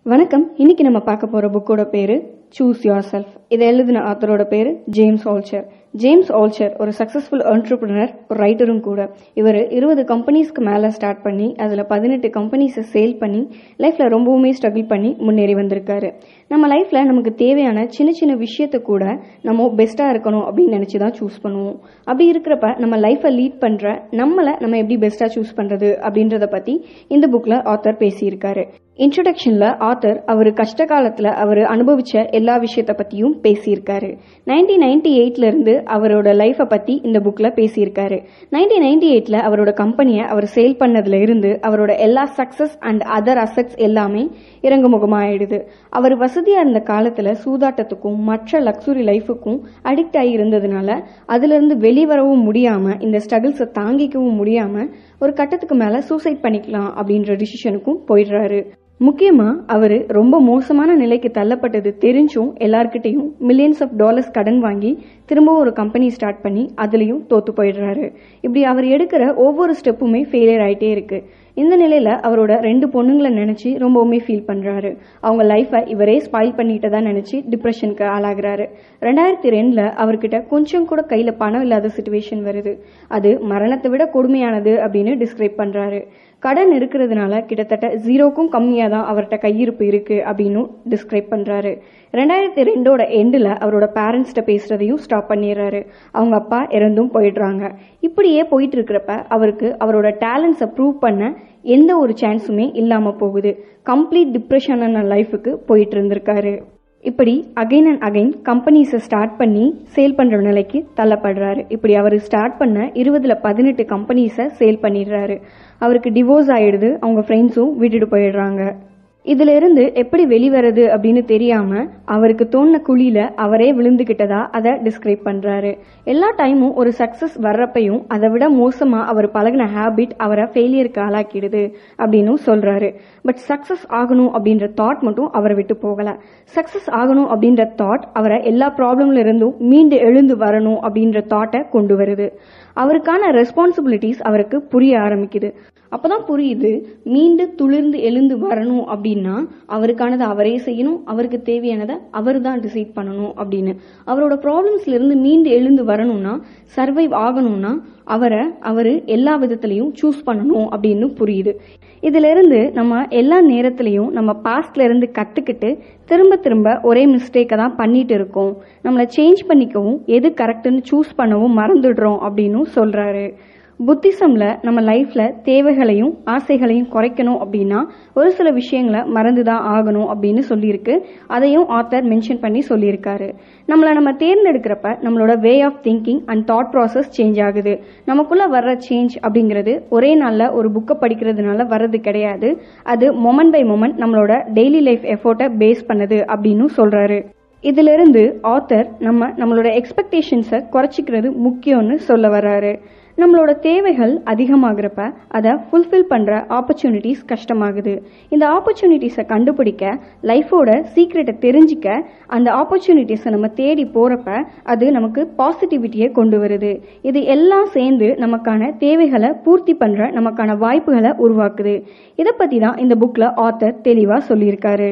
வணக்கம் இன்னைக்கு நம்ம பார்க்க போற புக்கோட பேரு சூஸ் யோர் செல்ஃப் இதை எழுதின ஆத்தரோட பேரு ஜேம்ஸ் ஆல்ச்சர் ஜேம்ஸ் ஆல்ச்சர் ஒரு சக்சஸ்ஃபுல் entrepreneur ஒரு ரைட்டரும் கூட இவர் இருபது கம்பெனிஸ்க்கு மேலே ஸ்டார்ட் பண்ணி அதில் பதினெட்டு கம்பெனிஸை சேல் பண்ணி லைஃப்பில் ரொம்பவுமே ஸ்ட்ரகிள் பண்ணி முன்னேறி வந்திருக்காரு நம்ம லைஃப்பில் நமக்கு தேவையான சின்ன சின்ன விஷயத்த கூட நம்ம பெஸ்ட்டாக இருக்கணும் அப்படின்னு நினச்சி தான் சூஸ் பண்ணுவோம் அப்படி இருக்கிறப்ப நம்ம லைஃப்பை லீட் பண்ணுற நம்மளை நம்ம எப்படி பெஸ்ட்டாக சூஸ் பண்ணுறது அப்படின்றத பற்றி இந்த புக்கில் ஆத்தர் பேசியிருக்காரு இன்ட்ரடக்ஷனில் ஆத்தர் அவர் கஷ்ட காலத்தில் அவர் அனுபவிச்ச எல்லா விஷயத்த பற்றியும் பேசியிருக்காரு நைன்டீன் நைன்டி எயிட்லேருந்து அவரோட லைஃப்பை பற்றி இந்த புக்கில் பேசியிருக்காரு நைன்டீன் நைன்டி எயிட்டில் அவரோட கம்பெனியை அவர் சேல் பண்ணதுல இருந்து அவரோட எல்லா சக்ஸஸ் அண்ட் அதர் அசட்ஸ் எல்லாமே இறங்குமுகமாயிடுது அவர் வசதியாக இருந்த காலத்தில் சூதாட்டத்துக்கும் மற்ற லக்ஸுரி லைஃபுக்கும் அடிக்ட் ஆகி இருந்ததுனால அதிலிருந்து வெளிவரவும் முடியாமல் இந்த ஸ்ட்ரகிள்ஸை தாங்கிக்கவும் முடியாமல் ஒரு கட்டத்துக்கு மேலே சூசைட் பண்ணிக்கலாம் அப்படின்ற டிசிஷனுக்கும் போயிடுறாரு முக்கியமா அவரு ரொம்ப மோசமான நிலைக்கு தள்ளப்பட்டது தெரிஞ்சும் எல்லார்கிட்டையும் மில்லியன்ஸ் ஆஃப் டாலர்ஸ் கடன் வாங்கி திரும்பவும் ஒரு கம்பெனி ஸ்டார்ட் பண்ணி அதுலயும் தோத்து போயிடுறாரு இப்படி அவர் எடுக்கிற ஒவ்வொரு ஸ்டெப்புமே ஃபெயிலியர் ஆயிட்டே இருக்கு இந்த நிலையில அவரோட ரெண்டு பொண்ணுங்களை நினைச்சு ரொம்பவுமே ஃபீல் பண்றாரு அவங்க லைஃபை இவரே ஸ்பாயில் பண்ணிட்டதா நினைச்சு டிப்ரெஷனுக்கு ஆளாகிறாரு ரெண்டாயிரத்தி ரெண்டுல அவர்கிட்ட கொஞ்சம் கூட கையில பணம் இல்லாத சுச்சுவேஷன் வருது அது மரணத்தை விட கொடுமையானது அப்படின்னு டிஸ்கிரைப் பண்றாரு கடன் இருக்கிறதுனால கிட்டத்தட்ட ஜீரோக்கும் கம்மியாக தான் அவர்கிட்ட கையிருப்பு இருக்கு அப்படின்னு டிஸ்கிரைப் பண்றாரு ரெண்டாயிரத்தி ரெண்டோட எண்டில் அவரோட பேரண்ட்ஸ்கிட்ட பேசுறதையும் ஸ்டாப் பண்ணிடுறாரு அவங்க அப்பா இறந்தும் போயிடுறாங்க இப்படியே போயிட்டு இருக்கிறப்ப அவருக்கு அவரோட டேலண்ட்ஸை ப்ரூவ் பண்ண எந்த ஒரு சான்ஸுமே இல்லாமல் போகுது கம்ப்ளீட் டிப்ரெஷனான லைஃபுக்கு போயிட்டு இருந்திருக்காரு இப்படி அகைன் அண்ட் அகைன் கம்பெனிஸை ஸ்டார்ட் பண்ணி சேல் பண்ணுற நிலைக்கு தள்ளப்படுறாரு இப்படி அவர் ஸ்டார்ட் பண்ண இருபதுல பதினெட்டு கம்பெனிஸை சேல் பண்ணிடுறாரு அவருக்கு டிவோர்ஸ் ஆயிடுது அவங்க ஃப்ரெண்ட்ஸும் விட்டுட்டு போயிடுறாங்க இதுல இருந்து எப்படி வெளிவரது அப்படின்னு தெரியாம அவருக்கு தோணுன குழியில அவரே விழுந்துகிட்டதா அதை டிஸ்கிரைப் பண்றாரு எல்லா டைமும் ஒரு சக்சஸ் வர்றப்பையும் அதை விட மோசமா அவர் பழகின ஹேபிட் அவரை ஃபெயிலியருக்கு ஆளாக்கிடுது அப்படின்னு சொல்றாரு பட் சக்சஸ் ஆகணும் அப்படின்ற தாட் மட்டும் அவரை விட்டு போகல சக்சஸ் ஆகணும் அப்படின்ற தாட் அவரை எல்லா ப்ராப்ளம்ல இருந்தும் மீண்டு எழுந்து வரணும் அப்படின்ற தாட்டை கொண்டு வருது அவருக்கான ரெஸ்பான்சிபிலிட்டிஸ் அவருக்கு புரிய ஆரம்பிக்குது அப்பதான் புரியுது மீண்டு துளிர்ந்து எழுந்து வரணும் அப்படின்னா அவருக்கானதை அவரே செய்யணும் அவருக்கு தேவையானதை அவர் தான் டிசைட் பண்ணணும் அப்படின்னு அவரோட ப்ராப்ளம்ஸ்ல இருந்து மீண்டு எழுந்து வரணும்னா சர்வைவ் ஆகணும்னா அவரை அவர் எல்லா விதத்திலையும் சூஸ் பண்ணணும் அப்படின்னு புரியுது இதுல இருந்து நம்ம எல்லா நேரத்திலையும் நம்ம பாஸ்ட்ல இருந்து கத்துக்கிட்டு திரும்ப திரும்ப ஒரே மிஸ்டேக்கை தான் பண்ணிட்டு இருக்கோம் நம்மளை சேஞ்ச் பண்ணிக்கவும் எது கரெக்டுன்னு சூஸ் பண்ணவும் மறந்துடுறோம் அப்படின்னு சொல்றாரு புத்திசம்ல நம்ம லைஃப்ல தேவைகளையும் ஆசைகளையும் குறைக்கணும் அப்படின்னா ஒரு சில விஷயங்களை மறந்து தான் ஆகணும் அப்படின்னு சொல்லியிருக்கு அதையும் ஆத்தர் மென்ஷன் பண்ணி சொல்லியிருக்காரு நம்மளை நம்ம தேர்ந்தெடுக்கிறப்ப நம்மளோட way of thinking and thought process change ஆகுது நமக்குள்ள வர்ற சேஞ்ச் அப்படிங்கிறது ஒரே நாள்ல ஒரு புக்கை படிக்கிறதுனால வர்றது கிடையாது அது மொமெண்ட் பை மொமெண்ட் நம்மளோட டெய்லி லைஃப் எஃபோர்ட்டை பேஸ் பண்ணுது அப்படின்னு சொல்றாரு இதிலிருந்து ஆத்தர் நம்ம நம்மளோட எக்ஸ்பெக்டேஷன்ஸை குறைச்சிக்கிறது முக்கியம்னு சொல்ல வர்றாரு நம்மளோட தேவைகள் அதிகமாகிறப்ப அதை ஃபுல்ஃபில் பண்ணுற ஆப்பர்ச்சுனிட்டிஸ் கஷ்டமாகுது இந்த ஆப்பர்ச்சுனிட்டிஸை கண்டுபிடிக்க லைஃபோட சீக்ரெட்டை தெரிஞ்சிக்க அந்த ஆப்பர்ச்சுனிட்டிஸை நம்ம தேடி போகிறப்ப அது நமக்கு பாசிட்டிவிட்டியை கொண்டு வருது இது எல்லாம் சேர்ந்து நமக்கான தேவைகளை பூர்த்தி பண்ணுற நமக்கான வாய்ப்புகளை உருவாக்குது இதை பற்றி தான் இந்த புக்கில் ஆத்தர் தெளிவாக சொல்லியிருக்காரு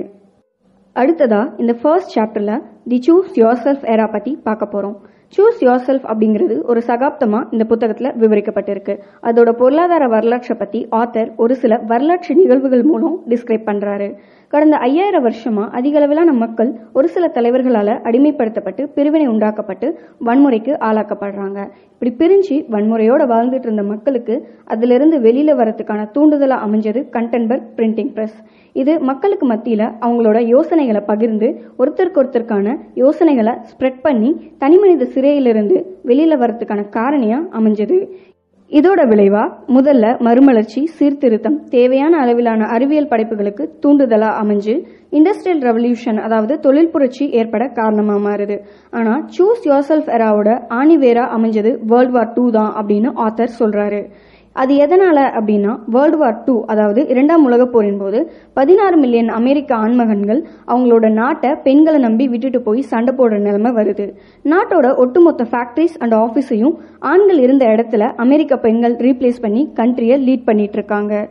அடுத்ததா இந்த ஃபர்ஸ்ட் சாப்டர்ல the choose yourself era பத்தி பார்க்க போறோம் சூஸ் யோர் செல்ஃப் அப்படிங்கிறது ஒரு சகாப்தமா இந்த புத்தகத்துல விவரிக்கப்பட்டிருக்கு அதோட பொருளாதார வரலாற்றை பத்தி ஆத்தர் ஒரு சில வரலாற்று நிகழ்வுகள் மூலம் டிஸ்கிரைப் பண்றாரு கடந்த ஐயாயிரம் வருஷமா அதிக அளவிலான மக்கள் ஒரு சில தலைவர்களால அடிமைப்படுத்தப்பட்டு பிரிவினை உண்டாக்கப்பட்டு வன்முறைக்கு ஆளாக்கப்படுறாங்க இப்படி பிரிஞ்சு வன்முறையோட வாழ்ந்துட்டு இருந்த மக்களுக்கு அதுல இருந்து வெளியில வரதுக்கான தூண்டுதலா அமைஞ்சது கண்டன்பர்க் பிரிண்டிங் பிரஸ் இது மக்களுக்கு மத்தியில அவங்களோட யோசனைகளை பகிர்ந்து ஒருத்தருக்கு ஒருத்தருக்கான யோசனைகளை ஸ்ப்ரெட் பண்ணி தனிமனித சிறையிலிருந்து வெளியில வரதுக்கான காரணியா அமைஞ்சது இதோட விளைவா முதல்ல மறுமலர்ச்சி சீர்திருத்தம் தேவையான அளவிலான அறிவியல் படைப்புகளுக்கு தூண்டுதலா அமைஞ்சு இண்டஸ்ட்ரியல் ரெவல்யூஷன் அதாவது தொழில் புரட்சி ஏற்பட காரணமா மாறுது ஆனா சூஸ் யோர் செல்ஃப் எராவோட ஆணிவேரா அமைஞ்சது வேர்ல்ட் வார் டூ தான் அப்படின்னு ஆத்தர் சொல்றாரு அது எதனால அப்படின்னா வேர்ல்டு வார் டூ அதாவது இரண்டாம் உலகப் போரின் போது பதினாறு மில்லியன் அமெரிக்க ஆண்மகன்கள் அவங்களோட நாட்டை பெண்களை நம்பி விட்டுட்டு போய் சண்டை போடுற நிலைமை வருது நாட்டோட ஒட்டுமொத்த ஃபேக்டரிஸ் அண்ட் ஆஃபீஸையும் ஆண்கள் இருந்த இடத்துல அமெரிக்க பெண்கள் ரீப்ளேஸ் பண்ணி கண்ட்ரியை லீட் பண்ணிட்டு இருக்காங்க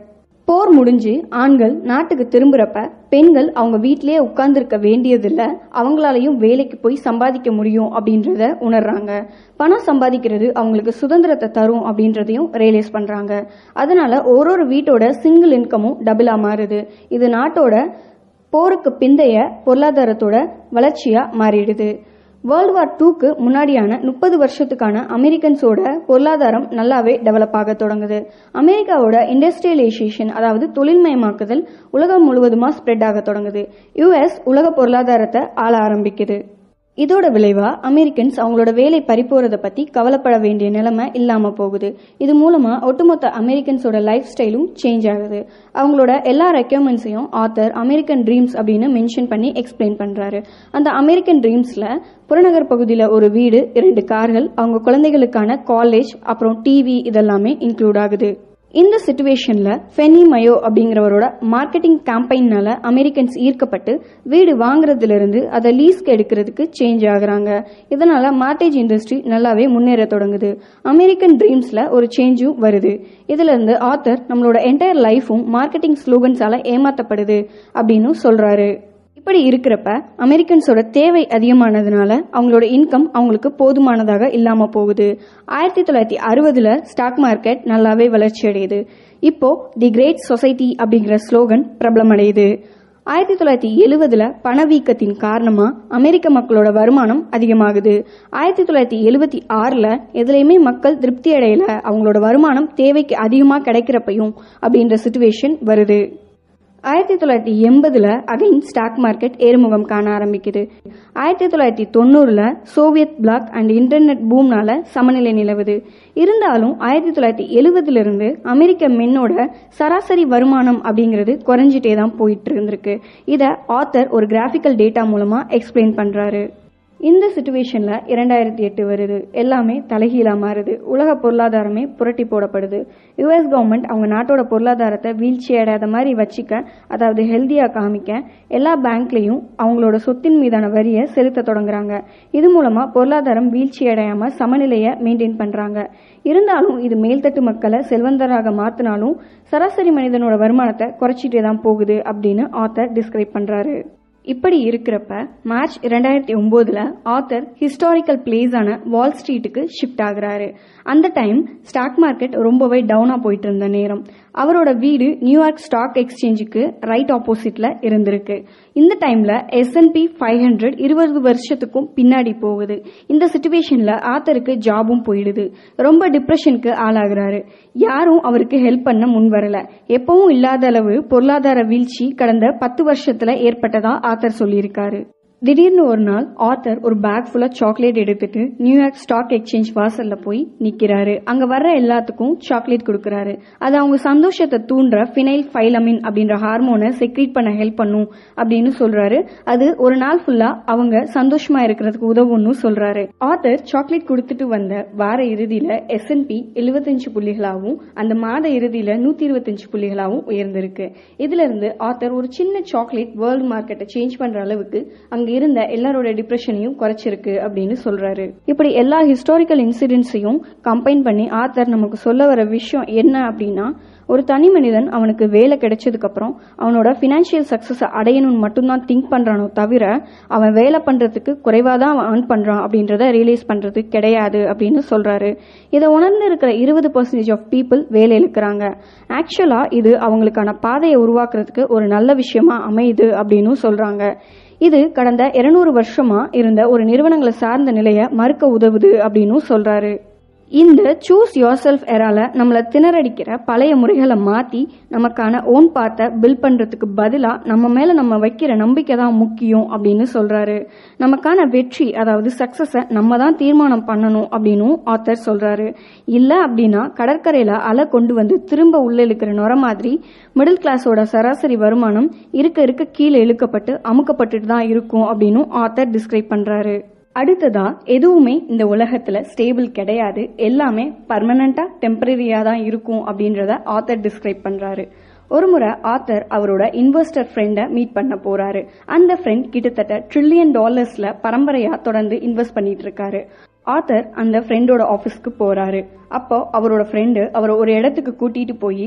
போர் முடிஞ்சு ஆண்கள் நாட்டுக்கு திரும்புறப்ப பெண்கள் அவங்க வீட்டிலேயே உட்கார்ந்துருக்க வேண்டியதில்ல அவங்களாலையும் வேலைக்கு போய் சம்பாதிக்க முடியும் அப்படின்றத உணர்றாங்க பணம் சம்பாதிக்கிறது அவங்களுக்கு சுதந்திரத்தை தரும் அப்படின்றதையும் ரியலைஸ் பண்றாங்க அதனால ஒரு ஒரு வீட்டோட சிங்கிள் இன்கமும் டபுளா மாறுது இது நாட்டோட போருக்கு பிந்தைய பொருளாதாரத்தோட வளர்ச்சியா மாறிடுது வேர்ல்டு வார் டூக்கு முன்னாடியான முப்பது வருஷத்துக்கான அமெரிக்கன்ஸோட பொருளாதாரம் நல்லாவே டெவலப் ஆக தொடங்குது அமெரிக்காவோட இண்டஸ்ட்ரியலைசேஷன் அதாவது தொழில்மயமாக்குதல் உலகம் முழுவதுமா ஸ்ப்ரெட் ஆக தொடங்குது யுஎஸ் உலக பொருளாதாரத்தை ஆள ஆரம்பிக்குது இதோட விளைவா அமெரிக்கன்ஸ் அவங்களோட வேலை பறிப்போறத பத்தி கவலைப்பட வேண்டிய நிலைமை இல்லாம போகுது இது மூலமா ஒட்டுமொத்த அமெரிக்கன்ஸோட லைஃப் ஸ்டைலும் சேஞ்ச் ஆகுது அவங்களோட எல்லா ரெக்யர்மெண்ட்ஸையும் ஆத்தர் அமெரிக்கன் ட்ரீம்ஸ் அப்படின்னு மென்ஷன் பண்ணி எக்ஸ்பிளைன் பண்றாரு அந்த அமெரிக்கன் ட்ரீம்ஸ்ல புறநகர் பகுதியில் ஒரு வீடு இரண்டு கார்கள் அவங்க குழந்தைகளுக்கான காலேஜ் அப்புறம் டிவி இதெல்லாமே இன்க்ளூட் ஆகுது இந்த சுச்சுவேஷன்ல ஃபெனி மயோ அப்படிங்கிறவரோட மார்க்கெட்டிங் கேம்பெயின்னால அமெரிக்கன்ஸ் ஈர்க்கப்பட்டு வீடு வாங்குறதுல இருந்து அதை லீஸ்க்கு எடுக்கிறதுக்கு சேஞ்ச் ஆகுறாங்க இதனால மார்டேஜ் இண்டஸ்ட்ரி நல்லாவே முன்னேற தொடங்குது அமெரிக்கன் ட்ரீம்ஸ்ல ஒரு சேஞ்சும் வருது இதுல இருந்து ஆத்தர் நம்மளோட என்டையர் லைஃபும் மார்க்கெட்டிங் ஸ்லோகன்ஸால ஏமாத்தப்படுது அப்படின்னு சொல்றாரு இப்படி இருக்கிறப்ப அமெரிக்கன்ஸோட தேவை அதிகமானதுனால அவங்களோட இன்கம் அவங்களுக்கு போதுமானதாக இல்லாம போகுது ஆயிரத்தி தொள்ளாயிரத்தி அறுபதுல ஸ்டாக் மார்க்கெட் நல்லாவே வளர்ச்சி அடையுது இப்போ தி கிரேட் சொசைட்டி அப்படிங்கிற ஸ்லோகன் பிரபலமடையுது ஆயிரத்தி தொள்ளாயிரத்தி எழுவதுல பணவீக்கத்தின் காரணமா அமெரிக்க மக்களோட வருமானம் அதிகமாகுது ஆயிரத்தி தொள்ளாயிரத்தி எழுவத்தி ஆறுல எதுலையுமே மக்கள் திருப்தி அடையல அவங்களோட வருமானம் தேவைக்கு அதிகமா கிடைக்கிறப்பையும் அப்படின்ற சுச்சுவேஷன் வருது ஆயிரத்தி தொள்ளாயிரத்தி எண்பதுல அகைன் ஸ்டாக் மார்க்கெட் ஏறுமுகம் காண ஆரம்பிக்குது ஆயிரத்தி தொள்ளாயிரத்தி தொண்ணூறுல சோவியத் பிளாக் அண்ட் இன்டர்நெட் பூம்னால சமநிலை நிலவுது இருந்தாலும் ஆயிரத்தி தொள்ளாயிரத்தி எழுவதுல இருந்து அமெரிக்க மென்னோட சராசரி வருமானம் அப்படிங்கிறது குறைஞ்சிட்டே தான் போயிட்டு இருந்திருக்கு இதை ஆத்தர் ஒரு கிராஃபிக்கல் டேட்டா மூலமா எக்ஸ்பிளைன் பண்றாரு இந்த சுச்சுவேஷன்ல இரண்டாயிரத்தி எட்டு வருது எல்லாமே தலைகீழா மாறுது உலக பொருளாதாரமே புரட்டி போடப்படுது யுஎஸ் கவர்மெண்ட் அவங்க நாட்டோட பொருளாதாரத்தை வீழ்ச்சி அடையாத மாதிரி வச்சுக்க அதாவது ஹெல்தியா காமிக்க எல்லா பேங்க்லயும் அவங்களோட சொத்தின் மீதான வரியை செலுத்த தொடங்குறாங்க இது மூலமா பொருளாதாரம் வீழ்ச்சி அடையாம சமநிலையை மெயின்டைன் பண்றாங்க இருந்தாலும் இது மேல்தட்டு மக்களை செல்வந்தராக மாத்தினாலும் சராசரி மனிதனோட வருமானத்தை குறைச்சிட்டே தான் போகுது அப்படின்னு ஆத்தர் டிஸ்கிரைப் பண்றாரு இப்படி இருக்கிறப்ப மார்ச் இரண்டாயிரத்தி ஒன்பதுல ஆத்தர் ஹிஸ்டாரிக்கல் பிளேஸான வால் ஸ்ட்ரீட்டுக்கு ஷிஃப்ட் ஆகுறாரு அந்த டைம் ஸ்டாக் மார்க்கெட் ரொம்பவே டவுனா போயிட்டு இருந்த நேரம் அவரோட வீடு நியூயார்க் ஸ்டாக் எக்ஸ்சேஞ்சுக்கு ரைட் ஆப்போசிட்ல இருந்திருக்கு இந்த டைம்ல எஸ்என்பி ஃபைவ் ஹண்ட்ரட் இருபது வருஷத்துக்கும் பின்னாடி போகுது இந்த சுச்சுவேஷன்ல ஆத்தருக்கு ஜாபும் போயிடுது ரொம்ப டிப்ரெஷனுக்கு ஆளாகிறாரு யாரும் அவருக்கு ஹெல்ப் பண்ண முன் வரல எப்பவும் இல்லாத அளவு பொருளாதார வீழ்ச்சி கடந்த பத்து வருஷத்துல ஏற்பட்டதா ஆத்தர் சொல்லியிருக்காரு திடீர்னு ஒரு நாள் ஆத்தர் ஒரு பேக் ஃபுல்லா சாக்லேட் எடுத்துட்டு நியூயார்க் ஸ்டாக் எக்ஸ்சேஞ்ச் வாசல்ல போய் நிக்கிறாரு அங்க வர்ற எல்லாத்துக்கும் சாக்லேட் கொடுக்கறாரு அது அவங்க சந்தோஷத்தை தூண்டுற ஃபினைல் ஃபைலமின் அப்படின்ற ஹார்மோனை செக்ரீட் பண்ண ஹெல்ப் பண்ணும் அப்படின்னு சொல்றாரு அது ஒரு நாள் ஃபுல்லா அவங்க சந்தோஷமா இருக்கிறதுக்கு உதவும்னு சொல்றாரு ஆத்தர் சாக்லேட் கொடுத்துட்டு வந்த வார இறுதியில எஸ்என்பி எழுபத்தஞ்சு புள்ளிகளாகவும் அந்த மாத இறுதியில நூத்தி இருபத்தஞ்சு புள்ளிகளாகவும் உயர்ந்திருக்கு இதுல இருந்து ஆத்தர் ஒரு சின்ன சாக்லேட் வேர்ல்டு மார்க்கெட்டை சேஞ்ச் பண்ற அளவுக்கு அங்க இருந்த எல்லாரோட டிப்ரெஷனையும் குறைச்சிருக்கு அப்படின்னு சொல்றாரு இப்படி எல்லா ஹிஸ்டாரிக்கல் இன்சிடென்ட்ஸையும் கம்பைன் பண்ணி ஆத்தர் நமக்கு சொல்ல வர விஷயம் என்ன அப்படின்னா ஒரு தனி மனிதன் அவனுக்கு வேலை கிடைச்சதுக்கு அப்புறம் அவனோட பினான்சியல் சக்சஸ் அடையணும்னு மட்டும்தான் திங்க் பண்றானோ தவிர அவன் வேலை பண்றதுக்கு குறைவா தான் அவன் earn பண்றான் அப்படின்றத ரியலைஸ் பண்றது கிடையாது அப்படின்னு சொல்றாரு இதை உணர்ந்து இருக்கிற இருபது பர்சன்டேஜ் ஆஃப் பீப்புள் வேலை இழுக்கிறாங்க ஆக்சுவலா இது அவங்களுக்கான பாதையை உருவாக்குறதுக்கு ஒரு நல்ல விஷயமா அமையுது அப்படின்னு சொல்றாங்க இது கடந்த 200 வருஷமா இருந்த ஒரு நிறுவனங்களை சார்ந்த நிலையை மறுக்க உதவுது அப்படின்னு சொல்றாரு இந்த சூஸ் யோர் செல்ஃப் எரால நம்மளை திணறடிக்கிற பழைய முறைகளை மாத்தி நமக்கான ஓன் பாத்தை பில் பண்றதுக்கு பதிலா நம்ம மேல நம்ம வைக்கிற நம்பிக்கை தான் முக்கியம் அப்படின்னு சொல்றாரு நமக்கான வெற்றி அதாவது சக்சஸை நம்ம தான் தீர்மானம் பண்ணணும் அப்படின்னு ஆத்தர் சொல்றாரு இல்ல அப்படின்னா கடற்கரையில அலை கொண்டு வந்து திரும்ப உள்ள இழுக்கிற நுர மாதிரி மிடில் கிளாஸோட சராசரி வருமானம் இருக்க இருக்க கீழே இழுக்கப்பட்டு அமுக்கப்பட்டுட்டு தான் இருக்கும் அப்படின்னு ஆத்தர் டிஸ்கிரைப் பண்றாரு அடுத்ததா எதுவுமே இந்த உலகத்துல ஸ்டேபிள் கிடையாது எல்லாமே பர்மனண்டா டெம்பரரியா தான் இருக்கும் அப்படின்றத ஆத்தர் டிஸ்கிரைப் பண்றாரு ஒரு முறை ஆத்தர் அவரோட இன்வெஸ்டர் ஃப்ரெண்டை மீட் பண்ண போறாரு அந்த ஃப்ரெண்ட் கிட்டத்தட்ட ட்ரில்லியன் டாலர்ஸ்ல பரம்பரையா தொடர்ந்து இன்வெஸ்ட் பண்ணிட்டு இருக்காரு ஆத்தர் அந்த ஃப்ரெண்டோட ஆஃபீஸ்க்கு போறாரு அப்போ அவரோட ஃப்ரெண்டு அவரை ஒரு இடத்துக்கு கூட்டிட்டு போய்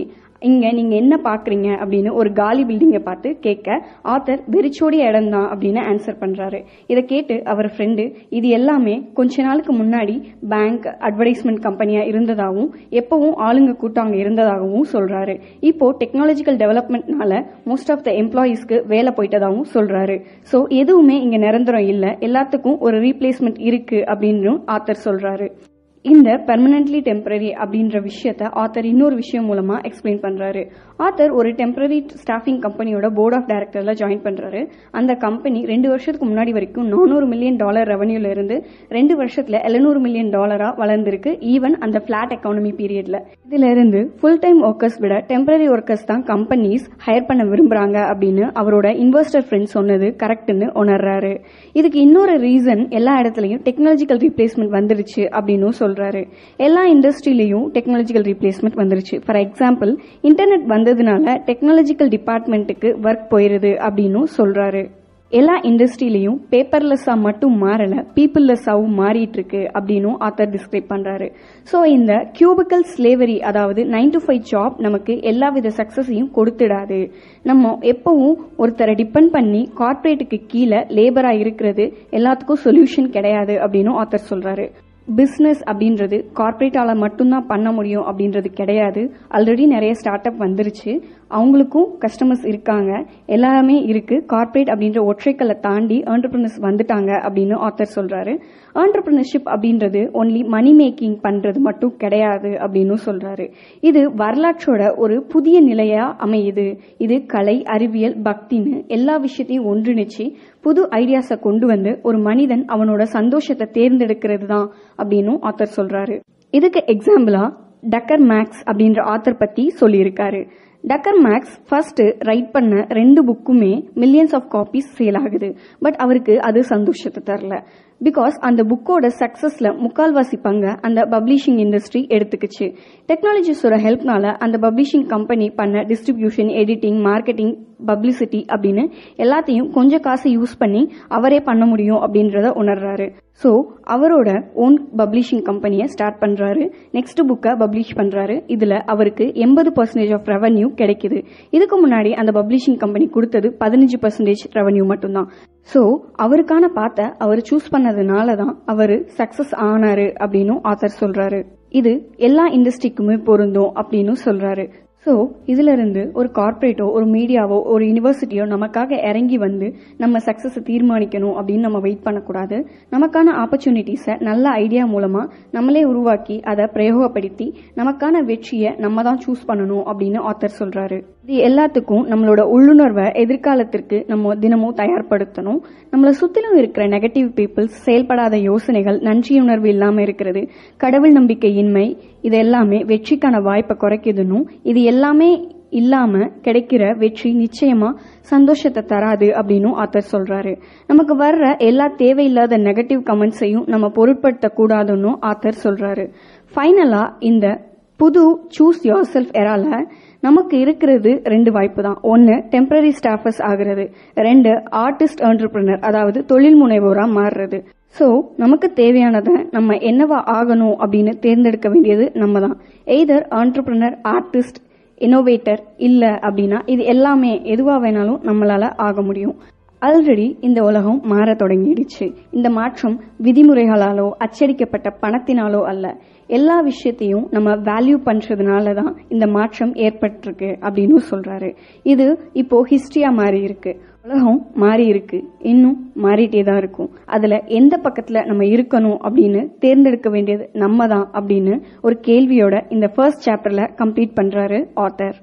இங்க நீங்க என்ன பாக்குறீங்க அப்படின்னு ஒரு காலி பில்டிங்கை பார்த்து கேட்க ஆத்தர் வெறிச்சோடிய இடம் தான் அப்படின்னு ஆன்சர் பண்றாரு இதை கேட்டு அவர் ஃப்ரெண்டு இது எல்லாமே கொஞ்ச நாளுக்கு முன்னாடி பேங்க் அட்வர்டைஸ்மெண்ட் கம்பெனியா இருந்ததாகவும் எப்பவும் ஆளுங்க கூட்டம் அங்க இருந்ததாகவும் சொல்றாரு இப்போ டெக்னாலஜிக்கல் டெவலப்மெண்ட்னால மோஸ்ட் ஆஃப் த எம்ப்ளாயீஸ்க்கு வேலை போயிட்டதாகவும் சொல்றாரு ஸோ எதுவுமே இங்க நிரந்தரம் இல்லை எல்லாத்துக்கும் ஒரு ரீப்ளேஸ்மெண்ட் இருக்கு அப்படின்னு ஆத்தர் சொல்றாரு இந்த பெர்மனன்ட்லி டெம்பரரி அப்படின்ற விஷயத்த ஆத்தர் இன்னொரு விஷயம் மூலமா எக்ஸ்பிளைன் பண்றாரு ஆத்தர் ஒரு டெம்பரரி ஸ்டாஃபிங் கம்பெனியோட போர்ட் ஆஃப் டைரக்டர்ல ஜாயின் பண்றாரு அந்த கம்பெனி ரெண்டு வருஷத்துக்கு முன்னாடி வரைக்கும் நானூறு மில்லியன் டாலர் ரெவன்யூல இருந்து ரெண்டு வருஷத்துல எழுநூறு மில்லியன் டாலரா வளர்ந்திருக்கு ஈவன் அந்த பிளாட் எக்கானமி பீரியட்ல இதுல இருந்து ஃபுல் டைம் ஒர்க்கர்ஸ் விட டெம்பரரி ஒர்க்கர்ஸ் தான் கம்பெனிஸ் ஹையர் பண்ண விரும்புறாங்க அப்படின்னு அவரோட இன்வெஸ்டர் ஃப்ரெண்ட் சொன்னது கரெக்ட்னு உணர்றாரு இதுக்கு இன்னொரு ரீசன் எல்லா இடத்துலயும் டெக்னாலஜிக்கல் ரீப்ளேஸ்மெண்ட் வந்துருச்சு அப்படின்னு சொல்றாரு எல்லா இண்டஸ்ட்ரியிலையும் டெக்னாலஜிக்கல் ரீப்ளேஸ்மெண்ட் வந்துருச்சு ஃபார் எக்ஸாம்பிள் இன்டர்நெட் வந்ததுனால டெக்னாலஜிக்கல் டிபார்ட்மெண்ட்டுக்கு ஒர்க் போயிருது அப்படின்னு சொல்றாரு எல்லா இண்டஸ்ட்ரியிலையும் பேப்பர்லெஸ்ஸாக மட்டும் மாறல பீப்புள்ளெஸ்ஸாகவும் மாறிட்டு இருக்கு அப்படின்னும் ஆத்தர் டிஸ்கிரைப் பண்றாரு ஸோ இந்த கியூபிக்கல் ஸ்லேவரி அதாவது நைன் டு ஃபைவ் ஜாப் நமக்கு எல்லா வித சக்சஸையும் கொடுத்துடாது நம்ம எப்பவும் ஒருத்தரை டிபெண்ட் பண்ணி கார்ப்பரேட்டுக்கு கீழே லேபரா இருக்கிறது எல்லாத்துக்கும் சொல்யூஷன் கிடையாது அப்படின்னு ஆத்தர் சொல்றாரு பிஸ்னஸ் அப்படின்றது கார்ப்பரேட்டால மட்டும்தான் பண்ண முடியும் அப்படின்றது கிடையாது ஆல்ரெடி நிறைய ஸ்டார்ட் அப் வந்துருச்சு அவங்களுக்கும் கஸ்டமர்ஸ் இருக்காங்க எல்லாமே இருக்கு கார்ப்பரேட் அப்படின்ற ஒற்றைக்கல்லை தாண்டி ஆண்டர்பிரினர்ஸ் வந்துட்டாங்க அப்படின்னு ஆத்தர் சொல்றாரு ஆண்டர்பிரினர்ஷிப் அப்படின்றது ஒன்லி மணி மேக்கிங் பண்றது மட்டும் கிடையாது அப்படின்னு சொல்றாரு இது வரலாற்றோட ஒரு புதிய நிலையா அமையுது இது கலை அறிவியல் பக்தின்னு எல்லா விஷயத்தையும் ஒன்றிணைச்சு புது ஐடியாஸை கொண்டு வந்து ஒரு மனிதன் அவனோட சந்தோஷத்தை தேர்ந்தெடுக்கிறது தான் அப்படின்னு ஆத்தர் சொல்றாரு இதுக்கு எக்ஸாம்பிளா டக்கர் மேக்ஸ் அப்படின்ற ஆத்தர் பத்தி சொல்லியிருக்காரு டக்கர் மேக்ஸ் ஃபர்ஸ்ட் ரைட் பண்ண ரெண்டு புக்குமே மில்லியன்ஸ் ஆஃப் காப்பீஸ் சேல் ஆகுது பட் அவருக்கு அது சந்தோஷத்தை தரல பிகாஸ் அந்த புக்கோட சக்சஸ்ல முக்கால்வாசி பங்க அந்த பப்ளிஷிங் இண்டஸ்ட்ரி எடுத்துக்கிச்சு டெக்னாலஜிஸோட ஹெல்ப்னால அந்த பப்ளிஷிங் கம்பெனி பண்ண டிஸ்ட்ரிபியூஷன் எடிட்டிங் மார்க்கெட்டிங் பப்ளிசிட்டி அப்படின்னு எல்லாத்தையும் கொஞ்சம் காசு யூஸ் பண்ணி அவரே பண்ண முடியும் அப்படின்றத உணர்றாரு ஸோ அவரோட ஓன் பப்ளிஷிங் கம்பெனியை ஸ்டார்ட் பண்றாரு நெக்ஸ்ட் புக்கை பப்ளிஷ் பண்றாரு இதுல அவருக்கு எண்பது பர்சன்டேஜ் ஆஃப் ரெவன்யூ கிடைக்குது இதுக்கு முன்னாடி அந்த பப்ளிஷிங் கம்பெனி கொடுத்தது பதினஞ்சு பர்சன்டேஜ் ரெவன்யூ மட்டும்தான் ஸோ அவருக்கான பாத்தை அவர் சூஸ் பண்ணதுனால தான் அவர் சக்சஸ் ஆனாரு அப்படின்னு ஆத்தர் சொல்றாரு இது எல்லா இண்டஸ்ட்ரிக்குமே பொருந்தும் அப்படின்னு சொல்றாரு ஸோ இதுல இருந்து ஒரு கார்ப்பரேட்டோ ஒரு மீடியாவோ ஒரு யூனிவர்சிட்டியோ நமக்காக இறங்கி வந்து நம்ம சக்சஸை தீர்மானிக்கணும் அப்படின்னு நம்ம வெயிட் பண்ணக்கூடாது நமக்கான ஆப்பர்ச்சுனிட்டிஸை நல்ல ஐடியா மூலமா நம்மளே உருவாக்கி அதை பிரயோகப்படுத்தி நமக்கான வெற்றியை நம்ம தான் சூஸ் பண்ணணும் அப்படின்னு ஆத்தர் சொல்றாரு இது எல்லாத்துக்கும் நம்மளோட உள்ளுணர்வை எதிர்காலத்திற்கு நம்ம தினமும் தயார்படுத்தணும் நம்மளை சுத்திலும் இருக்கிற நெகட்டிவ் பீப்புள்ஸ் செயல்படாத யோசனைகள் நன்றியுணர்வு இல்லாம இருக்கிறது கடவுள் நம்பிக்கையின்மை இது எல்லாமே வெற்றிக்கான வாய்ப்பை குறைக்குதுன்னும் இது எல்லாமே இல்லாம கிடைக்கிற வெற்றி நிச்சயமா சந்தோஷத்தை தராது அப்படின்னு ஆத்தர் சொல்றாரு நமக்கு வர்ற எல்லா தேவையில்லாத நெகட்டிவ் கமெண்ட்ஸையும் நம்ம பொருட்படுத்த கூடாதுன்னு ஆத்தர் சொல்றாரு ஃபைனலா இந்த புது சூஸ் யோர் செல்ஃப் எரால நமக்கு இருக்கிறது ரெண்டு வாய்ப்பு தான் ஒன்று டெம்பரரி ஸ்டாஃபர்ஸ் ஆகிறது ரெண்டு ஆர்டிஸ்ட் ஆண்டர்பிரினர் அதாவது தொழில் முனைவோரா மாறுறது ஸோ நமக்கு தேவையானதை நம்ம என்னவா ஆகணும் அப்படின்னு தேர்ந்தெடுக்க வேண்டியது நம்ம தான் எய்தர் ஆண்டர்பிரினர் ஆர்டிஸ்ட் இன்னோவேட்டர் இல்லை அப்படின்னா இது எல்லாமே எதுவாக வேணாலும் நம்மளால ஆக முடியும் ஆல்ரெடி இந்த உலகம் மாற தொடங்கிடுச்சு இந்த மாற்றம் விதிமுறைகளாலோ அச்சடிக்கப்பட்ட பணத்தினாலோ அல்ல எல்லா விஷயத்தையும் நம்ம வேல்யூ பண்றதுனால தான் இந்த மாற்றம் ஏற்பட்டிருக்கு அப்படின்னு சொல்றாரு இது இப்போ ஹிஸ்டரியா மாறி இருக்கு உலகம் மாறி இருக்கு இன்னும் மாறிட்டே தான் இருக்கும் அதுல எந்த பக்கத்துல நம்ம இருக்கணும் அப்படின்னு தேர்ந்தெடுக்க வேண்டியது நம்ம தான் அப்படின்னு ஒரு கேள்வியோட இந்த ஃபர்ஸ்ட் சாப்டர்ல கம்ப்ளீட் பண்றாரு ஆத்தர்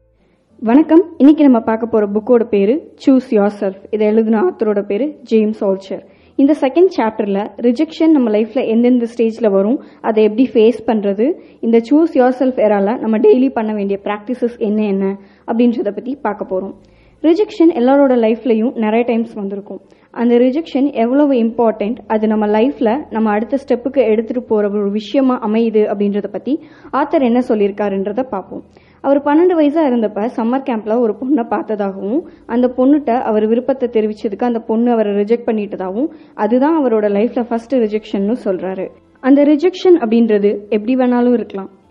வணக்கம் இன்னைக்கு நம்ம பார்க்க போற புக்கோட பேரு சூஸ் யோர் செல்ஃப் இதை எழுதின ஆத்தரோட பேரு ஜேம்ஸ் ஆல்ச்சர் இந்த செகண்ட் சாப்டர்ல ரிஜெக்ஷன் நம்ம லைஃப்ல எந்தெந்த ஸ்டேஜ்ல வரும் அதை எப்படி ஃபேஸ் பண்றது இந்த சூஸ் யோர் செல்ஃப் எரால நம்ம டெய்லி பண்ண வேண்டிய ப்ராக்டிசஸ் என்ன என்ன அப்படின்றத பத்தி பார்க்க போறோம் ரிஜெக்ஷன் எல்லாரோட லைஃப்லையும் நிறைய டைம்ஸ் வந்திருக்கும் அந்த ரிஜெக்ஷன் எவ்வளவு இம்பார்ட்டன்ட் அது நம்ம லைஃப்ல நம்ம அடுத்த ஸ்டெப்புக்கு எடுத்துட்டு போற ஒரு விஷயமா அமையுது அப்படின்றத பத்தி ஆத்தர் என்ன சொல்லியிருக்காருன்றத பார்ப்போம் அவர் பன்னெண்டு வயசா இருந்தப்ப சம்மர் கேம்ப்ல ஒரு பொண்ணை பார்த்ததாகவும் அந்த பொண்ணுகிட்ட அவர் விருப்பத்தை தெரிவிச்சதுக்கு அந்த பொண்ணு அவரை ரிஜெக்ட் பண்ணிட்டதாகவும் அதுதான் அவரோட லைஃப்ல ஃபர்ஸ்ட் ரிஜெக்ஷன்னு சொல்றாரு அந்த ரிஜெக்ஷன் அப்படின்றது எப்படி வேணாலும் இருக்கலாம்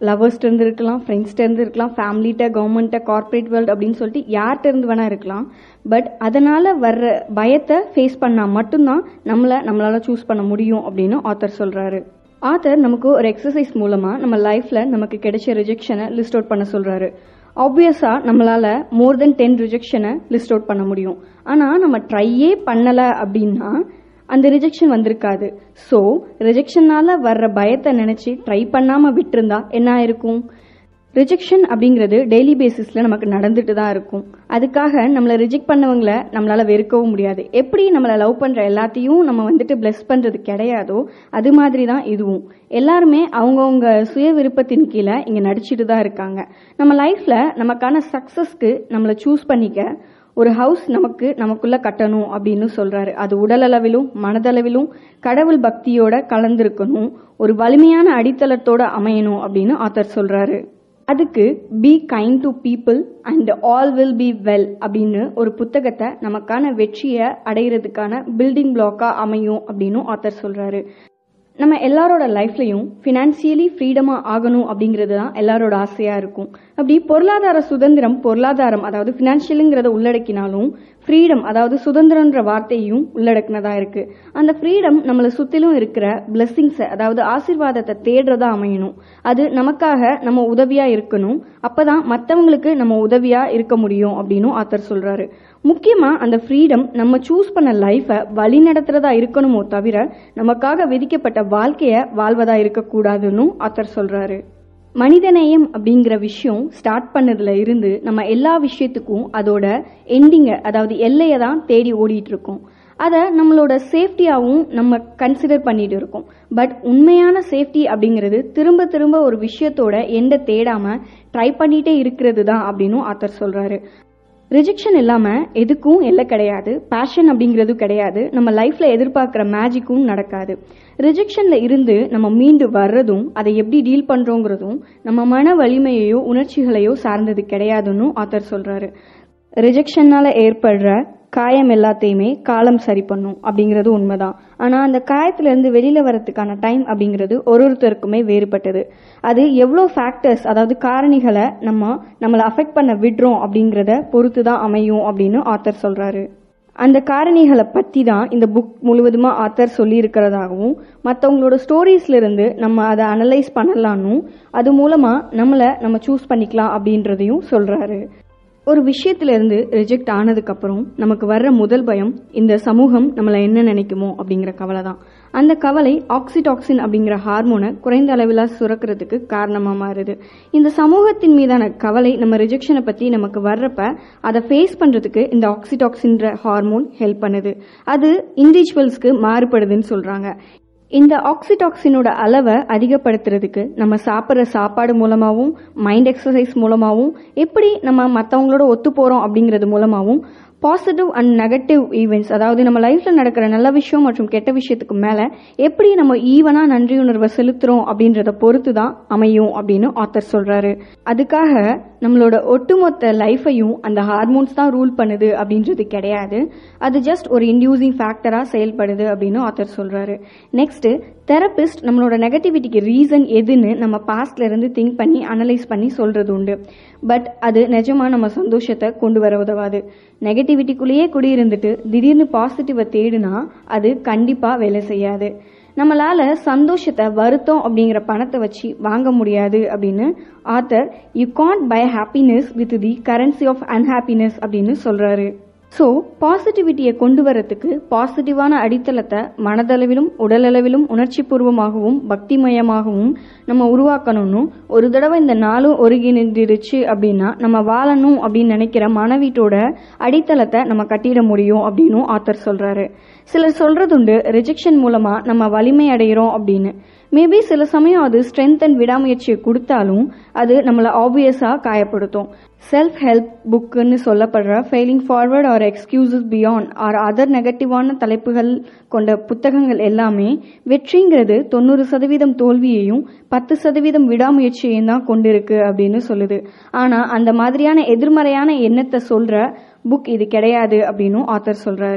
லவர்ஸ்ட்டு இருந்து இருக்கலாம் ஃப்ரெண்ட்ஸ்ட்டு இருந்து இருக்கலாம் ஃபேமிலிட்ட கவர்மெண்ட்ட கார்ப்பரேட் வேர்ல்டு அப்படின்னு சொல்லிட்டு யார்கிட்ட இருந்து வேணா இருக்கலாம் பட் அதனால வர்ற பயத்தை ஃபேஸ் பண்ணால் மட்டும்தான் நம்மளை நம்மளால சூஸ் பண்ண முடியும் அப்படின்னு ஆத்தர் சொல்றாரு ஆத்தர் நமக்கு ஒரு எக்ஸசைஸ் மூலமா நம்ம லைஃப்ல நமக்கு கிடைச்ச ரிஜெக்ஷனை லிஸ்ட் அவுட் பண்ண சொல்றாரு ஆப்வியஸா நம்மளால மோர் தென் டென் ரிஜெக்ஷனை லிஸ்ட் அவுட் பண்ண முடியும் ஆனா நம்ம ட்ரையே பண்ணல அப்படின்னா அந்த ரிஜெக்ஷன் வந்திருக்காது ஸோ ரிஜெக்ஷனால வர்ற பயத்தை நினைச்சு ட்ரை பண்ணாம விட்டிருந்தா என்ன ஆயிருக்கும் ரிஜெக்ஷன் அப்படிங்கிறது டெய்லி பேசிஸில் நமக்கு நடந்துட்டு தான் இருக்கும் அதுக்காக நம்மளை ரிஜெக்ட் பண்ணவங்கள நம்மளால வெறுக்கவும் முடியாது எப்படி நம்மளை லவ் பண்ணுற எல்லாத்தையும் நம்ம வந்துட்டு பிளெஸ் பண்ணுறது கிடையாதோ அது மாதிரி தான் இதுவும் எல்லாருமே அவங்கவுங்க சுய விருப்பத்தின் கீழே இங்கே நடிச்சிட்டு தான் இருக்காங்க நம்ம லைஃப்பில் நமக்கான சக்ஸஸ்க்கு நம்மளை சூஸ் பண்ணிக்க ஒரு ஹவுஸ் நமக்கு நமக்குள்ள கட்டணும் அப்படின்னு சொல்றாரு அது உடலளவிலும் மனதளவிலும் கடவுள் பக்தியோட கலந்திருக்கணும் ஒரு வலிமையான அடித்தளத்தோட அமையணும் அப்படின்னு ஆத்தர் சொல்றாரு அதுக்கு be kind to people and all will be well அப்படின்னு ஒரு புத்தகத்தை நமக்கான வெற்றியை அடையிறதுக்கான பில்டிங் பிளாக்கா அமையும் அப்படின்னு ஆத்தர் சொல்றாரு நம்ம எல்லாரோட லைஃப்லையும் ஃபினான்சியலி ஃப்ரீடமாக ஆகணும் அப்படிங்கிறது தான் எல்லாரோட ஆசையாக இருக்கும் அப்படி பொருளாதார சுதந்திரம் பொருளாதாரம் அதாவது ஃபினான்ஷியலுங்கிறத உள்ளடக்கினாலும் ஃப்ரீடம் அதாவது சுதந்திரன்ற வார்த்தையும் உள்ளடக்கினதா இருக்கு அந்த ஃப்ரீடம் நம்மளை சுற்றிலும் இருக்கிற பிளெஸ்ஸிங்ஸை அதாவது ஆசீர்வாதத்தை தேடுறதா அமையணும் அது நமக்காக நம்ம உதவியாக இருக்கணும் அப்பதான் மற்றவங்களுக்கு நம்ம உதவியாக இருக்க முடியும் அப்படின்னு ஆத்தர் சொல்றாரு முக்கியமாக அந்த ஃப்ரீடம் நம்ம சூஸ் பண்ண லைஃப்பை வழி நடத்துறதா இருக்கணுமோ தவிர நமக்காக விதிக்கப்பட்ட வாழ்க்கையை வாழ்வதா இருக்கக்கூடாதுன்னு ஆத்தர் சொல்றாரு மனிதநேயம் அப்படிங்கிற விஷயம் ஸ்டார்ட் பண்ணதுல இருந்து நம்ம எல்லா விஷயத்துக்கும் அதோட எண்டிங்கை அதாவது எல்லையை தான் தேடி ஓடிட்டு இருக்கோம் அதை நம்மளோட சேஃப்டியாகவும் நம்ம கன்சிடர் பண்ணிட்டு இருக்கோம் பட் உண்மையான சேஃப்டி அப்படிங்கிறது திரும்ப திரும்ப ஒரு விஷயத்தோட எண்டை தேடாம ட்ரை பண்ணிட்டே இருக்கிறது தான் அப்படின்னு ஆத்தர் சொல்றாரு ரிஜெக்ஷன் இல்லாமல் எதுக்கும் எல்லை கிடையாது பேஷன் அப்படிங்கிறது கிடையாது நம்ம லைஃப்பில் எதிர்பார்க்குற மேஜிக்கும் நடக்காது ரிஜெக்ஷனில் இருந்து நம்ம மீண்டு வர்றதும் அதை எப்படி டீல் பண்ணுறோங்கிறதும் நம்ம மன வலிமையையோ உணர்ச்சிகளையோ சார்ந்தது கிடையாதுன்னு ஆத்தர் சொல்கிறாரு ரிஜெக்ஷனால் ஏற்படுற காயம் எல்லாத்தையுமே காலம் சரி பண்ணும் அப்படிங்கிறது உண்மைதான் ஆனால் அந்த காயத்திலேருந்து வெளியில் வரதுக்கான டைம் அப்படிங்கிறது ஒரு ஒருத்தருக்குமே வேறுபட்டது அது எவ்வளோ ஃபேக்டர்ஸ் அதாவது காரணிகளை நம்ம நம்மளை அஃபெக்ட் பண்ண விடுறோம் அப்படிங்கிறத பொறுத்து தான் அமையும் அப்படின்னு ஆத்தர் சொல்கிறாரு அந்த காரணிகளை பற்றி தான் இந்த புக் முழுவதுமாக ஆத்தர் சொல்லியிருக்கிறதாகவும் மற்றவங்களோட ஸ்டோரீஸ்லேருந்து நம்ம அதை அனலைஸ் பண்ணலான்னு அது மூலமாக நம்மளை நம்ம சூஸ் பண்ணிக்கலாம் அப்படின்றதையும் சொல்கிறாரு ஒரு விஷயத்திலிருந்து ரிஜெக்ட் ஆனதுக்கப்புறம் நமக்கு வர்ற முதல் பயம் இந்த சமூகம் நம்மளை என்ன நினைக்குமோ அப்படிங்கிற கவலை தான் அந்த கவலை ஆக்சிடாக்சின் அப்படிங்கிற ஹார்மோனை குறைந்த அளவில் சுரக்கிறதுக்கு காரணமாக மாறுது இந்த சமூகத்தின் மீதான கவலை நம்ம ரிஜெக்ஷனை பற்றி நமக்கு வர்றப்ப அதை ஃபேஸ் பண்ணுறதுக்கு இந்த ஆக்சிடாக்சின்ற ஹார்மோன் ஹெல்ப் பண்ணுது அது இண்டிவிஜுவல்ஸ்க்கு மாறுபடுதுன்னு சொல்கிறாங்க இந்த ஆக்சிடாக்சினோட அளவை அதிகப்படுத்துறதுக்கு நம்ம சாப்பிட்ற சாப்பாடு மூலமாகவும் மைண்ட் எக்ஸசைஸ் மூலமாகவும் எப்படி நம்ம மற்றவங்களோட ஒத்து போகிறோம் அப்படிங்கிறது மூலமாகவும் பாசிட்டிவ் அண்ட் நெகட்டிவ் ஈவெண்ட்ஸ் அதாவது நம்ம லைஃப்பில் நடக்கிற நல்ல விஷயம் மற்றும் கெட்ட விஷயத்துக்கு மேலே எப்படி நம்ம ஈவனாக நன்றியுணர்வை செலுத்துகிறோம் அப்படின்றத பொறுத்து தான் அமையும் அப்படின்னு ஆத்தர் சொல்கிறாரு அதுக்காக நம்மளோட ஒட்டுமொத்த லைஃபையும் அந்த ஹார்மோன்ஸ் தான் ரூல் பண்ணுது அப்படின்றது கிடையாது அது ஜஸ்ட் ஒரு இன்டியூசிங் ஃபேக்டராக செயல்படுது அப்படின்னு ஆத்தர் சொல்கிறாரு நெக்ஸ்ட்டு தெரபிஸ்ட் நம்மளோட நெகட்டிவிட்டிக்கு ரீசன் எதுன்னு நம்ம பாஸ்ட்ல இருந்து திங்க் பண்ணி அனலைஸ் பண்ணி சொல்றது உண்டு பட் அது நிஜமா நம்ம சந்தோஷத்தை கொண்டு வர உதவாது நெகட்டிவிட்டிக்குள்ளேயே குடியிருந்துட்டு திடீர்னு பாசிட்டிவை தேடுனா அது கண்டிப்பா வேலை செய்யாது நம்மளால சந்தோஷத்தை வருத்தம் அப்படிங்கிற பணத்தை வச்சு வாங்க முடியாது அப்படின்னு author you can't buy happiness with the currency of unhappiness அப்படின்னு சொல்றாரு ஸோ பாசிட்டிவிட்டியை கொண்டு வரத்துக்கு பாசிட்டிவான அடித்தளத்தை மனதளவிலும் உடலளவிலும் உணர்ச்சி பூர்வமாகவும் பக்திமயமாகவும் நம்ம உருவாக்கணும்னு ஒரு தடவை இந்த நாளும் ஒருங்கிணைந்துடுச்சு அப்படின்னா நம்ம வாழணும் அப்படின்னு நினைக்கிற மனவீட்டோட அடித்தளத்தை நம்ம கட்டிட முடியும் அப்படின்னும் ஆத்தர் சொல்றாரு சிலர் சொல்றதுண்டு ரிஜெக்ஷன் மூலமா நம்ம வலிமை அடைகிறோம் அப்படின்னு மேபி சில சமயம் அது ஸ்ட்ரென்த் அண்ட் விடாமுயற்சியை கொடுத்தாலும் அது நம்மளை ஆப்வியஸாக காயப்படுத்தும் செல்ஃப் ஹெல்ப் புக்குன்னு சொல்லப்படுற failing forward or excuses beyond or other நெகட்டிவான தலைப்புகள் கொண்ட புத்தகங்கள் எல்லாமே வெற்றிங்கிறது தொண்ணூறு சதவீதம் தோல்வியையும் பத்து சதவீதம் விடாமுயற்சியையும் தான் கொண்டிருக்கு அப்படின்னு சொல்லுது ஆனால் அந்த மாதிரியான எதிர்மறையான எண்ணத்தை சொல்கிற புக் இது கிடையாது அப்படின்னும் ஆத்தர் சொல்கிறாரு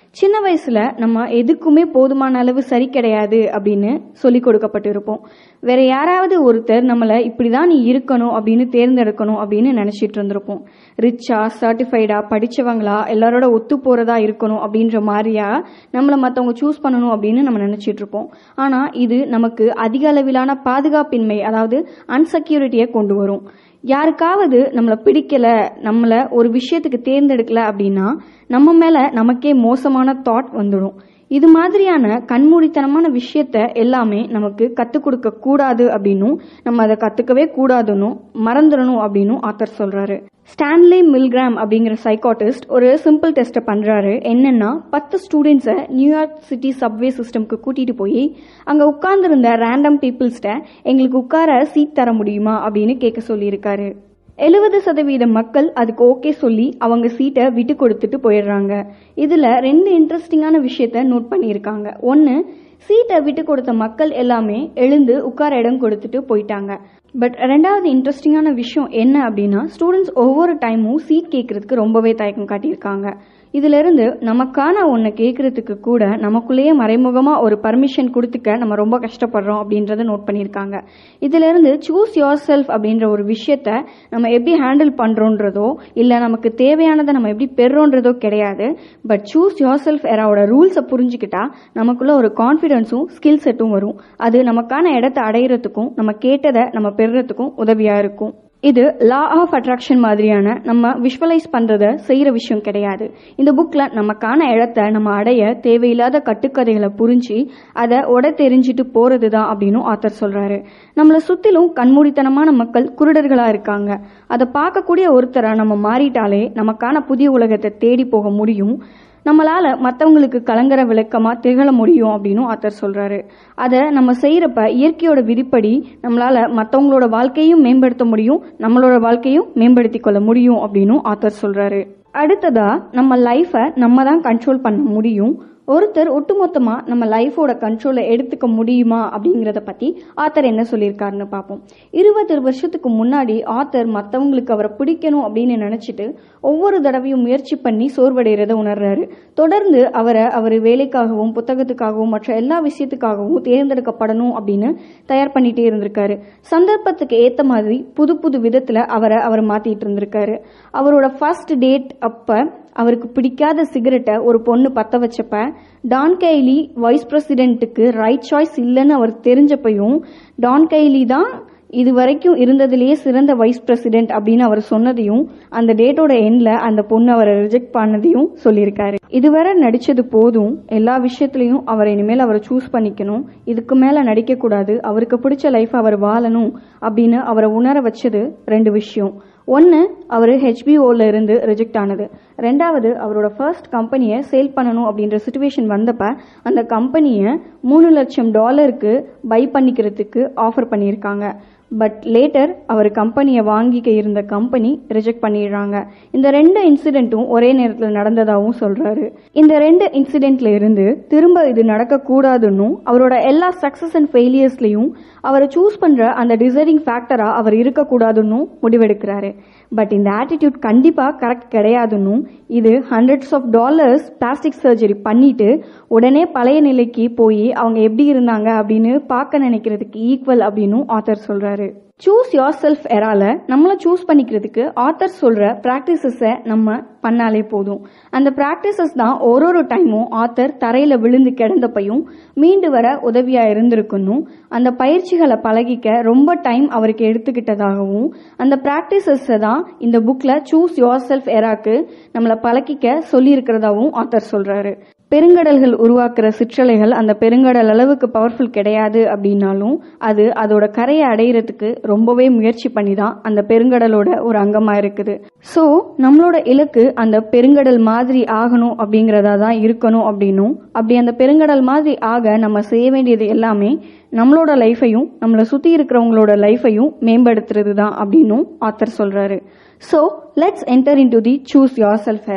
சின்ன வயசுல நம்ம எதுக்குமே போதுமான அளவு சரி கிடையாது அப்படின்னு சொல்லி கொடுக்கப்பட்டிருப்போம் வேற யாராவது ஒருத்தர் நம்மளை இப்படிதான் நீ இருக்கணும் அப்படின்னு தேர்ந்தெடுக்கணும் அப்படின்னு நினைச்சிட்டு இருந்திருப்போம் ரிச்சா சர்டிஃபைடா படிச்சவங்களா எல்லாரோட ஒத்து போறதா இருக்கணும் அப்படின்ற மாதிரியா நம்மளை மற்றவங்க சூஸ் பண்ணணும் அப்படின்னு நம்ம நினைச்சிட்டு இருப்போம் ஆனா இது நமக்கு அதிக அளவிலான பாதுகாப்பின்மை அதாவது அன்செக்யூரிட்டியை கொண்டு வரும் யாருக்காவது நம்மளை பிடிக்கல நம்மளை ஒரு விஷயத்துக்கு தேர்ந்தெடுக்கல அப்படின்னா நம்ம மேல நமக்கே மோசமான தாட் வந்துடும் இது மாதிரியான கண்மூடித்தனமான விஷயத்த எல்லாமே நமக்கு கற்றுக் கொடுக்க கூடாது அப்படின்னும் நம்ம அதை கற்றுக்கவே கூடாதுன்னும் மறந்துடணும் அப்படின்னும் ஆத்தர் சொல்றாரு ஸ்டான்லி மில்கிராம் அப்படிங்கிற சைக்காட்டிஸ்ட் ஒரு சிம்பிள் டெஸ்ட்டை பண்றாரு என்னன்னா பத்து ஸ்டூடெண்ட்ஸை நியூயார்க் சிட்டி சப்வே சிஸ்டம்க்கு கூட்டிட்டு போய் அங்க உட்கார்ந்திருந்த ரேண்டம் பீப்புள்ஸ்ட எங்களுக்கு உட்கார சீட் தர முடியுமா அப்படின்னு கேட்க சொல்லியிருக்காரு எழுபது சதவீத மக்கள் அதுக்கு ஓகே சொல்லி அவங்க சீட்டை விட்டு கொடுத்துட்டு போயிடுறாங்க இதுல ரெண்டு இன்ட்ரெஸ்டிங்கான விஷயத்த நோட் பண்ணியிருக்காங்க ஒன்று சீட்டை விட்டு கொடுத்த மக்கள் எல்லாமே எழுந்து உட்கார இடம் கொடுத்துட்டு போயிட்டாங்க பட் ரெண்டாவது இன்ட்ரெஸ்டிங்கான விஷயம் என்ன அப்படின்னா ஸ்டூடெண்ட்ஸ் ஒவ்வொரு டைமும் சீட் கேட்கறதுக்கு ரொம்பவே தயக்கம் காட்டியிருக்காங்க இதுல இருந்து நமக்கான ஒன்றை கேட்கறதுக்கு கூட நமக்குள்ளேயே மறைமுகமா ஒரு பர்மிஷன் கொடுத்துக்க நம்ம ரொம்ப கஷ்டப்படுறோம் அப்படின்றத நோட் பண்ணியிருக்காங்க இதுல இருந்து சூஸ் யோர் செல்ஃப் அப்படின்ற ஒரு விஷயத்த நம்ம எப்படி ஹேண்டில் பண்றோன்றதோ இல்ல நமக்கு தேவையானதை நம்ம எப்படி பெறோன்றதோ கிடையாது பட் சூஸ் யோர் செல்ஃப் எராவோட ரூல்ஸை புரிஞ்சுக்கிட்டா நமக்குள்ள ஒரு கான்ஃபிடென்ஸும் ஸ்கில் செட்டும் வரும் அது நமக்கான இடத்தை அடையிறதுக்கும் நம்ம கேட்டதை நம்ம பெறுறதுக்கும் உதவியா இருக்கும் இது லா ஆஃப் அட்ராக்ஷன் மாதிரியான நம்ம விஷுவலைஸ் பண்றத செய்யற விஷயம் கிடையாது இந்த புக்ல நமக்கான இடத்த நம்ம அடைய தேவையில்லாத கட்டுக்கதைகளை புரிஞ்சு அதை உட தெரிஞ்சிட்டு போறது தான் அப்படின்னு ஆத்தர் சொல்றாரு நம்மளை சுத்திலும் கண்மூடித்தனமான மக்கள் குருடர்களா இருக்காங்க அதை பார்க்கக்கூடிய ஒருத்தரா நம்ம மாறிட்டாலே நமக்கான புதிய உலகத்தை தேடி போக முடியும் நம்மளால மற்றவங்களுக்கு கலங்கர விளக்கமா திகழ முடியும் அப்படின்னு ஆத்தர் சொல்றாரு அதை நம்ம செய்யறப்ப இயற்கையோட விதிப்படி நம்மளால மற்றவங்களோட வாழ்க்கையும் மேம்படுத்த முடியும் நம்மளோட வாழ்க்கையும் மேம்படுத்திக் கொள்ள முடியும் அப்படின்னு ஆத்தர் சொல்றாரு அடுத்ததா நம்ம லைஃபை நம்ம தான் கண்ட்ரோல் பண்ண முடியும் ஒருத்தர் ஒட்டுமொத்தமா நம்ம லைஃபோட கண்ட்ரோலை எடுத்துக்க முடியுமா அப்படிங்கிறத பத்தி ஆத்தர் என்ன சொல்லியிருக்காருன்னு பார்ப்போம் இருபது வருஷத்துக்கு முன்னாடி ஆத்தர் மற்றவங்களுக்கு அவரை பிடிக்கணும் அப்படின்னு நினைச்சிட்டு ஒவ்வொரு தடவையும் முயற்சி பண்ணி சோர்வடைகிறத உணர்றாரு தொடர்ந்து அவரை அவர் வேலைக்காகவும் புத்தகத்துக்காகவும் மற்ற எல்லா விஷயத்துக்காகவும் தேர்ந்தெடுக்கப்படணும் அப்படின்னு தயார் பண்ணிட்டே இருந்திருக்காரு சந்தர்ப்பத்துக்கு ஏத்த மாதிரி புது புது விதத்துல அவரை அவர் மாத்திட்டு இருந்திருக்காரு அவரோட ஃபர்ஸ்ட் டேட் அப்ப அவருக்கு பிடிக்காத சிகரெட்டை ஒரு பொண்ணு பத்த வச்சப்ப டான் கைலி வைஸ் பிரசிடென்ட்டுக்கு ரைட் சாய்ஸ் இல்லைன்னு அவர் தெரிஞ்சப்பையும் டான் கைலி தான் இது வரைக்கும் இருந்ததுலேயே சிறந்த வைஸ் பிரசிடென்ட் அப்படின்னு அவர் சொன்னதையும் அந்த டேட்டோட எண்ட்ல அந்த பொண்ணு அவரை ரிஜெக்ட் பண்ணதையும் சொல்லியிருக்காரு இதுவரை நடிச்சது போதும் எல்லா விஷயத்துலையும் அவர் இனிமேல் அவரை சூஸ் பண்ணிக்கணும் இதுக்கு மேல நடிக்க கூடாது அவருக்கு பிடிச்ச லைஃப் அவர் வாழணும் அப்படின்னு அவரை உணர வச்சது ரெண்டு விஷயம் ஒன்று அவர் ஹெச்பிஓல இருந்து ரிஜெக்ட் ஆனது ரெண்டாவது அவரோட ஃபர்ஸ்ட் கம்பெனியை சேல் பண்ணணும் அப்படின்ற சுச்சுவேஷன் வந்தப்ப அந்த கம்பெனியை மூணு லட்சம் டாலருக்கு பை பண்ணிக்கிறதுக்கு ஆஃபர் பண்ணியிருக்காங்க பட் லேட்டர் அவர் கம்பெனியை வாங்கிக்க இருந்த கம்பெனி ரிஜெக்ட் பண்ணிடுறாங்க இந்த ரெண்டு இன்சிடென்ட்டும் ஒரே நேரத்தில் நடந்ததாகவும் சொல்றாரு இந்த ரெண்டு இன்சிடென்ட்ல இருந்து திரும்ப இது நடக்கக்கூடாதுன்னும் அவரோட எல்லா சக்சஸ் அண்ட் ஃபெயிலியர்ஸ்லையும் அவரை சூஸ் பண்ற அந்த டிசைடிங் ஃபேக்டரா அவர் இருக்கக்கூடாதுன்னும் முடிவெடுக்கிறாரு பட் இந்த ஆட்டிடியூட் கண்டிப்பா கரெக்ட் கிடையாதுன்னும் இது hundreds of dollars plastic surgery பண்ணிட்டு உடனே பழைய நிலைக்கு போய் அவங்க எப்படி இருந்தாங்க அப்படின்னு பார்க்க நினைக்கிறதுக்கு ஈக்குவல் அப்படின்னும் ஆத்தர் சொல்றாரு சூஸ் யோர் செல்ஃப் எரால நம்மளை சூஸ் பண்ணிக்கிறதுக்கு ஆத்தர் சொல்ற ப்ராக்டிசஸை நம்ம பண்ணாலே போதும் அந்த ப்ராக்டிசஸ் தான் ஒரு ஒரு டைமும் ஆத்தர் தரையில விழுந்து கிடந்தப்பையும் மீண்டு வர உதவியா இருந்திருக்கணும் அந்த பயிற்சிகளை பழகிக்க ரொம்ப டைம் அவருக்கு எடுத்துக்கிட்டதாகவும் அந்த ப்ராக்டிசஸை தான் இந்த புக்ல சூஸ் யோர் செல்ஃப் எராக்கு நம்மளை பழகிக்க சொல்லியிருக்கிறதாவும் ஆத்தர் சொல்றாரு பெருங்கடல்கள் உருவாக்குற சிற்றலைகள் அந்த பெருங்கடல் அளவுக்கு பவர்ஃபுல் கிடையாது அப்படின்னாலும் அது அதோட கரையை அடையிறதுக்கு ரொம்பவே முயற்சி பண்ணி தான் அந்த பெருங்கடலோட ஒரு அங்கமா இருக்குது ஸோ நம்மளோட இலக்கு அந்த பெருங்கடல் மாதிரி ஆகணும் அப்படிங்கிறதா தான் இருக்கணும் அப்படின்னும் அப்படி அந்த பெருங்கடல் மாதிரி ஆக நம்ம செய்ய வேண்டியது எல்லாமே நம்மளோட லைஃபையும் நம்மளை சுற்றி இருக்கிறவங்களோட லைஃபையும் மேம்படுத்துறது தான் அப்படின்னும் ஆத்தர் சொல்றாரு so let's enter into the choose yourself ஹெரா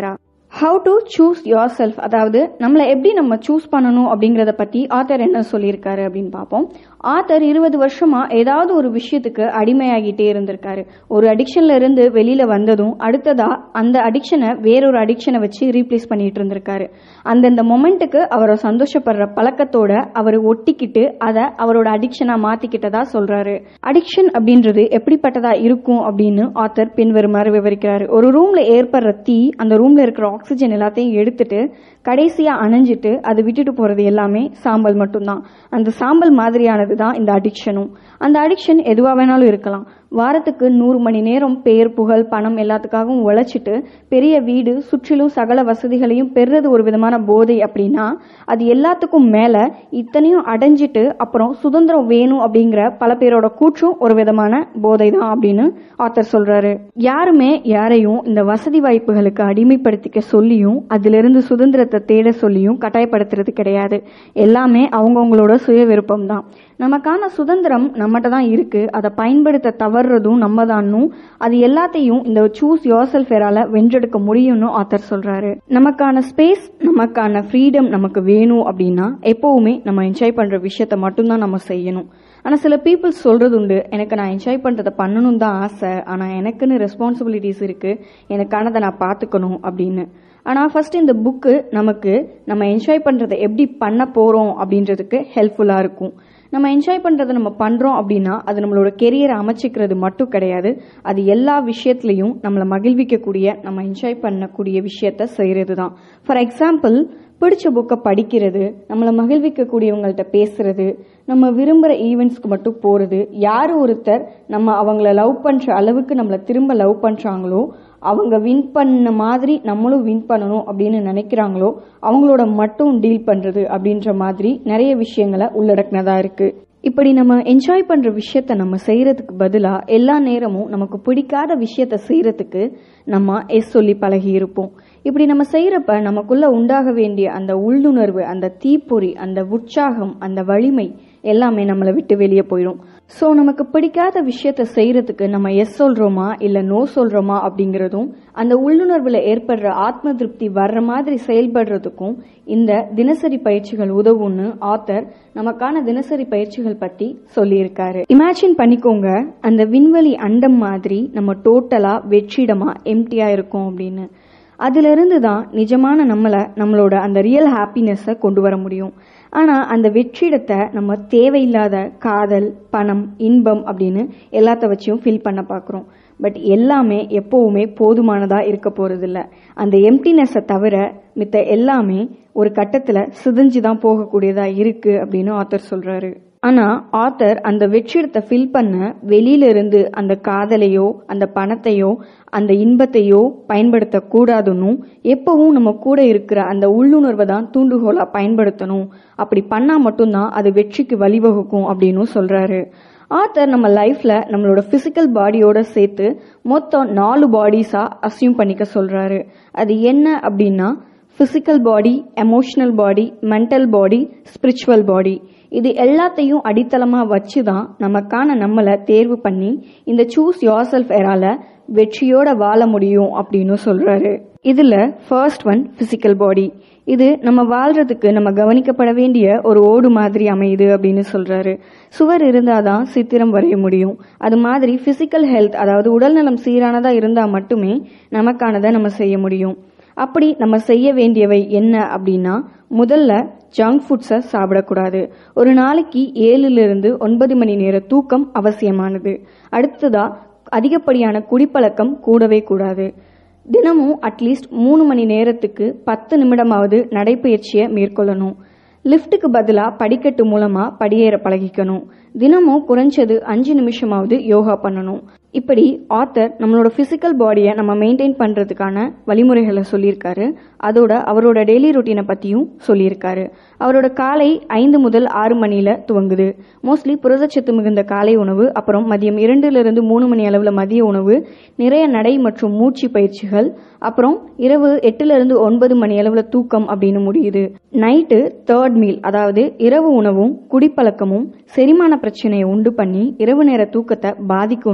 how to choose yourself அதாவது நம்மளை எப்படி நம்ம சூஸ் பண்ணணும் அப்படிங்கிறத பற்றி ஆத்தர் என்ன சொல்லியிருக்காரு அப்படின்னு பார்ப்போம் ஆத்தர் இருபது வருஷமா ஏதாவது ஒரு விஷயத்துக்கு அடிமையாகிட்டே இருந்திருக்காரு ஒரு அடிக்ஷன்ல இருந்து வெளியில வந்ததும் அடுத்ததா அந்த அடிக்ஷனை வேறொரு அடிக்ஷனை வச்சு ரீப்ளேஸ் பண்ணிட்டு இருந்திருக்காரு அந்தந்த மொமெண்ட்டுக்கு அவரை சந்தோஷப்படுற பழக்கத்தோட அவர் ஒட்டிக்கிட்டு அதை அவரோட அடிக்ஷனா மாத்திக்கிட்டதா சொல்றாரு அடிக்ஷன் அப்படின்றது எப்படிப்பட்டதா இருக்கும் அப்படின்னு ஆத்தர் பின்வருமாறு விவரிக்கிறாரு ஒரு ரூம்ல ஏற்படுற தீ அந்த ரூம்ல இருக்கிற ஆக்சிஜன் எல்லாத்தையும் எடுத்துட்டு கடைசியா அணைஞ்சிட்டு அது விட்டுட்டு போறது எல்லாமே சாம்பல் மட்டும்தான் அந்த சாம்பல் மாதிரியானது தான் இந்த அடிக்ஷனும் அந்த அடிக்ஷன் எதுவா வேணாலும் இருக்கலாம் வாரத்துக்கு நூறு மணி நேரம் பேர் புகழ் பணம் எல்லாத்துக்காகவும் உழைச்சிட்டு பெரிய வீடு சுற்றிலும் சகல வசதிகளையும் பெறுறது ஒரு விதமான போதை அப்படின்னா அது எல்லாத்துக்கும் மேல இத்தனையும் அடைஞ்சிட்டு அப்புறம் சுதந்திரம் வேணும் அப்படிங்கிற பல பேரோட கூற்றும் ஒரு விதமான போதை தான் அப்படின்னு ஆத்தர் சொல்றாரு யாருமே யாரையும் இந்த வசதி வாய்ப்புகளுக்கு அடிமைப்படுத்திக்க சொல்லியும் அதிலிருந்து சுதந்திரத்தை தேட சொல்லியும் கட்டாயப்படுத்துறது கிடையாது எல்லாமே அவங்கவுங்களோட சுய விருப்பம் தான் நமக்கான சுதந்திரம் நம்மகிட்ட தான் இருக்கு அதை பயன்படுத்த தவறுறதும் நம்ம தானும் அது எல்லாத்தையும் இந்த சூஸ் யோர் செல்ஃபேரால வென்றெடுக்க முடியும்னு ஆத்தர் சொல்றாரு நமக்கான ஸ்பேஸ் நமக்கான ஃப்ரீடம் நமக்கு வேணும் அப்படின்னா எப்பவுமே நம்ம என்ஜாய் பண்ற விஷயத்த மட்டும்தான் நம்ம செய்யணும் ஆனா சில பீப்புள்ஸ் சொல்றது உண்டு எனக்கு நான் என்ஜாய் பண்றதை பண்ணணும் தான் ஆசை ஆனா எனக்குன்னு ரெஸ்பான்சிபிலிட்டிஸ் இருக்கு எனக்கானதை நான் பார்த்துக்கணும் அப்படின்னு ஆனால் ஃபர்ஸ்ட் இந்த புக்கு நமக்கு நம்ம என்ஜாய் பண்ணுறதை எப்படி பண்ண போகிறோம் அப்படின்றதுக்கு ஹெல்ப்ஃபுல்லாக இருக்கும் நம்ம என்ஜாய் பண்ணுறதை நம்ம பண்ணுறோம் அப்படின்னா அது நம்மளோட கெரியரை அமைச்சிக்கிறது மட்டும் கிடையாது அது எல்லா விஷயத்துலையும் நம்மளை மகிழ்விக்கக்கூடிய நம்ம என்ஜாய் பண்ணக்கூடிய விஷயத்த செய்கிறது தான் ஃபார் எக்ஸாம்பிள் பிடிச்ச புக்கை படிக்கிறது நம்மளை மகிழ்விக்கக்கூடியவங்கள்ட்ட பேசுறது நம்ம விரும்புகிற ஈவெண்ட்ஸ்க்கு மட்டும் போகிறது யார் ஒருத்தர் நம்ம அவங்கள லவ் பண்ணுற அளவுக்கு நம்மளை திரும்ப லவ் பண்ணுறாங்களோ அவங்க வின் பண்ண மாதிரி நம்மளும் வின் பண்ணணும் அப்படின்னு நினைக்கிறாங்களோ அவங்களோட மட்டும் டீல் பண்ணுறது அப்படின்ற மாதிரி நிறைய விஷயங்களை உள்ளடக்கினதா இருக்கு இப்படி நம்ம என்ஜாய் பண்ற விஷயத்த நம்ம செய்யறதுக்கு பதிலா எல்லா நேரமும் நமக்கு பிடிக்காத விஷயத்த செய்யறதுக்கு நம்ம எஸ் சொல்லி பழகி இருப்போம் இப்படி நம்ம செய்யறப்ப நமக்குள்ள உண்டாக வேண்டிய அந்த உள்ளுணர்வு அந்த தீப்பொறி அந்த உற்சாகம் அந்த வலிமை எல்லாமே நம்மளை விட்டு வெளியே போயிடும் ஸோ நமக்கு பிடிக்காத விஷயத்த செய்யறதுக்கு நம்ம எஸ் சொல்றோமா இல்ல நோ சொல்றோமா அப்படிங்கிறதும் அந்த உள்ளுணர்வுல ஏற்படுற ஆத்ம திருப்தி வர்ற மாதிரி செயல்படுறதுக்கும் இந்த தினசரி பயிற்சிகள் உதவும்னு ஆத்தர் நமக்கான தினசரி பயிற்சிகள் பத்தி சொல்லியிருக்காரு இமேஜின் பண்ணிக்கோங்க அந்த விண்வெளி அண்டம் மாதிரி நம்ம டோட்டலா வெற்றிடமா எம்டியா இருக்கும் அப்படின்னு அதுல இருந்து தான் நிஜமான நம்மளை நம்மளோட அந்த ரியல் ஹாப்பினஸை கொண்டு வர முடியும் ஆனா அந்த வெற்றிடத்தை நம்ம தேவையில்லாத காதல் பணம் இன்பம் அப்படின்னு எல்லாத்த வச்சும் ஃபில் பண்ண பார்க்குறோம் பட் எல்லாமே எப்பவுமே போதுமானதா இருக்க போறதில்ல அந்த எம்டினஸை தவிர மித்த எல்லாமே ஒரு கட்டத்துல சிதைஞ்சு தான் போகக்கூடியதா இருக்கு அப்படின்னு ஆத்தர் சொல்றாரு ஆனா ஆத்தர் அந்த வெற்றிடத்தை ஃபில் பண்ண வெளியில இருந்து அந்த காதலையோ அந்த பணத்தையோ அந்த இன்பத்தையோ பயன்படுத்த கூடாதுன்னு எப்பவும் நம்ம கூட இருக்கிற அந்த உள்ளுணர்வை தான் தூண்டுகோலா பயன்படுத்தணும் அப்படி பண்ணா மட்டும்தான் அது வெற்றிக்கு வழிவகுக்கும் அப்படின்னு சொல்றாரு ஆத்தர் நம்ம லைஃப்ல நம்மளோட பிசிக்கல் பாடியோட சேர்த்து மொத்தம் நாலு பாடிஸா அசியூம் பண்ணிக்க சொல்றாரு அது என்ன அப்படின்னா physical body emotional body mental body spiritual body இது எல்லாத்தையும் அடித்தளமா வச்சு தான் நமக்கான நம்மளை தேர்வு பண்ணி இந்த சூஸ் யோர் செல்ஃப் எரால வெற்றியோட வாழ முடியும் அப்படின்னு சொல்றாரு இதுல ஃபர்ஸ்ட் ஒன் பிசிக்கல் பாடி இது நம்ம வாழ்றதுக்கு நம்ம கவனிக்கப்பட வேண்டிய ஒரு ஓடு மாதிரி அமையுது அப்படின்னு சொல்றாரு சுவர் இருந்தாதான் சித்திரம் வரைய முடியும் அது மாதிரி பிசிக்கல் ஹெல்த் அதாவது உடல்நலம் சீரானதா இருந்தா மட்டுமே நமக்கானதை நம்ம செய்ய முடியும் அப்படி நம்ம செய்ய வேண்டியவை என்ன அப்படின்னா முதல்ல ஜங்க் ஃபுட்ஸை சாப்பிடக்கூடாது ஒரு நாளைக்கு ஏழுலேருந்து ஒன்பது மணி நேர தூக்கம் அவசியமானது அடுத்ததா அதிகப்படியான குடிப்பழக்கம் கூடவே கூடாது தினமும் அட்லீஸ்ட் மூணு மணி நேரத்துக்கு பத்து நிமிடமாவது நடைப்பயிற்சியை மேற்கொள்ளணும் லிஃப்ட்டுக்கு பதிலாக படிக்கட்டு மூலமாக படியேற பழகிக்கணும் தினமும் குறைஞ்சது அஞ்சு நிமிஷமாவது யோகா பண்ணணும் இப்படி ஆத்தர் நம்மளோட ஃபிசிக்கல் பாடியை நம்ம மெயின்டைன் பண்ணுறதுக்கான வழிமுறைகளை சொல்லியிருக்காரு அதோட அவரோட டெய்லி ரொட்டீனை பற்றியும் சொல்லியிருக்காரு அவரோட காலை ஐந்து முதல் ஆறு மணியில் துவங்குது மோஸ்ட்லி புரதச்சத்து மிகுந்த காலை உணவு அப்புறம் மதியம் இரண்டுலேருந்து மூணு மணி அளவில் மதிய உணவு நிறைய நடை மற்றும் மூச்சு பயிற்சிகள் அப்புறம் இரவு எட்டுலேருந்து ஒன்பது மணி அளவில் தூக்கம் அப்படின்னு முடியுது நைட்டு தேர்ட் மீல் அதாவது இரவு உணவும் குடிப்பழக்கமும் செரிமான பிரச்சனையை உண்டு பண்ணி இரவு நேர தூக்கத்தை பாதிக்கும்னு சொல்றாரு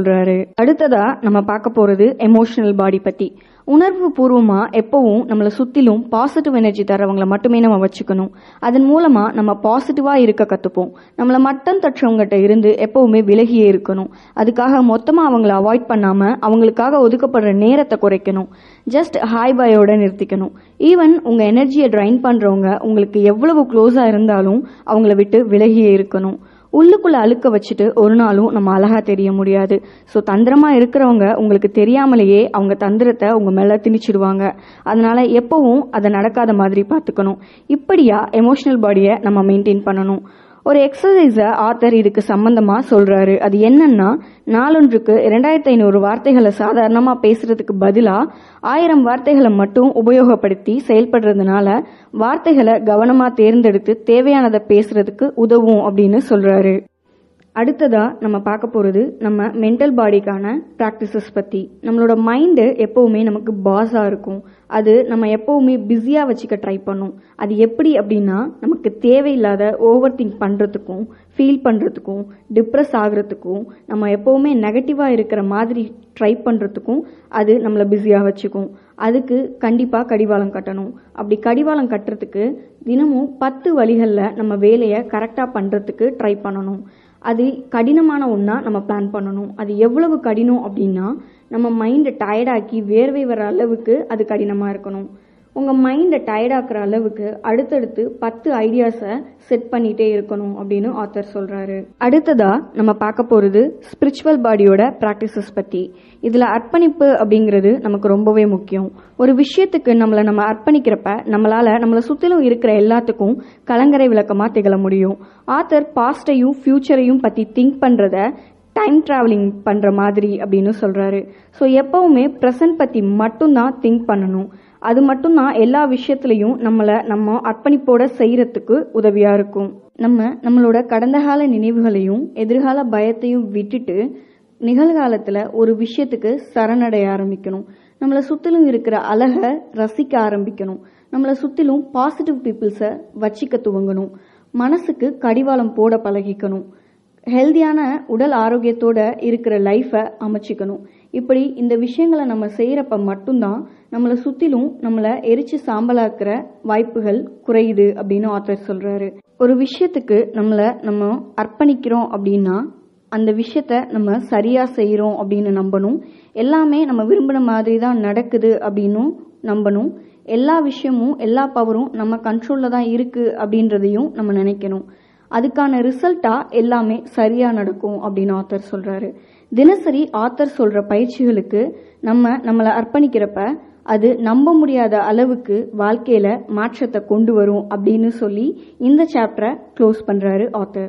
சொல்றாரு அடுத்ததா நம்ம பார்க்க போறது எமோஷனல் பாடி பத்தி உணர்வு பூர்வமா எப்பவும் நம்மளை சுத்திலும் பாசிட்டிவ் எனர்ஜி தரவங்களை மட்டுமே நம்ம வச்சுக்கணும் அதன் மூலமா நம்ம பாசிட்டிவா இருக்க கத்துப்போம் நம்மள மட்டம் தட்டுறவங்ககிட்ட இருந்து எப்பவுமே விலகியே இருக்கணும் அதுக்காக மொத்தமா அவங்கள அவாய்ட் பண்ணாம அவங்களுக்காக ஒதுக்கப்படுற நேரத்தை குறைக்கணும் ஜஸ்ட் ஹாய் பாயோட நிறுத்திக்கணும் ஈவன் உங்க எனர்ஜியை ட்ரைன் பண்றவங்க உங்களுக்கு எவ்வளவு க்ளோஸா இருந்தாலும் அவங்கள விட்டு விலகியே இருக்கணும் உள்ளுக்குள்ள அழுக்க வச்சுட்டு ஒரு நாளும் நம்ம அழகா தெரிய முடியாது ஸோ தந்திரமா இருக்கிறவங்க உங்களுக்கு தெரியாமலேயே அவங்க தந்திரத்தை உங்க மேல திணிச்சிடுவாங்க அதனால எப்பவும் அதை நடக்காத மாதிரி பார்த்துக்கணும் இப்படியா எமோஷனல் பாடியை நம்ம மெயின்டைன் பண்ணணும் ஒரு எக்ஸசைஸை ஆத்தர் இதுக்கு சம்பந்தமா சொல்றாரு அது என்னன்னா நாளொன்றுக்கு இரண்டாயிரத்தி ஐநூறு வார்த்தைகளை சாதாரணமா பேசுறதுக்கு பதிலா ஆயிரம் வார்த்தைகளை மட்டும் உபயோகப்படுத்தி செயல்படுறதுனால வார்த்தைகளை கவனமா தேர்ந்தெடுத்து தேவையானதை பேசுறதுக்கு உதவும் அப்படின்னு சொல்றாரு அடுத்ததா நம்ம பார்க்க போறது நம்ம மென்டல் பாடிக்கான ப்ராக்டிசஸ் பத்தி நம்மளோட மைண்டு எப்பவுமே நமக்கு பாஸா இருக்கும் அது நம்ம எப்பவுமே பிஸியா வச்சுக்க ட்ரை பண்ணும் அது எப்படி அப்படின்னா நமக்கு தேவையில்லாத ஓவர் திங்க் பண்றதுக்கும் ஃபீல் பண்றதுக்கும் டிப்ரெஸ் ஆகுறதுக்கும் நம்ம எப்பவுமே நெகட்டிவா இருக்கிற மாதிரி ட்ரை பண்றதுக்கும் அது நம்மளை பிஸியா வச்சுக்கும் அதுக்கு கண்டிப்பா கடிவாளம் கட்டணும் அப்படி கடிவாளம் கட்டுறதுக்கு தினமும் பத்து வழிகளில் நம்ம வேலையை கரெக்டாக பண்ணுறதுக்கு ட்ரை பண்ணணும் அது கடினமான ஒன்றா நம்ம பிளான் பண்ணணும் அது எவ்வளவு கடினம் அப்படின்னா நம்ம மைண்டை டயர்டாக்கி வேர்வை வர அளவுக்கு அது கடினமாக இருக்கணும் உங்கள் மைண்டை டயர்டாக்குற அளவுக்கு அடுத்தடுத்து பத்து ஐடியாஸை செட் பண்ணிகிட்டே இருக்கணும் அப்படின்னு ஆத்தர் சொல்கிறாரு அடுத்ததா நம்ம பார்க்க போகிறது ஸ்பிரிச்சுவல் பாடியோட ப்ராக்டிசஸ் பற்றி இதில் அர்ப்பணிப்பு அப்படிங்கிறது நமக்கு ரொம்பவே முக்கியம் ஒரு விஷயத்துக்கு நம்மளை நம்ம அர்ப்பணிக்கிறப்ப நம்மளால் நம்மளை சுற்றிலும் இருக்கிற எல்லாத்துக்கும் கலங்கரை விளக்கமாக திகழ முடியும் ஆத்தர் பாஸ்டையும் ஃப்யூச்சரையும் பற்றி திங்க் பண்ணுறத டைம் ட்ராவலிங் பண்ணுற மாதிரி அப்படின்னு சொல்கிறாரு ஸோ எப்போவுமே ப்ரெசன்ட் பற்றி மட்டும்தான் திங்க் பண்ணணும் அது மட்டும்தான் எல்லா விஷயத்துலையும் நம்மளை நம்ம அர்ப்பணிப்போட செய்யறதுக்கு உதவியா இருக்கும் நம்ம நம்மளோட கடந்த கால நினைவுகளையும் எதிர்கால பயத்தையும் விட்டுட்டு நிகழ்காலத்துல ஒரு விஷயத்துக்கு சரணடைய ஆரம்பிக்கணும் நம்மளை சுத்திலும் இருக்கிற அழகை ரசிக்க ஆரம்பிக்கணும் நம்மளை சுத்திலும் பாசிட்டிவ் பீப்புள்ஸை வச்சிக்க துவங்கணும் மனசுக்கு கடிவாளம் போட பழகிக்கணும் ஹெல்தியான உடல் ஆரோக்கியத்தோட இருக்கிற லைஃப்பை அமைச்சிக்கணும் இப்படி இந்த விஷயங்களை நம்ம செய்கிறப்ப மட்டும்தான் நம்மளை சுற்றிலும் நம்மளை எரிச்சு சாம்பலாக்குற வாய்ப்புகள் குறையுது அப்படின்னு ஆத்தர் சொல்கிறாரு ஒரு விஷயத்துக்கு நம்மளை நம்ம அர்ப்பணிக்கிறோம் அப்படின்னா அந்த விஷயத்த நம்ம சரியாக செய்கிறோம் அப்படின்னு நம்பணும் எல்லாமே நம்ம விரும்பின மாதிரி தான் நடக்குது அப்படின்னும் நம்பணும் எல்லா விஷயமும் எல்லா பவரும் நம்ம கண்ட்ரோலில் தான் இருக்குது அப்படின்றதையும் நம்ம நினைக்கணும் அதுக்கான ரிசல்ட்டா எல்லாமே சரியா நடக்கும் அப்படின்னு ஆத்தர் சொல்றாரு தினசரி ஆத்தர் சொல்ற பயிற்சிகளுக்கு நம்ம நம்மளை அர்ப்பணிக்கிறப்ப அது நம்ப முடியாத அளவுக்கு வாழ்க்கையில மாற்றத்தை கொண்டு வரும் அப்படின்னு சொல்லி இந்த சாப்டரை க்ளோஸ் பண்றாரு ஆத்தர்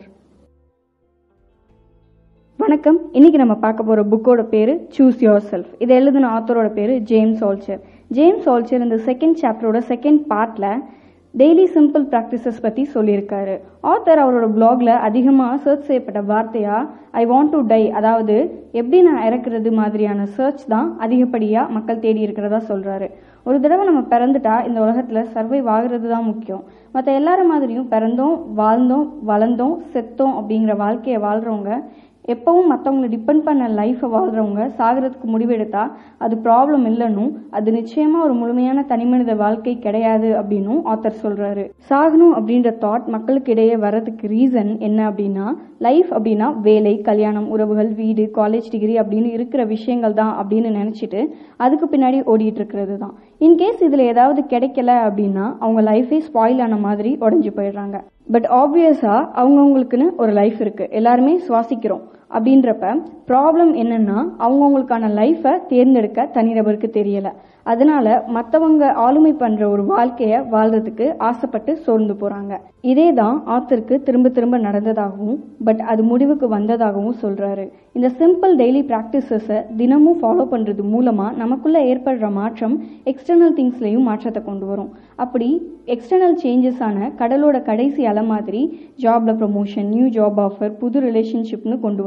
வணக்கம் இன்னைக்கு நம்ம பார்க்க போற புக்கோட பேரு சூஸ் யோர் செல்ஃப் இதை எழுதின ஆத்தரோட பேரு ஜேம்ஸ் ஆல்ச்சர் ஜேம்ஸ் ஆல்ச்சர் இந்த செகண்ட் சாப்டரோட செகண்ட் பார்ட்ல டெய்லி சிம்பிள் ப்ராக்டிசஸ் பற்றி சொல்லியிருக்காரு ஆத்தர் அவரோட பிளாக்ல அதிகமாக சர்ச் செய்யப்பட்ட வார்த்தையா ஐ வாண்ட் டு டை அதாவது எப்படி நான் இறக்குறது மாதிரியான சர்ச் தான் அதிகப்படியாக மக்கள் தேடி இருக்கிறதா சொல்கிறாரு ஒரு தடவை நம்ம பிறந்துட்டா இந்த உலகத்தில் சர்வைவ் ஆகுறது தான் முக்கியம் மற்ற எல்லார மாதிரியும் பிறந்தோம் வாழ்ந்தோம் வளர்ந்தோம் செத்தோம் அப்படிங்கிற வாழ்க்கையை வாழ்கிறவங்க எப்பவும் மற்றவங்களை டிபெண்ட் பண்ண லைஃப்பை வாழ்கிறவங்க சாகிறதுக்கு முடிவெடுத்தா அது ப்ராப்ளம் இல்லைன்னும் அது நிச்சயமாக ஒரு முழுமையான தனிமனித வாழ்க்கை கிடையாது அப்படின்னும் ஆத்தர் சொல்கிறாரு சாகணும் அப்படின்ற தாட் மக்களுக்கு இடையே வர்றதுக்கு ரீசன் என்ன அப்படின்னா லைஃப் அப்படின்னா வேலை கல்யாணம் உறவுகள் வீடு காலேஜ் டிகிரி அப்படின்னு இருக்கிற விஷயங்கள் தான் அப்படின்னு நினச்சிட்டு அதுக்கு பின்னாடி ஓடிட்டு இருக்கிறது தான் இன்கேஸ் இதில் ஏதாவது கிடைக்கல அப்படின்னா அவங்க லைஃபே ஸ்பாயில் ஆன மாதிரி உடஞ்சி போயிடுறாங்க பட் ஆப்வியஸாக அவங்கவுங்களுக்குன்னு ஒரு லைஃப் இருக்குது எல்லாருமே சுவாசிக்கிறோம் அப்படின்றப்ப ப்ராப்ளம் என்னன்னா அவங்கவுங்களுக்கான லைஃப்பை தேர்ந்தெடுக்க தனிநபருக்கு தெரியல அதனால மற்றவங்க ஆளுமை பண்ற ஒரு வாழ்க்கைய வாழ்றதுக்கு ஆசைப்பட்டு சோர்ந்து போறாங்க இதே தான் ஆத்தருக்கு திரும்ப திரும்ப நடந்ததாகவும் பட் அது முடிவுக்கு வந்ததாகவும் சொல்றாரு இந்த சிம்பிள் டெய்லி ப்ராக்டிசஸை தினமும் ஃபாலோ பண்றது மூலமா நமக்குள்ள ஏற்படுற மாற்றம் எக்ஸ்டர்னல் திங்ஸ்லயும் மாற்றத்தை கொண்டு வரும் அப்படி எக்ஸ்டர்னல் சேஞ்சஸ் ஆன கடலோட கடைசி அலை மாதிரி ஜாப்ல ப்ரொமோஷன் நியூ ஜாப் ஆஃபர் புது ரிலேஷன்ஷிப்னு கொண்டு வரும்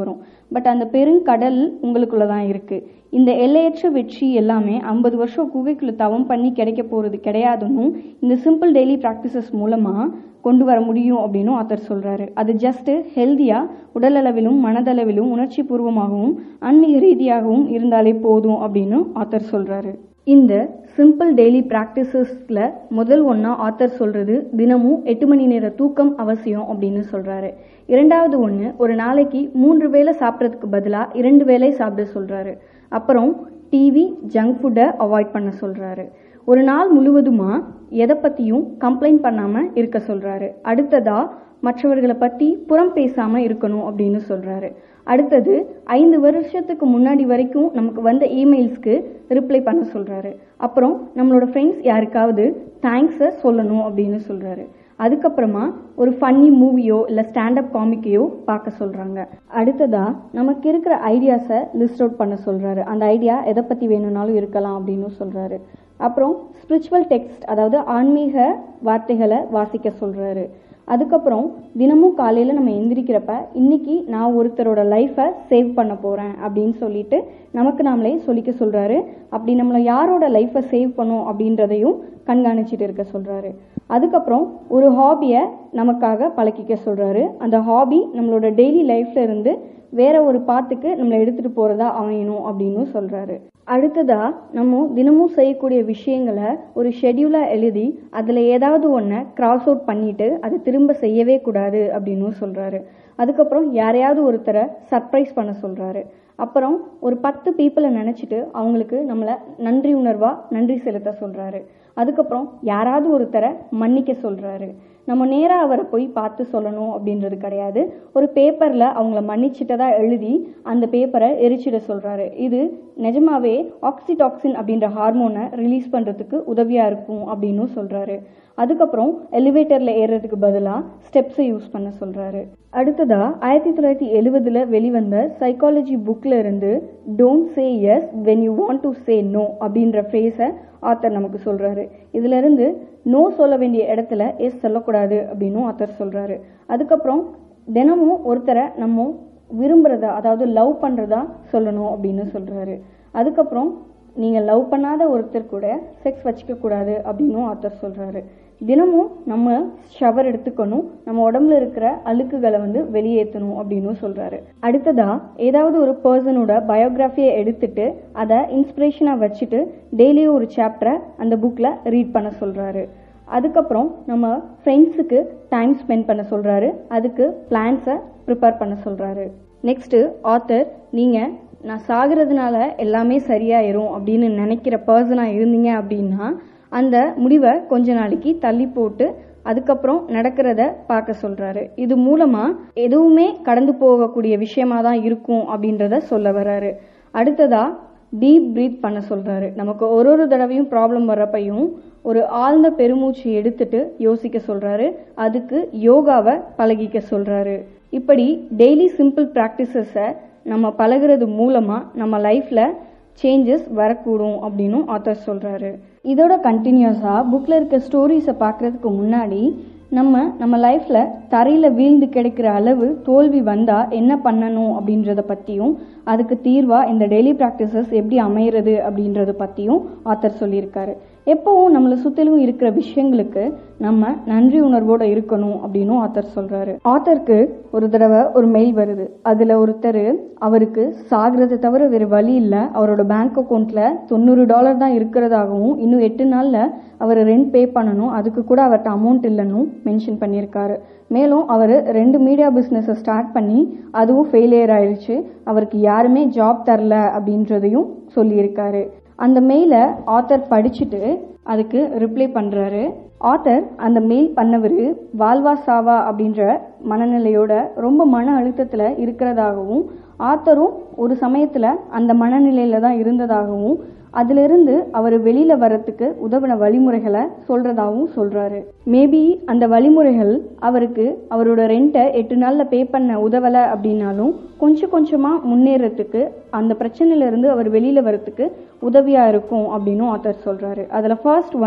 வரும் பட் அந்த பெருங்கடல் உங்களுக்குள்ள தான் இருக்கு இந்த எல்லையற்ற வெற்றி எல்லாமே ஐம்பது வருஷம் குகைக்குள்ள தவம் பண்ணி கிடைக்க போறது கிடையாதுன்னு இந்த சிம்பிள் டெய்லி ப்ராக்டிசஸ் மூலமா கொண்டு வர முடியும் அப்படின்னு ஆத்தர் சொல்றாரு அது ஜஸ்ட் ஹெல்தியா உடலளவிலும் மனதளவிலும் உணர்ச்சி பூர்வமாகவும் ஆன்மீக ரீதியாகவும் இருந்தாலே போதும் அப்படின்னு ஆத்தர் சொல்றாரு இந்த சிம்பிள் டெய்லி ப்ராக்டிசஸில் முதல் ஒன்றா ஆத்தர் சொல்கிறது தினமும் எட்டு மணி நேர தூக்கம் அவசியம் அப்படின்னு சொல்கிறாரு இரண்டாவது ஒன்று ஒரு நாளைக்கு மூன்று வேளை சாப்பிட்றதுக்கு பதிலாக இரண்டு வேளை சாப்பிட சொல்கிறாரு அப்புறம் டிவி ஜங்க் ஃபுட்டை அவாய்ட் பண்ண சொல்கிறாரு ஒரு நாள் முழுவதுமா எதை பற்றியும் கம்ப்ளைண்ட் பண்ணாமல் இருக்க சொல்கிறாரு அடுத்ததா மற்றவர்களை பற்றி புறம் பேசாமல் இருக்கணும் அப்படின்னு சொல்கிறாரு அடுத்தது ஐந்து வருஷத்துக்கு முன்னாடி வரைக்கும் நமக்கு வந்த இமெயில்ஸ்க்கு ரிப்ளை பண்ண சொல்கிறாரு அப்புறம் நம்மளோட ஃப்ரெண்ட்ஸ் யாருக்காவது தேங்க்ஸை சொல்லணும் அப்படின்னு சொல்கிறாரு அதுக்கப்புறமா ஒரு ஃபன்னி மூவியோ இல்லை ஸ்டாண்டப் காமிக்கையோ பார்க்க சொல்கிறாங்க அடுத்ததா நமக்கு இருக்கிற ஐடியாஸை லிஸ்ட் அவுட் பண்ண சொல்கிறாரு அந்த ஐடியா எதை பற்றி வேணும்னாலும் இருக்கலாம் அப்படின்னு சொல்கிறாரு அப்புறம் ஸ்பிரிச்சுவல் டெக்ஸ்ட் அதாவது ஆன்மீக வார்த்தைகளை வாசிக்க சொல்கிறாரு அதுக்கப்புறம் தினமும் காலையில் நம்ம எந்திரிக்கிறப்ப இன்னைக்கு நான் ஒருத்தரோட லைஃப்பை சேவ் பண்ண போகிறேன் அப்படின்னு சொல்லிட்டு நமக்கு நாமளே சொல்லிக்க சொல்கிறாரு அப்படி நம்மளை யாரோட லைஃப்பை சேவ் பண்ணோம் அப்படின்றதையும் கண்காணிச்சிட்டு இருக்க சொல்கிறாரு அதுக்கப்புறம் ஒரு ஹாபியை நமக்காக பழக்கிக்க சொல்கிறாரு அந்த ஹாபி நம்மளோட டெய்லி லைஃப்ல இருந்து வேற ஒரு பாத்துக்கு நம்மளை எடுத்துட்டு போறதா அமையணும் அப்படின்னு சொல்றாரு அடுத்ததா நம்ம தினமும் செய்யக்கூடிய விஷயங்களை ஒரு ஷெட்யூலா எழுதி அதுல ஏதாவது ஒன்றை கிராஸ் அவுட் பண்ணிட்டு அதை திரும்ப செய்யவே கூடாது அப்படின்னு சொல்றாரு அதுக்கப்புறம் யாரையாவது ஒருத்தரை சர்ப்ரைஸ் பண்ண சொல்றாரு அப்புறம் ஒரு பத்து பீப்புளை நினச்சிட்டு அவங்களுக்கு நம்மளை நன்றி உணர்வா நன்றி செலுத்த சொல்றாரு அதுக்கப்புறம் யாராவது ஒருத்தரை மன்னிக்க சொல்றாரு நம்ம நேராக அவரை போய் பார்த்து சொல்லணும் அப்படின்றது கிடையாது ஒரு பேப்பரில் அவங்கள மன்னிச்சிட்டதா எழுதி அந்த பேப்பரை எரிச்சிட சொல்கிறாரு இது நிஜமாவே ஆக்சிடாக்சின் அப்படின்ற ஹார்மோனை ரிலீஸ் பண்ணுறதுக்கு உதவியாக இருக்கும் அப்படின்னு சொல்கிறாரு அதுக்கப்புறம் எலிவேட்டரில் ஏறுறதுக்கு பதிலாக ஸ்டெப்ஸை யூஸ் பண்ண சொல்கிறாரு அடுத்ததா ஆயிரத்தி தொள்ளாயிரத்தி எழுவதில் வெளிவந்த சைக்காலஜி புக்கில் இருந்து don't say yes when you want to say no அப்படின்ற ஃப்ரேஸை ஆத்தர் நமக்கு சொல்கிறாரு இதிலிருந்து நோ சொல்ல வேண்டிய இடத்துல எஸ் சொல்லக்கூடாது அப்படின்னு ஆத்தர் சொல்கிறாரு அதுக்கப்புறம் தினமும் ஒருத்தரை நம்ம விரும்புகிறத அதாவது லவ் பண்ணுறதா சொல்லணும் அப்படின்னு சொல்கிறாரு அதுக்கப்புறம் நீங்கள் லவ் பண்ணாத ஒருத்தர் கூட செக்ஸ் வச்சுக்க கூடாது அப்படின்னும் ஆத்தர் சொல்கிறாரு தினமும் நம்ம ஷவர் எடுத்துக்கணும் நம்ம உடம்புல இருக்கிற அழுக்குகளை வந்து வெளியேற்றணும் அப்படின்னு சொல்றாரு அடுத்ததா ஏதாவது ஒரு பர்சனோட பயோகிராஃபியை எடுத்துட்டு அதை இன்ஸ்பிரேஷனாக வச்சுட்டு டெய்லியும் ஒரு சாப்டரை அந்த புக்கில் ரீட் பண்ண சொல்றாரு அதுக்கப்புறம் நம்ம ஃப்ரெண்ட்ஸுக்கு டைம் ஸ்பெண்ட் பண்ண சொல்றாரு அதுக்கு பிளான்ஸை ப்ரிப்பேர் பண்ண சொல்றாரு நெக்ஸ்ட்டு ஆத்தர் நீங்கள் நான் சாகிறதுனால எல்லாமே சரியாயிரும் அப்படின்னு நினைக்கிற பர்சனாக இருந்தீங்க அப்படின்னா அந்த முடிவை கொஞ்ச நாளைக்கு தள்ளி போட்டு அதுக்கப்புறம் நடக்கிறத பார்க்க சொல்றாரு இது மூலமா எதுவுமே கடந்து போகக்கூடிய விஷயமா தான் இருக்கும் அப்படின்றத சொல்ல வர்றாரு அடுத்ததா டீப் பிரீத் பண்ண சொல்றாரு நமக்கு ஒரு ஒரு தடவையும் ப்ராப்ளம் வர்றப்பையும் ஒரு ஆழ்ந்த பெருமூச்சு எடுத்துட்டு யோசிக்க சொல்றாரு அதுக்கு யோகாவை பழகிக்க சொல்றாரு இப்படி டெய்லி சிம்பிள் ப்ராக்டிசஸை நம்ம பழகுறது மூலமா நம்ம லைஃப்ல சேஞ்சஸ் வரக்கூடும் அப்படின்னு ஆத்தர் சொல்றாரு இதோட கண்டினியூஸாக புக்கில் இருக்க ஸ்டோரிஸை பார்க்குறதுக்கு முன்னாடி நம்ம நம்ம லைஃப்பில் தரையில் வீழ்ந்து கிடைக்கிற அளவு தோல்வி வந்தால் என்ன பண்ணணும் அப்படின்றத பற்றியும் அதுக்கு தீர்வாக இந்த டெய்லி ப்ராக்டிசஸ் எப்படி அமையிறது அப்படின்றத பற்றியும் ஆத்தர் சொல்லியிருக்காரு எப்பவும் நம்மளை சுற்றிலும் இருக்கிற விஷயங்களுக்கு நம்ம நன்றி உணர்வோடு இருக்கணும் அப்படின்னு ஆத்தர் சொல்கிறாரு ஆத்தருக்கு ஒரு தடவை ஒரு மெயில் வருது அதில் ஒருத்தர் அவருக்கு சாகிறதை தவிர வேறு வழி இல்லை அவரோட பேங்க் அக்கௌண்ட்டில் தொண்ணூறு டாலர் தான் இருக்கிறதாகவும் இன்னும் எட்டு நாளில் அவர் ரெண்ட் பே பண்ணணும் அதுக்கு கூட அவர்கிட்ட அமௌண்ட் இல்லைன்னு மென்ஷன் பண்ணியிருக்காரு மேலும் அவர் ரெண்டு மீடியா பிஸ்னஸை ஸ்டார்ட் பண்ணி அதுவும் ஃபெயிலியர் ஆயிடுச்சு அவருக்கு யாருமே ஜாப் தரல அப்படின்றதையும் சொல்லியிருக்காரு அந்த மெயிலை ஆத்தர் படிச்சுட்டு அதுக்கு ரிப்ளை பண்ணுறாரு ஆத்தர் அந்த மெயில் பண்ணவர் வாழ்வா சாவா அப்படின்ற மனநிலையோட ரொம்ப மன அழுத்தத்தில் இருக்கிறதாகவும் ஆத்தரும் ஒரு சமயத்தில் அந்த மனநிலையில தான் இருந்ததாகவும் அதிலிருந்து அவர் வெளியில வர்றதுக்கு உதவின வழிமுறைகளை சொல்றதாகவும் சொல்றாரு மேபி அந்த வழிமுறைகள் அவருக்கு அவரோட ரெண்ட்டை எட்டு நாள்ல பே பண்ண உதவலை அப்படின்னாலும் கொஞ்சம் கொஞ்சமா முன்னேறதுக்கு அந்த பிரச்சனையில இருந்து அவர் வெளியில வர்றதுக்கு உதவியா இருக்கும் அப்படின்னு ஆத்தர் சொல்றாரு அதுல ஃபர்ஸ்ட் ஒன்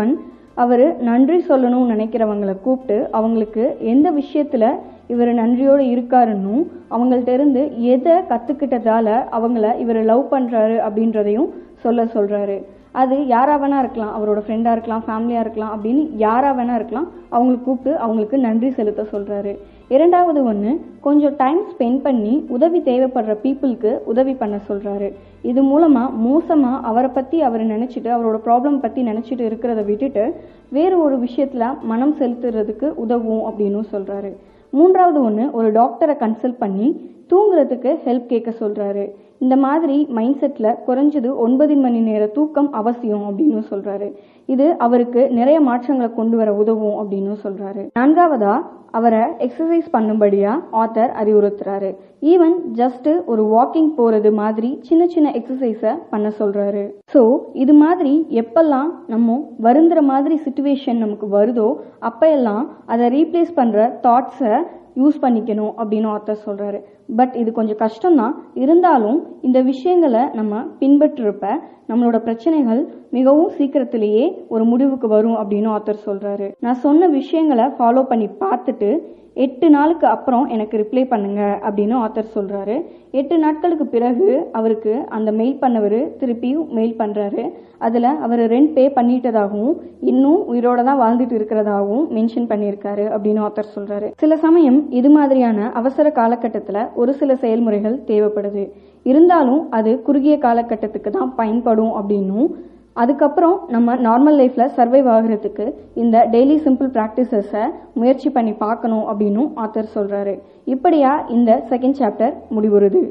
அவர் நன்றி சொல்லணும்னு நினைக்கிறவங்களை கூப்பிட்டு அவங்களுக்கு எந்த விஷயத்தில் இவர் நன்றியோடு இருக்காருன்னும் அவங்கள்ட்ட இருந்து எதை கற்றுக்கிட்டதால அவங்கள இவர் லவ் பண்ணுறாரு அப்படின்றதையும் சொல்ல சொல்கிறாரு அது யாரா வேணா இருக்கலாம் அவரோட ஃப்ரெண்டாக இருக்கலாம் ஃபேமிலியாக இருக்கலாம் அப்படின்னு யாரா வேணா இருக்கலாம் அவங்களுக்கு கூப்பிட்டு அவங்களுக்கு நன்றி செலுத்த சொல்கிறாரு இரண்டாவது ஒன்று கொஞ்சம் டைம் ஸ்பெண்ட் பண்ணி உதவி தேவைப்படுற பீப்புளுக்கு உதவி பண்ண சொல்கிறாரு இது மூலமாக மோசமாக அவரை பற்றி அவர் நினச்சிட்டு அவரோட ப்ராப்ளம் பற்றி நினச்சிட்டு இருக்கிறத விட்டுட்டு வேறு ஒரு விஷயத்தில் மனம் செலுத்துறதுக்கு உதவும் அப்படின்னு சொல்கிறாரு மூன்றாவது ஒன்று ஒரு டாக்டரை கன்சல்ட் பண்ணி தூங்குறதுக்கு ஹெல்ப் கேட்க சொல்கிறாரு இந்த மாதிரி மைண்ட் செட்டில் குறைஞ்சது ஒன்பது மணி நேர தூக்கம் அவசியம் அப்படின்னு சொல்கிறாரு இது அவருக்கு நிறைய மாற்றங்களை கொண்டு வர உதவும் அப்படின்னு சொல்கிறாரு நான்காவதா அவரை எக்ஸசைஸ் பண்ணும்படியா ஆத்தர் அறிவுறுத்துறாரு ஈவன் ஜஸ்ட் ஒரு வாக்கிங் போறது மாதிரி சின்ன சின்ன எக்ஸசைஸை பண்ண சொல்றாரு ஸோ இது மாதிரி எப்பெல்லாம் நம்ம வருந்துற மாதிரி சுச்சுவேஷன் நமக்கு வருதோ அப்பெல்லாம் அதை ரீப்ளேஸ் பண்ற தாட்ஸை யூஸ் பண்ணிக்கணும் அப்படின்னு ஆத்தர் சொல்றாரு பட் இது கொஞ்சம் கஷ்டம்தான் இருந்தாலும் இந்த விஷயங்களை நம்ம பின்பற்றிருப்ப நம்மளோட பிரச்சனைகள் மிகவும் சீக்கிரத்திலேயே ஒரு முடிவுக்கு வரும் அப்படின்னு ஆத்தர் சொல்றாரு நான் சொன்ன விஷயங்களை ஃபாலோ பண்ணி பார்த்துட்டு எட்டு நாளுக்கு அப்புறம் எனக்கு ரிப்ளை பண்ணுங்க அப்படின்னு ஆத்தர் சொல்றாரு எட்டு நாட்களுக்கு பிறகு அவருக்கு அந்த மெயில் பண்ணவர் திருப்பியும் மெயில் பண்றாரு அதுல அவர் ரெண்ட் பே பண்ணிட்டதாகவும் இன்னும் உயிரோட தான் வாழ்ந்துட்டு இருக்கிறதாகவும் மென்ஷன் பண்ணியிருக்காரு அப்படின்னு ஆத்தர் சொல்றாரு சில சமயம் இது மாதிரியான அவசர காலகட்டத்தில் ஒரு சில செயல்முறைகள் தேவைப்படுது இருந்தாலும் அது குறுகிய காலகட்டத்துக்கு தான் பயன்படும் அப்படின்னும் அதுக்கப்புறம் நம்ம நார்மல் லைஃப்பில் சர்வைவ் ஆகிறதுக்கு இந்த டெய்லி சிம்பிள் ப்ராக்டிசஸை முயற்சி பண்ணி பார்க்கணும் அப்படின்னும் ஆத்தர் சொல்கிறாரு இப்படியா இந்த செகண்ட் சாப்டர் முடிவுறுது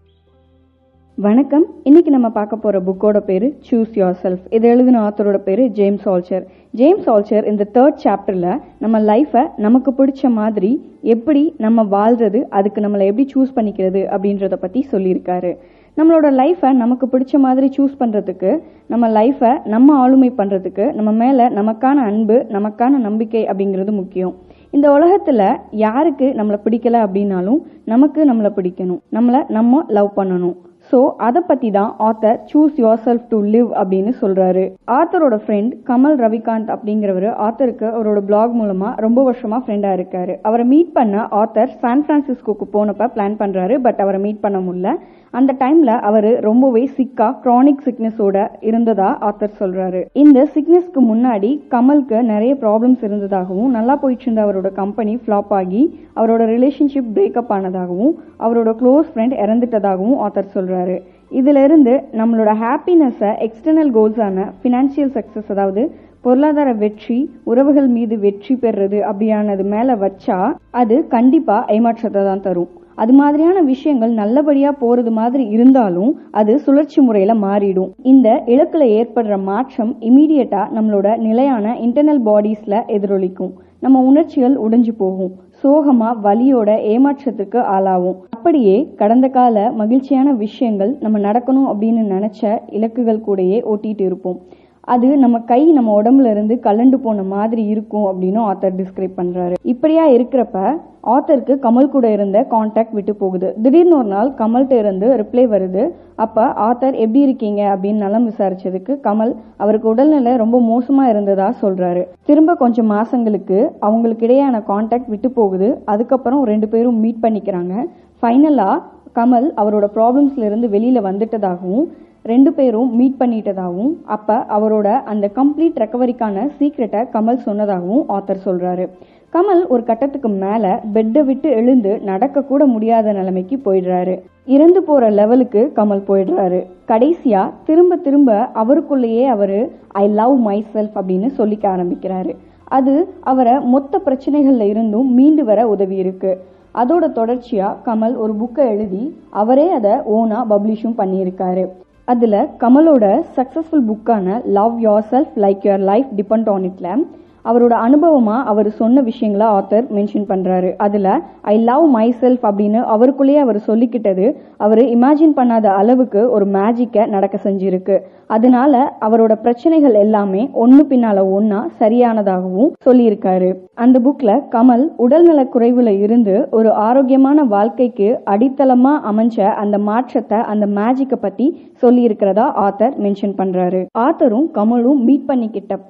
வணக்கம் இன்னைக்கு நம்ம பார்க்க போற புக்கோட பேரு சூஸ் யோர் செல்ஃப் இது எழுதின ஆத்தரோட பேரு ஜேம்ஸ் ஆல்ச்சர் ஜேம்ஸ் ஆல்ச்சர் இந்த தேர்ட் சாப்டர்ல நம்ம லைஃபை நமக்கு பிடிச்ச மாதிரி எப்படி நம்ம வாழ்றது அதுக்கு நம்மளை எப்படி சூஸ் பண்ணிக்கிறது அப்படின்றத பத்தி சொல்லியிருக்காரு நம்மளோட லைஃப்பை நமக்கு பிடிச்ச மாதிரி சூஸ் பண்ணுறதுக்கு நம்ம லைஃப்பை நம்ம ஆளுமை பண்ணுறதுக்கு நம்ம மேலே நமக்கான அன்பு நமக்கான நம்பிக்கை அப்படிங்கிறது முக்கியம் இந்த உலகத்தில் யாருக்கு நம்மளை பிடிக்கல அப்படின்னாலும் நமக்கு நம்மளை பிடிக்கணும் நம்மளை நம்ம லவ் பண்ணணும் ஸோ அதை பற்றி தான் author choose yourself to live அப்படின்னு சொல்கிறாரு ஆத்தரோட ஃப்ரெண்ட் கமல் ரவிகாந்த் அப்படிங்கிறவர் ஆத்தருக்கு அவரோட பிளாக் மூலமாக ரொம்ப வருஷமாக ஃப்ரெண்டாக இருக்காரு அவரை மீட் பண்ண ஆத்தர் சான் பிரான்சிஸ்கோக்கு போனப்ப பிளான் பண்ணுறாரு பட் அவரை மீட் பண்ண முடியல அந்த டைம்ல அவர் ரொம்பவே சிக்கா க்ரானிக் சிக்னஸோட இருந்ததா ஆத்தர் சொல்றாரு இந்த சிக்னஸ்க்கு முன்னாடி கமலுக்கு நிறைய ப்ராப்ளம்ஸ் இருந்ததாகவும் நல்லா போயிட்டு இருந்த அவரோட கம்பெனி ஃப்ளாப் ஆகி அவரோட ரிலேஷன்ஷிப் பிரேக்கப் ஆனதாகவும் அவரோட க்ளோஸ் ஃப்ரெண்ட் இறந்துட்டதாகவும் ஆத்தர் சொல்றாரு இதுல இருந்து நம்மளோட ஹாப்பினஸை எக்ஸ்டர்னல் கோல்ஸான ஃபினான்ஷியல் சக்சஸ் அதாவது பொருளாதார வெற்றி உறவுகள் மீது வெற்றி பெறுறது அப்படியானது மேல வச்சா அது கண்டிப்பா ஏமாற்றத்தை தான் தரும் அது மாதிரியான விஷயங்கள் நல்லபடியா போறது மாதிரி இருந்தாலும் அது சுழற்சி முறையில மாறிடும் இந்த இலக்குல ஏற்படுற மாற்றம் இமீடியட்டா நம்மளோட நிலையான இன்டர்னல் பாடிஸ்ல எதிரொலிக்கும் நம்ம உணர்ச்சிகள் உடைஞ்சு போகும் சோகமா வலியோட ஏமாற்றத்துக்கு ஆளாகும் அப்படியே கடந்த கால மகிழ்ச்சியான விஷயங்கள் நம்ம நடக்கணும் அப்படின்னு நினைச்ச இலக்குகள் கூடயே ஓட்டிட்டு இருப்போம் அது நம்ம கை நம்ம உடம்புல இருந்து கலண்டு போன மாதிரி இருக்கும் அப்படின்னு ஆத்தர் டிஸ்கிரைப் பண்றாரு இப்படியா இருக்கிறப்ப ஆத்தருக்கு கமல் கூட இருந்த கான்டாக்ட் விட்டு போகுது திடீர்னு ஒரு நாள் கமல்கிட்ட இருந்து ரிப்ளை வருது அப்ப ஆத்தர் எப்படி இருக்கீங்க அப்படின்னு நலம் விசாரிச்சதுக்கு கமல் அவருக்கு உடல்நிலை ரொம்ப மோசமா இருந்ததா சொல்றாரு திரும்ப கொஞ்சம் மாசங்களுக்கு அவங்களுக்கு இடையான கான்டாக்ட் விட்டு போகுது அதுக்கப்புறம் ரெண்டு பேரும் மீட் பண்ணிக்கிறாங்க ஃபைனலா கமல் அவரோட ப்ராப்ளம்ஸ்ல இருந்து வெளியில வந்துட்டதாகவும் ரெண்டு பேரும் மீட் பண்ணிட்டதாகவும் அப்ப அவரோட அந்த கம்ப்ளீட் ரெக்கவரிக்கான சீக்ரெட்டை கமல் சொன்னதாகவும் ஆத்தர் சொல்றாரு கமல் ஒரு கட்டத்துக்கு மேல பெட்டை விட்டு எழுந்து நடக்க கூட முடியாத நிலைமைக்கு போயிடுறாரு இறந்து போற லெவலுக்கு கமல் போயிடுறாரு கடைசியா திரும்ப திரும்ப அவருக்குள்ளேயே அவரு ஐ லவ் மை செல்ஃப் அப்படின்னு சொல்லிக்க ஆரம்பிக்கிறாரு அது அவரை மொத்த பிரச்சனைகள்ல இருந்தும் மீண்டு வர உதவி இருக்கு அதோட தொடர்ச்சியா கமல் ஒரு புக்கை எழுதி அவரே அதை ஓனா பப்ளிஷும் பண்ணியிருக்காரு அதுல கமலோட சக்சஸ்ஃபுல் புக்கான love yourself like your life depend on இட்ல அவரோட அனுபவமா அவர் சொன்ன விஷயங்கள ஆத்தர் மென்ஷன் பண்றாரு அதுல ஐ லவ் மை செல்ஃப் அப்படின்னு அவருக்குள்ளேயே அவர் சொல்லிக்கிட்டது அவர் இமேஜின் பண்ணாத அளவுக்கு ஒரு மேஜிக்கை நடக்க செஞ்சிருக்கு அதனால அவரோட பிரச்சனைகள் எல்லாமே ஒன்னு பின்னால ஒன்னா சரியானதாகவும் சொல்லியிருக்காரு அந்த புக்ல கமல் உடல்நல குறைவுல இருந்து ஒரு ஆரோக்கியமான வாழ்க்கைக்கு அடித்தளமா அமைஞ்ச அந்த மாற்றத்தை அந்த மேஜிக்கை பத்தி சொல்லி இருக்கிறதா ஆத்தர் மென்ஷன் பண்றாரு ஆத்தரும் கமலும் மீட் பண்ணிக்கிட்டப்ப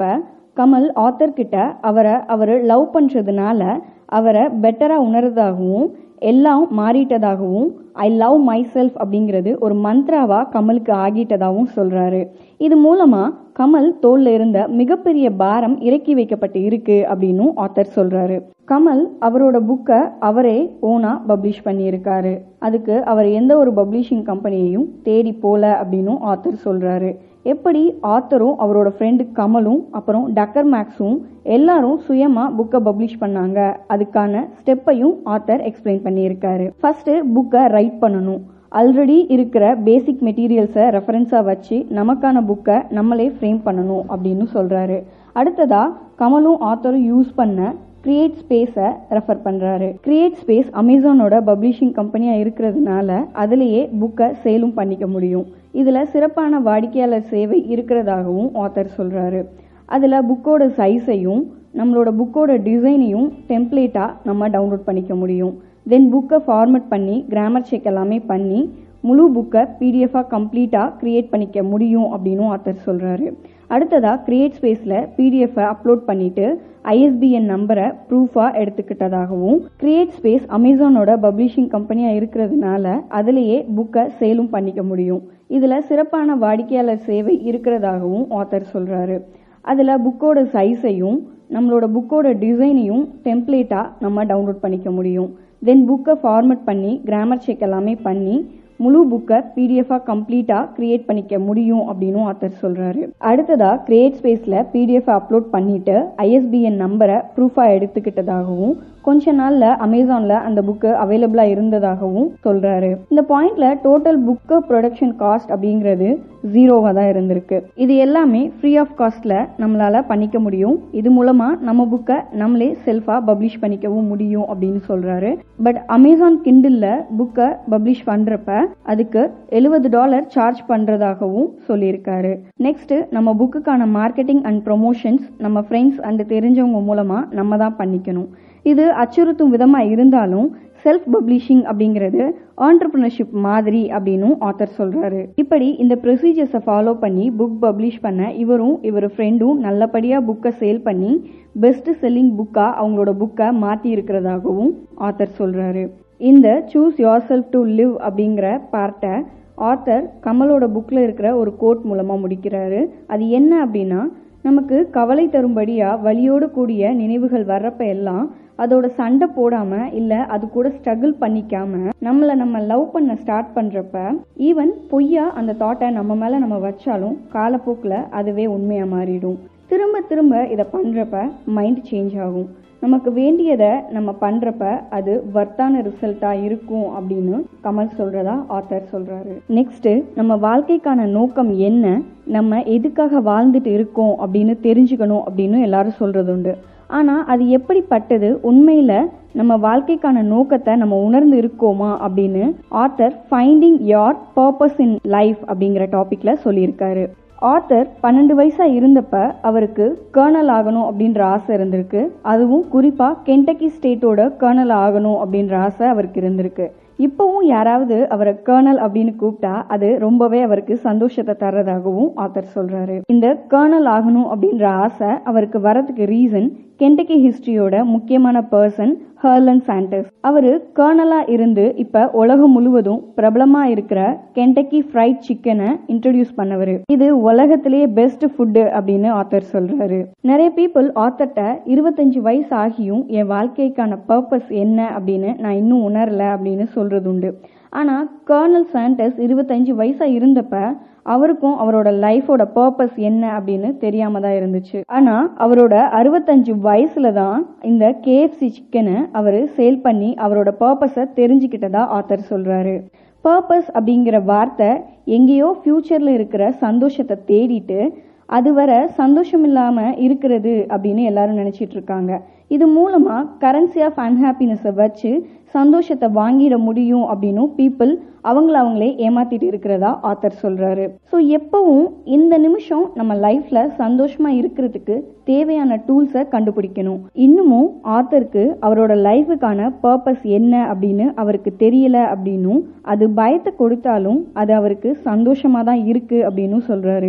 கமல் ஆத்தர் கிட்ட அவரை அவர் லவ் பண்றதுனால அவரை பெட்டரா உணர்றதாகவும் எல்லாம் மாறிட்டதாகவும் ஐ லவ் மை செல்ஃப் அப்படிங்கிறது ஒரு மந்த்ராவா கமலுக்கு ஆகிட்டதாகவும் சொல்றாரு இது மூலமா கமல் தோல்ல இருந்த மிகப்பெரிய பாரம் இறக்கி வைக்கப்பட்டு இருக்கு அப்படின்னு ஆத்தர் சொல்றாரு கமல் அவரோட புக்கை அவரே ஓனா பப்ளிஷ் பண்ணியிருக்காரு அதுக்கு அவர் எந்த ஒரு பப்ளிஷிங் கம்பெனியையும் தேடி போல அப்படின்னும் ஆத்தர் சொல்றாரு எப்படி ஆத்தரும் அவரோட ஃப்ரெண்டு கமலும் அப்புறம் டக்கர் மேக்ஸும் எல்லாரும் சுயமா புக்கை பப்ளிஷ் பண்ணாங்க அதுக்கான ஸ்டெப்பையும் ஆத்தர் எக்ஸ்பிளைன் பண்ணியிருக்காரு ஃபர்ஸ்ட் புக்கை ரைட் பண்ணணும் ஆல்ரெடி இருக்கிற பேசிக் மெட்டீரியல்ஸை ரெஃபரன்ஸாக வச்சு நமக்கான புக்கை நம்மளே ஃப்ரேம் பண்ணணும் அப்படின்னு சொல்கிறாரு அடுத்ததா கமலும் ஆத்தரும் யூஸ் பண்ண கிரியேட் ஸ்பேஸை ரெஃபர் பண்ணுறாரு கிரியேட் ஸ்பேஸ் அமேசானோட பப்ளிஷிங் கம்பெனியாக இருக்கிறதுனால அதுலேயே புக்கை சேலும் பண்ணிக்க முடியும் இதில் சிறப்பான வாடிக்கையாளர் சேவை இருக்கிறதாகவும் ஆத்தர் சொல்கிறாரு அதில் புக்கோட சைஸையும் நம்மளோட புக்கோட டிசைனையும் டெம்ப்ளேட்டாக நம்ம டவுன்லோட் பண்ணிக்க முடியும் தென் புக்கை ஃபார்மட் பண்ணி கிராமர் செக் எல்லாமே பண்ணி முழு புக்கை பிடிஎஃபாக கம்ப்ளீட்டாக க்ரியேட் பண்ணிக்க முடியும் அப்படின்னு ஆத்தர் சொல்கிறாரு அடுத்ததாக கிரியேட் ஸ்பேஸில் பிடிஎஃபை அப்லோட் பண்ணிவிட்டு ஐஎஸ்பிஎன் நம்பரை ப்ரூஃபாக எடுத்துக்கிட்டதாகவும் கிரியேட் ஸ்பேஸ் அமேசானோட பப்ளிஷிங் கம்பெனியாக இருக்கிறதுனால அதுலேயே புக்கை சேலும் பண்ணிக்க முடியும் இதில் சிறப்பான வாடிக்கையாளர் சேவை இருக்கிறதாகவும் ஆத்தர் சொல்கிறாரு அதில் புக்கோட சைஸையும் நம்மளோட புக்கோட டிசைனையும் டெம்ப்ளேட்டாக நம்ம டவுன்லோட் பண்ணிக்க முடியும் தென் புக்கை ஃபார்மட் பண்ணி கிராமர் செக் எல்லாமே பண்ணி முழு புக்கை பிடிஎஃபாக கம்ப்ளீட்டாக க்ரியேட் பண்ணிக்க முடியும் அப்படின்னு ஆத்தர் சொல்கிறாரு அடுத்ததாக கிரியேட் ஸ்பேஸில் பிடிஎஃப் அப்லோட் பண்ணிவிட்டு ஐஎஸ்பிஎன் நம்பரை ப்ரூஃபாக எடுத்துக்கிட்டதாகவும் கொஞ்ச நாளில் அமேசானில் அந்த புக்கு அவைலபிளாக இருந்ததாகவும் சொல்கிறாரு இந்த பாயிண்ட்ல டோட்டல் புக்கு ப்ரொடக்ஷன் காஸ்ட் அப்படிங்கிறது ஜீரோவாக தான் இருந்திருக்கு இது எல்லாமே ஃப்ரீ ஆஃப் காஸ்ட்டில் நம்மளால் பண்ணிக்க முடியும் இது மூலமாக நம்ம புக்கை நம்மளே செல்ஃபாக பப்ளிஷ் பண்ணிக்கவும் முடியும் அப்படின்னு சொல்கிறாரு பட் அமேசான் கிண்டில் புக்கை பப்ளிஷ் பண்ணுறப்ப அதுக்கு எழுபது டாலர் சார்ஜ் பண்ணுறதாகவும் சொல்லியிருக்காரு நெக்ஸ்ட் நம்ம புக்குக்கான மார்க்கெட்டிங் அண்ட் ப்ரொமோஷன்ஸ் நம்ம ஃப்ரெண்ட்ஸ் அண்ட் தெரிஞ்சவங்க மூலமாக நம்ம தான் பண்ணிக்கணும் இது அச்சுறுத்தும் விதமாக இருந்தாலும் செல்ஃப் பப்ளிஷிங் அப்படிங்கிறது ஆண்டர்பிரினர்ஷிப் மாதிரி அப்படின்னும் ஆத்தர் சொல்றாரு இப்படி இந்த ப்ரொசீஜர்ஸை ஃபாலோ பண்ணி புக் பப்ளிஷ் பண்ண இவரும் இவர் ஃப்ரெண்டும் நல்லபடியாக புக்கை சேல் பண்ணி பெஸ்ட் செல்லிங் புக்காக அவங்களோட புக்கை மாற்றி இருக்கிறதாகவும் ஆத்தர் சொல்றாரு இந்த choose yourself to live அப்படிங்கிற பார்ட்டை ஆத்தர் கமலோட புக்கில் இருக்கிற ஒரு கோட் மூலமாக முடிக்கிறாரு அது என்ன அப்படின்னா நமக்கு கவலை தரும்படியாக வலியோடு கூடிய நினைவுகள் வர்றப்ப எல்லாம் அதோட சண்டை போடாம இல்ல அது கூட ஸ்ட்ரகிள் பண்ணிக்காம நம்மள நம்ம லவ் பண்ண ஸ்டார்ட் பண்றப்ப ஈவன் பொய்யா அந்த தாட்டை நம்ம மேல நம்ம வச்சாலும் காலப்போக்கில் அதுவே உண்மையா மாறிடும் திரும்ப திரும்ப இதை பண்றப்ப மைண்ட் சேஞ்ச் ஆகும் நமக்கு வேண்டியதை நம்ம பண்றப்ப அது வர்த்தான ரிசல்ட்டா இருக்கும் அப்படின்னு கமல் சொல்றதா ஆத்தர் சொல்றாரு நெக்ஸ்ட் நம்ம வாழ்க்கைக்கான நோக்கம் என்ன நம்ம எதுக்காக வாழ்ந்துட்டு இருக்கோம் அப்படின்னு தெரிஞ்சுக்கணும் அப்படின்னு எல்லாரும் சொல்றது உண்டு ஆனால் அது எப்படிப்பட்டது உண்மையில் நம்ம வாழ்க்கைக்கான நோக்கத்தை நம்ம உணர்ந்து இருக்கோமா அப்படின்னு author finding your purpose in life அப்படிங்கிற டாபிக்ல சொல்லியிருக்காரு ஆத்தர் பன்னெண்டு வயசா இருந்தப்ப அவருக்கு கர்னல் ஆகணும் அப்படின்ற ஆசை இருந்திருக்கு அதுவும் குறிப்பா கென்டக்கி ஸ்டேட்டோட கர்னல் ஆகணும் அப்படின்ற ஆசை அவருக்கு இருந்திருக்கு இப்போவும் யாராவது அவரை கர்னல் அப்படின்னு கூப்பிட்டா அது ரொம்பவே அவருக்கு சந்தோஷத்தை தர்றதாகவும் ஆத்தர் சொல்றாரு இந்த கர்னல் ஆகணும் அப்படின்ற ஆசை அவருக்கு வரதுக்கு ரீசன் கென்டக்கி ஹிஸ்டரியோட முக்கியமான பர்சன் ஹர்லன் சாண்டர்ஸ் அவரு கர்னலா இருந்து இப்ப உலகம் முழுவதும் பிரபலமா இருக்கிற கென்டக்கி ஃப்ரைட் சிக்கனை இன்ட்ரடியூஸ் பண்ணவர் இது உலகத்திலேயே பெஸ்ட் ஃபுட்டு அப்படின்னு ஆத்தர் சொல்றாரு நிறைய பீப்புள் ஆத்தர்ட்ட இருபத்தஞ்சு வயசு ஆகியும் என் வாழ்க்கைக்கான பர்பஸ் என்ன அப்படின்னு நான் இன்னும் உணரல அப்படின்னு சொல்றது உண்டு ஆனா கர்னல் சாண்டர்ஸ் இருபத்தஞ்சு வயசா இருந்தப்ப அவருக்கும் அவரோட லைஃபோட பர்பஸ் என்ன அப்படின்னு தெரியாம தான் இருந்துச்சு ஆனா அவரோட அறுபத்தஞ்சு வயசுல தான் இந்த கேஎஃப்சி சிக்கனை அவர் சேல் பண்ணி அவரோட பர்பஸை தெரிஞ்சுக்கிட்டதா ஆத்தர் சொல்றாரு பர்பஸ் அப்படிங்கிற வார்த்தை எங்கேயோ ஃபியூச்சர்ல இருக்கிற சந்தோஷத்தை தேடிட்டு அதுவரை சந்தோஷம் இல்லாம இருக்கிறது அப்படின்னு எல்லாரும் நினைச்சிட்டு இருக்காங்க இது மூலமா கரன்சி ஆஃப் அன்ஹாப்பினஸை வச்சு சந்தோஷத்தை வாங்கிட முடியும் அப்படின்னும் பீப்புள் அவங்கள அவங்களே ஏமாத்திட்டு இருக்கிறதா ஆத்தர் சொல்றாரு ஸோ எப்பவும் இந்த நிமிஷம் நம்ம லைஃப்ல சந்தோஷமா இருக்கிறதுக்கு தேவையான டூல்ஸை கண்டுபிடிக்கணும் இன்னமும் ஆத்தருக்கு அவரோட லைஃபுக்கான பர்பஸ் என்ன அப்படின்னு அவருக்கு தெரியல அப்படின்னும் அது பயத்தை கொடுத்தாலும் அது அவருக்கு சந்தோஷமா தான் இருக்கு அப்படின்னு சொல்றாரு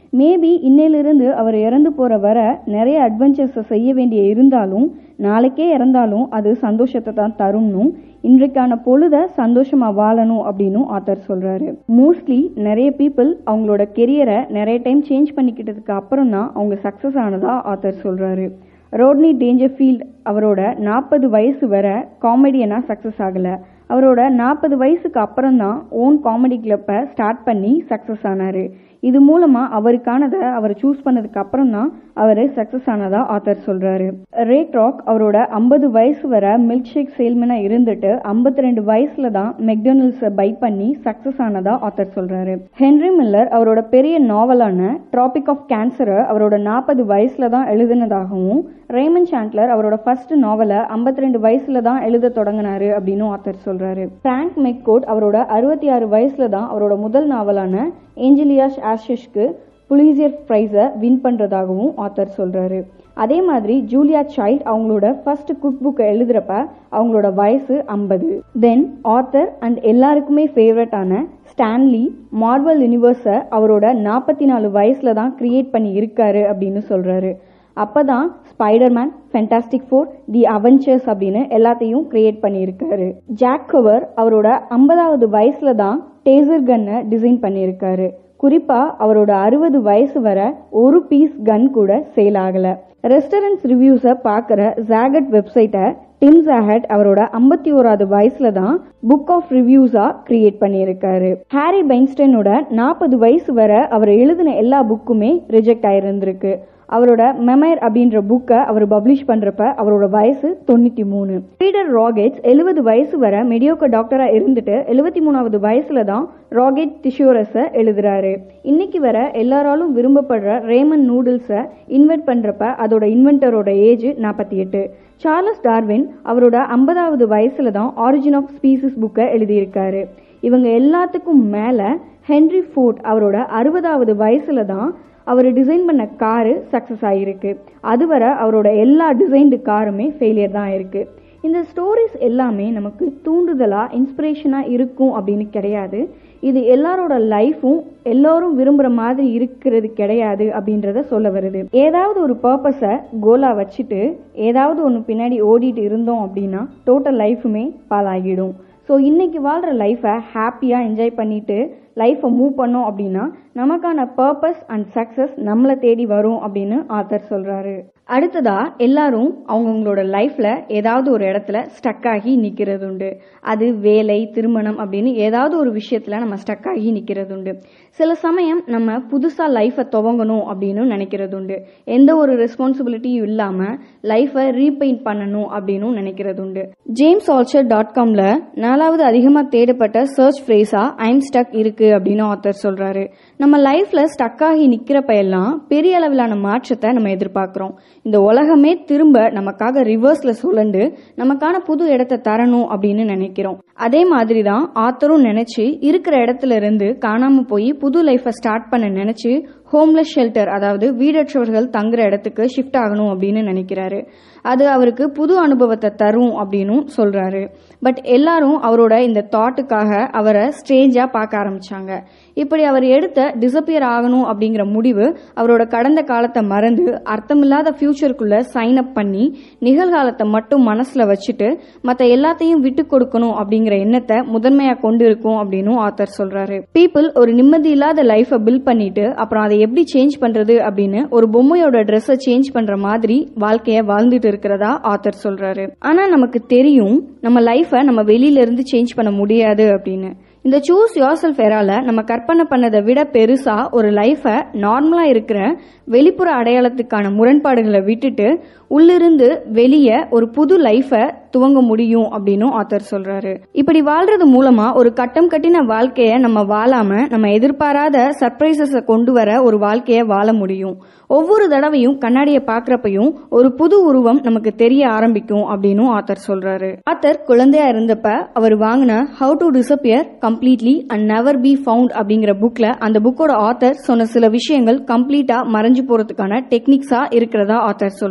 மேபி இன்னையிலிருந்து அவர் இறந்து போற வர நிறைய அட்வென்ச்சர்ஸை செய்ய வேண்டிய இருந்தாலும் நாளைக்கே இறந்தாலும் அது சந்தோஷத்தை தான் தரும்னும் இன்றைக்கான பொழுத சந்தோஷமா வாழணும் அப்படின்னும் ஆத்தர் சொல்றாரு மோஸ்ட்லி நிறைய பீப்புள் அவங்களோட கெரியரை நிறைய டைம் சேஞ்ச் பண்ணிக்கிட்டதுக்கு அப்புறம் தான் அவங்க சக்சஸ் ஆனதா ஆத்தர் சொல்றாரு ரோட்னி டேஞ்சர்ஃபீல்ட் அவரோட நாற்பது வயசு வரை காமெடியனா சக்ஸஸ் ஆகலை அவரோட நாற்பது வயசுக்கு அப்புறம் தான் ஓன் காமெடி கிளப்பை ஸ்டார்ட் பண்ணி சக்ஸஸ் ஆனார் இது மூலமாக அவருக்கானதை அவர் சூஸ் பண்ணதுக்கு அப்புறம் தான் அவர் சக்ஸஸ் ஆனதா ஆத்தர் சொல்கிறாரு ரே ட்ராக் அவரோட ஐம்பது வயசு வரை மில்க் ஷேக் சேல்மனாக இருந்துட்டு ஐம்பத்தி ரெண்டு வயசில் தான் மெக்டொனல்ட்ஸை பை பண்ணி சக்ஸஸ் ஆனதா ஆத்தர் சொல்கிறாரு ஹென்ரி மில்லர் அவரோட பெரிய நாவலான ட்ராபிக் ஆஃப் கேன்சரை அவரோட நாற்பது வயசில் தான் எழுதினதாகவும் ரேமன் சாண்ட்லர் அவரோட ஃபர்ஸ்ட் நாவலை ஐம்பத்தி ரெண்டு வயசுல தான் எழுத தொடங்கினாரு அப்படின்னு ஆத்தர் சொல்றாரு பிராங்க் மெக்கோட் அவரோட அறுபத்தி ஆறு வயசுல தான் அவரோட முதல் நாவலான ஏஞ்சலியாஷ் ஆஷிஷ்க்கு புலிசியர் ப்ரைஸை வின் பண்றதாகவும் ஆத்தர் சொல்றாரு அதே மாதிரி ஜூலியா சைல்ட் அவங்களோட ஃபர்ஸ்ட் குக் புக்கை எழுதுறப்ப அவங்களோட வயசு ஐம்பது தென் ஆத்தர் அண்ட் எல்லாருக்குமே ஃபேவரட்டான ஸ்டான்லி மார்வல் யூனிவர்ஸை அவரோட நாற்பத்தி நாலு வயசுல தான் கிரியேட் பண்ணி இருக்காரு அப்படின்னு சொல்றாரு அப்பதான் Spiderman Fantastic Four the Avengers அப்படின்னு எல்லாத்தையும் கிரியேட் பண்ணியிருக்காரு ஜாக் கவர் அவரோட ஐம்பதாவது வயசுல தான் டேசர் கன்னை டிசைன் பண்ணியிருக்காரு குறிப்பா அவரோட அறுபது வயசு வரை ஒரு பீஸ் கன் கூட சேல் ஆகல ரெஸ்டாரண்ட்ஸ் ரிவ்யூஸை பார்க்குற ஜாகட் வெப்சைட்டை டிம் ஜாகட் அவரோட ஐம்பத்தி ஓராவது வயசுல தான் புக் ஆஃப் ரிவ்யூஸா கிரியேட் பண்ணியிருக்காரு ஹாரி பைன்ஸ்டனோட நாற்பது வயசு வரை அவர் எழுதின எல்லா புக்குமே ரிஜெக்ட் ஆயிருந்திருக்கு அவரோட மெமைர் அப்படின்ற புக்கை அவர் பப்ளிஷ் பண்றப்ப அவரோட வயசு தொண்ணூத்தி மூணு பீட்டர் ராகெட்ஸ் எழுபது வயசு வரை மெடியோக்க டாக்டரா இருந்துட்டு எழுபத்தி மூணாவது வயசுல தான் ராகெட் டிஷியோரஸை எழுதுறாரு இன்னைக்கு வர எல்லாராலும் விரும்பப்படுற ரேமன் நூடுல்ஸை இன்வெர்ட் பண்றப்ப அதோட இன்வென்டரோட ஏஜ் நாற்பத்தி எட்டு சார்லஸ் டார்வின் அவரோட ஐம்பதாவது வயசுல தான் ஆரிஜின் ஆஃப் ஸ்பீசிஸ் புக்கை எழுதியிருக்காரு இவங்க எல்லாத்துக்கும் மேல ஹென்ரி ஃபோர்ட் அவரோட அறுபதாவது வயசுல தான் அவர் டிசைன் பண்ண காரு சக்ஸஸ் ஆகியிருக்கு அதுவரை அவரோட எல்லா டிசைன்டு காருமே ஃபெயிலியர் தான் இருக்கு இந்த ஸ்டோரிஸ் எல்லாமே நமக்கு தூண்டுதலா இன்ஸ்பிரேஷனா இருக்கும் அப்படின்னு கிடையாது இது எல்லாரோட லைஃப்பும் எல்லாரும் விரும்புற மாதிரி இருக்கிறது கிடையாது அப்படின்றத சொல்ல வருது ஏதாவது ஒரு பர்பஸை கோலா வச்சுட்டு ஏதாவது ஒன்று பின்னாடி ஓடிட்டு இருந்தோம் அப்படின்னா டோட்டல் லைஃபுமே பாலாகிடும் ஸோ இன்னைக்கு வாழ்கிற லைஃப்பை ஹாப்பியாக என்ஜாய் பண்ணிட்டு லைஃப்பை மூவ் பண்ணோம் அப்படின்னா நமக்கான பர்பஸ் அண்ட் சக்ஸஸ் நம்மளை தேடி வரும் அப்படின்னு ஆத்தர் சொல்கிறாரு அடுத்ததா எல்லாரும் அவங்கவுங்களோட லைஃப்ல ஏதாவது ஒரு இடத்துல ஸ்டக் ஆகி நிக்கிறது உண்டு அது வேலை திருமணம் அப்படின்னு ஏதாவது ஒரு விஷயத்துல நம்ம ஸ்டக் ஆகி நிக்கிறது உண்டு சில சமயம் நம்ம புதுசா லைஃபை துவங்கணும் அப்படின்னு நினைக்கிறது உண்டு எந்த ஒரு ரெஸ்பான்சிபிலிட்டியும் இல்லாம லைஃபை ரீபெயிண்ட் பண்ணணும் அப்படின்னு நினைக்கிறது உண்டு ஜேம்ஸ் ஆல்சர் டாட் காம்ல நாலாவது அதிகமா தேடப்பட்ட சர்ச் ஃப்ரேஸா ஐம் ஸ்டக் இருக்கு அப்படின்னு ஆத்தர் சொல்றாரு நம்ம லைஃப்ல ஸ்டக் ஆகி நிக்கிறப்ப எல்லாம் பெரிய அளவிலான மாற்றத்தை நம்ம எதிர்பார்க்கிறோம் இந்த உலகமே திரும்ப நமக்காக ரிவர்ஸ்ல சுழண்டு நமக்கான புது இடத்தை தரணும் அப்படின்னு நினைக்கிறோம் அதே மாதிரி தான் ஆத்தரும் நினைச்சு இருக்கிற இடத்துல இருந்து காணாம போய் புது லைஃபை ஸ்டார்ட் பண்ண நினைச்சு ஹோம்லெஸ் ஷெல்டர் அதாவது வீடற்றவர்கள் தங்குற இடத்துக்கு ஷிஃப்ட் ஆகணும் அப்படின்னு நினைக்கிறாரு அது அவருக்கு புது அனுபவத்தை தரும் அப்படின்னும் சொல்றாரு பட் எல்லாரும் அவரோட இந்த தாட்டுக்காக அவரை ஸ்ட்ரேஞ்சா பார்க்க ஆரம்பிச்சாங்க இப்படி அவர் எடுத்த டிசப்பியர் ஆகணும் அப்படிங்கிற முடிவு அவரோட கடந்த காலத்தை மறந்து அர்த்தமில்லாத ஃபியூச்சருக்குள்ள சைன் அப் பண்ணி நிகழ்காலத்தை மட்டும் மனசுல வச்சுட்டு மற்ற எல்லாத்தையும் விட்டு கொடுக்கணும் அப்படிங்கிற எண்ணத்தை முதன்மையா கொண்டு இருக்கும் அப்படின்னு ஆத்தர் சொல்றாரு பீப்புள் ஒரு நிம்மதி இல்லாத லைஃபை பில்ட் பண்ணிட்டு அப்புறம் அதை எப்படி சேஞ்ச் பண்றது அப்படின்னு ஒரு பொம்மையோட ட்ரெஸ்ஸை சேஞ்ச் பண்ற மாதிரி வாழ்க்கைய வாழ்ந்துட்டு இருக்கிறதா ஆத்தர் சொல்றாரு ஆனா நமக்கு தெரியும் நம்ம லைஃபை நம்ம வெளியில இருந்து சேஞ்ச் பண்ண முடியாது அப்படின்னு இந்த சூஸ் யோர் செல்ஃப் எரால நம்ம கற்பனை பண்ணதை விட பெருசா ஒரு லைஃபை நார்மலா இருக்கிற வெளிப்புற அடையாளத்துக்கான முரண்பாடுகளை விட்டுட்டு உள்ளிருந்து வெளியே ஒரு புது லைஃபை துவங்க முடியும் அப்படின்னு ஆத்தர் சொல்றாரு இப்படி வாழ்றது மூலமா ஒரு கட்டம் கட்டின வாழ்க்கைய நம்ம வாழாம நம்ம எதிர்பாராத சர்ப்ரைசஸ கொண்டு வர ஒரு வாழ்க்கைய வாழ முடியும் ஒவ்வொரு தடவையும் கண்ணாடியை பாக்குறப்பையும் ஒரு புது உருவம் நமக்கு தெரிய ஆரம்பிக்கும் அப்படின்னு ஆத்தர் சொல்றாரு ஆத்தர் குழந்தையா இருந்தப்ப அவர் வாங்கின how to disappear completely and never be found அப்படிங்கிற புக்ல அந்த புக்கோட ஆத்தர் சொன்ன சில விஷயங்கள் கம்ப்ளீட்டா மறைஞ்சு போறதுக்கான டெக்னிக்ஸா இருக்கிறதா ஆத்தர் சொல்றாரு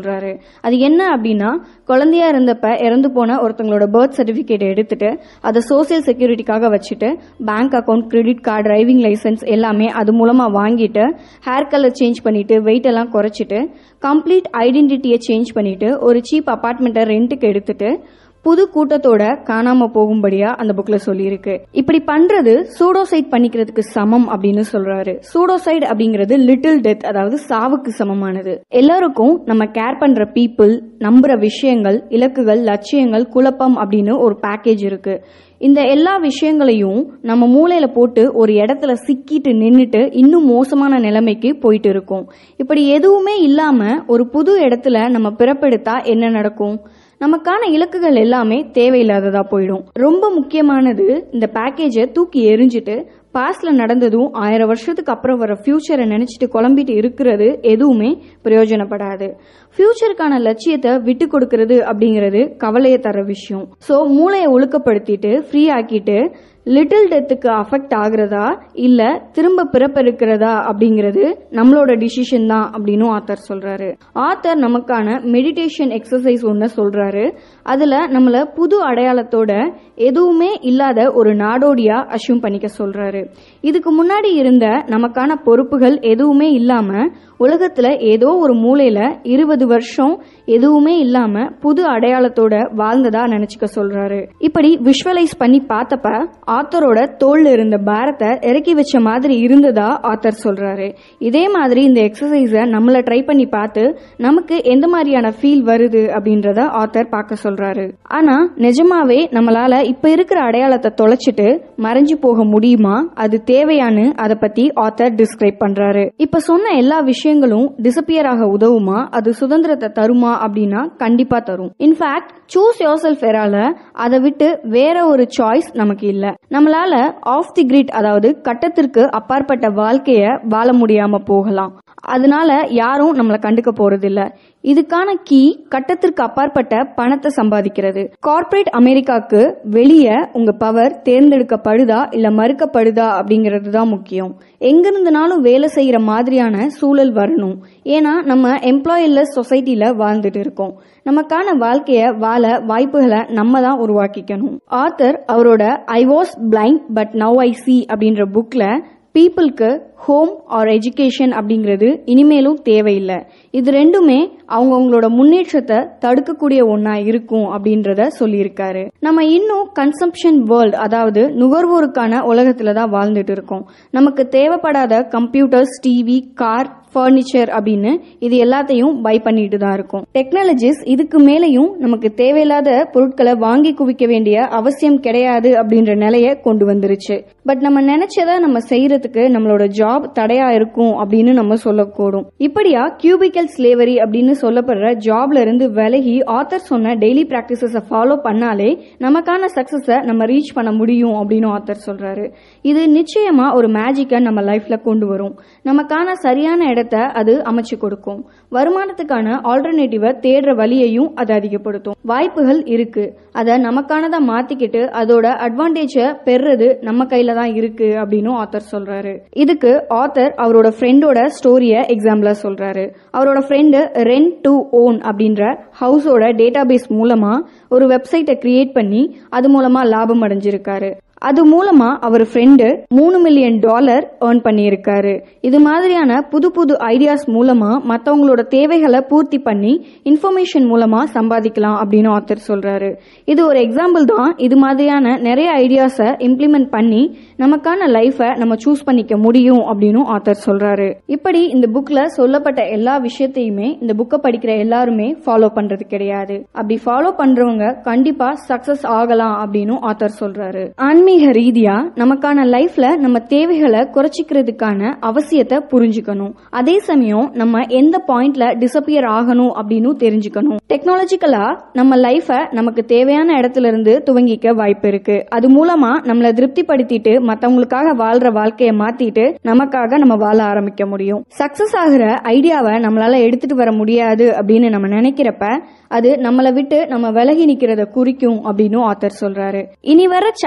அது என்ன அப்படின்னா குழந்தையா இருந்தப்ப இறந்து போன ஒருத்தங்களோட பர்த் சர்டிபிகேட் எடுத்துட்டு அதை சோசியல் செக்யூரிட்டிக்காக வச்சுட்டு bank account credit card driving licence எல்லாமே அது மூலமா வாங்கிட்டு ஹேர் கலர் சேஞ்ச் பண்ணிட்டு வெயிட் எல்லாம் குறைச்சிட்டு கம்ப்ளீட் ஐடென்டிட்டியை சேஞ்ச் பண்ணிட்டு ஒரு சீப் அபார்ட்மெண்ட்டை ரெண்ட்டுக்கு எடுத்துட்டு புது கூட்டத்தோட காணாம போகும்படியா அந்த புக்ல சொல்லியிருக்கு இப்படி பண்றது சூடோசைட் பண்ணிக்கிறதுக்கு சமம் அப்படின்னு சொல்றாரு சூடோசைட் அப்படிங்கிறது லிட்டில் டெத் அதாவது சாவுக்கு சமமானது எல்லாருக்கும் நம்ம கேர் பண்ற பீப்புள் நம்புற விஷயங்கள் இலக்குகள் லட்சியங்கள் குழப்பம் அப்படின்னு ஒரு பேக்கேஜ் இருக்கு இந்த எல்லா விஷயங்களையும் நம்ம மூளையில போட்டு ஒரு இடத்துல சிக்கிட்டு நின்னுட்டு இன்னும் மோசமான நிலைமைக்கு போயிட்டு இருக்கோம் இப்படி எதுவுமே இல்லாம ஒரு புது இடத்துல நம்ம பிறப்பெடுத்தா என்ன நடக்கும் நமக்கான இலக்குகள் எல்லாமே தேவையில்லாததா போயிடும் ரொம்ப முக்கியமானது இந்த பேக்கேஜை தூக்கி எரிஞ்சிட்டு பாஸ்ட்ல நடந்ததும் ஆயிரம் வருஷத்துக்கு அப்புறம் வர ஃபியூச்சரை நினைச்சிட்டு குழம்பிட்டு இருக்கிறது எதுவுமே பிரயோஜனப்படாது ஃபியூச்சருக்கான லட்சியத்தை விட்டு கொடுக்கறது அப்படிங்கிறது கவலையை தர விஷயம் ஸோ மூளையை ஒழுக்கப்படுத்திட்டு ஃப்ரீ ஆக்கிட்டு லிட்டில் டெத்துக்கு அஃபெக்ட் ஆகுறதா இல்ல திரும்ப பிறப்பெடுக்கிறதா அப்படிங்கிறது நம்மளோட டிசிஷன் தான் அப்படின்னு ஆத்தர் சொல்றாரு ஆத்தர் நமக்கான மெடிடேஷன் எக்ஸசைஸ் ஒன்று சொல்றாரு அதுல நம்மள புது அடையாளத்தோட எதுவுமே இல்லாத ஒரு நாடோடியா அஷ்யூம் பண்ணிக்க சொல்றாரு இதுக்கு முன்னாடி இருந்த நமக்கான பொறுப்புகள் எதுவுமே இல்லாம உலகத்துல ஏதோ ஒரு மூலையில இருபது வருஷம் எதுவுமே இல்லாம புது அடையாளத்தோட வாழ்ந்ததா நினைச்சுக்க சொல்றாரு இப்படி விஷுவலைஸ் பண்ணி பார்த்தப்ப ஆத்தரோட தோல்ல இருந்த பாரத்தை இறக்கி வச்ச மாதிரி இருந்ததா ஆத்தர் சொல்றாரு இதே மாதிரி இந்த எக்ஸசைஸ நம்மள ட்ரை பண்ணி பார்த்து நமக்கு எந்த மாதிரியான ஃபீல் வருது அப்படின்றத ஆத்தர் பார்க்க சொல்றாரு ஆனா நிஜமாவே நம்மளால இப்ப இருக்கிற அடையாளத்தை தொலைச்சிட்டு மறைஞ்சு போக முடியுமா அது தேவையான்னு அதை பத்தி ஆத்தர் டிஸ்கிரைப் பண்றாரு இப்ப சொன்ன எல்லா விஷயங்களும் டிசப்பியர் ஆக உதவுமா அது சுதந்திரத்தை தருமா அப்படின்னா கண்டிப்பா தரும் இன்ஃபேக்ட் சூஸ் யோர் செல்ஃப் எரால அதை விட்டு வேற ஒரு சாய்ஸ் நமக்கு இல்ல நம்மளால ஆஃப் தி கிரிட் அதாவது கட்டத்திற்கு அப்பாற்பட்ட வாழ்க்கைய வாழ முடியாம போகலாம் அதனால யாரும் நம்மளை கண்டுக்க போறது இல்ல இதுக்கான கீ கட்டத்திற்கு அப்பாற்பட்ட பணத்தை சம்பாதிக்கிறது கார்ப்பரேட் அமெரிக்காக்கு வெளியே உங்க பவர் தேர்ந்தெடுக்கப்படுதா இல்ல மறுக்கப்படுதா அப்படிங்கிறது தான் முக்கியம் எங்கிருந்தனாலும் வேலை செய்யற மாதிரியான சூழல் வரணும் ஏன்னா நம்ம எம்ப்ளாயிலெஸ் சொசைட்டில வாழ்ந்துட்டு இருக்கோம் நமக்கான வாழ்க்கைய வாழ வாய்ப்புகளை நம்ம தான் உருவாக்கிக்கணும் ஆத்தர் அவரோட I was blind but now I see அப்படின்ற புக்ல பீப்புளுக்கு ஹோம் ஆர் எஜுகேஷன் அப்படிங்கிறது இனிமேலும் தேவையில்லை இது ரெண்டுமே அவங்கவுங்களோட முன்னேற்றத்தை தடுக்கக்கூடிய ஒன்றா இருக்கும் அப்படின்றத சொல்லியிருக்காரு நம்ம இன்னும் கன்சம்ஷன் வேர்ல்ட் அதாவது நுகர்வோருக்கான உலகத்துல தான் வாழ்ந்துட்டு இருக்கோம் நமக்கு தேவைப்படாத கம்ப்யூட்டர்ஸ் டிவி கார் ஃபர்னிச்சர் அப்படின்னு இது எல்லாத்தையும் பை பண்ணிட்டு தான் இருக்கும் டெக்னாலஜிஸ் இதுக்கு மேலேயும் நமக்கு தேவையில்லாத பொருட்களை வாங்கி குவிக்க வேண்டிய அவசியம் கிடையாது அப்படின்ற நிலையை கொண்டு வந்துருச்சு பட் நம்ம நினைச்சதை நம்ம செய்யறதுக்கு நம்மளோட ஜாப் தடையா இருக்கும் அப்படின்னு நம்ம சொல்லக்கூடும் இப்படியா கியூபிக்கல் ஸ்லேவரி அப்படின்னு சொல்லப்படுற ஜாப்ல இருந்து விலகி ஆத்தர் சொன்ன டெய்லி பிராக்டிசஸை ஃபாலோ பண்ணாலே நமக்கான சக்சஸை நம்ம ரீச் பண்ண முடியும் அப்படின்னு ஆத்தர் சொல்றாரு இது நிச்சயமா ஒரு மேஜிக்கை நம்ம லைஃப்ல கொண்டு வரும் நமக்கான சரியான இடத்த அது அமைச்சு கொடுக்கும் வருமானத்துக்கான ஆல்டர்னேட்டிவை தேடுற வழியையும் அது அதிகப்படுத்தும் வாய்ப்புகள் இருக்கு அதை நமக்கானதா மாத்திக்கிட்டு அதோட அட்வான்டேஜை பெறுறது நம்ம கையில தான் இருக்கு அப்படின்னு ஆத்தர் சொல்றாரு இதுக்கு ஆத்தர் அவரோட ஃப்ரெண்டோட ஸ்டோரிய எக்ஸாம்பிளா சொல்றாரு அவரோட ஃப்ரெண்டு ரென் டு ஓன் அப்படின்ற ஹவுஸோட டேட்டாபேஸ் மூலமா ஒரு வெப்சைட்டை கிரியேட் பண்ணி அது மூலமா லாபம் அடைஞ்சிருக்காரு அது மூலமா அவர் ஃப்ரெண்டு மூணு மில்லியன் டாலர் ஏர்ன் பண்ணியிருக்காரு இது மாதிரியான புது புது ஐடியாஸ் மூலமா மற்றவங்களோட தேவைகளை பூர்த்தி பண்ணி இன்ஃபர்மேஷன் மூலமா சம்பாதிக்கலாம் அப்படின்னு ஆத்தர் சொல்றாரு இது ஒரு எக்ஸாம்பிள் தான் இது மாதிரியான நிறைய ஐடியாஸை இம்ப்ளிமெண்ட் பண்ணி நமக்கான லைஃபை நம்ம சூஸ் பண்ணிக்க முடியும் அப்படின்னு ஆத்தர் சொல்றாரு இப்படி இந்த புக்ல சொல்லப்பட்ட எல்லா விஷயத்தையுமே இந்த புக்கை படிக்கிற எல்லாருமே ஃபாலோ பண்றது கிடையாது அப்படி ஃபாலோ பண்றவங்க கண்டிப்பா சக்சஸ் ஆகலாம் அப்படின்னு ஆத்தர் சொல்றாரு ஆன்மீக ரீதியா நமக்கான லைஃப்ல நம்ம தேவைகளை குறைச்சிக்கிறதுக்கான அவசியத்தை புரிஞ்சுக்கணும் அதே சமயம் நம்ம எந்த பாயிண்ட்ல டிசப்பியர் ஆகணும் அப்படின்னு தெரிஞ்சுக்கணும் டெக்னாலஜிக்கலா நம்ம லைஃபை நமக்கு தேவையான இடத்துல இருந்து துவங்கிக்க வாய்ப்பு இருக்கு அது மூலமா நம்மள திருப்திப்படுத்திட்டு மத்தவங்களுக்காக வாழ்ற வாழ்க்கையை மாத்திட்டு நமக்காக நம்ம வாழ ஆரம்பிக்க முடியும் சக்சஸ் ஆகுற ஐடியாவை நம்மளால எடுத்துட்டு வர முடியாது அப்படின்னு நம்ம நினைக்கிறப்ப அது நம்மளை விட்டு நம்ம விலகி நிக்கிறத குறிக்கும் அப்படின்னு ஆத்தர் சொல்றாரு இனி வர சாப்டர்ஸ்ல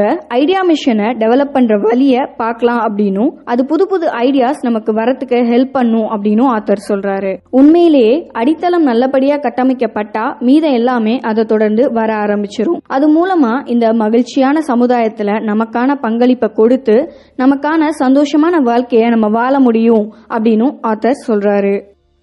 ஐடியா மிஷனை டெவலப் பண்ற வழியை பார்க்கலாம் அப்படின்னும் அது புது புது ஐடியாஸ் நமக்கு வரத்துக்கு ஹெல்ப் பண்ணும் அப்படின்னும் ஆத்தர் சொல்றாரு உண்மையிலேயே அடித்தளம் நல்லபடியா கட்டமைக்கப்பட்டா மீதம் எல்லாமே அதை தொடர்ந்து வர ஆரம்பிச்சிரும் அது மூலமா இந்த மகிழ்ச்சியான சமுதாயத்துல நமக்கான பங்களிப்பை கொடுத்து நமக்கான சந்தோஷமான வாழ்க்கையை நம்ம வாழ முடியும் அப்படின்னும் ஆத்தர் சொல்றாரு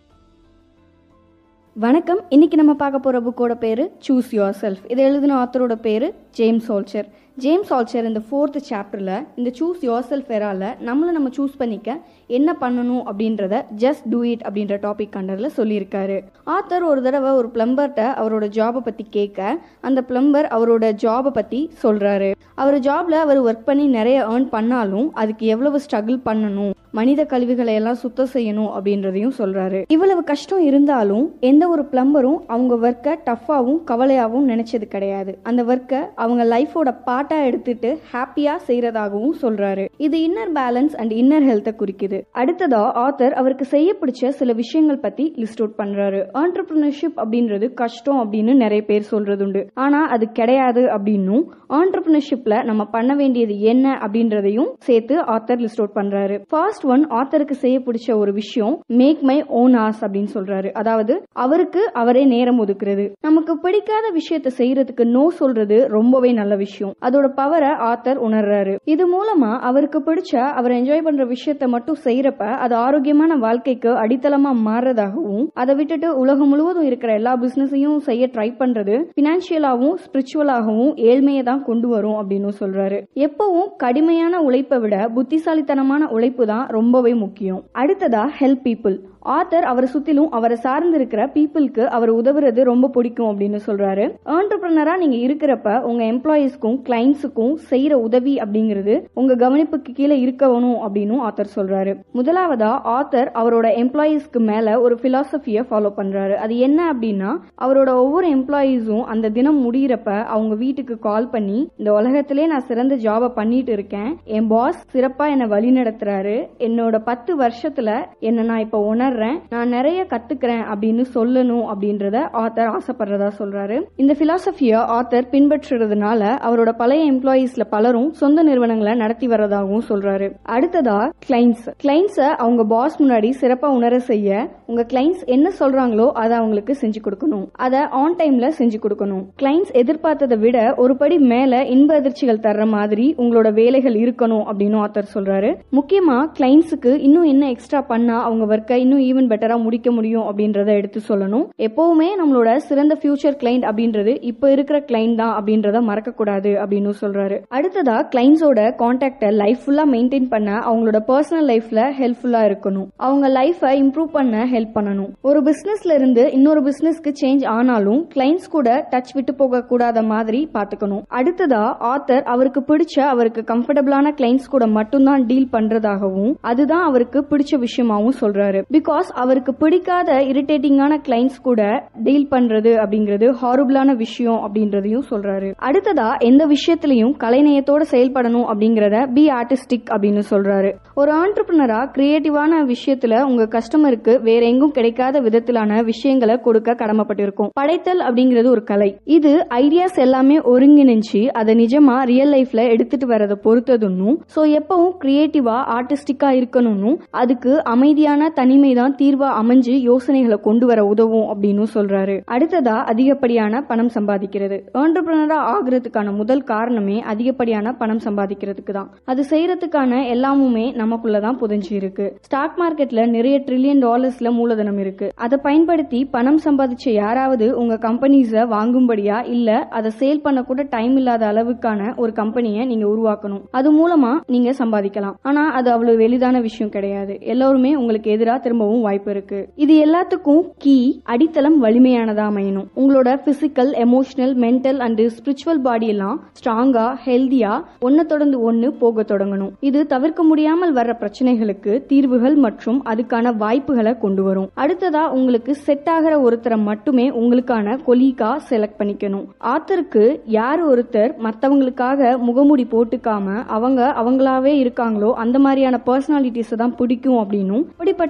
வணக்கம் இன்னைக்கு நம்ம பார்க்க போற புக்கோட பேரு சூஸ் யுவர் செல்ஃப் இதை எழுதின ஆத்தரோட பேரு ஜேம்ஸ் ஆல்ச்சர் ஜேம்ஸ் ஆல்ச்சர் இந்த ஃபோர்த் சாப்டர்ல இந்த சூஸ் யுவர் செல்ஃப் எரால நம்மளை நம்ம சூஸ் பண்ணிக்க என்ன பண்ணணும் அப்படின்றத ஜஸ்ட் டூ இட் அப்படின்ற டாபிக் கண்டரில் சொல்லியிருக்காரு ஆத்தர் ஒரு தடவை ஒரு பிளம்பர்கிட்ட அவரோட ஜாபை பற்றி கேட்க அந்த பிளம்பர் அவரோட ஜாபை பற்றி சொல்கிறாரு அவர் ஜாப்ல அவர் ஒர்க் பண்ணி நிறைய ஏர்ன் பண்ணாலும் அதுக்கு எவ்வளவு ஸ்ட்ரகிள் பண்ணணும் மனித கழிவுகளை எல்லாம் சுத்தம் செய்யணும் அப்படின்றதையும் சொல்றாரு இவ்வளவு கஷ்டம் இருந்தாலும் எந்த ஒரு பிளம்பரும் அவங்க ஒர்க்கை டஃப்பாகவும் கவலையாகவும் நினைச்சது கிடையாது அந்த ஒர்க்கை அவங்க லைஃபோட பார்ட்டா எடுத்துட்டு ஹாப்பியா செய்யறதாகவும் சொல்றாரு இது இன்னர் பேலன்ஸ் அண்ட் இன்னர் ஹெல்த்தை குறிக்குது அடுத்ததா ஆத்தர் அவருக்கு செய்ய பிடிச்ச சில விஷயங்கள் பத்தி லிஸ்ட் அவுட் பண்றாரு ஆண்டர்பிரினர்ஷிப் அப்படின்றது கஷ்டம் அப்படின்னு நிறைய பேர் சொல்றது உண்டு ஆனா அது கிடையாது அப்படின்னும் ஆண்டர்பிரினர்ஷிப்ல நம்ம பண்ண வேண்டியது என்ன அப்படின்றதையும் சேர்த்து ஆத்தர் லிஸ்ட் அவுட் பண்றாரு ஃபர்ஸ்ட் ஒன் ஆத்தருக்கு செய்ய பிடிச்ச ஒரு விஷயம் மேக் மை ஓன் ஆஸ் அப்படின்னு சொல்றாரு அதாவது அவருக்கு அவரே நேரம் ஒதுக்குறது நமக்கு பிடிக்காத விஷயத்த செய்யறதுக்கு நோ சொல்றது ரொம்பவே நல்ல விஷயம் அதோட பவரை ஆத்தர் உணர்றாரு இது மூலமா அவருக்கு பிடிச்ச அவர் என்ஜாய் பண்ற விஷயத்த மட்டும் செய்யறப்ப அது ஆரோக்கியமான வாழ்க்கைக்கு அடித்தளமா மாறுறதாகவும் அதை விட்டுட்டு உலகம் முழுவதும் இருக்கிற எல்லா பிசினஸையும் செய்ய ட்ரை பண்றது பினான்சியலாகவும் ஸ்பிரிச்சுவலாகவும் ஏழ்மையை தான் கொண்டு வரும் அப்படின்னு சொல்றாரு எப்பவும் கடுமையான உழைப்பை விட புத்திசாலித்தனமான உழைப்பு தான் ரொம்பவே முக்கியம் அடுத்ததா ஹெல்ப் பீப்புள் ஆத்தர் அவரை சுத்திலும் அவரை சார்ந்து இருக்கிற பீப்புளுக்கு அவர் உதவுறது ரொம்ப பிடிக்கும் அப்படின்னு சொல்றாரு ஆண்டர்பிரினரா நீங்க இருக்கிறப்ப உங்க எம்ப்ளாயீஸ்க்கும் கிளைண்ட்ஸுக்கும் செய்யற உதவி அப்படிங்கிறது உங்க கவனிப்புக்கு கீழே இருக்கணும் அப்படின்னு ஆத்தர் சொல்றாரு முதலாவதா ஆத்தர் அவரோட எம்ப்ளாயீஸ்க்கு மேல ஒரு பிலாசபிய ஃபாலோ பண்றாரு அது என்ன அப்படின்னா அவரோட ஒவ்வொரு எம்ப்ளாயீஸும் அந்த தினம் முடியிறப்ப அவங்க வீட்டுக்கு கால் பண்ணி இந்த உலகத்திலே நான் சிறந்த ஜாபை பண்ணிட்டு இருக்கேன் என் பாஸ் சிறப்பா என்னை வழி நடத்துறாரு என்னோட பத்து வருஷத்துல என்ன நான் இப்ப உணர்றேன் நான் நிறைய கத்துக்கிறேன் அப்படின்னு சொல்லணும் அப்படின்றத ஆத்தர் ஆசைப்படுறதா சொல்றாரு இந்த பிலாசபிய ஆத்தர் பின்பற்றுறதுனால அவரோட பழைய எம்ப்ளாயீஸ்ல பலரும் சொந்த நிறுவனங்களை நடத்தி வர்றதாகவும் சொல்றாரு அடுத்ததா கிளைண்ட்ஸ் கிளைண்ட்ஸ அவங்க பாஸ் முன்னாடி சிறப்பா உணர செய்ய உங்க கிளைண்ட்ஸ் என்ன சொல்றாங்களோ அதை அவங்களுக்கு செஞ்சு கொடுக்கணும் அதை ஆன் டைம்ல செஞ்சு கொடுக்கணும் கிளைண்ட்ஸ் எதிர்பார்த்ததை விட ஒரு படி மேல இன்ப அதிர்ச்சிகள் தர்ற மாதிரி உங்களோட வேலைகள் இருக்கணும் அப்படின்னு ஆத்தர் சொல்றாரு முக்கியமா கிளைண்ட்ஸுக்கு இன்னும் என்ன எக்ஸ்ட்ரா பண்ணா அவங்க ஒர்க்கை இன்னும் ஈவன் பெட்டரா முடிக்க முடியும் அப்படின்றத எடுத்து சொல்லணும் எப்பவுமே நம்மளோட சிறந்த ஃபியூச்சர் கிளைண்ட் அப்படின்றது இப்ப இருக்கிற கிளைண்ட் தான் அப்படின்றத மறக்க கூடாது அப்படின்னு சொல்றாரு அடுத்ததா கிளைண்ட்ஸோட கான்டாக்ட லைஃப் ஃபுல்லா மெயின்டைன் பண்ண அவங்களோட பர்சனல் லைஃப்ல ஹெல்ப்ஃபுல்லா இருக்கணும் அவங்க லைஃபை இம்ப்ரூவ் பண்ண ஹெல்ப் பண்ணணும் ஒரு பிசினஸ்ல இருந்து இன்னொரு பிசினஸ்க்கு சேஞ்ச் ஆனாலும் கிளைண்ட்ஸ் கூட டச் விட்டு போக கூடாத மாதிரி பாத்துக்கணும் அடுத்ததா ஆத்தர் அவருக்கு பிடிச்ச அவருக்கு கம்ஃபர்டபுளான கிளைண்ட்ஸ் கூட மட்டும்தான் டீல் பண்றதாகவும் அதுதான் அவருக்கு பிடிச்ச விஷயமாவும் சொல்றாரு பிகாஸ் அவருக்கு பிடிக்காத இரிட்டேட்டிங்கான கிளைண்ட்ஸ் கூட டீல் பண்றது அப்படிங்கிறது ஹாரபிளான விஷயம் அப்படின்றதையும் சொல்றாரு அடுத்ததா எந்த விஷயத்திலையும் கலைநயத்தோட செயல்படணும் அப்படிங்கறத பி ஆர்டிஸ்டிக் அப்படின்னு சொல்றாரு ஒரு ஆண்டர்பிரினரா கிரியேட்டிவான விஷயத்துல உங்க கஸ்டமருக்கு வேற எங்கும் கிடைக்காத விதத்திலான விஷயங்களை கொடுக்க கடமைப்பட்டிருக்கும் படைத்தல் அப்படிங்கிறது ஒரு கலை இது ஐடியாஸ் எல்லாமே ஒருங்கிணைஞ்சு அதை நிஜமா ரியல் லைஃப்ல எடுத்துட்டு வரதை பொறுத்ததுன்னும் சோ எப்பவும் கிரியேட்டிவா ஆர்டிஸ்டிக்கா இருக்கணும்னு அதுக்கு அமைதியான தனிமை தான் தீர்வா அமைஞ்சு யோசனைகளை கொண்டு வர உதவும் அப்படின்னு சொல்றாரு அடுத்ததா அதிகப்படியான பணம் சம்பாதிக்கிறது ஆண்டர்பிரினரா ஆகுறதுக்கான முதல் காரணமே அதிகப்படியான பணம் சம்பாதிக்கிறதுக்கு தான் அது செய்யறதுக்கான எல்லாமுமே நமக்குள்ளதான் புதைஞ்சு இருக்கு ஸ்டாக் மார்க்கெட்ல நிறைய ட்ரில்லியன் டாலர்ஸ்ல மூலதனம் இருக்கு அதை பயன்படுத்தி பணம் சம்பாதிச்ச யாராவது உங்க கம்பெனிஸ வாங்கும்படியா இல்ல அதை சேல் பண்ண கூட டைம் இல்லாத அளவுக்கான ஒரு கம்பெனியை நீங்க உருவாக்கணும் அது மூலமா நீங்க சம்பாதிக்கலாம் ஆனா அது அவ்வளவு எளிதான விஷயம் கிடையாது எல்லாருமே உங்களுக்கு எதிராக திரும்பவும் வாய்ப்பு இருக்கு இது எல்லாத்துக்கும் கீ அடித்தளம் வலிமையானதா அமையணும் உங்களோட physical emotional mental and spiritual body எல்லாம் ஸ்ட்ராங்கா ஹெல்தியா ஒன்ன தொடர்ந்து ஒன்னு போக தொடங்கணும் இது தவிர்க்க முடியாமல் வர்ற பிரச்சனைகளுக்கு தீர்வுகள் மற்றும் அதுக்கான வாய்ப்புகளை கொண்டு வரும் அடுத்ததா உங்களுக்கு செட் ஆகிற ஒருத்தரை மட்டுமே உங்களுக்கான கொலீகா செலக்ட் பண்ணிக்கணும் ஆத்தருக்கு யார் ஒருத்தர் மத்தவங்களுக்காக முகமூடி போட்டுக்காம அவங்க அவங்களாவே இருக்காங்களோ அந்த மாதிரியான பர்சனாலிட்டிஸ் தான் பிடிக்கும் அப்படின்னும் அப்படிப்பட்ட ஒருத்தர்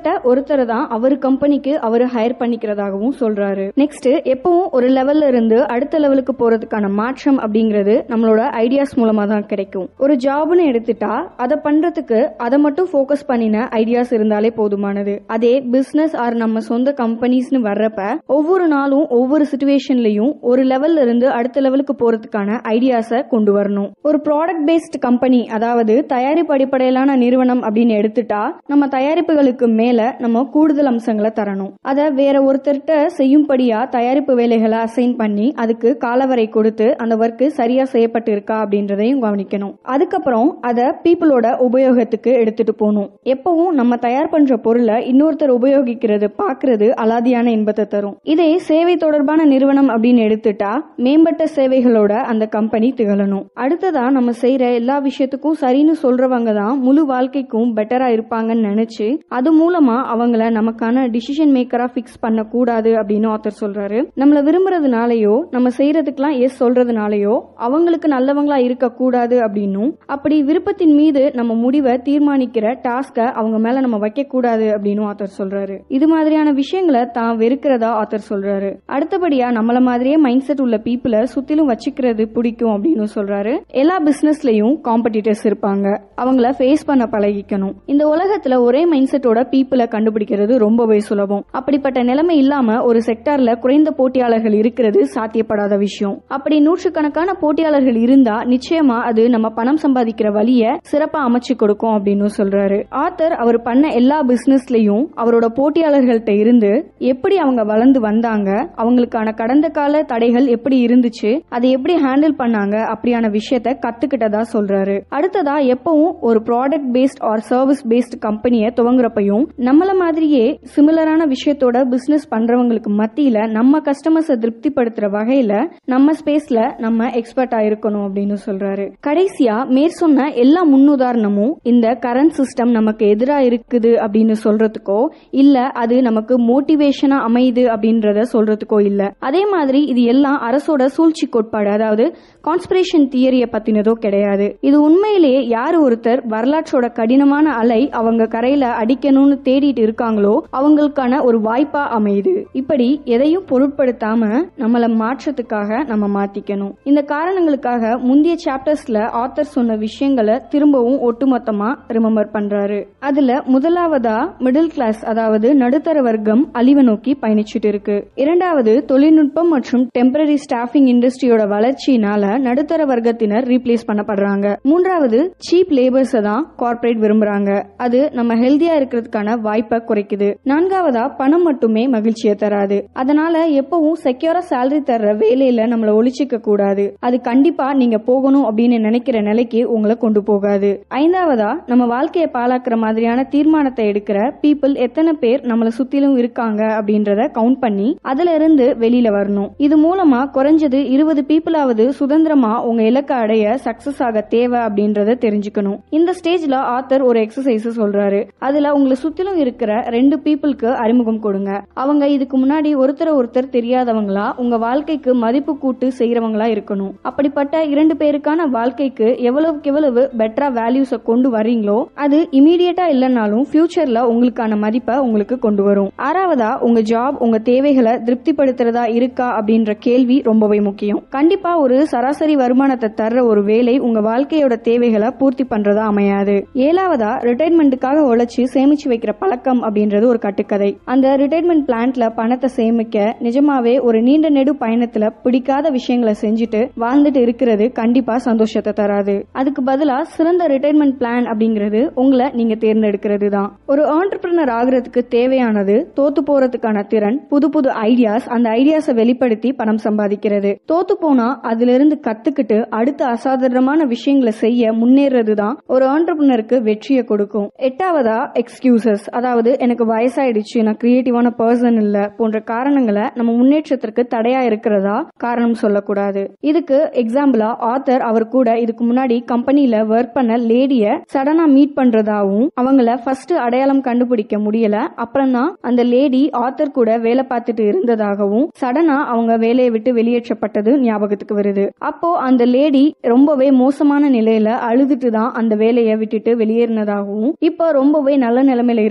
ஒருத்தரை தான் அவர் கம்பெனிக்கு அவர் ஹையர் பண்ணிக்கிறதாகவும் சொல்றாரு நெக்ஸ்ட் எப்பவும் ஒரு லெவல்ல இருந்து அடுத்த லெவலுக்கு போறதுக்கான மாற்றம் அப்படிங்கிறது நம்மளோட ஐடியாஸ் மூலமா தான் கிடைக்கும் ஒரு ஜாப்னு எடுத்துட்டா அதை பண்றதுக்கு அதை மட்டும் ஃபோக்கஸ் பண்ணின ஐடியாஸ் இருந்தாலே போதுமானது அதே பிசினஸ் ஆர் நம்ம சொந்த கம்பெனிஸ்னு வர்றப்ப ஒவ்வொரு நாளும் ஒவ்வொரு சுச்சுவேஷன்லயும் ஒரு லெவல்ல இருந்து அடுத்த லெவலுக்கு போறதுக்கான ஐடியாஸை கொண்டு வரணும் ஒரு ப்ராடக்ட் பேஸ்ட் கம்பெனி அதாவது தயாரிப்பு அடிப்படையிலான நிறுவனம் அப்படின்னு எடுத்துட்டா நம்ம தயாரிப்புகளுக்கு மேல நம்ம கூடுதல் அம்சங்களை தரணும் அதை வேற ஒருத்தர்கிட்ட செய்யும்படியா தயாரிப்பு வேலைகளை அசைன் பண்ணி அதுக்கு காலவரை கொடுத்து அந்த ஒர்க் சரியா செய்யப்பட்டு இருக்கா அப்படின்றதையும் கவனிக்கணும் அதுக்கப்புறம் அதை பீப்புளோட உபயோகத்துக்கு எடுத்துட்டு போகணும் எப்பவும் நம்ம தயார் பண்ற பொருளை இன்னொருத்தர் உபயோகிக்கிறது பாக்குறது அலாதியான இன்பத்தை தரும் இதே சேவை தொடர்பான நிறுவனம் அப்படின்னு எடுத்துட்டா மேம்பட்ட சேவைகளோட அந்த கம்பெனி திகழணும் அடுத்ததா நம்ம செய்யற எல்லா விஷயத்துக்கும் சரின்னு சொல்றவங்க தான் முழு வாழ்க்கைக்கும் பெட்டரா இருப்பாங்கன்னு நினைச்சு அது மூலமா அவங்கள நமக்கான டிசிஷன் மேக்கரா ஃபிக்ஸ் பண்ண கூடாது அப்படின்னு ஆத்தர் சொல்றாரு நம்மள விரும்புறதுனாலயோ நம்ம செய்யறதுக்கெல்லாம் எஸ் சொல்றதுனாலயோ அவங்களுக்கு நல்லவங்களா இருக்க கூடாது அப்படின்னும் அப்படி விருப்பத்தின் மீது நம்ம முடிவை தீர்மானிக்கிற டாஸ்க அவங்க மேல நம்ம வைக்க கூடாது அப்படின்னு ஆத்தர் சொல்றாரு இது மாதிரியான விஷயங்களை தான் வெறுக்கிறதா ஆத்தர் சொல்றாரு அடுத்தபடியா நம்மள மாதிரியே மைண்ட் செட் உள்ள பீப்புளை சுத்திலும் வச்சுக்கிறது பிடிக்கும் அப்படின்னு சொல்றாரு எல்லா பிசினஸ்லயும் காம்படிட்டர்ஸ் இருப்பாங்க அவங்கள ஃபேஸ் பண்ண பழகிக்கணும் இந்த உலகத்துல ஒரே மைண்ட் செட்டோட பீப்புளை கண்டுபிடிக்கிறது ரொம்பவே சுலபம் அப்படிப்பட்ட நிலைமை இல்லாம ஒரு செக்டார்ல குறைந்த போட்டியாளர்கள் இருக்கிறது சாத்தியப்படாத விஷயம் அப்படி நூற்றுக்கணக்கான போட்டியாளர்கள் இருந்தா நிச்சயமா அது நம்ம பணம் சம்பாதிக்கிற வழிய சிறப்பா அமைச்சு கொடுக்கும் அப்படின்னு சொல்றாரு ஆத்தர் அவர் பண்ண எல்லா பிசினஸ்லயும் அவரோட போட்டியாளர்கள்ட்ட இருந்து எப்படி அவங்க வளர்ந்து வந்தாங்க அவங்களுக்கான கடந்த கால தடைகள் எப்படி இருந்துச்சு அதை எப்படி ஹேண்டில் பண்ணாங்க அப்படியான விஷயத்த கத்துக்கிட்டதா சொல்றாரு அடுத்ததா எப்பவும் ஒரு product based or service based கம்பெனியை துவங்குறப்பையும் நம்மள மாதிரியே சிமிலரான விஷயத்தோட பிசினஸ் பண்றவங்களுக்கு மத்தியில நம்ம கஸ்டமர்ஸை திருப்திப்படுத்துற வகையில நம்ம ஸ்பேஸ்ல நம்ம எக்ஸ்பர்ட்டா இருக்கணும் அப்படின்னு சொல்றாரு கடைசியா மேற்சொன்ன எல்லா முன்னுதாரணமும் இந்த கரண்ட் சிஸ்டம் நமக்கு எதிராக இருக்குது அப்படின்னு சொல்றதுக்கோ இல்ல அது நமக்கு மோட்டிவேஷனா அமையுது அப்படின்றத சொல்றதுக்கோ இல்ல அதே மாதிரி இது எல்லாம் அரசோட சூழ்ச்சி கோட்பாடு அதாவது கான்ஸ்பிரேஷன் தியரிய பத்தினதோ கிடையாது இது உண்மையிலேயே யார் ஒருத்தர் வரலாற்றோட கடினமான அலை அவங்க கரையில அடிக்கணும்னு தேடிட்டு இருக்காங்களோ அவங்களுக்கான ஒரு வாய்ப்பா அமையுது இப்படி எதையும் பொருட்படுத்தாம நம்மள மாற்றத்துக்காக நம்ம மாத்திக்கணும் இந்த காரணங்களுக்காக முந்தைய சாப்டர்ஸ்ல ஆத்தர் சொன்ன விஷயங்களை திரும்பவும் ஒட்டுமொத்தமா ரிமெம்பர் பண்றாரு அதுல முதலாவதா மிடில் கிளாஸ் அதாவது நடுத்தர வர்க்கம் அழிவை நோக்கி பயணிச்சுட்டு இருக்கு இரண்டாவது தொழில்நுட்பம் மற்றும் டெம்பரரி ஸ்டாஃபிங் இண்டஸ்ட்ரியோட வளர்ச்சியினால நடுத்தர வர்க்கத்தினர் ரீப்ளேஸ் பண்ணப்படுறாங்க மூன்றாவது சீப் லேபர்ஸ் தான் கார்ப்பரேட் விரும்புறாங்க அது நம்ம ஹெல்தியா இருக்கிறதுக்கான வாய்ப்பை குறைக்குது நான்காவதா பணம் மட்டுமே மகிழ்ச்சியை தராது அதனால எப்பவும் செக்யூரா சேலரி தர்ற வேலையில நம்மள ஒழிச்சிக்க கூடாது அது கண்டிப்பா நீங்க போகணும் அப்படின்னு நினைக்கிற நிலைக்கு உங்களை கொண்டு போகாது ஐந்தாவதா நம்ம வாழ்க்கையை பாழாக்குற மாதிரியான தீர்மானத்தை எடுக்கிற பீப்புள் எத்தனை பேர் நம்மள சுத்திலும் இருக்காங்க அப்படின்றத கவுண்ட் பண்ணி அதுல இருந்து வெளியில வரணும் இது மூலமா குறைஞ்சது இருபது பீப்புளாவது சுதந்திரமா உங்க இலக்கை அடைய சக்சஸ் ஆக தேவை அப்படின்றத தெரிஞ்சுக்கணும் இந்த ஸ்டேஜ்ல ஆத்தர் ஒரு எக்ஸசைஸ் சொல்றாரு அதுல உங்களை சுத்திலும் இருக்கிற ரெண்டு பீப்புளுக்கு அறிமுகம் கொடுங்க அவங்க இதுக்கு முன்னாடி ஒருத்தர ஒருத்தர் தெரியாதவங்களா உங்க வாழ்க்கைக்கு மதிப்பு கூட்டு செய்யறவங்களா இருக்கணும் அப்படிப்பட்ட இரண்டு பேருக்கான வாழ்க்கைக்கு எவ்வளவுக்கு எவ்வளவு பெட்டரா வேல்யூஸ கொண்டு வர்றீங்களோ அது இமீடியட்டா இல்லைனாலும் ஃபியூச்சர்ல உங்களுக்கான மதிப்பை உங்களுக்கு கொண்டு வரும் ஆறாவதா உங்க ஜாப் உங்க தேவைகளை திருப்திப்படுத்துறதா இருக்கா அப்படின்ற கேள்வி ரொம்பவே முக்கியம் கண்டிப்பா ஒரு சராசரி வருமானத்தை தர்ற ஒரு வேலை உங்க வாழ்க்கையோட தேவைகளை பூர்த்தி பண்றதா அமையாது ஏழாவதா ரிட்டைர்மெண்ட்டுக்காக உழைச்சு சேமிச்சு வைக்கிற பழக்கம் அப்படின்றது ஒரு கட்டுக்கதை அந்த ரிட்டைர்மெண்ட் பிளான்ட்ல பணத்தை சேமிக்க நிஜமாவே ஒரு நீண்ட நெடு பயணத்துல பிடிக்காத விஷயங்களை செஞ்சுட்டு வாழ்ந்துட்டு இருக்கிறது கண்டிப்பா சந்தோஷத்தை தராது அதுக்கு பதிலா சிறந்த ரிட்டைர்மெண்ட் பிளான் அப்படிங்கிறது உங்களை நீங்க தேர்ந்தெடுக்கிறது தான் ஒரு ஆண்டர்பிரினர் ஆகுறதுக்கு தேவையானது தோத்து போறதுக்கான திறன் புது புது ஐடியாஸ் அந்த ஐடியாஸை வெளிப்படுத்தி பணம் சம்பாதிக்கிறது தோத்து போனா அதுல இருந்து கத்துக்கிட்டு அடுத்த அசாதாரணமான விஷயங்களை செய்ய முன்னேறது தான் ஒரு ஆண்டர்பிரினருக்கு வெற்றியை கொடுக்கும் எட்டாவதா எக்ஸ்கியூசஸ் அதாவது எனக்கு வயசாயிடுச்சு நான் கிரியேட்டிவான பர்சன் இல்ல போன்ற காரணங்களை நம்ம முன்னேற்றத்திற்கு தடையா இருக்கிறதா காரணம் சொல்லக்கூடாது இதுக்கு எக்ஸாம்பிளா ஆத்தர் அவர் கூட இதுக்கு முன்னாடி கம்பெனில ஒர்க் பண்ண லேடிய சடனா மீட் பண்றதாவும் அவங்கள ஃபர்ஸ்ட் அடையாளம் கண்டுபிடிக்க முடியல அப்புறம் தான் அந்த லேடி ஆத்தர் கூட வேலை பார்த்துட்டு இருந்ததாகவும் சடனா அவங்க வேலையை விட்டு வெளியேற்றப்பட்டது ஞாபகத்துக்கு வருது அப்போ அந்த லேடி ரொம்பவே மோசமான நிலையில அழுதுட்டு தான் அந்த வேலையை விட்டுட்டு வெளியேறினதாகவும் இப்போ ரொம்பவே நல்ல நிலைமையில இருக்கிறதாவும்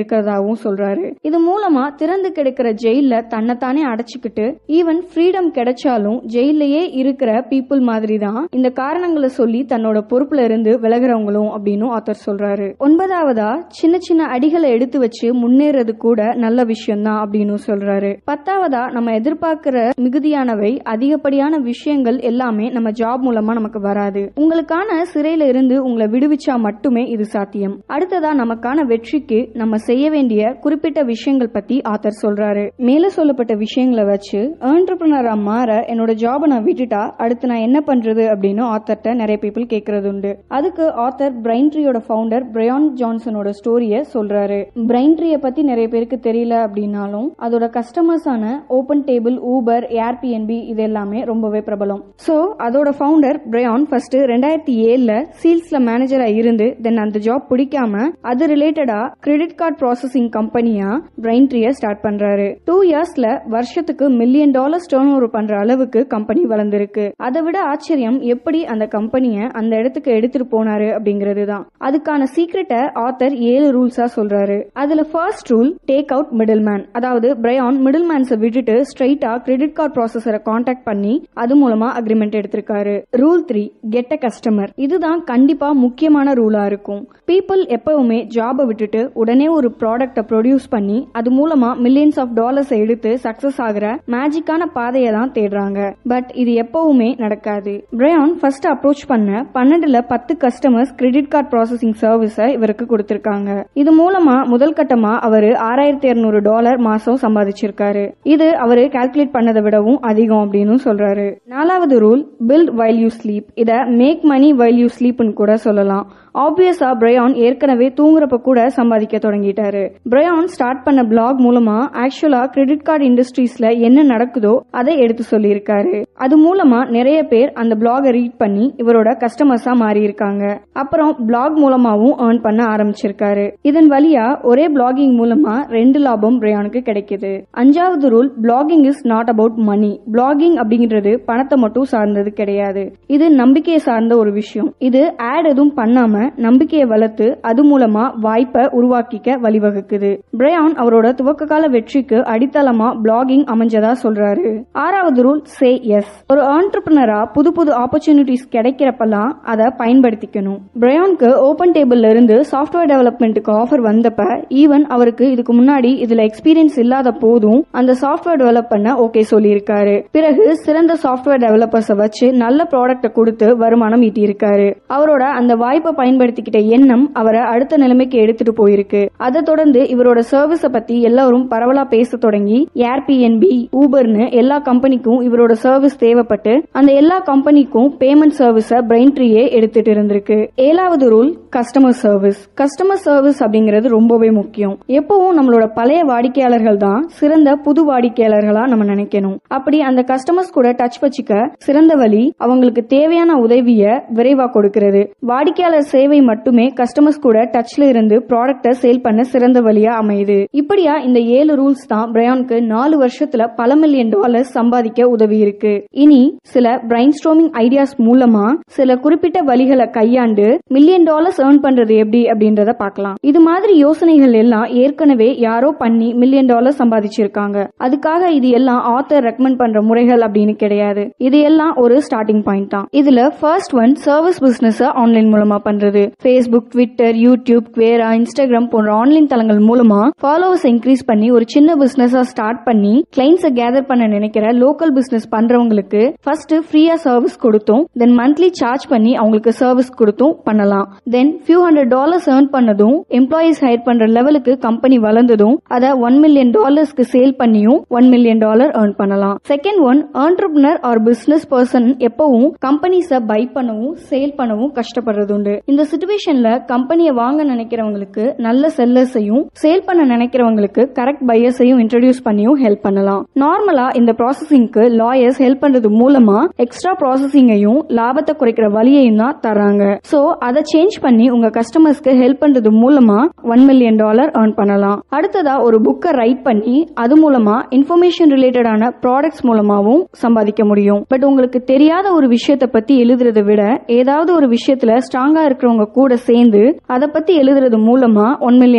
இருக்கிறதாவும் சொல்றாரு இது மூலமா திறந்து கிடக்கிற ஜெயில தன்னைத்தானே அடைச்சுக்கிட்டு ஈவன் ஃப்ரீடம் கிடைச்சாலும் ஜெயிலையே இருக்கிற பீப்புள் மாதிரி தான் இந்த காரணங்களை சொல்லி தன்னோட பொறுப்புல இருந்து விலகுறவங்களும் அப்படின்னு ஆத்தர் சொல்றாரு ஒன்பதாவதா சின்ன சின்ன அடிகளை எடுத்து வச்சு முன்னேறது கூட நல்ல விஷயம் தான் அப்படின்னு சொல்றாரு பத்தாவதா நம்ம எதிர்பார்க்கிற மிகுதியானவை அதிகப்படியான விஷயங்கள் எல்லாமே நம்ம ஜாப் மூலமா நமக்கு வராது உங்களுக்கான சிறையில இருந்து உங்களை விடுவிச்சா மட்டுமே இது சாத்தியம் அடுத்ததா நமக்கான வெற்றிக்கு நம்ம செய்ய வேண்டிய குறிப்பிட்ட விஷயங்கள் பத்தி ஆத்தர் சொல்றாரு மேல சொல்லப்பட்ட விஷயங்களை வச்சு ஏர்ன்டர்பிரினரா மாற என்னோட ஜாபை நான் விட்டுட்டா அடுத்து நான் என்ன பண்றது அப்படின்னு ஆத்தர்ட்ட நிறைய பீப்புள் கேட்கறது உண்டு அதுக்கு ஆத்தர் பிரைன் ட்ரீயோட ஃபவுண்டர் பிரையான் ஜான்சனோட ஸ்டோரிய சொல்றாரு பிரைன் ட்ரீயை பத்தி நிறைய பேருக்கு தெரியல அப்படின்னாலும் அதோட கஸ்டமர்ஸான ஓபன் டேபிள் ஊபர் ஏர்பிஎன்பி இது எல்லாமே ரொம்பவே பிரபலம் சோ அதோட ஃபவுண்டர் பிரையான் ஃபர்ஸ்ட் ரெண்டாயிரத்தி ஏழுல சீல்ஸ்ல மேனேஜரா இருந்து தென் அந்த ஜாப் பிடிக்காம அது ரிலேட்டடா கிரெடிட் கார்டு ப்ராசஸிங் கம்பெனியா பிரைன் ட்ரீயை ஸ்டார்ட் பண்றாரு டூ இயர்ஸ்ல வருஷத்துக்கு மில்லியன் டாலர்ஸ் டேர்ன் ஓவர் பண்ற அளவுக்கு கம்பெனி வளர்ந்திருக்கு அதை விட ஆச்சரியம் எப்படி அந்த கம்பெனியை அந்த இடத்துக்கு எடுத்துட்டு போனாரு அப்படிங்கிறது தான் அதுக்கான சீக்ரெட்டை ஆத்தர் ஏழு ரூல்ஸா சொல்றாரு அதுல first rule take out middle man அதாவது பிரையான் மிடில் மேன்ஸை விட்டுட்டு ஸ்ட்ரைட்டா கிரெடிட் கார்டு ப்ராசஸரை காண்டாக்ட் பண்ணி அது மூலமா அக்ரிமெண்ட் எடுத்திருக்காரு rule three get a customer இதுதான் கண்டிப்பா முக்கியமான ரூலா இருக்கும் பீப்புள் எப்பவுமே ஜாபை விட்டுட்டு உடனே ஒரு ப்ராடக்ட்டை ப்ரொடியூஸ் பண்ணி அது மூலமா மில்லியன்ஸ் ஆஃப் டாலர்ஸ் எடுத்து சக்சஸ் ஆகுற மேஜிக்கான பாதையை தான் தேடுறாங்க பட் இது எப்பவுமே நடக்காது பிரையான் ஃபர்ஸ்ட் அப்ரோச் பண்ண பன்னெண்டுல பத்து கஸ்டமர்ஸ் கிரெடிட் கார்டு ப்ராசஸிங் சர்வீஸை இவருக்கு கொடுத்திருக்காங்க இது மூலமா முதல் கட்டமா அவரு ஆறாயிரத்தி இருநூறு டாலர் மாசம் சம்பாதிச்சிருக்காரு இது அவரு கால்குலேட் பண்ணதை விடவும் அதிகம் அப்படின்னு சொல்றாரு நாலாவது rule build while you sleep இத மேக் மணி வைல் யூ ஸ்லீப்னு கூட சொல்லலாம் ஆப்வியஸா பிரையான் ஏற்கனவே தூங்குறப்ப கூட சம்பாதிக்க தொடங்கிட்டாரு பிரையான் ஸ்டார்ட் பண்ண பிளாக் மூலமா ஆக்சுவலா கிரெடிட் கார்டு இண்டஸ்ட்ரீஸ்ல என்ன நடக்குதோ அதை எடுத்து சொல்லியிருக்காரு அது மூலமா நிறைய பேர் அந்த பிளாகை ரீட் பண்ணி இவரோட கஸ்டமர்ஸா மாறி இருக்காங்க அப்புறம் பிளாக் மூலமாவும் ஏர்ன் பண்ண ஆரம்பிச்சிருக்காரு இதன் வழியா ஒரே பிளாகிங் மூலமா ரெண்டு லாபம் பிரையானுக்கு கிடைக்குது அஞ்சாவது rule blogging is not about money blogging அப்படிங்கிறது பணத்தை மட்டும் சார்ந்தது கிடையாது இது நம்பிக்கையை சார்ந்த ஒரு விஷயம் இது ஆட் எதுவும் பண்ணாம நம்பிக்கையை வளர்த்து அது மூலமா வாய்ப்பை உருவாக்கிக்க வழிவகுக்குது பிரையான் அவரோட துவக்க கால வெற்றிக்கு அடித்தளமா பிளாகிங் அமைஞ்சதா சொல்றாரு ஆறாவது ரூல் சே எஸ் ஒரு ஆண்டர்பிரினரா புது புது ஆப்பர்ச்சுனிட்டிஸ் கிடைக்கிறப்பெல்லாம் அதை பயன்படுத்திக்கணும் பிரையானுக்கு ஓபன் டேபிள்ல இருந்து சாஃப்ட்வேர் டெவலப்மெண்ட்டுக்கு ஆஃபர் வந்தப்ப ஈவன் அவருக்கு இதுக்கு முன்னாடி இதுல எக்ஸ்பீரியன்ஸ் இல்லாத போதும் அந்த சாஃப்ட்வேர் டெவலப் பண்ண ஓகே சொல்லியிருக்காரு பிறகு சிறந்த சாஃப்ட்வேர் டெவலப்பர்ஸை வச்சு நல்ல ப்ராடக்ட்டை கொடுத்து வருமானம் ஈட்டியிருக்காரு அவரோட அந்த வாய்ப்பை பயன்படுத்திக்கிட்ட எண்ணம் அவரை அடுத்த நிலைமைக்கு எடுத்துட்டு போயிருக்கு அதை தொடர்ந்து இவரோட சர்வீஸ பத்தி எல்லாரும் பரவலா பேச தொடங்கி ஏர்பிஎன்பி ஊபர்னு எல்லா கம்பெனிக்கும் இவரோட சர்வீஸ் தேவைப்பட்டு அந்த எல்லா கம்பெனிக்கும் பேமெண்ட் சர்வீஸ பிரெயின் ட்ரீயே எடுத்துட்டு இருந்திருக்கு ஏழாவது rule customer service customer service அப்படிங்கிறது ரொம்பவே முக்கியம் எப்பவும் நம்மளோட பழைய வாடிக்கையாளர்கள் தான் சிறந்த புது வாடிக்கையாளர்களா நம்ம நினைக்கணும் அப்படி அந்த கஸ்டமர்ஸ் கூட டச் வச்சுக்க சிறந்த வழி அவங்களுக்கு தேவையான உதவிய விரைவா கொடுக்கிறது வாடிக்கையாளர் சேவை மட்டுமே கஸ்டமர்ஸ் கூட டச்ல இருந்து ப்ராடக்ட்டை சேல் பண்ண சிறந்த வழியா அமையுது இப்படியா இந்த ஏழு ரூல்ஸ் தான் பிரையானுக்கு நாலு வருஷத்துல பல மில்லியன் டாலர்ஸ் சம்பாதிக்க உதவி இருக்கு இனி சில பிரைன் ஸ்ட்ரோமிங் ஐடியாஸ் மூலமா சில குறிப்பிட்ட வழிகளை கையாண்டு மில்லியன் டாலர்ஸ் ஏர்ன் பண்றது எப்படி அப்படின்றத பார்க்கலாம் இது மாதிரி யோசனைகள் எல்லாம் ஏற்கனவே யாரோ பண்ணி மில்லியன் டாலர் சம்பாதிச்சிருக்காங்க அதுக்காக இது எல்லாம் ஆத்தர் ரெக்கமெண்ட் பண்ற முறைகள் அப்படின்னு கிடையாது இது எல்லாம் ஒரு ஸ்டார்டிங் பாயிண்ட் தான் இதுல first one service business online மூலமா பண்றது Facebook Twitter YouTube Quora Instagram போன்ற ஆன்லைன் தளங்கள் மூலமா ஃபாலோவர்ஸ் இன்க்ரீஸ் பண்ணி ஒரு சின்ன பிசினஸா ஸ்டார்ட் பண்ணி கிளைண்ட்ஸை கேதர் பண்ண நினைக்கிற லோக்கல் பிசினஸ் பண்றவங்களுக்கு ஃபர்ஸ்ட் ஃப்ரீயா சர்வீஸ் கொடுத்தும் தென் மந்த்லி சார்ஜ் பண்ணி அவங்களுக்கு சர்வீஸ் கொடுத்தும் பண்ணலாம் then few hundred dollars earn பண்ணதும் எம்ப்ளாயிஸ் ஹையர் பண்ற லெவலுக்கு கம்பெனி வளர்ந்ததும் அதை ஒன் மில்லியன் டாலர்ஸ்க்கு சேல் பண்ணியும் ஒன் மில்லியன் டாலர் ஏர்ன் பண்ணலாம் second one entrepreneur or business person எப்பவும் கம்பெனிஸை பை பண்ணவும் சேல் பண்ணவும் கஷ்டப்படுறது உண்டு இந்த சுச்சுவேஷன்ல கம்பெனியை வாங்க நினைக்கிறவங்களுக்கு நல்ல செல்லர்ஸையும் சேல் பண்ண நினைக்கிறவங்களுக்கு கரெக்ட் பையர்ஸையும் இன்ட்ரடியூஸ் பண்ணியும் ஹெல்ப் பண்ணலாம் நார்மலா இந்த ப்ராசஸிங்க்கு லாயர்ஸ் ஹெல்ப் பண்றது மூலமா எக்ஸ்ட்ரா ப்ராசஸிங்கையும் லாபத்தை குறைக்கிற வழியையும் தான் தராங்க சோ அதை சேஞ்ச் பண்ணி உங்க கஸ்டமர்ஸ்க்கு ஹெல்ப் பண்றது மூலமா ஒன் மில்லியன் டாலர் ஏர்ன் பண்ணலாம் அடுத்ததா ஒரு புக்கை ரைட் பண்ணி அது மூலமா இன்ஃபர்மேஷன் ரிலேட்டடான ப்ராடக்ட்ஸ் மூலமாவும் சம்பாதிக்க முடியும் பட் உங்களுக்கு தெரியாத ஒரு விஷயத்தை பத்தி எழுதுறதை விட ஏதாவது ஒரு விஷயத்துல ஸ்ட்ராங்கா இருக்கிறவங்க கூட சேர்ந்து அதை பத்தி எழுதுறது மூலமா ஒன் மில்லியன் டாலர்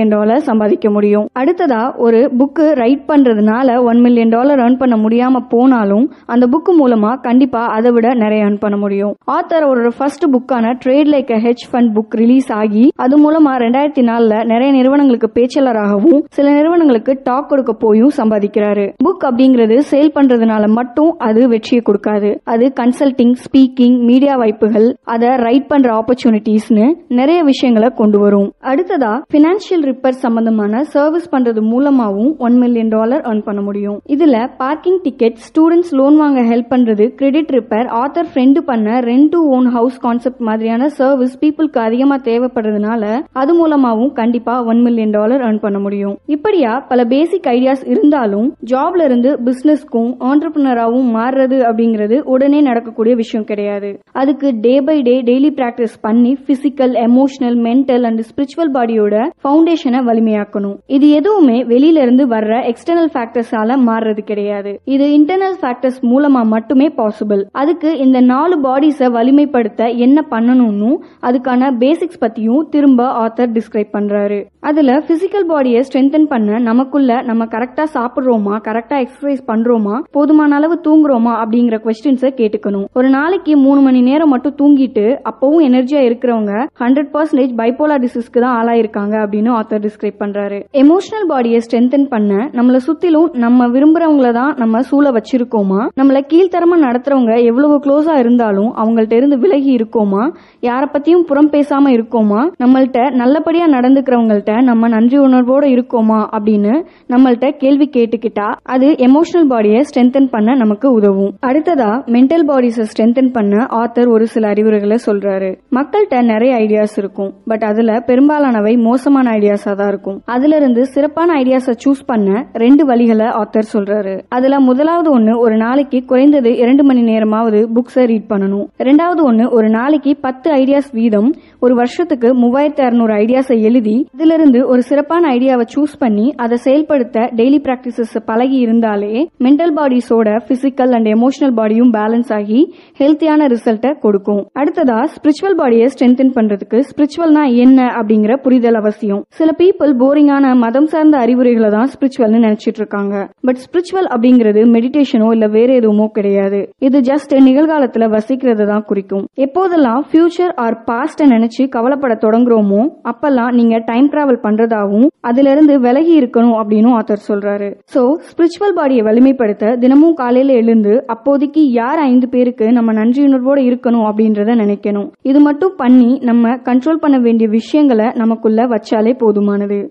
சம்பாதிக்க முடியும் அடுத்ததா ஒரு புக்கு ரைட் பண்றதுனால ஒன் மில்லியன் டாலர் earn பண்ண முடியாம போனாலும் அந்த புக்கு மூலமா கண்டிப்பா அதை விட நிறைய earn பண்ண முடியும் ஆத்தர் அவரோட ஃபர்ஸ்ட் புக்கான trade like hedge fund book release ஆகி அது மூலமா ரெண்டாயிரத்தி நாலுல நிறைய நிறுவனங்களுக்கு பேச்சாளராகவும் சில நிறுவனங்களுக்கு டாக் கொடுக்க போயும் சம்பாதிக்கிறாரு புக் அப்படிங்கிறது சேல் பண்றதுனால மட்டும் அது வெற்றியை கொடுக்காது அது கன்சல்டிங் ஸ்பீக்கிங் மீடியா வாய்ப்புகள் அதை ரைட் பண்ற ஆப்பர்ச்சுனிட்டிஸ்னு நிறைய விஷயங்களை கொண்டு வரும் அடுத்ததா பினான்சியல் ரிப்பேர் சம்பந்தமான சர்வீஸ் பண்றது மூலமாவும் ஒன் மில்லியன் டாலர் earn பண்ண முடியும் இதுல பார்க்கிங் டிக்கெட் ஸ்டூடெண்ட்ஸ் லோன் வாங்க ஹெல்ப் பண்றது கிரெடிட் ரிப்பேர் ஆத்தர் ஃப்ரெண்டு பண்ண rent to own house concept மாதிரியான சர்வீஸ் பீப்புளுக்கு அதிகமா தேவைப்படுறதுனால அது மூலமாவும் கண்டிப்பா ஒன் மில்லியன் டாலர் earn பண்ண முடியும் இப்படியா பல பேசிக் ஐடியாஸ் இருந்தாலும் ஜாப்ல இருந்து பிசினஸ்க்கும் ஆண்டர்பிரினராகவும் மாறுறது அப்படிங்கிறது உடனே நடக்கக்கூடிய விஷயம் கிடையாது அதுக்கு day by day daily practice பண்ணி physical emotional mental and spiritual பாடியோட ஃபவுண்டேஷனை வலிமையாக்கணும் இது எதுவுமே வெளியில இருந்து வர்ற எக்ஸ்டர்னல் ஃபேக்டர்ஸால மாறுறது கிடையாது இது இன்டர்னல் ஃபேக்டர்ஸ் மூலமா மட்டுமே பாசிபிள் அதுக்கு இந்த நாலு பாடிஸை வலிமைப்படுத்த என்ன பண்ணணும்னு அதுக்கான பேசிக்ஸ் பத்தியும் திரும்ப ஆத்தர் டிஸ்கிரைப் பண்றாரு அதுல பிசிக்கல் பாடியை ஸ்ட்ரென்தன் பண்ண நமக்குள்ள நம்ம கரெக்டா சாப்பிடுறோமா கரெக்டா எக்ஸசைஸ் பண்றோமா போதுமான அளவு தூங்குறோமா அப்படிங்கிற கொஸ்டின்ஸை கேட்டுக்கணும் ஒரு நாளைக்கு மூணு மணி நேரம் மட்டும் தூங்கிட்டு அப்பவும் எனர்ஜியா இருக்கிறவங்க ஹண்ட்ரட் பர்சன்டேஜ் பைப்போலா டிசீஸ்க்கு தான் ஆளாயிருக்காங்க அப்படின்னு ஆத்தர் டிஸ்கிரைப் பண்றாரு எமோஷனல் பாடியை ஸ்ட்ரென்தன் பண்ண நம்மள சுத்திலும் நம்ம விரும்புறவங்கள தான் நம்ம சூழ வச்சிருக்கோமா நம்மள கீழ்த்தரமா நடத்துறவங்க எவ்வளவு க்ளோஸா இருந்தாலும் அவங்கள்ட்ட இருந்து விலகி இருக்கோமா யார பத்தியும் புறம் பேசாம இருக்கோமா நம்மள்ட்ட நல்லபடியா நடந்துக்கிறவங்கள்ட்ட நம்ம நன்றி உணர்வோட இருக்கோமா அப்படின்னு நம்மள்ட்ட கேள்வி கேட்டுக்கிட்டா அது எமோஷனல் பாடியை ஸ்ட்ரென்தன் பண்ண நமக்கு உதவும் அடுத்ததா மென்டல் பாடிஸை ஸ்ட்ரென்தன் பண்ண ஆத்தர் ஒரு சில அறிவுரைகளை சொல்றாரு மக்கள்கிட்ட நிறைய ஐடியாஸ் இருக்கும் பட் அதுல பெரும்பாலானவை மோசமான ஐடியாஸா தான் இருக்கும் அதுல இருந்து சிறப்பான ஐடியாஸை சூஸ் பண்ண ரெண்டு வழிகளை ஆத்தர் சொல்றாரு அதுல முதலாவது ஒண்ணு ஒரு நாளைக்கு குறைந்தது இரண்டு மணி நேரமாவது புக்ஸை ரீட் பண்ணணும் ரெண்டாவது ஒண்ணு ஒரு நாளைக்கு பத்து ஐடியாஸ் வீதம் ஒரு வருஷத்துக்கு மூவாயிரத்தி அறுநூறு ஐடியாஸை எழுதி இதுல இருந்து ஒரு சிறப்பான ஐடியாவை சூஸ் பண்ணி அதை செயல்படுத்த டெய்லி பிராக்டிசஸ் பழகி இருந்தாலே மென்டல் பாடிஸோட பிசிக்கல் அண்ட் எமோஷனல் பாடியும் பேலன்ஸ் ஆகி ஹெல்த்தியான ரிசல்ட்டை கொடுக்கும் அடுத்ததா ஸ்பிரிச்சுவல் பாடியை ஸ்ட்ரென்தன் பண்றதுக்கு ஸ்பிரிச்சுவல்னா என்ன அப்படிங்கிற புரிதல் அவசியம் சில பீப்புள் போரிங்கான மதம் சார்ந்த அறிவுரைகளை தான் ஸ்பிரிச்சுவல்னு நினைச்சிட்டு இருக்காங்க பட் ஸ்பிரிச்சுவல் அப்படிங்கிறது மெடிடேஷனோ இல்ல வேற எதுவுமோ கிடையாது இது ஜஸ்ட் நிகழ்காலத்துல வசிக்கிறது தான் குறிக்கும் எப்போதெல்லாம் ஃபியூச்சர் ஆர் பாஸ்ட நினைச்சு கவலைப்பட தொடங்குறோமோ அப்பெல்லாம் நீங்க டைம் டிராவல் பண்றதாவும் அதுல இருந்து விலகி இருக்கணும் அப்படின்னு ஆத்தர் சொல்றாரு சோ ஸ்பிரிச்சுவல் பாடியை வலிமைப்படுத்த தினமும் காலையில எழுந்து அப்போதைக்கு யார் ஐந்து பேருக்கு நம்ம நன்றியுணர்வோட இருக்கணும் அப்படின்றத நினைக்கணும் இது மட்டும் பண்ணி நம்ம கண்ட்ரோல் பண்ண வேண்டிய விஷயங்களை நமக்குள்ள வச்சாலே போதுமானது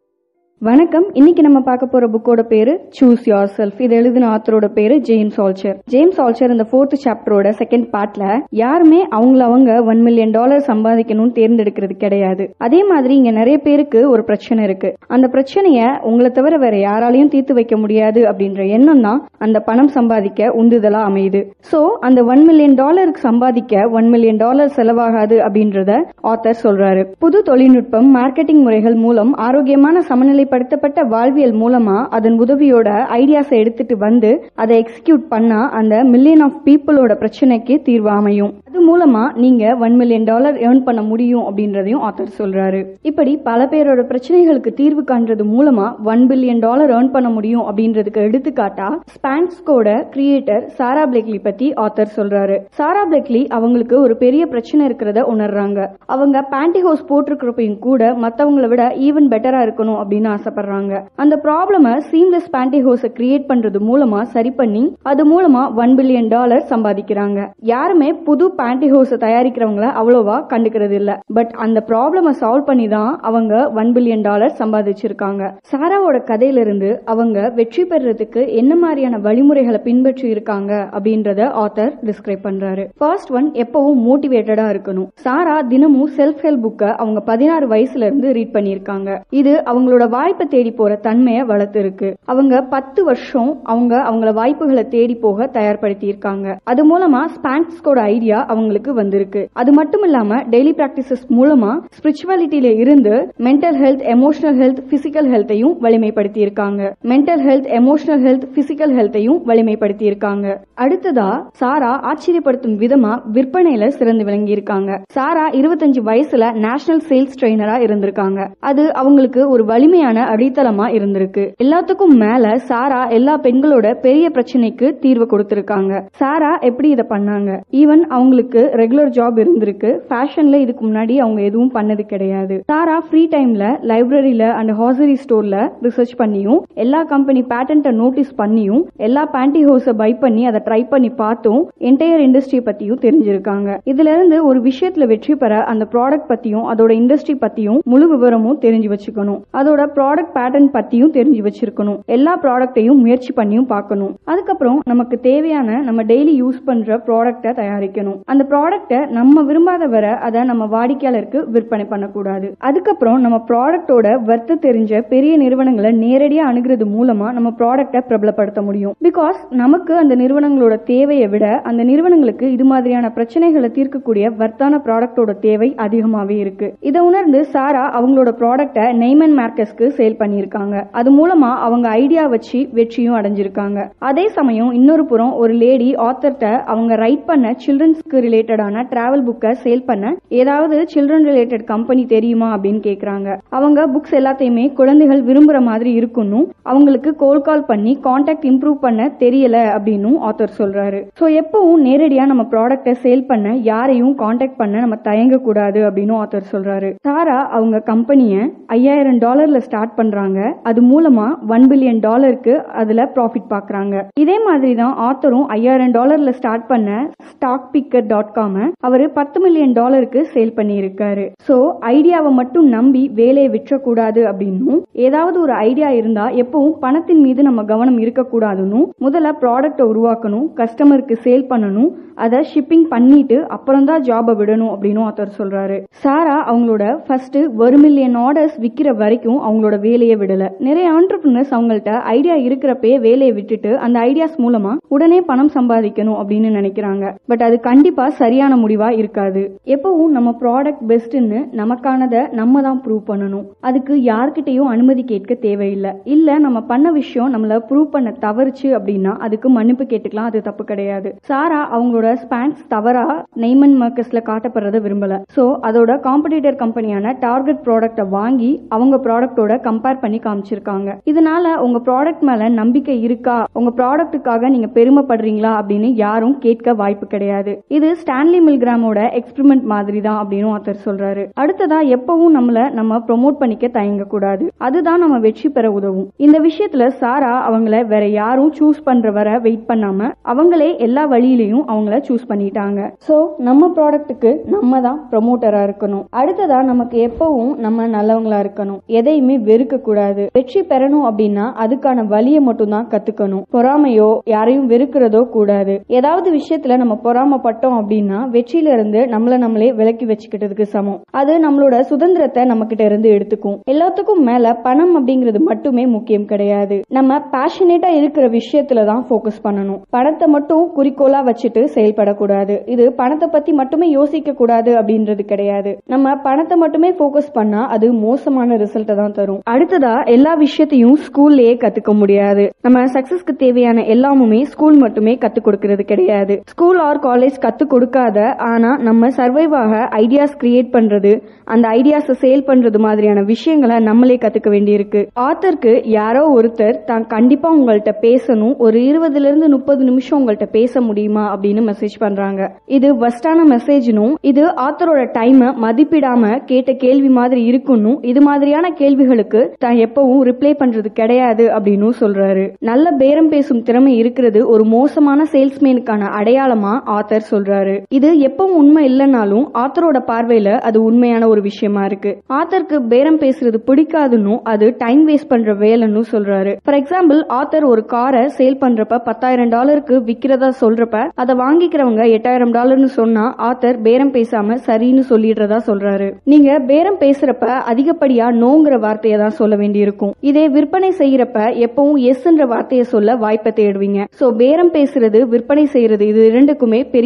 வணக்கம் இன்னைக்கு நம்ம பார்க்க போற புக்கோட பேரு சூஸ் யோர் செல்ஃப் இது எழுதின ஆத்தரோட பேரு ஜேம்ஸ் ஆல்ச்சர் ஜேம்ஸ் ஆல்ச்சர் இந்த ஃபோர்த் சாப்டரோட செகண்ட் பார்ட்ல யாருமே அவங்கள அவங்க ஒன் மில்லியன் டாலர் சம்பாதிக்கணும்னு தேர்ந்தெடுக்கிறது கிடையாது அதே மாதிரி இங்க நிறைய பேருக்கு ஒரு பிரச்சனை இருக்கு அந்த பிரச்சனைய உங்களை தவிர வேற யாராலையும் தீர்த்து வைக்க முடியாது அப்படின்ற எண்ணம் தான் அந்த பணம் சம்பாதிக்க உந்துதலா அமையுது சோ அந்த ஒன் மில்லியன் டாலருக்கு சம்பாதிக்க ஒன் மில்லியன் டாலர் செலவாகாது அப்படின்றத ஆத்தர் சொல்றாரு புது தொழில்நுட்பம் மார்க்கெட்டிங் முறைகள் மூலம் ஆரோக்கியமான சமநிலைப்படுத்தப்பட்ட வாழ்வியல் மூலமா அதன் உதவியோட ஐடியாஸை எடுத்துட்டு வந்து அதை எக்ஸிக்யூட் பண்ணா அந்த மில்லியன் ஆஃப் பீப்புளோட பிரச்சனைக்கு தீர்வு அமையும் அது மூலமா நீங்க ஒன் மில்லியன் டாலர் ஏர்ன் பண்ண முடியும் அப்படின்றதையும் ஆத்தர் சொல்றாரு இப்படி பல பேரோட பிரச்சனைகளுக்கு தீர்வு காண்றது மூலமா ஒன் பில்லியன் டாலர் ஏர்ன் பண்ண முடியும் அப்படின்றதுக்கு எடுத்துக்காட்டா ஸ்பான்ஸ்கோட கிரியேட்டர் சாரா பிளேக்லி பத்தி ஆத்தர் சொல்றாரு சாரா பிளேக்லி அவங்களுக்கு ஒரு பெரிய பிரச்சனை இருக்கிறத உணர்றாங்க அவங்க பேண்டி ஹவுஸ் போட்டிருக்கிறப்பையும் கூட மத்தவங்களை விட ஈவன் பெட்டரா இருக்கணும் அப்படின்னு ஆசைப்படுறாங்க அந்த ப்ராப்ளம சீம்லெஸ் பேண்டி ஹவுஸை கிரியேட் பண்றது மூலமா சரி பண்ணி அது மூலமா ஒன் பில்லியன் டாலர் சம்பாதிக்கிறாங்க யாருமே புது பேண்டி ஹவுஸை தயாரிக்கிறவங்கள அவ்வளோவா கண்டுக்கிறது இல்ல பட் அந்த ப்ராப்ளம சால்வ் பண்ணி தான் அவங்க ஒன் பில்லியன் டாலர் சம்பாதிச்சிருக்காங்க சாராவோட கதையில இருந்து அவங்க வெற்றி பெறதுக்கு என்ன மாதிரியான வழிமுறைகளை பின்பற்றி இருக்காங்க அப்படின்றத ஆத்தர் டிஸ்கிரைப் பண்றாரு ஃபர்ஸ்ட் ஒன் எப்பவும் மோட்டிவேட்டடா இருக்கணும் சாரா தினமும் செல்ஃப் ஹெல்ப் புக்கை அவங்க பதினாறு வயசுல இருந்து ரீட் பண்ணியிருக்காங்க இது அவங்களோட வாய்ப்பை தேடி போற தன்மையை வளர்த்து இருக்கு அவங்க பத்து வருஷம் அவங்க அவங்கள வாய்ப்புகளை தேடி போக தயார்படுத்தி இருக்காங்க அது மூலமா ஸ்பான்ஸ்கோட ஐடியா அவங்க அவங்களுக்கு வந்திருக்கு அது மட்டும் இல்லாம டெய்லி பிராக்டிசஸ் மூலமா ஸ்பிரிச்சுவாலிட்டியில இருந்து mental health emotional health physical ஹெல்த்தையும் வலிமைப்படுத்தி இருக்காங்க mental health emotional health physical ஹெல்த்தையும் வலிமைப்படுத்தி இருக்காங்க அடுத்ததா சாரா ஆச்சரியப்படுத்தும் விதமா விற்பனையில சிறந்து விளங்கி இருக்காங்க சாரா இருபத்தஞ்சு வயசுல நேஷனல் சேல்ஸ் ட்ரெயினரா இருந்திருக்காங்க அது அவங்களுக்கு ஒரு வலிமையான அடித்தளமா இருந்திருக்கு எல்லாத்துக்கும் மேல சாரா எல்லா பெண்களோட பெரிய பிரச்சனைக்கு தீர்வு கொடுத்திருக்காங்க சாரா எப்படி இதை பண்ணாங்க ஈவன் அவங்களுக்கு ரெகுலர் ஜாப் இருந்திருக்கு ஃபேஷன்ல இதுக்கு முன்னாடி அவங்க எதுவும் பண்ணது கிடையாது சாரா ஃப்ரீ டைம்ல லைப்ரரியில அண்ட் ஹாசரி ஸ்டோர்ல ரிசர்ச் பண்ணியும் எல்லா கம்பெனி பேட்டன்ட்டை நோட்டீஸ் பண்ணியும் எல்லா பேண்டி ஹோஸை பை பண்ணி அதை ட்ரை பண்ணி பார்த்தும் என்டையர் இண்டஸ்ட்ரி பத்தியும் தெரிஞ்சிருக்காங்க இதுல இருந்து ஒரு விஷயத்துல வெற்றி பெற அந்த ப்ராடக்ட் பத்தியும் அதோட இண்டஸ்ட்ரி பத்தியும் முழு விவரமும் தெரிஞ்சு வச்சுக்கணும் அதோட ப்ராடக்ட் பேட்டர்ன் பத்தியும் தெரிஞ்சு வச்சிருக்கணும் எல்லா ப்ராடக்ட்டையும் முயற்சி பண்ணியும் பார்க்கணும் அதுக்கப்புறம் நமக்கு தேவையான நம்ம டெய்லி யூஸ் பண்ற ப்ராடக்ட்டை தயாரிக்கணும் அந்த ப்ராடக்ட்டை நம்ம விரும்பாத வர அதை நம்ம வாடிக்கையாளருக்கு விற்பனை பண்ணக்கூடாது அதுக்கப்புறம் நம்ம ப்ராடக்ட்டோட வர்த்த தெரிஞ்ச பெரிய நிறுவனங்களை நேரடியா அணுகிறது மூலமா நம்ம ப்ராடக்ட்டை பிரபலப்படுத்த முடியும் பிகாஸ் நமக்கு அந்த நிறுவனங்களோட தேவையை விட அந்த நிறுவனங்களுக்கு இது மாதிரியான பிரச்சனைகளை தீர்க்கக்கூடிய வர்த்தான ப்ராடக்ட்டோட தேவை அதிகமாவே இருக்கு இதை உணர்ந்து சாரா அவங்களோட ப்ராடக்ட்டை நெய்மன் மார்க்கஸ்க்கு சேல் பண்ணியிருக்காங்க அது மூலமா அவங்க ஐடியா வச்சு வெற்றியும் அடைஞ்சிருக்காங்க அதே சமயம் இன்னொரு புறம் ஒரு லேடி ஆத்தர்ட்ட அவங்க ரைட் பண்ண சில்ட்ரன்ஸ்க்கு ரிலேட்டடான டிராவல் புக்கை சேல் பண்ண ஏதாவது சில்ட்ரன் ரிலேட்டட் கம்பெனி தெரியுமா அப்படின்னு கேக்குறாங்க அவங்க புக்ஸ் எல்லாத்தையுமே குழந்தைகள் விரும்புற மாதிரி இருக்கணும் அவங்களுக்கு கோல் கால் பண்ணி கான்டாக்ட் இம்ப்ரூவ் பண்ண தெரியல அப்படின்னும் ஆத்தர் சொல்றாரு ஸோ எப்பவும் நேரடியா நம்ம ப்ராடக்ட்டை சேல் பண்ண யாரையும் கான்டாக்ட் பண்ண நம்ம தயங்க கூடாது அப்படின்னு ஆத்தர் சொல்றாரு சாரா அவங்க கம்பெனியை ஐயாயிரம் டாலர்ல ஸ்டார்ட் பண்றாங்க அது மூலமா ஒன் பில்லியன் டாலருக்கு அதுல ப்ராஃபிட் பாக்குறாங்க இதே மாதிரி தான் ஆத்தரும் ஐயாயிரம் டாலர்ல ஸ்டார்ட் பண்ண ஸ்டாக் பிக்கர் டாட் காம அவர் பத்து மில்லியன் டாலருக்கு சேல் பண்ணியிருக்காரு ஸோ ஐடியாவை மட்டும் நம்பி வேலையை விற்றக்கூடாது அப்படின்னும் ஏதாவது ஒரு ஐடியா இருந்தா எப்பவும் பணத்தின் மீது நம்ம கவனம் இருக்கக்கூடாதுன்னு முதல்ல ப்ராடக்ட்டை உருவாக்கணும் கஸ்டமருக்கு சேல் பண்ணணும் அதை ஷிப்பிங் பண்ணிட்டு அப்புறம் தான் ஜாபை விடணும் அப்படின்னு ஆத்தர் சொல்றாரு சாரா அவங்களோட ஃபர்ஸ்ட் ஒரு மில்லியன் ஆர்டர்ஸ் விற்கிற வரைக்கும் அவங்களோட வேலையை விடல நிறைய ஆண்டர்பிரினர்ஸ் அவங்கள்ட்ட ஐடியா இருக்கிறப்பயே வேலையை விட்டுட்டு அந்த ஐடியாஸ் மூலமா உடனே பணம் சம்பாதிக்கணும் அப்படின்னு நினைக்கிறாங்க பட் அது கண்டிப்பா சரியான முடிவா இருக்காது எப்பவும் நம்ம ப்ராடக்ட் பெஸ்ட்னு நமக்கானதை நம்ம தான் ப்ரூவ் பண்ணணும் அதுக்கு யார்கிட்டயும் அனுமதி கேட்க தேவையில்லை இல்ல நம்ம பண்ண விஷயம் நம்மள ப்ரூவ் பண்ண தவறுச்சு அப்படின்னா அதுக்கு மன்னிப்பு கேட்டுக்கலாம் அது தப்பு கிடையாது சாரா அவங்களோட ஸ்பான்ஸ் தவறா நெய்மன் மார்க்கஸ்ல காட்டப்படுறத விரும்பல சோ அதோட காம்படிட்டர் கம்பெனியான டார்கெட் ப்ராடக்ட்டை வாங்கி அவங்க ப்ராடக்ட்டோட கம்பேர் பண்ணி காமிச்சிருக்காங்க இதனால உங்க ப்ராடக்ட் மேல நம்பிக்கை இருக்கா உங்க ப்ராடக்ட்டுக்காக நீங்க பெருமைப்படுறீங்களா அப்படின்னு யாரும் கேட்க வாய்ப்பு கிடையாது இது ஸ்டான்லி மில்கிராமோட எக்ஸ்பெரிமெண்ட் மாதிரி தான் அப்படின்னு ஒருத்தர் சொல்றாரு அடுத்ததா எப்பவும் நம்மள நம்ம ப்ரொமோட் பண்ணிக்க தயங்க கூடாது அதுதான் நம்ம வெற்றி பெற உதவும் இந்த விஷயத்துல சாரா அவங்கள வேற யாரும் சூஸ் பண்ற வர வெயிட் பண்ணாம அவங்களே எல்லா வழியிலையும் அவங்கள சூஸ் பண்ணிட்டாங்க சோ நம்ம ப்ராடக்ட்டுக்கு நம்ம தான் ப்ரொமோட்டரா இருக்கணும் அடுத்ததா நமக்கு எப்பவும் நம்ம நல்லவங்களா இருக்கணும் எதையுமே வெறுக்க கூடாது வெற்றி பெறணும் அப்படின்னா அதுக்கான வழியை மட்டும் தான் கத்துக்கணும் பொறாமையோ யாரையும் வெறுக்கிறதோ கூடாது ஏதாவது விஷயத்துல நம்ம பொறாமப்பட்டோம் அப்படின்னா வெற்றியில இருந்து நம்மள நம்மளே விலக்கி வச்சுக்கிட்டதுக்கு சமம் அது நம்மளோட சுதந்திரத்தை நம்ம கிட்ட இருந்து எடுத்துக்கும் எல்லாத்துக்கும் மேல பணம் அப்படிங்கிறது மட்டுமே முக்கியம் கிடையாது நம்ம பேஷனேட்டா இருக்கிற விஷயத்துல தான் ஃபோக்கஸ் பண்ணணும் பணத்தை மட்டும் குறிக்கோளா வச்சுட்டு செயல்படக்கூடாது இது பணத்தை பத்தி மட்டுமே யோசிக்க கூடாது அப்படின்றது கிடையாது நம்ம பணத்தை மட்டுமே ஃபோக்கஸ் பண்ணா அது மோசமான ரிசல்ட்டை தான் தரும் அடுத்ததா எல்லா விஷயத்தையும் ஸ்கூல்லயே கத்துக்க முடியாது நம்ம சக்சஸ்க்கு தேவையான எல்லாமுமே ஸ்கூல் மட்டுமே கத்துக் கொடுக்கிறது கிடையாது ஸ்கூல் ஆர் காலேஜ் கத்துக் கொடுக்காத ஆனா நம்ம சர்வைவ் ஆக ஐடியாஸ் கிரியேட் பண்றது அந்த ஐடியாஸை சேல் பண்றது மாதிரியான விஷயங்களை நம்மளே கத்துக்க வேண்டியிருக்கு ஆத்தருக்கு யாரோ ஒருத்தர் தான் கண்டிப்பா உங்கள்ட்ட பேசணும் ஒரு இருபதுல இருந்து முப்பது நிமிஷம் உங்கள்ட்ட பேச முடியுமா அப்படின்னு மெசேஜ் பண்றாங்க இது வஸ்டான மெசேஜ்னும் இது ஆத்தரோட டைமை மதிப்பிடாம கேட்ட கேள்வி மாதிரி இருக்குன்னும் இது மாதிரியான கேள்விகளுக்கு தான் எப்பவும் ரிப்ளை பண்றது கிடையாது அப்படின்னு சொல்றாரு நல்ல பேரம் பேசும் திறமை இருக்கிறது ஒரு மோசமான சேல்ஸ்மேனுக்கான அடையாளமா ஆத்தர் சொல்றாரு இது எப்பவும் உண்மை இல்லைனாலும் ஆத்தரோட பார்வையில அது உண்மையான ஒரு விஷயமா இருக்கு ஆத்தருக்கு பேரம் பேசுறது பிடிக்காதுன்னு அது டைம் வேஸ்ட் பண்ற வேலைன்னு சொல்றாரு ஃபார் எக்ஸாம்பிள் ஆத்தர் ஒரு காரை சேல் பண்றப்ப பத்தாயிரம் டாலருக்கு விக்கிறதா சொல்றப்ப அதை வாங்கிக்கிறவங்க எட்டாயிரம் டாலர்னு சொன்னா ஆத்தர் பேரம் பேசாம சரின்னு சொல்லிடுறதா சொல்றாரு நீங்க பேரம் பேசுறப்ப அதிகப்படியா நோங்கிற வார்த்தையை தான் சொல்ல வேண்டியிருக்கும் இதே விற்பனை செய்யறப்ப எப்பவும் எஸ்ன்ற வார்த்தையை சொல்ல வாய்ப்பை தேடுவீங்க சோ பேரம் பேசுறது விற்பனை செய்யறது இது இரண்டுக்குமே பெரிய வித்தியாசம்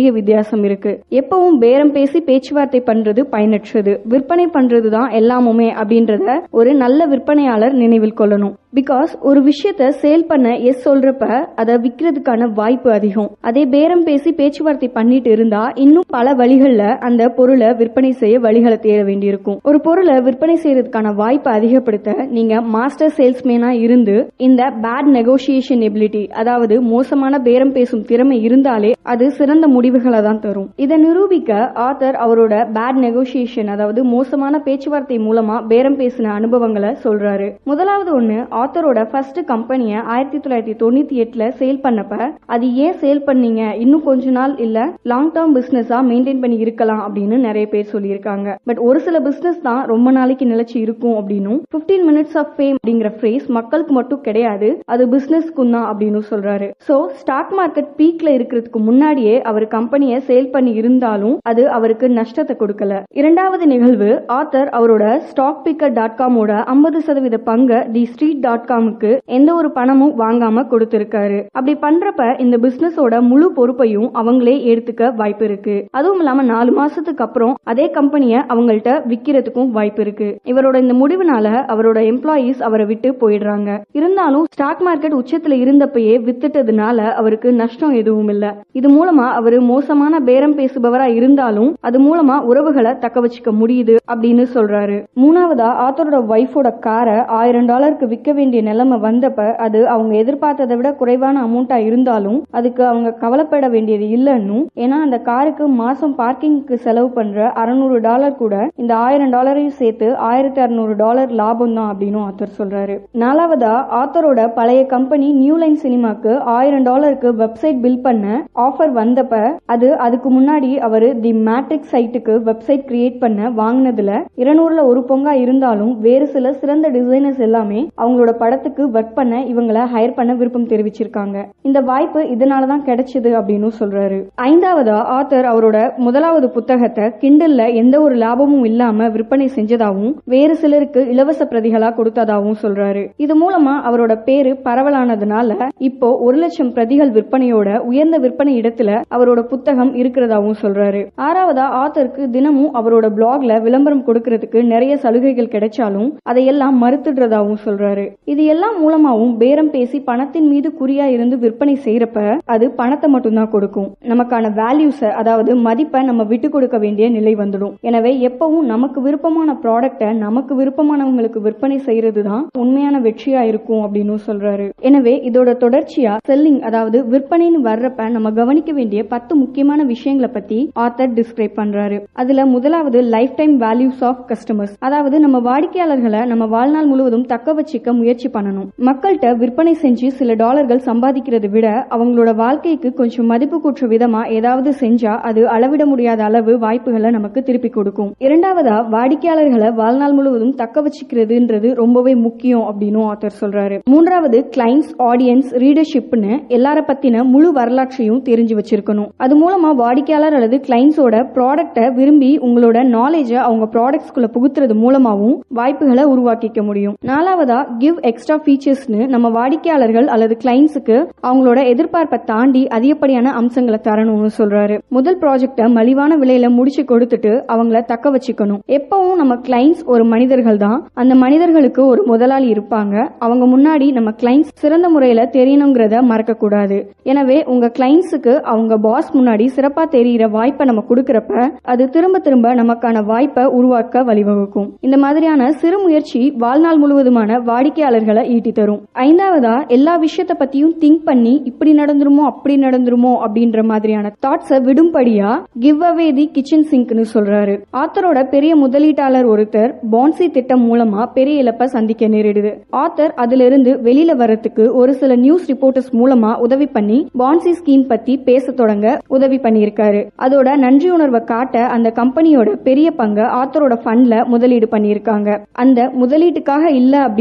வித்தியாசம் இருக்கு எப்பவும் பேரம் பேசி பேச்சுவார்த்தை பண்றது பயனற்றது விற்பனை பண்றது தான் எல்லாமுமே அப்படின்றத ஒரு நல்ல விற்பனையாளர் நினைவில் கொள்ளணும் பிகாஸ் ஒரு விஷயத்த சேல் பண்ண எஸ் சொல்றப்ப அதை விற்கிறதுக்கான வாய்ப்பு அதிகம் அதே பேரம் பேசி பேச்சுவார்த்தை பண்ணிட்டு இருந்தா இன்னும் பல வழிகள்ல அந்த பொருளை விற்பனை செய்ய வழிகளை தேட வேண்டியிருக்கும் ஒரு பொருளை விற்பனை செய்யறதுக்கான வாய்ப்பை அதிகப்படுத்த நீங்க மாஸ்டர் சேல்ஸ்மேனா இருந்து இந்த பேட் நெகோசியேஷன் எபிலிட்டி அதாவது மோசமான பேரம் பேசும் திறமை இருந்தாலே அது சிறந்த முடிவுகளை தான் தரும் இதை நிரூபிக்க ஆத்தர் அவரோட பேட் நெகோசியேஷன் அதாவது மோசமான பேச்சுவார்த்தை மூலமா பேரம் பேசின அனுபவங்களை சொல்றாரு முதலாவது ஒண்ணு ஆத்தரோட ஃபர்ஸ்ட் கம்பெனியை ஆயிரத்தி தொள்ளாயிரத்தி தொண்ணூத்தி எட்டுல சேல் பண்ணப்ப அது ஏன் சேல் பண்ணீங்க இன்னும் கொஞ்ச நாள் இல்ல லாங் டேர்ம் பிசினஸா மெயின்டைன் பண்ணி இருக்கலாம் அப்படின்னு நிறைய பேர் சொல்லியிருக்காங்க பட் ஒரு சில பிசினஸ் தான் ரொம்ப நாளைக்கு நிலைச்சு இருக்கும் அப்படின்னும் 15 மினிட்ஸ் ஆஃப் ஃபேம் அப்படிங்கிற ஃப்ரேஸ் மக்களுக்கு மட்டும் கிடையாது அது பிசினஸ்க்கும் தான் அப்படின்னு சொல்றாரு சோ ஸ்டாக் மார்க்கெட் பீக்ல இருக்கிறதுக்கு முன்னாடியே அவர் கம்பெனியை சேல் பண்ணி இருந்தாலும் அது அவருக்கு நஷ்டத்தை கொடுக்கல இரண்டாவது நிகழ்வு ஆத்தர் அவரோட ஸ்டாக் பிக்கர் டாட் காமோட ஐம்பது சதவீத பங்கை தி ஸ்ட்ரீட் டாட் காமுக்கு எந்த ஒரு பணமும் வாங்காம கொடுத்திருக்காரு அப்படி பண்றப்ப இந்த பிசினஸோட முழு பொறுப்பையும் அவங்களே எடுத்துக்க வாய்ப்பு இருக்கு அதுவும் இல்லாம நாலு மாசத்துக்கு அப்புறம் அதே கம்பெனியை அவங்கள்ட்ட விக்கிறதுக்கும் வாய்ப்பு இருக்கு இவரோட இந்த முடிவுனால அவரோட எம்ப்ளாயீஸ் அவரை விட்டு போயிடுறாங்க இருந்தாலும் ஸ்டாக் மார்க்கெட் உச்சத்துல இருந்தப்பயே வித்துட்டதுனால அவருக்கு நஷ்டம் எதுவும் இல்ல இது மூலமா அவரு மோசமான பேரம் பேசுபவரா இருந்தாலும் அது மூலமா உறவுகளை தக்க வச்சுக்க முடியுது அப்படின்னு சொல்றாரு மூணாவதா ஆத்தரோட ஒய்ஃபோட காரை ஆயிரம் டாலருக்கு விற்க வேண்டிய நிலைமை வந்தப்ப அது அவங்க எதிர்பார்த்ததை விட குறைவான அமௌண்டா இருந்தாலும் அதுக்கு அவங்க கவலைப்பட வேண்டியது இல்லைன்னும் ஏன்னா அந்த காருக்கு மாசம் பார்க்கிங்க்கு செலவு பண்ற அறுநூறு டாலர் கூட இந்த ஆயிரம் டாலரையும் சேர்த்து ஆயிரத்தி அறுநூறு டாலர் லாபம் தான் அப்படின்னு ஆத்தர் சொல்றாரு நாலாவதா ஆத்தரோட பழைய கம்பெனி நியூ லைன் சினிமாக்கு ஆயிரம் டாலருக்கு வெப்சைட் பில் பண்ண ஆஃபர் வந்தப்ப அது அதுக்கு முன்னாடி அவரு தி மேட்ரிக் சைட்டுக்கு வெப்சைட் கிரியேட் பண்ண வாங்கினதுல இருநூறுல ஒரு பொங்கா இருந்தாலும் வேறு சில சிறந்த டிசைனர்ஸ் எல்லாமே அவங்களோட படத்துக்கு ஒர்க் பண்ண இவங்களை ஹையர் பண்ண விருப்பம் தெரிவிச்சிருக்காங்க இந்த வாய்ப்பு இதனால தான் கிடைச்சது அப்படின்னு சொல்றாரு ஐந்தாவதா ஆத்தர் அவரோட முதலாவது புத்தகத்தை கிண்டல்ல எந்த ஒரு லாபமும் இல்லாம விற்பனை செஞ்சதாகவும் வேறு சிலருக்கு இலவச பிரதிகளா கொடுத்ததாகவும் சொல்றாரு இது மூலமா அவரோட பேரு பரவலானதுனால இப்போ ஒரு லட்சம் பிரதிகள் விற்பனையோட உயர்ந்த விற்பனை இடத்துல அவரோட புத்தகம் இருக்கிறதாவும் சொல்றாரு ஆறாவதா ஆத்தருக்கு தினமும் அவரோட பிளாக்ல விளம்பரம் கொடுக்கறதுக்கு நிறைய சலுகைகள் கிடைச்சாலும் அதையெல்லாம் மறுத்துடுறதாவும் சொல்றாரு இது எல்லாம் மூலமாவும் பேரம் பேசி பணத்தின் மீது குறியா இருந்து விற்பனை செய்யறப்ப அது பணத்தை மட்டும்தான் கொடுக்கும் நமக்கான வேல்யூஸ அதாவது மதிப்பை நம்ம விட்டு கொடுக்க வேண்டிய நிலை வந்துடும் எனவே எப்பவும் நமக்கு விருப்பமான ப்ராடக்ட்டை நமக்கு விருப்பமானவங்களுக்கு விற்பனை செய்யறது தான் உண்மையான வெற்றியா இருக்கும் அப்படின்னு சொல்றாரு எனவே இதோட தொடர்ச்சியா செல்லிங் அதாவது விற்பனைன்னு வர்றப்ப நம்ம கவனிக்க வேண்டிய பத்து முக்கியமான விஷயங்களை பத்தி ஆத்தர் டிஸ்கிரைப் பண்றாரு அதுல முதலாவது life time values of customers அதாவது நம்ம வாடிக்கையாளர்களை நம்ம வாழ்நாள் முழுவதும் தக்க வச்சுக்க முயற்சி பண்ணணும் மக்கள்கிட்ட விற்பனை செஞ்சு சில டாலர்கள் சம்பாதிக்கிறதை விட அவங்களோட வாழ்க்கைக்கு கொஞ்சம் மதிப்பு கூற்ற விதமா ஏதாவது செஞ்சா அது அளவிட முடியாத அளவு வாய்ப்புகளை நமக்கு திருப்பி கொடுக்கும் இரண்டாவதா வாடிக்கையாளர்களை வாழ்நாள் முழுவதும் தக்க வச்சுக்கிறதுன்றது ரொம்பவே முக்கியம் அப்படின்னு ஆத்தர் சொல்றாரு மூன்றாவது கிளைண்ட்ஸ் ஆடியன்ஸ் ரீடர்ஷிப்னு எல்லார பத்தின முழு வரலாற்றையும் தெரிஞ்சு வச்சிருக்கணும் அது மூலமா வாடிக்கையாளர் அல்லது கிளைண்ட்ஸோட ப்ராடக்ட்டை விரும்பி உங்களோட நாலேஜை அவங்க ப்ராடக்ட்ஸ்குள்ள புகுத்துறது மூலமாவும் வாய்ப்புகளை உருவாக்கிக்க முடியும் நாலாவதா கிவ் எக்ஸ்ட்ரா ஃபீச்சர்ஸ்னு நம்ம வாடிக்கையாளர்கள் அல்லது கிளைண்ட்ஸுக்கு அவங்களோட எதிர்பார்ப்பை தாண்டி அதிகப்படியான அம்சங்களை தரணும்னு சொல்றாரு முதல் ப்ராஜெக்டை மலிவான விலையில முடிச்சு கொடுத்துட்டு அவங்கள தக்க வச்சுக்கணும் எப்பவும் நம்ம கிளைண்ட்ஸ் ஒரு மனிதர்கள் தான் அந்த மனிதர்களுக்கு ஒரு முதலாளி இருப்பாங்க அவங்க முன்னாடி நம்ம கிளைண்ட்ஸ் சிறந்த முறையில தெரியணுங்கிறத மறக்க கூடாது எனவே உங்க கிளைண்ட்ஸுக்கு அவங்க பாஸ் முன்னாடி சிறப்பா தெரியிற வாய்ப்பை நம்ம கொடுக்கறப்ப அது திரும்ப திரும்ப நமக்கான வாய்ப்பை உருவாக்க வழிவகுக்கும் இந்த மாதிரியான சிறு முயற்சி வாழ்நாள் முழுவதுமான வாடிக்கையாளர்களை ஈட்டி தரும் ஐந்தாவதா எல்லா விஷயத்த பத்தியும் திங்க் பண்ணி இப்படி நடந்துருமோ அப்படி நடந்துருமோ அப்படின்ற மாதிரியான தாட்ஸை விடும்படியா கிவ் அவே தி கிச்சன் சிங்க்னு சொல்றாரு ஆத்தரோட பெரிய முதலீட்டாளர் ஒருத்தர் பான்சி திட்டம் மூலமா பெரிய இழப்பை சந்திக்க நேரிடுது ஆத்தர் அதுல இருந்து வெளியில வரத்துக்கு ஒரு சில நியூஸ் ரிப்போர்ட்டர்ஸ் மூலமா உதவி பண்ணி பான்சி ஸ்கீம் பத்தி பேச தொடங்க உதவி பண்ணியிருக்காரு அதோட நன்றி உணர்வை காட்ட அந்த கம்பெனியோட பெரிய பங்கை ஆத்தரோட ஃபண்ட்ல முதலீடு பண்ணியிருக்காங்க அந்த முதலீட்டுக்காக இல்ல அப்படின்னாலும்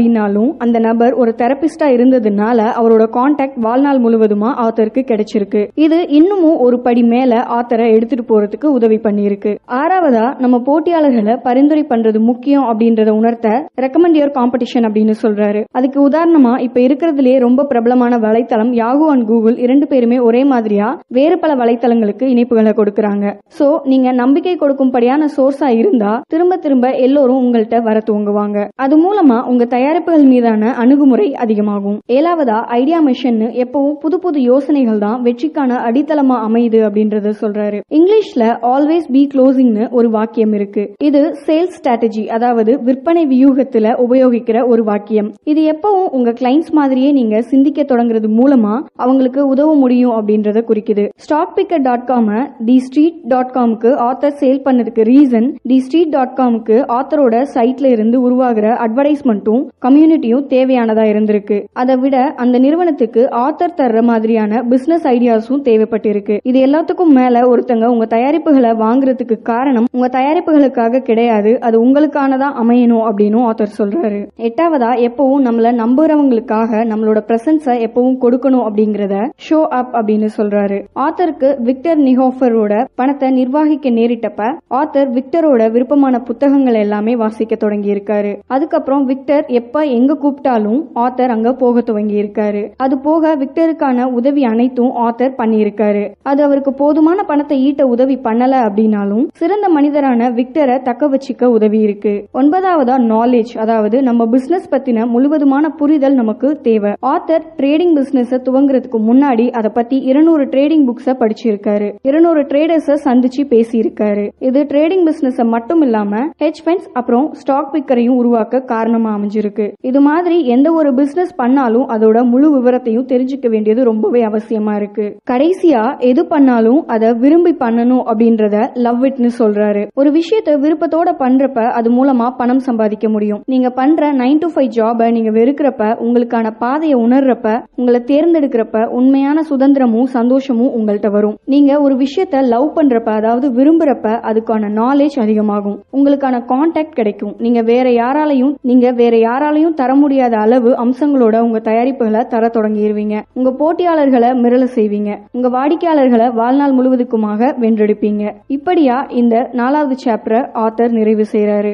இருந்தாலும் அந்த நபர் ஒரு தெரபிஸ்டா இருந்ததுனால அவரோட கான்டாக்ட் வாழ்நாள் முழுவதுமா ஆத்தருக்கு கிடைச்சிருக்கு இது இன்னமும் ஒரு படி மேல ஆத்தரை எடுத்துட்டு போறதுக்கு உதவி பண்ணியிருக்கு ஆறாவதா நம்ம போட்டியாளர்களை பரிந்துரை பண்றது முக்கியம் அப்படின்றத உணர்த்த ரெக்கமெண்ட் யுவர் காம்படிஷன் அப்படின்னு சொல்றாரு அதுக்கு உதாரணமா இப்ப இருக்கிறதுலயே ரொம்ப பிரபலமான வலைத்தளம் யாகு அண்ட் கூகுள் இரண்டு பேருமே ஒரே மாதிரியா வேறு பல வலைத்தளங்களுக்கு இணைப்புகளை கொடுக்கறாங்க சோ நீங்க நம்பிக்கை கொடுக்கும்படியான சோர்ஸா இருந்தா திரும்ப திரும்ப எல்லோரும் உங்கள்கிட்ட வர துவங்குவாங்க அது மூலமா உங்க தயாரிப்புகள் மீதான அணுகுமுறை அதிகமாகும் ஏழாவதா ஐடியா மிஷன் எப்பவும் புது புது யோசனைகள் தான் வெற்றிக்கான அடித்தளமா அமையுது அப்படின்றத சொல்றாரு இங்கிலீஷ்ல ஆல்வேஸ் பி க்ளோசிங்னு ஒரு வாக்கியம் இருக்கு இது சேல்ஸ் ஸ்ட்ராட்டஜி அதாவது விற்பனை வியூகத்துல உபயோகிக்கிற ஒரு வாக்கியம் இது எப்பவும் உங்க கிளைண்ட்ஸ் மாதிரியே நீங்க சிந்திக்க தொடங்குறது மூலமா அவங்களுக்கு உதவ முடியும் அப்படின்றத குறிக்குது ஸ்டாக் பிக்கர் டாட் காம தி ஸ்ட்ரீட் டாட் காம்க்கு ஆத்தர் சேல் பண்ணதுக்கு ரீசன் தி ஸ்ட்ரீட் டாட் காம்க்கு ஆத்தரோட சைட்ல இருந்து உருவாகிற அட்வர்டைஸ்மெண்ட்டும் கம்யூனிட்டியும் தேவையானதா இருந்திருக்கு அதை விட அந்த நிறுவனத்துக்கு ஆத்தர் தர்ற மாதிரியான பிசினஸ் ஐடியாஸும் தேவைப்பட்டிருக்கு இது எல்லாத்துக்கும் மேல ஒருத்தங்க உங்க தயாரிப்புகளை வாங்குறதுக்கு காரணம் உங்க தயாரிப்புகளுக்காக கிடையாது அது உங்களுக்கானதா அமையணும் அப்படின்னு ஆத்தர் சொல்றாரு எட்டாவதா எப்பவும் நம்மள நம்புறவங்களுக்காக நம்மளோட பிரசன்ஸை எப்பவும் கொடுக்கணும் அப்படிங்கறத ஷோ அப் அப்படின்னு சொல்றாரு ஆத்தருக்கு விக்டர் நிஹோஃபரோட பணத்தை நிர்வாகிக்க நேரிட்டப்ப ஆத்தர் விக்டரோட விருப்பமான புத்தகங்கள் எல்லாமே வாசிக்க தொடங்கி இருக்காரு அதுக்கப்புறம் விக்டர் எப்ப எங்க கூப்பிட்டாலும் ஆத்தர் அங்க போக துவங்கி இருக்காரு அது போக விக்டருக்கான உதவி அனைத்தும் ஆத்தர் பண்ணியிருக்காரு அது அவருக்கு போதுமான பணத்தை ஈட்ட உதவி பண்ணல அப்படின்னாலும் சிறந்த மனிதரான விக்டரை தக்க வச்சுக்க உதவி இருக்கு ஒன்பதாவதா நாலேஜ் அதாவது நம்ம பிசினஸ் பத்தின முழுவதுமான புரிதல் நமக்கு தேவை ஆத்தர் ட்ரேடிங் பிசினஸ் துவங்குறதுக்கு முன்னாடி அதை பத்தி இருநூறு ட்ரேடிங் புக்ஸ படிச்சிருக்காரு இருநூறு ட்ரேடர்ஸ சந்திச்சு பேசியிருக்காரு இது ட்ரேடிங் பிசினஸ் மட்டும் இல்லாம ஹெச் ஃபண்ட்ஸ் அப்புறம் ஸ்டாக் பிக்கரையும் உருவாக்க காரணமா அமைஞ்சிருக்கு இது மாதிரி எந்த ஒரு பிசினஸ் பண்ணாலும் அதோட முழு விவரத்தையும் தெரிஞ்சுக்க வேண்டியது ரொம்பவே அவசியமா இருக்கு கடைசியா எது பண்ணாலும் அதை விரும்பி பண்ணணும் அப்படின்றத லவ் இட்னு சொல்றாரு ஒரு விஷயத்த விருப்பத்தோட பண்றப்ப அது மூலமா பணம் சம்பாதிக்க முடியும் நீங்க பண்ற நைன் டு ஃபைவ் ஜாபை நீங்க வெறுக்கிறப்ப உங்களுக்கான பாதையை உணர்றப்ப உங்களை தேர்ந்தெடுக்கிறப்ப உண்மையான சுதந்திரமும் சந்தோஷமும் உங்கள்கிட்ட வரும் நீங்க ஒரு விஷயத்த லவ் பண்றப்ப அதாவது விரும்புறப்ப அதுக்கான நாலேஜ் அதிகமாகும் உங்களுக்கான கான்டாக்ட் கிடைக்கும் நீங்க வேற யாராலையும் நீங்க வேற யாராலையும் தர முடியாத அளவு அம்சங்களோட உங்க தயாரிப்புகளை தர தொடங்கிடுவீங்க உங்க போட்டியாளர்களை மிரள செய்வீங்க உங்க வாடிக்கையாளர்களை வாழ்நாள் முழுவதுக்குமாக வென்றெடுப்பீங்க இப்படியா இந்த நாலாவது சாப்டரை ஆத்தர் நிறைவு செய்றாரு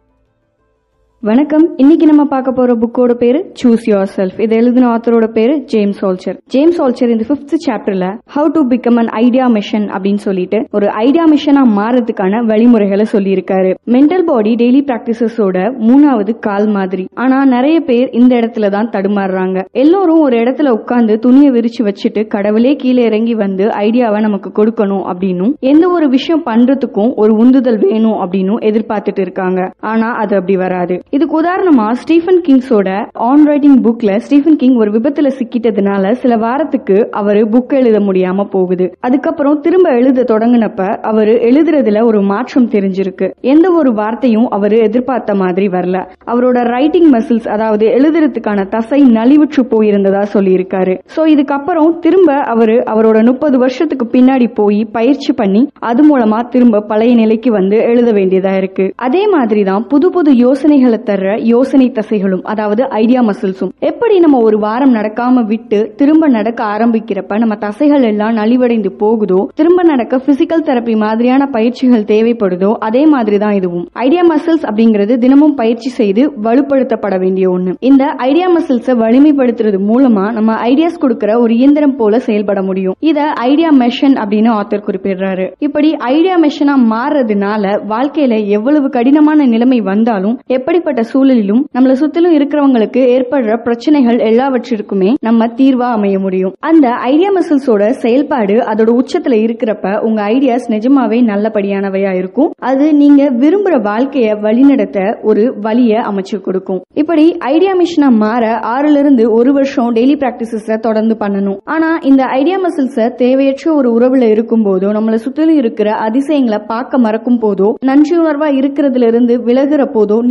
வணக்கம் இன்னைக்கு நம்ம பார்க்க போற புக்கோட பேரு சூஸ் யோர் செல்ஃப் இதை எழுதின ஆத்தரோட பேரு ஜேம்ஸ் ஆல்ச்சர் ஜேம்ஸ் ஆல்ச்சர் இந்த பிப்த் சாப்டர்ல how to become an idea machine அப்படின்னு சொல்லிட்டு ஒரு ஐடியா மிஷனா மாறதுக்கான வழிமுறைகளை சொல்லியிருக்காரு மென்டல் பாடி டெய்லி பிராக்டிசஸோட மூணாவது கால் மாதிரி ஆனா நிறைய பேர் இந்த இடத்துல தான் தடுமாறுறாங்க எல்லோரும் ஒரு இடத்துல உட்கார்ந்து துணியை விரிச்சு வச்சுட்டு கடவுளே கீழே இறங்கி வந்து ஐடியாவை நமக்கு கொடுக்கணும் அப்படின்னும் எந்த ஒரு விஷயம் பண்றதுக்கும் ஒரு உந்துதல் வேணும் அப்படின்னும் எதிர்பார்த்துட்டு இருக்காங்க ஆனா அது அப்படி வராது இதுக்கு உதாரணமா ஸ்டீஃபன் கிங்ஸோட ஆன் ரைட்டிங் புக்ல ஸ்டீஃபன் கிங் ஒரு விபத்துல சிக்கிட்டதுனால சில வாரத்துக்கு அவரு புக் எழுத முடியாம போகுது அதுக்கப்புறம் திரும்ப எழுத தொடங்கினப்ப அவரு எழுதுறதுல ஒரு மாற்றம் தெரிஞ்சிருக்கு எந்த ஒரு வார்த்தையும் அவரு எதிர்பார்த்த மாதிரி வரல அவரோட ரைட்டிங் மசில்ஸ் அதாவது எழுதுறதுக்கான தசை நலிவுற்று போயிருந்ததா சொல்லியிருக்காரு சோ இதுக்கப்புறம் திரும்ப அவரு அவரோட முப்பது வருஷத்துக்கு பின்னாடி போய் பயிற்சி பண்ணி அது மூலமா திரும்ப பழைய நிலைக்கு வந்து எழுத வேண்டியதா இருக்கு அதே மாதிரி தான் புது புது யோசனைகளை தர்ற யோசனை தசைகளும் அதாவது ஐடியா மசில்ஸும் எப்படி நம்ம ஒரு வாரம் நடக்காம விட்டு திரும்ப நடக்க ஆரம்பிக்கிறப்ப நம்ம தசைகள் எல்லாம் நலிவடைந்து போகுதோ திரும்ப நடக்க பிசிக்கல் தெரப்பி மாதிரியான பயிற்சிகள் தேவைப்படுதோ அதே மாதிரி தான் இதுவும் ஐடியா மசில்ஸ் அப்படிங்கிறது தினமும் பயிற்சி செய்து வலுப்படுத்தப்பட வேண்டிய ஒண்ணு இந்த ஐடியா மசில்ஸை வலிமைப்படுத்துறது மூலமா நம்ம ஐடியாஸ் கொடுக்கிற ஒரு இயந்திரம் போல செயல்பட முடியும் இத ஐடியா மெஷன் அப்படின்னு ஆத்தர் குறிப்பிடுறாரு இப்படி ஐடியா மெஷனா மாறுறதுனால வாழ்க்கையில எவ்வளவு கடினமான நிலைமை வந்தாலும் எப்படிப்பட்ட சூழலிலும் நம்மள சுத்திலும் இருக்கிறவங்களுக்கு ஏற்படுற பிரச்சனைகள் எல்லாவற்றிற்குமே நம்ம தீர்வா அமைய முடியும் அந்த ஐடியா மசில்ஸோட செயல்பாடு அதோட உச்சத்துல இருக்கிறப்ப உங்க ஐடியாஸ் நிஜமாவே நல்லபடியானவையா இருக்கும் அது நீங்க விரும்புற வாழ்க்கைய வழிநடத்த ஒரு வழிய அமைச்சு கொடுக்கும் இப்படி ஐடியா மிஷனா மாற ஆறுல இருந்து ஒரு வருஷம் டெய்லி பிராக்டிசஸ் தொடர்ந்து பண்ணணும் ஆனா இந்த ஐடியா மசில்ஸ தேவையற்ற ஒரு உறவுல இருக்கும் போதோ நம்மள சுத்திலும் இருக்கிற அதிசயங்களை பார்க்க மறக்கும் போதோ நன்றி உணர்வா இருக்கிறதுல இருந்து விலகுற போதோ நிச்சயமா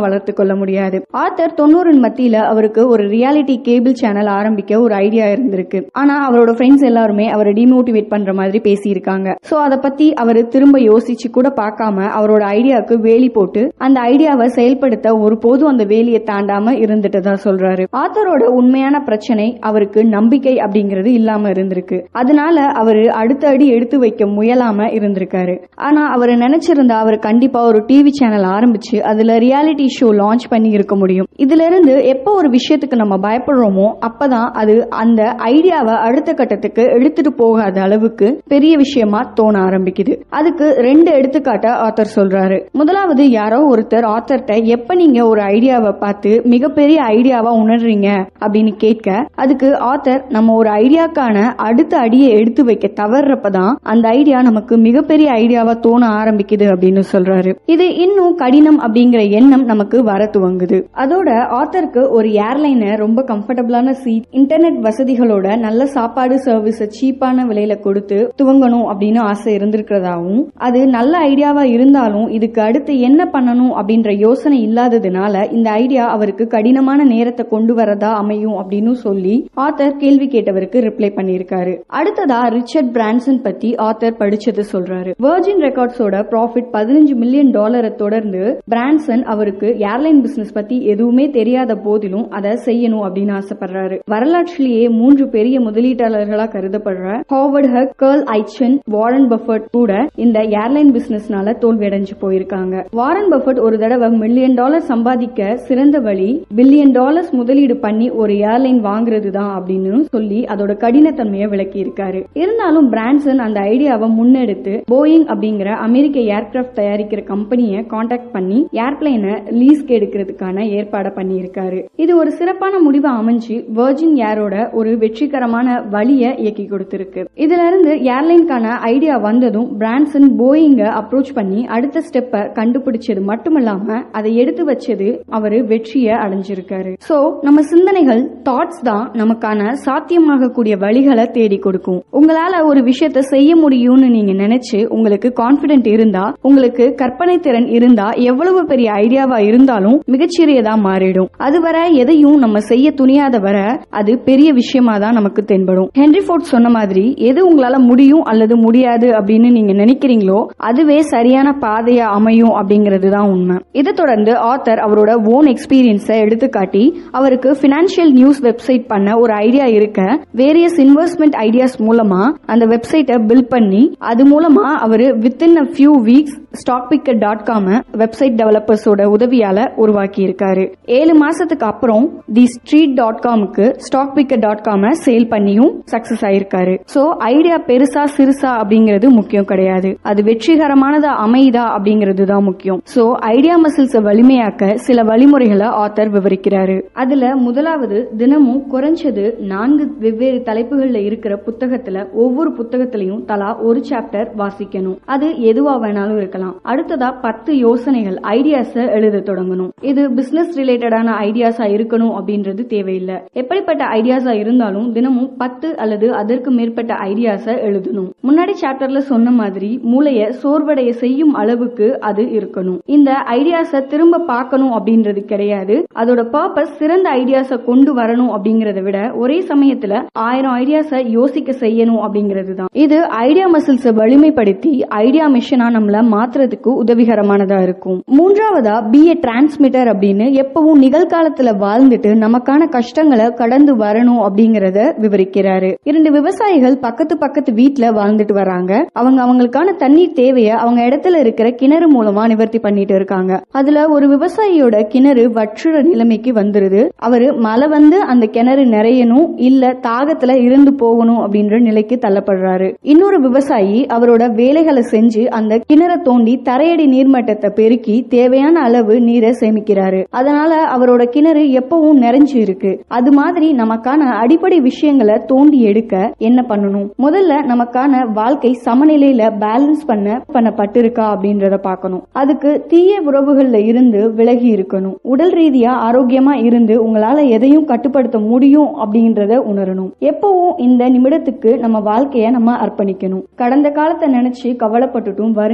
வளர்த்து கொள்ள முடியாது ஆத்தர் தொண்ணூறின் மத்தியில அவருக்கு ஒரு ரியாலிட்டி கேபிள் சேனல் ஆரம்பிக்க ஒரு ஐடியா இருந்திருக்கு ஆனா அவரோட ஃப்ரெண்ட்ஸ் எல்லாருமே அவரை டிமோட்டிவேட் பண்ற மாதிரி பேசியிருக்காங்க சோ அதை பத்தி அவர் திரும்ப யோசிச்சு கூட பார்க்காம அவரோட ஐடியாவுக்கு வேலி போட்டு அந்த ஐடியாவை செயல்படுத்த ஒருபோதும் அந்த வேலியை தாண்டாம இருந்துட்டு தான் சொல்றாரு ஆத்தரோட உண்மையான பிரச்சனை அவருக்கு நம்பிக்கை அப்படிங்கிறது இல்லாம இருந்திருக்கு அதனால அவரு அடுத்த அடி எடுத்து வைக்க முயலாம இருந்திருக்காரு ஆனா அவர் நினைச்சிருந்தா அவர் கண்டிப்பா ஒரு டிவி சேனல் ஆரம்பிச்சு அதுல ரியாலிட்டி ஷோ லான்ச் பண்ணி இருக்க முடியும் இதுல இருந்து எப்போ ஒரு விஷயத்துக்கு நம்ம பயப்படுறோமோ அப்பதான் அது அந்த ஐடியாவை அடுத்த கட்டத்துக்கு எடுத்துட்டு போகாத அளவுக்கு பெரிய விஷயமா தோண ஆரம்பிக்குது அதுக்கு ரெண்டு எடுத்துக்காட்ட ஆத்தர் சொல்றாரு முதலாவது யாரோ ஒருத்தர் ஆத்தர்கிட்ட எப்ப நீங்க ஒரு ஐடியாவை பார்த்து மிகப்பெரிய ஐடியாவா உணர்றீங்க அப்படின்னு கேட்க அதுக்கு ஆத்தர் நம்ம ஒரு ஐடியாக்கான அடுத்த அடியை எடுத்து வைக்க தவறுறப்பதான் அந்த ஐடியா நமக்கு மிகப்பெரிய ஐடியாவா தோண ஆரம்பிக்குது அப்படின்னு சொல்றாரு இது இன்னும் கடினம் அப்படிங்கிற எண்ணம் நமக்கு வர துவங்குது அதோட ஆத்தருக்கு ஒரு ஏர்லைனை ரொம்ப கம்ஃபர்டபுளான சீட் இன்டர்நெட் வசதிகளோட நல்ல சாப்பாடு சர்வீஸ் சீப்பான விலையில கொடுத்து துவங்கணும் அப்படின்னு ஆசை இருந்திருக்கிறதாவும் அது நல்ல ஐடியாவா இருந்தாலும் இதுக்கு அடுத்து என்ன பண்ணணும் அப்படின்ற யோசனை இல்லாததுனால இந்த ஐடியா அவருக்கு கடினமான நேரத்தை கொண்டு வரதா அமையும் அப்படின்னு சொல்லி ஆத்தர் கேள்வி கேட்டவருக்கு ரிப்ளை பண்ணியிருக்காரு அடுத்ததா ரிச்சர்ட் பிரான்சன் பத்தி ஆத்தர் படிச்சது சொல்றாரு வெர்ஜின் ரெக்கார்ட்ஸோட ப்ராஃபிட் பதினஞ்சு மில்லியன் டாலரை தொடர்ந்து பிரான்சன் அவருக்கு ஏர்லைன் பிசினஸ் பத்தி எதுவுமே தெரியாத போதிலும் அதை செய்யணும் அப்படின்னு ஆசைப்படுறாரு வரலாற்றிலேயே மூன்று பெரிய முதலீட்டாளர்களா கருதப்படுற Howard Hughes Carl Icahn Warren Buffett கூட இந்த ஏர்லைன் பிசினஸ்னால தோல்வியடைஞ்சு போயிருக்காங்க வாரன் பஃபர்ட் ஒரு தடவை மில்லியன் டாலர் சம்பாதிக்க சிறந்த வழி பில்லியன் டாலர்ஸ் முதலீடு பண்ணி ஒரு ஏர்லைன் வாங்குறது தான் அப்படின்னு சொல்லி அதோட கடினத்தன்மையை விளக்கி இருக்காரு இருந்தாலும் பிரான்சன் அந்த ஐடியாவை முன்னெடுத்து போயிங் அப்படிங்கிற அமெரிக்க ஏர்கிராஃப்ட் தயாரிக்கிற கம்பெனியை காண்டாக்ட் பண்ணி ஏர்பிளைனை லீஸ்க்கு எடுக்கிறதுக்கான ஏற்பாடை பண்ணியிருக்காரு இது ஒரு சிறப்பான முடிவு அமைஞ்சு வெர்ஜின் ஏரோட ஒரு வெற்றிகரமான வழியை இயக்கி கொடுத்திருக்கு இதுல இருந்து ஏர்லைனுக்கான ஐடியா வந்ததும் பிரான்சன் போயிங்க அப்ரோச் பண்ணி அடுத்த ஸ்டெப்பை கண்டுபிடிச்சது மட்டுமல்லாம அதை எடுத்து வச்சது அவரு வெற்றியை அடைஞ்சிருக்காரு சோ நம்ம சிந்தனைகள் தாட்ஸ் தான் நமக்கான சாத்தியமாகக்கூடிய வழிகளை தேடி கொடுக்கும் உங்களால ஒரு விஷயத்த செய்ய முடியும்னு நீங்க நினைச்சு உங்களுக்கு கான்பிடென்ட் இருந்தா உங்களுக்கு கற்பனை திறன் இருந்தா எவ்வளவு பெரிய ஐடியாவா இருந்தாலும் மிகச்சிறியதா மாறிடும் அதுவரை எதையும் நம்ம செய்ய துணியாத வர அது பெரிய விஷயமா தான் நமக்கு தென்படும் ஹென்ரி ஃபோர்ட் சொன்ன மாதிரி எது உங்களால முடியும் அல்லது முடியாது அப்படின்னு நீங்க நினைக்கிறீங்களோ அதுவே சரியான பாதையா அமையும் அப்படிங்கிறது தான் உண்மை இதை தொடர்ந்து ஆத்தர் அவரோட ஓன் எக்ஸ்பீரியன்ஸை எடுத்துக்காட்டி அவருக்கு பினான்சியல் நியூஸ் வெப்சைட் பண்ண ஒரு ஐடியா இருக்க வேரியஸ் இன்வெஸ்ட்மெண்ட் ஐடியாஸ் மூலமா அந்த வெப்சைட்டை பில்ட் பண்ணி அது மூலமா அவர் within a few weeks stock picker dot com website டெவலப்பர்ஸோட உதவியால உருவாக்கி இருக்காரு ஏழு மாசத்துக்கு அப்புறம் தி ஸ்ட்ரீட் டாட் காமுக்கு ஸ்டாக் பிக்கர் டாட் காம சேல் பண்ணியும் சக்சஸ் ஆயிருக்காரு சோ ஐடியா பெருசா சிறுசா அப்படிங்கிறது முக்கியம் கிடையாது அது வெற்றிகரமானதா அமையுதா அப்படிங்கிறது தான் முக்கியம் சோ ஐடியா மசில்ஸ வலிமையாக்க சில வழிமுறைகளை ஆத்தர் விவரிக்கிறாரு அதுல முதலாவது தினமும் குறைஞ்சது நான்கு வெவ்வேறு தலைப்புகள்ல இருக்கிற புத்தகத்துல ஒவ்வொரு புத்தகத்திலையும் தலா ஒரு சாப்டர் வாசிக்கணும் அது எதுவா வேணாலும் இருக்கலாம் அடுத்ததா பத்து யோசனைகள் ஐடியாஸ எழுத தொடங்கணும் இது பிசினஸ் ரிலேட்டடான ஐடியாஸா இருக்கணும் அப்படின்றது தேவையில்லை எப்படிப்பட்ட ஐடியாஸா இருந்தாலும் தினமும் பத்து அல்லது அதற்கு மேற்பட்ட ஐடியாஸ எழுதணும் முன்னாடி சாப்டர்ல சொன்ன மாதிரி மூளைய சோர்வடைய செய்யும் அளவுக்கு அது இருக்கணும் இந்த ஐடியாஸ திரும்ப பார்க்கணும் அப்படின்றது கிடையாது அதோட பர்பஸ் சிறந்த ஐடியாஸ கொண்டு வரணும் அப்படிங்கறத விட ஒரே சமயத்துல ஆயிரம் ஐடியாஸ யோசிக்க செய்யணும் அப்படிங்கிறது தான் இது ஐடியா மசில்ஸ வலிமைப்படுத்தி ஐடியா மிஷனா நம்மள மாத்துறதுக்கு உதவிகரமானதா இருக்கும் மூன்றாவதா பி ஏ டிரான்ஸ்மிட்டர் அப்படின்னு எப்பவும் நிகழ்காலத்துல வாழ்ந்துட்டு நமக்கான கஷ்டங்களை கடந்து வரணும் அப்படிங்கறத விவரிக்கிறாரு இரண்டு விவசாயிகள் பக்கத்து பக்கத்து வீட்ல வாழ்ந்துட்டு வராங்க அவங்க அவங்களுக்கான தண்ணீர் தேவைய அவங்க இடத்துல இருக்கிற கிணறு மூலமா நிவர்த்தி பண்ணிட்டு இருக்காங்க அதுல ஒரு விவசாயியோட கிணறு வற்றுற நிலைமைக்கு வந்துருது அவரு மழை வந்து அந்த கிணறு நிறையணும் இல்ல தாகத்துல இருந்து போகணும் அப்படின்ற நிலைக்கு தள்ளப்படுறாரு இன்னொரு விவசாயி அவரோட வேலைகளை செஞ்சு அந்த கிணறை தோண்டி தரையடி நீர்மட்டத்தை பெருக்கி தேவையான அளவு நீரை சேமிக்கிறாரு அதனால அவரோட கிணறு எப்பவும் நிறைஞ்சு இருக்கு அது மாதிரி நமக்கான அடிப்படை விஷயங்களை தோண்டி எடுக்க என்ன பண்ணணும் முதல்ல நமக்கான வாழ்க்கை சமநிலையில பேலன்ஸ் பண்ண பண்ணப்பட்டிருக்கா அப்படின்றத பார்க்கணும் அதுக்கு தீய உறவுகள்ல இருந்து விலகி இருக்கணும் உடல் ரீதியா ஆரோக்கியமா இருந்து உங்களால எதையும் கட்டுப்படுத்த முடியும் அப்படின்றத உணரணும் எப்பவும் இந்த நிமிடத்துக்கு நம்ம வாழ்க்கைய நம்ம அர்ப்பணிக்கணும் கடந்த காலத்தை நினைச்சு கவலைப்பட்டுட்டும் வருங்காலத்தை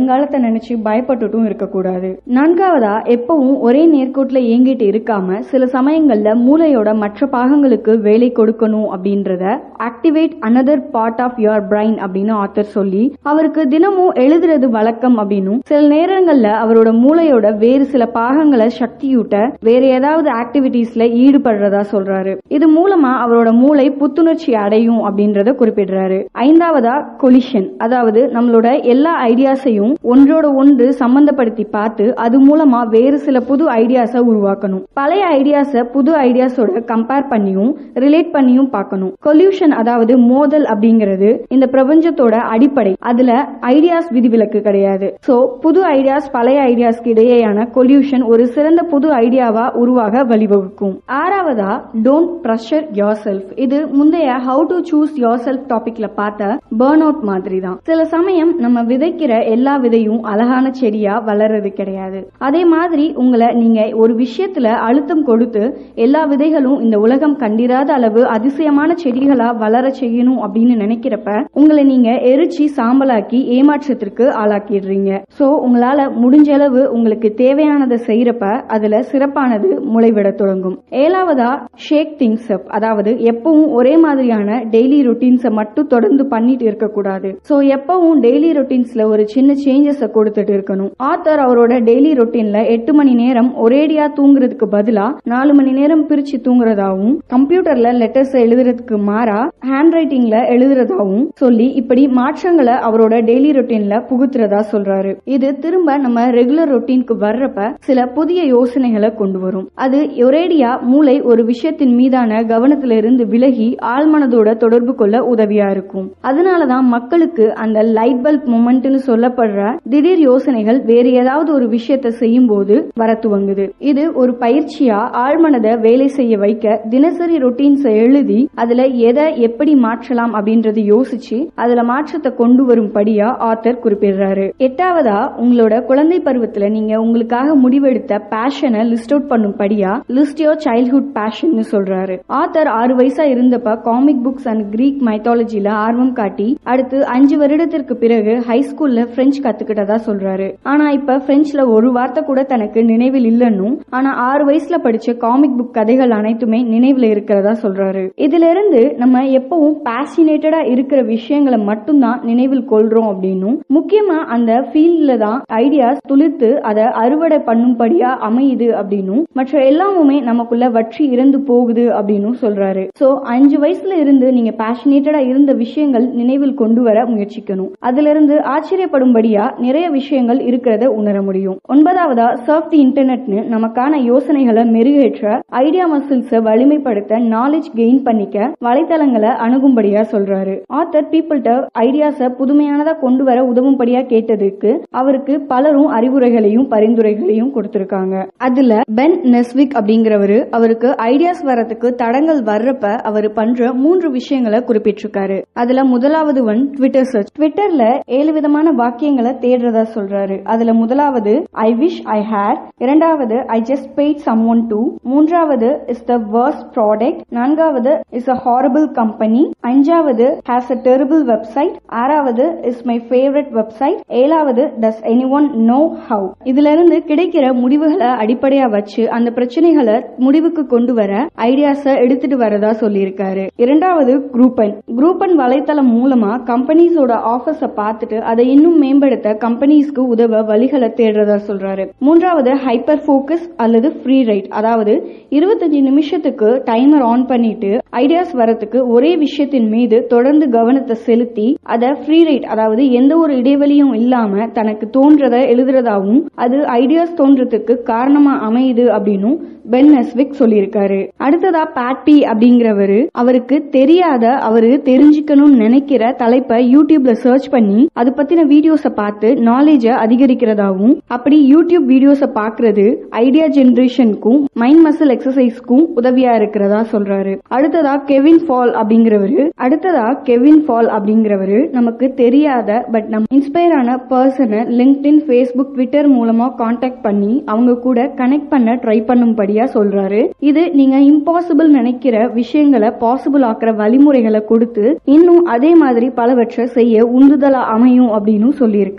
நினைச்சு பயப்பட்டுட்டும் இருக்கக்கூடாது நான்காவதா எப்பவும் ஒரே நேர்கோட்டுல இயங்கிட்டு இருக்காம சில சமயங்கள்ல மூளையோட மற்ற பாகங்களுக்கு வேலை கொடுக்கணும் அப்படின்றத activate another part of your brain அப்படின்னு ஆத்தர் சொல்லி அவருக்கு தினமும் எழுதுறது வழக்கம் அப்படின்னும் சில நேரங்கள்ல அவரோட மூளையோட வேறு சில பாகங்களை சக்தியூட்ட வேற ஏதாவது ஆக்டிவிட்டீஸ்ல ஈடுபடுறதா சொல்றாரு இது மூலமா அவரோட மூளை புத்துணர்ச்சி அடையும் அப்படின்றத குறிப்பிடுறாரு ஐந்தாவதா கொலிஷன் அதாவது நம்மளோட எல்லா ஐடியாஸையும் ஒன்றோட ஒன்று சம்பந்தப்படுத்தி பார்த்து அது மூலமா வேறு சில புது ஐடியாஸை உருவாக்கணும் பழைய ஐடியாஸை புது ஐடியாஸோட கம்பேர் பண்ணியும் ரிலேட் பண்ணியும் பார்க்கணும் கொல்யூஷன் அதாவது மோதல் அப்படிங்கிறது இந்த பிரபஞ்சத்தோட அடிப்படை அதுல ஐடியாஸ் விதிவிலக்கு கிடையாது சோ புது ஐடியாஸ் பழைய ஐடியாஸ்க்கு இடையேயான கொல்யூஷன் ஒரு சிறந்த புது ஐடியாவா உருவாக வழிவகுக்கும் ஆறாவதா டோன்ட் ப்ரெஷர் யோர் செல்ஃப் இது முந்தைய how to choose yourself டாபிக்ல பார்த்த பேர்ன் அவுட் மாதிரி தான் சில சமயம் நம்ம விதைக்கிற எல்லா விதையும் அழகான செடியா வளர்றது கிடையாது அதே மாதிரி உங்களை நீங்க ஒரு விஷயத்துல அழுத்தம் கொடுத்து எல்லா விதைகளும் இந்த உலகம் கண்டிராத அளவு அதிசயமான செடிகளா வளர செய்யணும் அப்படின்னு நினைக்கிறப்ப உங்களை நீங்க எரிச்சு சாம்பலாக்கி ஏமாற்றத்திற்கு ஆளாக்கிடுறீங்க சோ உங்களால முடிஞ்ச அளவு உங்களுக்கு தேவையானதை செய்யறப்ப அதுல சிறப்பானது முளைவிட தொடங்கும் ஏழாவதா ஷேக் திங்ஸ் அப் அதாவது எப்பவும் ஒரே மாதிரியான டெய்லி ரொட்டீன்ஸை மட்டும் தொடர்ந்து பண்ணிட்டு இருக்கக்கூடாது சோ எப்பவும் டெய்லி ரொட்டீன்ஸ்ல ஒரு சின்ன சேஞ்சஸ கொடுத்துட்டு இருக்கணும் ஆத்தர் அவரோட டெய்லி ரொட்டீன்ல எட்டு மணி நேரம் ஒரேடியா தூங்குறதுக்கு பதிலா நாலு மணி நேரம் பிரிச்சு தூங்குறதாவும் கம்ப்யூட்டர்ல லெட்டர்ஸ் எழுதுறதுக்கு மாறா ஹேண்ட் ரைட்டிங்ல எழுதுறதாவும் சொல்லி இப்படி மாற்றங்களை அவரோட டெய்லி ரொட்டீன்ல புகுத்துறதா சொல்றாரு இது திரும்ப நம்ம ரெகுலர் ரொட்டீனுக்கு வர்றப்ப சில புதிய யோசனைகளை கொண்டு வரும் அது ஒரேடியா மூளை ஒரு விஷயத்தின் மீதான கவனத்துல இருந்து விலகி ஆழ்மனதோட தொடர்பு கொள்ள உதவியா இருக்கும் அதனாலதான் மக்களுக்கு அந்த லைட் பல்ப் மொமெண்ட்னு சொல்லப்படுற திடீர் யோசனைகள் வேறு ஏதாவது ஒரு விஷயத்தை செய்யும் போது வர துவங்குது இது ஒரு பயிற்சியா ஆழ்மனதை வேலை செய்ய வைக்க தினசரி ரொட்டீன்ஸை எழுதி அதுல எதை எப்படி மாற்றலாம் அப்படின்றத யோசிச்சு அதுல மாற்றத்தை கொண்டு வரும்படியா ஆத்தர் குறிப்பிடுறாரு எட்டாவதா உங்களோட குழந்தை பருவத்துல நீங்க உங்களுக்காக முடிவெடுத்த பேஷனை லிஸ்ட் அவுட் பண்ணும்படியா லிஸ்ட் யோர் சைல்ட்ஹுட் பேஷன் சொல்றாரு ஆத்தர் ஆறு வயசா இருந்தப்ப காமிக் புக்ஸ் அண்ட் கிரீக் மைத்தாலஜில ஆர்வம் காட்டி அடுத்து அஞ்சு வருடத்திற்கு பிறகு ஹை ஸ்கூல்ல பிரெஞ்சு கத்துக்கிட்டதா சொல்றாரு ஆனா இப்ப பிரெஞ்சுல ஒரு வார்த்தை கூட தனக்கு நினைவில் இல்லன்னும் ஆனா ஆறு வயசுல படிச்ச காமிக் புக் கதைகள் அனைத்துமே நினைவுல இருக்கிறதா சொல்றாரு இதுல இருந்து நம்ம எப்பவும் பேசினேட்டடா இருக்கிற விஷயங்களை மட்டும்தான் நினைவில் கொள்றோம் அப்படின்னும் முக்கியமா அந்த ஃபீல்ட்ல தான் ஐடியாஸ் துளிர்த்து அதை அறுவடை பண்ணும்படியா அமையுது அப்படின்னும் மற்ற எல்லாமுமே நமக்குள்ள வற்றி இறந்து போகுது அப்படின்னும் சொல்றாரு சோ அஞ்சு வயசுல இருந்து நீங்க பேஷனேட்டடா இருந்த விஷயங்கள் நினைவில் கொண்டு வர முயற்சிக்கணும் அதுல இருந்து ஆச்சரியப்படும்படியா நிறைய விஷயங்கள் இருக்கிறத உணர முடியும் ஒன்பதாவதா சர்ஃப் தி இன்டர்நெட்னு நமக்கான யோசனைகளை மெருகேற்ற ஐடியா மசில்ஸ வலிமைப்படுத்த நாலேஜ் கெயின் பண்ணிக்க வலைத்தளங்களை அணுகும்படியா சொல்றாரு ஆத்தர் பீப்புள்கிட்ட ஐடியாஸ புதுமையானதா கொண்டு வர உதவும்படியா கேட்டதுக்கு அவருக்கு பலரும் அறிவுரைகளையும் பரிந்துரைகளையும் கொடுத்திருக்காங்க அதுல பென் நெஸ்விக் அப்படிங்கிறவரு அவருக்கு ஐடியாஸ் வரதுக்கு தடங்கள் வர்றப்ப அவர் பண்ற மூன்று விஷயங்களை குறிப்பிட்டிருக்காரு அதுல முதலாவது ஒன் ட்விட்டர் சர்ச் ட்விட்டர்ல ஏழு விதமான வாக்கியங்களை தேடுறதா சொல்றாரு அதுல முதலாவது ஐ விஷ் ஐ ஹேட் இரண்டாவது I just paid someone to மூன்றாவது இஸ் த வர்ஸ்ட் ப்ராடக்ட் நான்காவது இஸ் அ ஹாரபிள் கம்பெனி அஞ்சாவது ஹேஸ் அ டெரிபிள் வெப்சைட் ஆறாவது இஸ் மை ஃபேவரட் வெப்சைட் ஏழாவது does anyone know how இதுல இருந்து கிடைக்கிற முடிவுகளை அடிப்படையா வச்சு அந்த பிரச்சனைகளை முடிவுக்கு கொண்டு வர ஐடியாஸ எடுத்துட்டு வரதா சொல்லியிருக்காரு இரண்டாவது குரூப்பன் குரூப்பன் வலைத்தளம் மூலமா கம்பெனிஸோட ஆஃபர்ஸ பார்த்துட்டு அதை இன்னும் மேம்படுத்த கம்பெனிஸ்க்கு உதவ வழிகளை தேடுறதா சொல்றாரு மூன்றாவது ஹைப்பர் ஃபோக்கஸ் அல்லது ஃப்ரீ ரைட் அதாவது இருபத்தஞ்சு நிமிஷத்துக்கு டைமர் ஆன் பண்ணிட்டு ஐடியாஸ் வரத்துக்கு ஒரே விஷயத்தின் மீது தொடர்ந்து கவனத்தை செலுத்தி அதை ஃப்ரீ ரைட் அதாவது எந்த ஒரு இடைவெளியும் இல்லாம தனக்கு தோன்றத எழுதுறதாவும் அது ஐடியாஸ் தோன்றதுக்கு காரணமா அமையுது அப்படின்னும் பென் நெஸ்விக் சொல்லியிருக்காரு அடுத்ததா பேட்பி அப்படிங்கிறவரு அவருக்கு தெரியாத அவரு தெரிஞ்சுக்கணும்னு நினைக்கிற தலைப்பை யூடியூப்ல சர்ச் பண்ணி அது பத்தின வீடியோஸ பார்த்து நாலேஜ அதிகரிக்கிறதாவும் அப்படி யூடியூப் வீடியோஸ பாக்குறது ஐடியா ஜெனரேஷனுக்கும் மைண்ட் மசில் எக்ஸசைஸ்க்கும் உதவியா இருக்கிறதா சொல்றாரு அடுத்ததா கெவின் ஃபால் அப்படிங்கிறவரு அடுத்ததா கெவின் ஃபால் அப்படிங்கிறவரு நமக்கு தெரியாத பட் நம்ம இன்ஸ்பயர் ஆன பர்சனை லிங்க்டின் ஃபேஸ்புக் ட்விட்டர் மூலமா காண்டாக்ட் பண்ணி அவங்க கூட கனெக்ட் பண்ண ட்ரை பண்ணும்படியா சொல்றாரு இது நீங்க இம்பாசிபிள் நினைக்கிற விஷயங்களை பாசிபிள் ஆக்குற வழிமுறைகளை கொடுத்து இன்னும் அதே மாதிரி பலவற்றை செய்ய உந்துதலா அமையும் அப்படின்னு சொல்லியிருக்காரு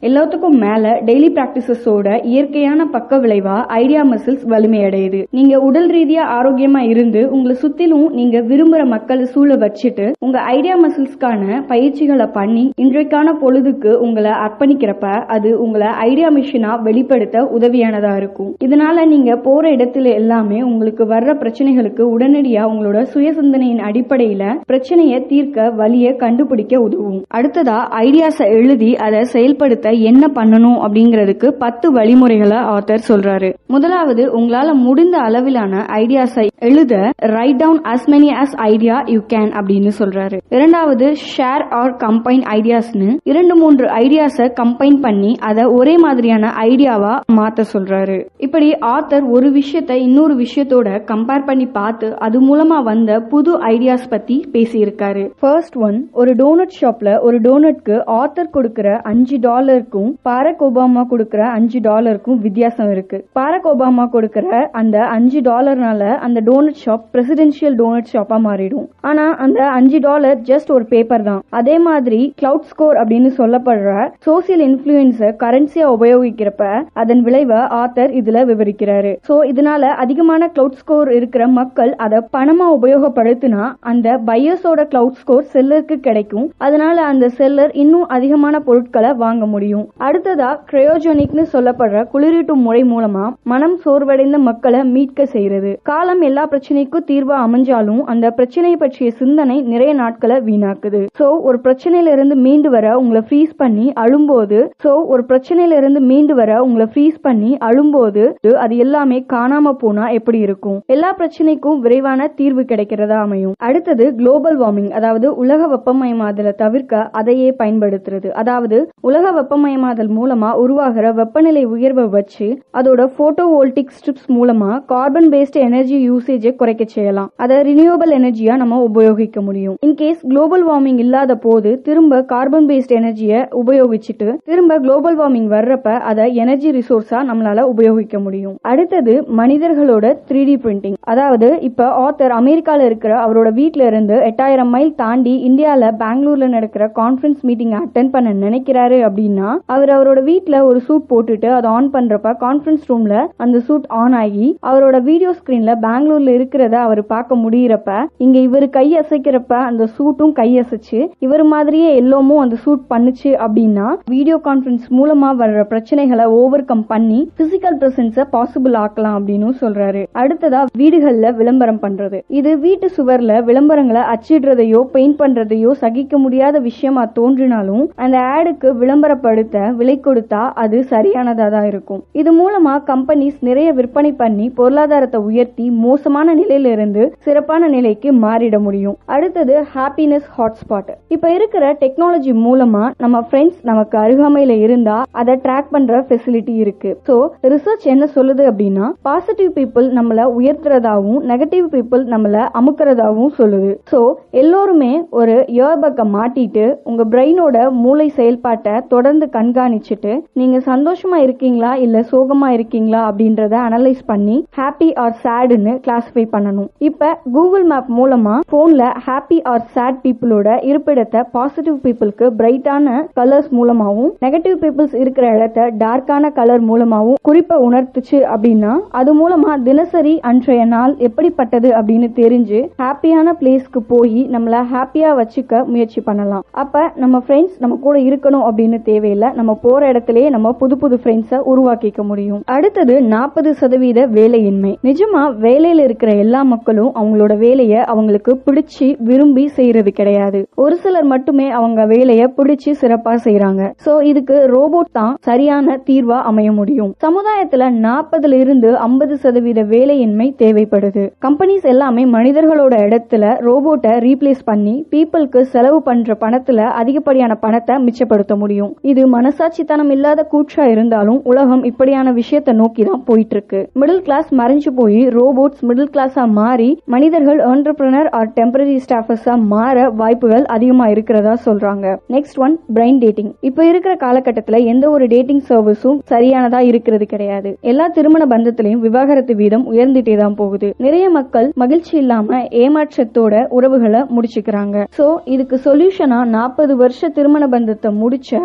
எல்லாத்துக்கும் மேல டெய்லி பிராக்டிசஸோட இயற்கையான பக்க விளைவா ஐடியா மசில்ஸ் வலிமையடையுது நீங்க உடல் ரீதியா ஆரோக்கியமா இருந்து உங்களை சுத்திலும் நீங்க விரும்புற மக்களை சூழ வச்சுட்டு உங்க ஐடியா மசில்ஸ்க்கான பயிற்சிகளை பண்ணி இன்றைக்கான பொழுதுக்கு உங்களை அர்ப்பணிக்கிறப்ப அது உங்களை ஐடியா மிஷினா வெளிப்படுத்த உதவியானதா இருக்கும் இதனால நீங்க போற இடத்துல எல்லாமே உங்களுக்கு வர்ற பிரச்சனைகளுக்கு உடனடியா உங்களோட சுய சிந்தனையின் அடிப்படையில பிரச்சனையை தீர்க்க வழியை கண்டுபிடிக்க உதவும் அடுத்ததா ஐடியாஸை எழுதி அதை செயல்படுத்த என்ன பண்ணணும் அப்படிங்கிறதுக்கு பத்து வழிமுறைகளை ஆத்தர் சொல்றாரு முதலாவது உங்களால முடிந்த அளவிலான ஐடியாஸை எழுத write down as many as idea you can அப்படின்னு சொல்றாரு இரண்டாவது ஷேர் ஆர் கம்பைன் ஐடியாஸ்னு இரண்டு மூன்று ஐடியாஸை கம்பைன் பண்ணி அதை ஒரே மாதிரியான ஐடியாவா மாத்த சொல்றாரு இப்படி ஆத்தர் ஒரு விஷயத்தை இன்னொரு விஷயத்தோட கம்பேர் பண்ணி பார்த்து அது மூலமா வந்த புது ஐடியாஸ் பத்தி பேசியிருக்காரு ஃபர்ஸ்ட் ஒன் ஒரு டோனட் ஷாப்ல ஒரு டோனட்க்கு ஆத்தர் கொடுக்கிற அஞ்சு டாலருக்கும் பாரக் ஒபாமா கொடுக்கிற அஞ்சு டாலருக்கும் வித்தியாசம் இருக்கு பாரக் ஒபாமா கொடுக்கிற அந்த அஞ்சு டாலர்னால அந்த டோனட் ஷாப் பிரசிடென்ஷியல் டோனட் ஷாப்பா மாறிடும் ஆனா அந்த அஞ்சு டாலர் ஜஸ்ட் ஒரு பேப்பர் தான் அதே மாதிரி கிளவுட் ஸ்கோர் அப்படின்னு சொல்லப்படுற சோசியல் இன்ஃபுளுன்ஸ கரன்சியா உபயோகிக்கிறப்ப அதன் விளைவை ஆத்தர் இதுல விவரிக்கிறாரு சோ இதனால அதிகமான கிளவுட் ஸ்கோர் இருக்கிற மக்கள் அதை பணமா உபயோகப்படுத்தினா அந்த பையர்ஸோட கிளவுட் ஸ்கோர் செல்லருக்கு கிடைக்கும் அதனால அந்த செல்லர் இன்னும் அதிகமான பொருட்களை வாங்க முடியும் அடுத்ததா கிரையோஜெனிக்னு சொல்லப்படுற குளிரூட்டும் முறை மூலமா மனம் சோர்வடைந்த மக்களை மீட்க செய்யறது காலம் எல்லா பிரச்சனைக்கும் தீர்வா அமைஞ்சாலும் அந்த பிரச்சனையை பற்றிய சிந்தனை நிறைய நாட்களை வீணாக்குது சோ ஒரு பிரச்சனையில இருந்து மீண்டு வர உங்களை ஃப்ரீஸ் பண்ணி அழும்போது சோ ஒரு பிரச்சனையில இருந்து மீண்டு வர உங்களை ஃப்ரீஸ் பண்ணி அழும்போது அது எல்லாமே காணாம போனா எப்படி இருக்கும் எல்லா பிரச்சனைக்கும் விரைவான தீர்வு கிடைக்கிறதா அமையும் அடுத்தது குளோபல் வார்மிங் அதாவது உலக வெப்பமயமாதலை தவிர்க்க அதையே பயன்படுத்துறது அதாவது உலக வெப்பமயமாதல் மூலமா உருவாகிற வெப்பநிலை உயர்வை வச்சு அதோட போட்டோ வோல்டிக் ஸ்ட்ரிப்ஸ் மூலமா கார்பன் பேஸ்ட் எனர்ஜி யூசேஜை குறைக்க செய்யலாம் அதை ரினியூவபிள் எனர்ஜியா நம்ம உபயோகிக்க முடியும் இன்கேஸ் குளோபல் வார்மிங் இல்லாத போது திரும்ப கார்பன் பேஸ்ட் எனர்ஜியை உபயோகிச்சுட்டு திரும்ப குளோபல் வார்மிங் வர்றப்ப அதை எனர்ஜி ரிசோர்ஸா நம்மளால உபயோகிக்க முடியும் அடுத்தது மனிதர்களோட த்ரீ டி பிரிண்டிங் அதாவது இப்ப ஆத்தர் அமெரிக்கால இருக்கிற அவரோட வீட்ல இருந்து எட்டாயிரம் மைல் தாண்டி இந்தியால பெங்களூர்ல நடக்கிற கான்ஃபரன்ஸ் மீட்டிங் அட்டன் பண்ண நினைக்கிறாரு அப்படின்னா அவர் அவரோட வீட்ல ஒரு சூட் போட்டுட்டு அதை ஆன் பண்றப்ப கான்ஃபரன்ஸ் ரூம்ல அந்த சூட் ஆன் ஆகி அவரோட வீடியோ ஸ்கிரீன்ல பெங்களூர்ல இருக்கிறத அவர் பார்க்க முடியறப்ப இங்க இவர் கை அசைக்கிறப்ப அந்த சூட்டும் கை அசைச்சு இவர் மாதிரியே எல்லோமும் அந்த சூட் பண்ணுச்சு அப்படின்னா வீடியோ கான்ஃபரன்ஸ் மூலமா வர்ற பிரச்சனைகளை ஓவர் கம் பண்ணி பிசிக்கல் பிரசன்ஸ பாசிபிள் ஆக்கலாம் அப்படின்னு சொல்றாரு அடுத்ததா வீடுகள்ல விளம்பரம் பண்றது இது வீட்டு சுவர்ல விளம்பரங்களை அச்சிடுறதையோ பெயிண்ட் பண்றதையோ சகிக்க முடியாத விஷயமா தோன்றினாலும் அந்த ஆடுக்கு விளம்பரப்படுத்த விலை கொடுத்தா அது சரியானதா தான் இருக்கும் இது மூலமா கம்பெனிஸ் நிறைய விற்பனை பண்ணி பொருளாதாரத்தை உயர்த்தி மோசமான நிலையில இருந்து சிறப்பான நிலைக்கு மாறிட முடியும் அடுத்தது ஹாப்பினஸ் ஹாட்ஸ்பாட் இப்ப இருக்கிற டெக்னாலஜி மூலமா நம்ம ஃப்ரெண்ட்ஸ் நமக்கு அருகாமையில இருந்தா அதை ட்ராக் பண்ற ஃபெசிலிட்டி இருக்கு சோ ரிசர்ச் என்ன சொல்லுது அப்படின்னா பாசிட்டிவ் பீப்புள் நம்மள உயர்த்துறதாவும் நெகட்டிவ் பீப்புள் நம்மள அமுக்குறதாவும் சொல்லுது சோ எல்லோருமே ஒரு இயர்பக்கை மாட்டிட்டு உங்க பிரெயினோட மூளை செயல்பாட்டை தொடர்ந்து கண்காணிச்சுட்டு நீங்க சந்தோஷமா இருக்கீங்களா இல்ல சோகமா இருக்கீங்களா அப்படின்றத அனலைஸ் பண்ணி ஹாப்பி ஆர் சேடுன்னு கிளாசிஃபை பண்ணணும் இப்ப கூகுள் மேப் மூலமா போன்ல ஹாப்பி ஆர் சேட் பீப்புளோட இருப்பிடத்தை பாசிட்டிவ் பீப்புளுக்கு பிரைட்டான கலர்ஸ் மூலமாவும் நெகட்டிவ் பீப்புள்ஸ் இருக்கிற இடத்த டார்க்கான கலர் மூலமாவும் குறிப்பை உணர்த்துச்சு அப்படின்னா அது மூலமா தினசரி அன்றைய நாள் எப்படிப்பட்டது அப்படின்னு தெரிஞ்சு ஹாப்பியான பிளேஸ்க்கு போய் நம்மள ஹாப்பியா வச்சுக்க முயற்சி பண்ணலாம் அப்ப நம்ம ஃப்ரெண்ட்ஸ் நம்ம கூட இருக்கணும் அப்படின்னு தேவையில்லை நம்ம போற இடத்துலயே நம்ம புது புது ஃப்ரெண்ட்ஸை உருவாக்கிக்க முடியும் அடுத்தது நாற்பது சதவீத வேலையின்மை நிஜமா வேலையில இருக்கிற எல்லா மக்களும் அவங்களோட வேலையை அவங்களுக்கு பிடிச்சு விரும்பி செய்யறது கிடையாது ஒரு சிலர் மட்டுமே அவங்க வேலையை பிடிச்சு சிறப்பா செய்யறாங்க சோ இதுக்கு ரோபோட் தான் சரியான தீர்வா அமைய முடியும் சமுதாயத்துல நாற்பதுல இருந்து ஐம்பது சதவீத வேலையின்மை தேவைப்படுது கம்பெனிஸ் எல்லாமே மனிதர்களோட இடத்துல ரோபோட்டை ரீப்ளேஸ் பண்ணி பீப்புளுக்கு செலவு பண்ற பணத்துல அதிகப்படியான பணத்தை மிச்சப்படுத்த முடியும் இது மனசாட்சித்தனம் இல்லாத கூற்றா இருந்தாலும் உலகம் இப்படியான விஷயத்தை நோக்கி தான் போயிட்டு இருக்கு மிடில் கிளாஸ் மறைஞ்சு போய் ரோபோட்ஸ் மிடில் கிளாஸா மாறி மனிதர்கள் என்டர்பிரினர் ஆர் டெம்பரரி ஸ்டாஃபர்ஸா மாற வாய்ப்புகள் அதிகமா இருக்கிறதா சொல்றாங்க நெக்ஸ்ட் ஒன் பிரைன் டேட்டிங் இப்ப இருக்கிற காலகட்டத்துல எந்த ஒரு டேட்டிங் சர்வீஸும் சரியானதா இருக்கிறது கிடையாது எல்லா திருமண பந்தத்திலையும் விவாகரத்து வீதம் உயர்ந்துட்டே தான் போகுது நிறைய மக்கள் மகிழ்ச்சி இல்லாம ஏமாற்றத்தோட உறவுகளை முடிச்சுக்கிறாங்க சோ இதுக்கு சொல்யூஷனா நாற்பது வருஷ திருமண பந்தத்தை முடிச்ச ஆயிரம்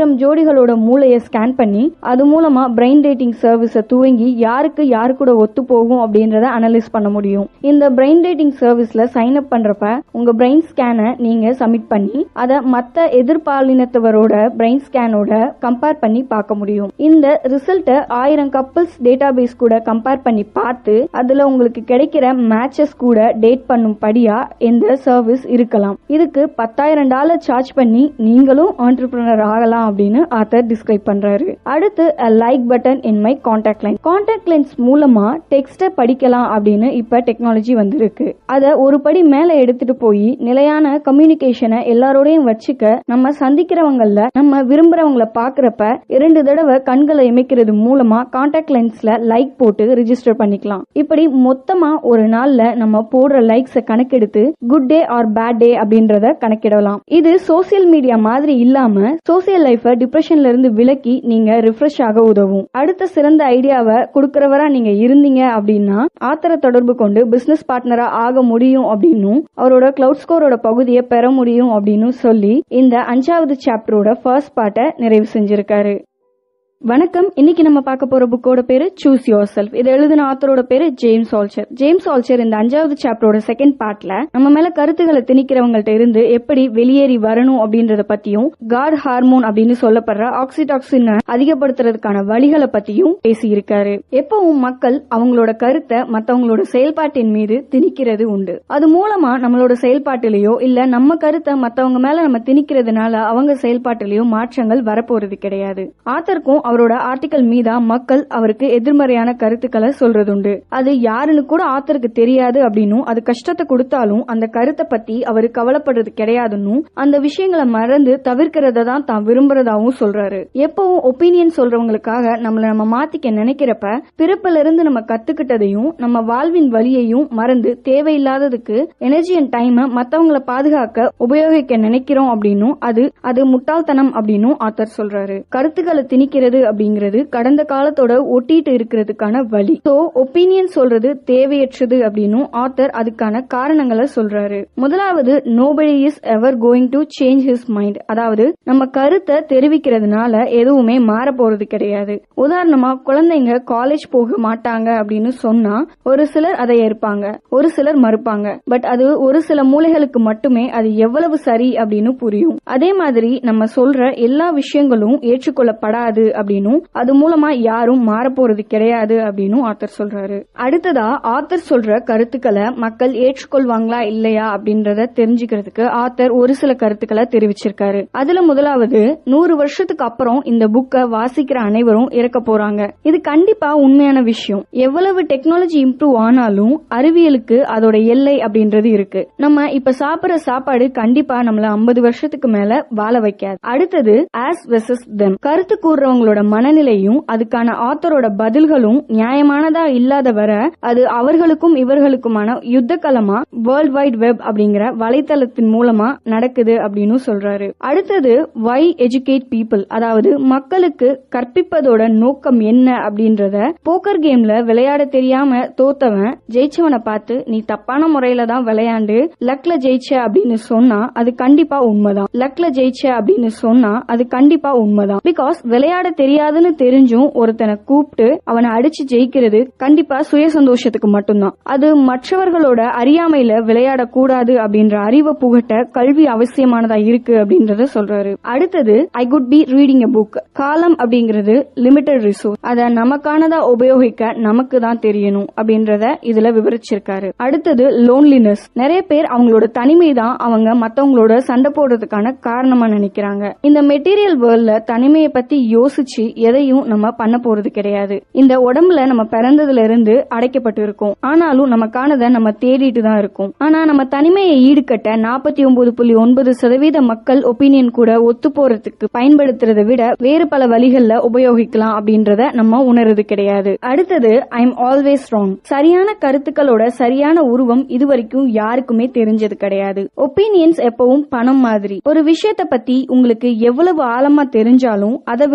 ஆயிரம் ஜோடிகளோட மூளையை ஸ்கேன் பண்ணி அது மூலமா பிரெயின் டேட்டிங் சர்வீஸை துவங்கி யாருக்கு யாரு கூட ஒத்து போகும் அப்படின்றத அனலைஸ் பண்ண முடியும் இந்த பிரெயின் டேட்டிங் சர்வீஸ்ல சைன் அப் பண்றப்ப உங்க பிரெயின் ஸ்கேனை நீங்க சப்மிட் பண்ணி அதை மத்த எதிர்பாலினத்தவரோட பிரெயின் ஸ்கேனோட கம்பேர் பண்ணி பார்க்க முடியும் இந்த ரிசல்ட்டை ஆயிரம் கப்பிள்ஸ் டேட்டாபேஸ் கூட கம்பேர் பண்ணி பார்த்து அதுல உங்களுக்கு கிடைக்கிற மேட்சஸ் கூட டேட் பண்ணும் படியா இந்த சர்வீஸ் இருக்கலாம் இதுக்கு பத்தாயிரம் டாலர் சார்ஜ் பண்ணி நீங்களும் ஆண்டர்பிரினர் ஆகலாம் அப்படின்னு ஆத்தர் டிஸ்கிரைப் பண்றாரு அடுத்து like button in my contact line contact lens மூலமா டெக்ஸ்ட படிக்கலாம் அப்படின்னு இப்ப டெக்னாலஜி வந்திருக்கு அத ஒரு படி மேல எடுத்துட்டு போய் நிலையான கம்யூனிகேஷனை எல்லாரோடையும் வச்சுக்க நம்ம சந்திக்கிறவங்கள நம்ம விரும்புறவங்கள பாக்குறப்ப இரண்டு தடவை கண்களை இமைக்கிறது மூலமா கான்டாக்ட் லென்ஸ்ல லைக் போட்டு ரிஜிஸ்டர் பண்ணிக்கலாம் இப்படி மொத்தமா ஒரு நாள்ல நம்ம போடுற லைக்ஸ கணக்கெடுத்து good day or bad day அப்படின்றத கணக்கிடலாம் இது சோசியல் மீடியா மாதிரி இல்லாம சோசியல் லைஃப டிப்ரெஷன்ல இருந்து விலக்கி நீங்க ரிஃப்ரெஷ் ஆக உதவும் அடுத்த சிறந்த ஐடியாவை கொடுக்கறவரா நீங்க இருந்தீங்க அப்படின்னா ஆத்தரை தொடர்பு கொண்டு பிசினஸ் பார்ட்னரா ஆக முடியும் அப்படின்னும் அவரோட கிளவுட் ஸ்கோரோட பகுதியை பெற முடியும் அப்படின்னு சொல்லி இந்த அஞ்சாவது சாப்டரோட ஃபர்ஸ்ட் பார்ட்டை நிறைவு செஞ்சிருக்காரு வணக்கம் இன்னைக்கு நம்ம பார்க்க போற புக்கோட பேரு சூஸ் யோர் செல்ஃப் இதை எழுதின ஆத்தரோட பேரு ஜேம்ஸ் ஆல்ச்சர் ஜேம்ஸ் ஆல்ச்சர் இந்த அஞ்சாவது சாப்டரோட செகண்ட் பார்ட்ல நம்ம மேல கருத்துக்களை திணிக்கிறவங்கள்ட்ட இருந்து எப்படி வெளியேறி வரணும் அப்படின்றத பத்தியும் காட் ஹார்மோன் அப்படின்னு சொல்லப்படுற ஆக்சிடாக்சின் அதிகப்படுத்துறதுக்கான வழிகளை பத்தியும் பேசியிருக்காரு எப்பவும் மக்கள் அவங்களோட கருத்தை மத்தவங்களோட செயல்பாட்டின் மீது திணிக்கிறது உண்டு அது மூலமா நம்மளோட செயல்பாட்டிலேயோ இல்ல நம்ம கருத்தை மத்தவங்க மேல நம்ம திணிக்கிறதுனால அவங்க செயல்பாட்டிலேயோ மாற்றங்கள் வரப்போறது கிடையாது ஆத்தருக்கும் அவரோட ஆர்டிக்கல் மீதா மக்கள் அவருக்கு எதிர்மறையான கருத்துக்களை சொல்றதுண்டு அது யாருன்னு கூட ஆத்தருக்கு தெரியாது அப்படின்னும் அது கஷ்டத்தை கொடுத்தாலும் அந்த கருத்தை பத்தி அவரு கவலைப்படுறது கிடையாதுன்னும் அந்த விஷயங்களை மறந்து தவிர்க்கிறத தான் தான் விரும்புறதாவும் சொல்றாரு எப்பவும் ஒப்பீனியன் சொல்றவங்களுக்காக நம்மள நம்ம மாத்திக்க நினைக்கிறப்ப பிறப்புல இருந்து நம்ம கத்துக்கிட்டதையும் நம்ம வாழ்வின் வழியையும் மறந்து தேவையில்லாததுக்கு எனர்ஜி அண்ட் டைமை மத்தவங்கள பாதுகாக்க உபயோகிக்க நினைக்கிறோம் அப்படின்னும் அது அது முட்டாள்தனம் அப்படின்னும் ஆத்தர் சொல்றாரு கருத்துக்களை திணிக்கிறது அப்படிங்கிறது கடந்த காலத்தோட ஒட்டிட்டு இருக்கிறதுக்கான வழி சோ ஒப்பீனியன் சொல்றது தேவையற்றது அப்படின்னும் ஆத்தர் அதுக்கான காரணங்களை சொல்றாரு முதலாவது nobody is ever going to change his mind அதாவது நம்ம கருத்தை தெரிவிக்கிறதுனால எதுவுமே மாற போறது கிடையாது உதாரணமா குழந்தைங்க காலேஜ் போக மாட்டாங்க அப்படின்னு சொன்னா ஒரு சிலர் அதை ஏற்பாங்க ஒரு சிலர் மறுப்பாங்க பட் அது ஒரு சில மூலைகளுக்கு மட்டுமே அது எவ்வளவு சரி அப்படின்னு புரியும் அதே மாதிரி நம்ம சொல்ற எல்லா விஷயங்களும் ஏற்றுக்கொள்ளப்படாது அப்படின்னும் அது மூலமா யாரும் மாறப்போறது கிடையாது அப்படின்னு ஆத்தர் சொல்றாரு அடுத்ததா ஆத்தர் சொல்ற கருத்துக்களை மக்கள் ஏற்றுக்கொள்வாங்களா இல்லையா அப்படின்றத தெரிஞ்சுக்கிறதுக்கு ஆத்தர் ஒரு சில கருத்துக்களை தெரிவிச்சிருக்காரு அதுல முதலாவது நூறு வருஷத்துக்கு அப்புறம் இந்த புக்கை வாசிக்கிற அனைவரும் இறக்க போறாங்க இது கண்டிப்பா உண்மையான விஷயம் எவ்வளவு டெக்னாலஜி இம்ப்ரூவ் ஆனாலும் அறிவியலுக்கு அதோட எல்லை அப்படின்றது இருக்கு நம்ம இப்ப சாப்பிடுற சாப்பாடு கண்டிப்பா நம்மள ஐம்பது வருஷத்துக்கு மேல வாழ வைக்காது அடுத்தது ஆஸ் வெசஸ் தெம் கருத்து கூறுறவங்களோட மனநிலையும் அதுக்கான ஆத்தரோட பதில்களும் நியாயமானதா இல்லாத வர அது அவர்களுக்கும் இவர்களுக்குமான யுத்த களமா வேர்ல்ட் வைட் வெப் அப்படிங்கிற வலைத்தளத்தின் மூலமா நடக்குது அப்படின்னு சொல்றாரு அடுத்தது வை எஜுகேட் பீப்புள் அதாவது மக்களுக்கு கற்பிப்பதோட நோக்கம் என்ன அப்படின்றத போக்கர் கேம்ல விளையாட தெரியாம தோத்தவன் ஜெயிச்சவனை பார்த்து நீ தப்பான முறையில தான் விளையாண்டு லக்ல ஜெயிச்ச அப்படின்னு சொன்னா அது கண்டிப்பா உண்மைதான் லக்ல ஜெயிச்ச அப்படின்னு சொன்னா அது கண்டிப்பா உண்மைதான் பிகாஸ் விளையாட தெரியாதுன்னு தெரிஞ்சும் ஒருத்தனை கூப்பிட்டு அவனை அடிச்சு ஜெயிக்கிறது கண்டிப்பா சுய சந்தோஷத்துக்கு மட்டும்தான் அது மற்றவர்களோட அறியாமையில விளையாடக்கூடாது அப்படின்ற அறிவை புகட்ட கல்வி அவசியமானதா இருக்கு அப்படின்றத சொல்றாரு அடுத்தது I could be reading a book காலம் அப்படிங்கிறது லிமிட்டட் ரிசோர்ஸ் அத நமக்கானதா உபயோகிக்க நமக்கு தான் தெரியணும் அப்படின்றத இதுல விவரிச்சிருக்காரு அடுத்தது லோன்லினஸ் நிறைய பேர் அவங்களோட தனிமை தான் அவங்க மத்தவங்களோட சண்டை போடுறதுக்கான காரணமா நினைக்கிறாங்க இந்த மெட்டீரியல் வேர்ல்ட்ல தனிமையை பத்தி யோசிச்சு எதையும் நம்ம பண்ண போறது கிடையாது இந்த உடம்புல நம்ம பிறந்ததுல இருந்து அடைக்கப்பட்டு இருக்கோம் ஆனாலும் நமக்கானதை நம்ம தேடிட்டு தான் இருக்கோம் ஆனா நம்ம தனிமையை ஈடுகட்ட நாற்பத்தி ஒன்பது புள்ளி ஒன்பது சதவீத மக்கள் ஒப்பீனியன் கூட ஒத்து போறதுக்கு பயன்படுத்துறதை விட வேறு பல வழிகள்ல உபயோகிக்கலாம் அப்படின்றத நம்ம உணர்றது கிடையாது அடுத்தது ஐ எம் ஆல்வேஸ் ராங் சரியான கருத்துக்களோட சரியான உருவம் இதுவரைக்கும் யாருக்குமே தெரிஞ்சது கிடையாது ஒப்பீனியன்ஸ் எப்பவும் பணம் மாதிரி ஒரு விஷயத்த பத்தி உங்களுக்கு எவ்வளவு ஆழமா தெரிஞ்சாலும் அதை விட அந்த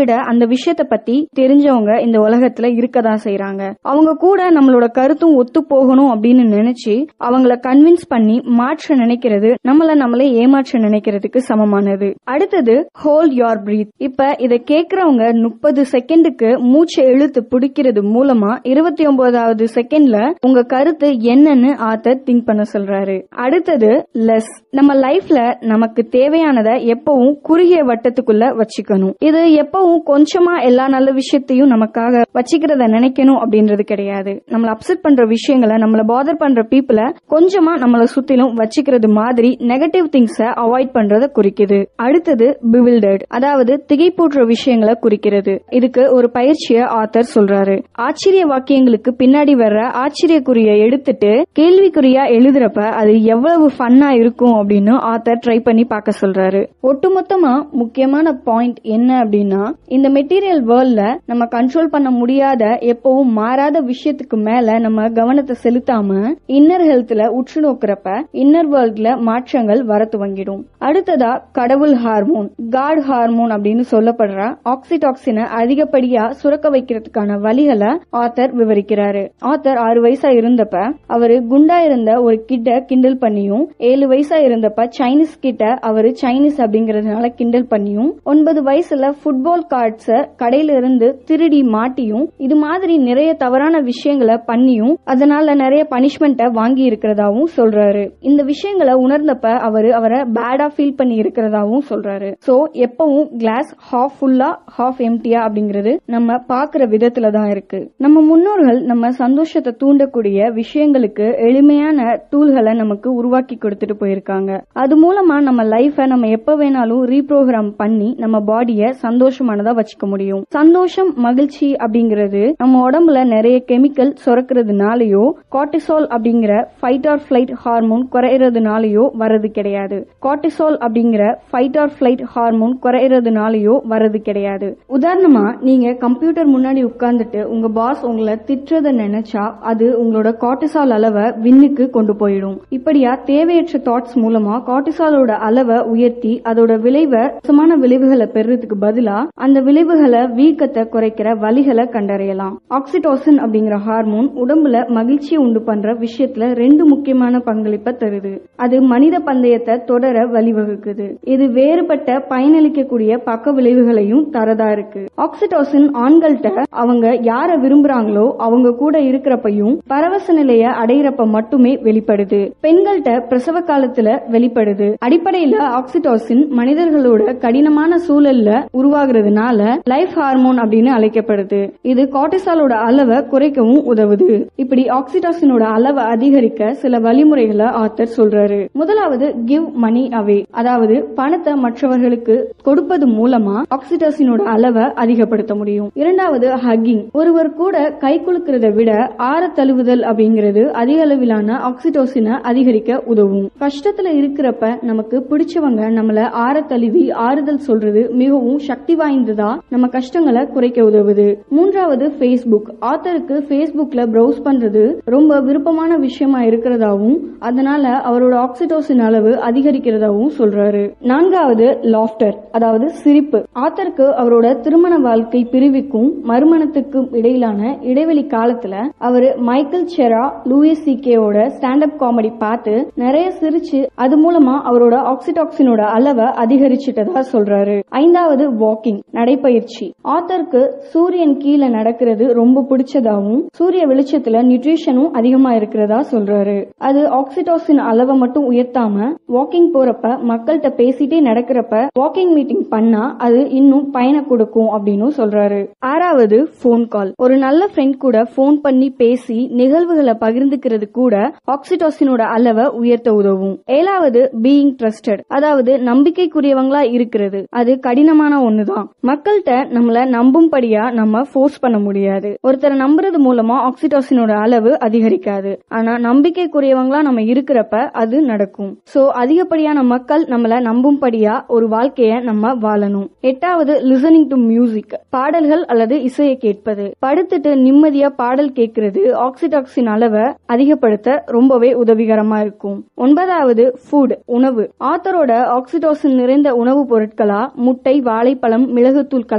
விஷயத்த பத்தி தெரிஞ்சவங்க இந்த உலகத்துல இருக்கதான் செய்றாங்க அவங்க கூட நம்மளோட கருத்தும் ஒத்து போகணும் அப்படின்னு நினைச்சு அவங்கள கன்வின்ஸ் பண்ணி மாற்ற நினைக்கிறது நம்மள நம்மளே ஏமாற்ற நினைக்கிறதுக்கு சமமானது அடுத்தது ஹோல்ட் யோர் பிரீத் இப்ப இத கேக்குறவங்க முப்பது செகண்டுக்கு மூச்சை இழுத்து பிடிக்கிறது மூலமா இருபத்தி ஒன்பதாவது செகண்ட்ல உங்க கருத்து என்னன்னு ஆத்தர் திங்க் பண்ண சொல்றாரு அடுத்தது லெஸ் நம்ம லைஃப்ல நமக்கு தேவையானதை எப்பவும் குறுகிய வட்டத்துக்குள்ள வச்சுக்கணும் இது எப்பவும் கொஞ்சமா எல்லா நல்ல விஷயத்தையும் நமக்காக வச்சுக்கிறத நினைக்கணும் அப்படின்றது கிடையாது நம்மள அப்செட் பண்ற விஷயங்களை நம்மள பாதர் பண்ற பீப்புள கொஞ்சமா நம்மள சுத்திலும் வச்சுக்கிறது மாதிரி நெகட்டிவ் திங்ஸ அவாய்ட் பண்றத குறிக்குது அடுத்தது பிவில்டர்ட் அதாவது திகைப்பூற்ற விஷயங்களை குறிக்கிறது இதுக்கு ஒரு பயிற்சியை ஆத்தர் சொல்றாரு ஆச்சரிய வாக்கியங்களுக்கு பின்னாடி வர்ற ஆச்சரியக்குறிய எடுத்துட்டு கேள்விக்குறியா எழுதுறப்ப அது எவ்வளவு ஃபன்னா இருக்கும் அப்படின்னு ஆத்தர் ட்ரை பண்ணி பார்க்க சொல்றாரு ஒட்டுமொத்தமா முக்கியமான பாயிண்ட் என்ன அப்படின்னா இந்த மெட்டீரியல் வேர்ல்ட்ல நம்ம கண்ட்ரோல் பண்ண முடியாத எப்பவும் மாறாத விஷயத்துக்கு மேல நம்ம கவனத்தை செலுத்தாம இன்னர் ஹெல்த்ல உற்று நோக்கிறப்ப இன்னர் வேர்ல்ட்ல மாற்றங்கள் வர துவங்கிடும் அடுத்ததா கடவுள் ஹார்மோன் காட் ஹார்மோன் அப்படின்னு சொல்லப்படுற ஆக்சிடாக்சினை அதிகப்படியா சுரக்க வைக்கிறதுக்கான வழிகளை ஆத்தர் விவரிக்கிறாரு ஆத்தர் ஆறு வயசா இருந்தப்ப அவரு குண்டா இருந்த ஒரு கிட்ட கிண்டல் பண்ணியும் ஏழு வயசா இருந்தப்ப சைனீஸ் கிட்ட அவரு சைனீஸ் அப்படிங்கறதுனால கிண்டல் பண்ணியும் ஒன்பது வயசுல ஃபுட்பால் கார்ட்ஸ கடையில இருந்து திருடி மாட்டியும் இது மாதிரி நிறைய தவறான விஷயங்களை பண்ணியும் அதனால நிறைய பனிஷ்மெண்ட்டை வாங்கி இருக்கிறதாவும் சொல்றாரு இந்த விஷயங்களை உணர்ந்தப்ப அவரு அவரை பேடா ஃபீல் பண்ணி இருக்கிறதாவும் சொல்றாரு சோ எப்பவும் கிளாஸ் ஹாஃப் ஃபுல்லா ஹாஃப் எம்டியா அப்படிங்கிறது நம்ம பாக்குற விதத்துல தான் இருக்கு நம்ம முன்னோர்கள் நம்ம சந்தோஷத்தை தூண்டக்கூடிய விஷயங்களுக்கு எளிமையான டூல்களை நமக்கு உருவாக்கி கொடுத்துட்டு போயிருக்காங்க அது மூலமா நம்ம லைஃப நம்ம எப்ப வேணாலும் ரீப்ரோகிராம் பண்ணி நம்ம பாடிய சந்தோஷமானதா வச்சுக்க முடியும் சந்தோஷம் மகிழ்ச்சி அப்படிங்கிறது நம்ம உடம்புல நிறைய கெமிக்கல் சுரக்கிறதுனாலயோ கார்டிசால் அப்படிங்கிற ஃபைட் ஆர் ஃபிளைட் ஹார்மோன் குறையறதுனாலயோ வர்றது கிடையாது கார்டிசால் அப்படிங்கிற ஃபைட் ஆர் ஃபிளைட் ஹார்மோன் குறையறதுனாலயோ வர்றது கிடையாது உதாரணமா நீங்க கம்ப்யூட்டர் முன்னாடி உட்கார்ந்துட்டு உங்க பாஸ் உங்களை திட்டுறத நினைச்சா அது உங்களோட கார்டிசால் அளவை விண்ணுக்கு கொண்டு போயிடும் இப்படியா தேவையற்ற தாட்ஸ் மூலமா கார்டிசாலோட அளவை உயர்த்தி அதோட விளைவை மோசமான விளைவுகளை பெறுறதுக்கு பதிலா அந்த விளைவுகளை வீக்கத்தை குறைக்கிற வழிகளை கண்டறியலாம் ஆக்சிடோசின் அப்படிங்கிற ஹார்மோன் உடம்புல மகிழ்ச்சியை உண்டு பண்ற விஷயத்துல ரெண்டு முக்கியமான பங்களிப்பை தருது அது மனித பந்தயத்தை தொடர வழிவகுக்குது இது வேறுபட்ட பயனளிக்கக்கூடிய பக்க விளைவுகளையும் தரதா இருக்கு ஆக்சிடோசின் ஆண்கள்கிட்ட அவங்க யார விரும்புறாங்களோ அவங்க கூட இருக்கிறப்பையும் பரவச நிலைய அடையிறப்ப மட்டுமே வெளிப்படுது பெண்கள்கிட்ட பிரசவ காலத்துல வெளிப்படுது அடிப்படையில ஆக்சிடோசின் மனிதர்களோட கடினமான சூழல்ல உருவாகிறதுனால லைஃப் ஹார்மோன் அப்படின்னு அழைக்கப்படுது இது கார்டிசாலோட அளவை குறைக்கவும் உதவுது இப்படி ஆக்சிடோசினோட அளவை அதிகரிக்க சில வழிமுறைகளை ஆத்தர் சொல்றாரு முதலாவது கிவ் மணி அவே அதாவது பணத்தை மற்றவர்களுக்கு கொடுப்பது மூலமா ஆக்சிடோசினோட அளவை அதிகப்படுத்த முடியும் இரண்டாவது ஹக்கிங் ஒருவர் கூட கை குலுக்கிறத விட ஆற தழுவுதல் அப்படிங்கிறது அதிக அளவிலான ஆக்சிடோசினை அதிகரிக்க உதவும் கஷ்டத்துல இருக்கிறப்ப நமக்கு பிடிச்சவங்க நம்மள ஆற தழுவி ஆறுதல் சொல்றது மிகவும் சக்தி வாய்ந்ததா நம்ம கஷ்டங்களை குறைக்க உதவுது மூன்றாவது ஃபேஸ்புக் ஆத்தருக்கு ஃபேஸ்புக்ல ப்ரௌஸ் பண்றது ரொம்ப விருப்பமான விஷயமா இருக்கிறதாவும் அதனால அவரோட ஆக்சிடோசின் அளவு அதிகரிக்கிறதாவும் சொல்றாரு நான்காவது லாஃப்டர் அதாவது சிரிப்பு ஆத்தருக்கு அவரோட திருமண வாழ்க்கை பிரிவுக்கும் மறுமணத்துக்கும் இடையிலான இடைவெளி காலத்துல அவரு மைக்கேல் செரா லூயிஸ் சிகேவோட ஸ்டாண்ட் அப் காமெடி பார்த்து நிறைய சிரிச்சு அது மூலமா அவரோட ஆக்சிடாக்சினோட அளவை அதிகரிச்சிட்டதா சொல்றாரு ஐந்தாவது வாக்கிங் நடைப்பயிற்சி ஆத்தருக்கு சூரியன் கீழே நடக்கிறது ரொம்ப பிடிச்சதாவும் சூரிய வெளிச்சத்துல நியூட்ரிஷனும் அதிகமா இருக்கிறதா சொல்றாரு அது ஆக்சிடோசின் அளவை மட்டும் உயர்த்தாம வாக்கிங் போறப்ப மக்கள்கிட்ட பேசிட்டே நடக்கிறப்ப வாக்கிங் மீட்டிங் பண்ணா அது இன்னும் பயனை கொடுக்கும் அப்படின்னு சொல்றாரு ஆறாவது போன் கால் ஒரு நல்ல ஃப்ரெண்ட் கூட போன் பண்ணி பேசி நிகழ்வுகளை பகிர்ந்துக்கிறது கூட ஆக்சிடோசினோட அளவை உயர்த்த உதவும் ஏழாவது பீயிங் ட்ரஸ்டட் அதாவது நம்பிக்கைக்குரியவங்களா இருக்கிறது அது கடினமான ஒண்ணுதான் மக்கள்கிட்ட நம்மள நம்பும்படியா நம்ம ஃபோர்ஸ் பண்ண முடியாது ஒருத்தரை நம்புறது மூலமா ஆக்சிடோசினோட அளவு அதிகரிக்காது ஆனா நம்பிக்கைக்குரியவங்களா நம்ம இருக்கிறப்ப அது நடக்கும் சோ அதிகப்படியான மக்கள் நம்மள நம்பும்படியா ஒரு வாழ்க்கைய நம்ம வாழணும் எட்டாவது லிசனிங் டு மியூசிக் பாடல்கள் அல்லது இசையை கேட்பது படுத்துட்டு நிம்மதியா பாடல் கேட்கறது ஆக்சிடாக்சின் அளவை அதிகப்படுத்த ரொம்பவே உதவிகரமா இருக்கும் ஒன்பதாவது ஃபுட் உணவு ஆத்தரோட ஆக்சிடோசின் நிறைந்த உணவுப் பொருட்களா முட்டை வாழைப்பழம் மிளகுத்தூள் கலந்த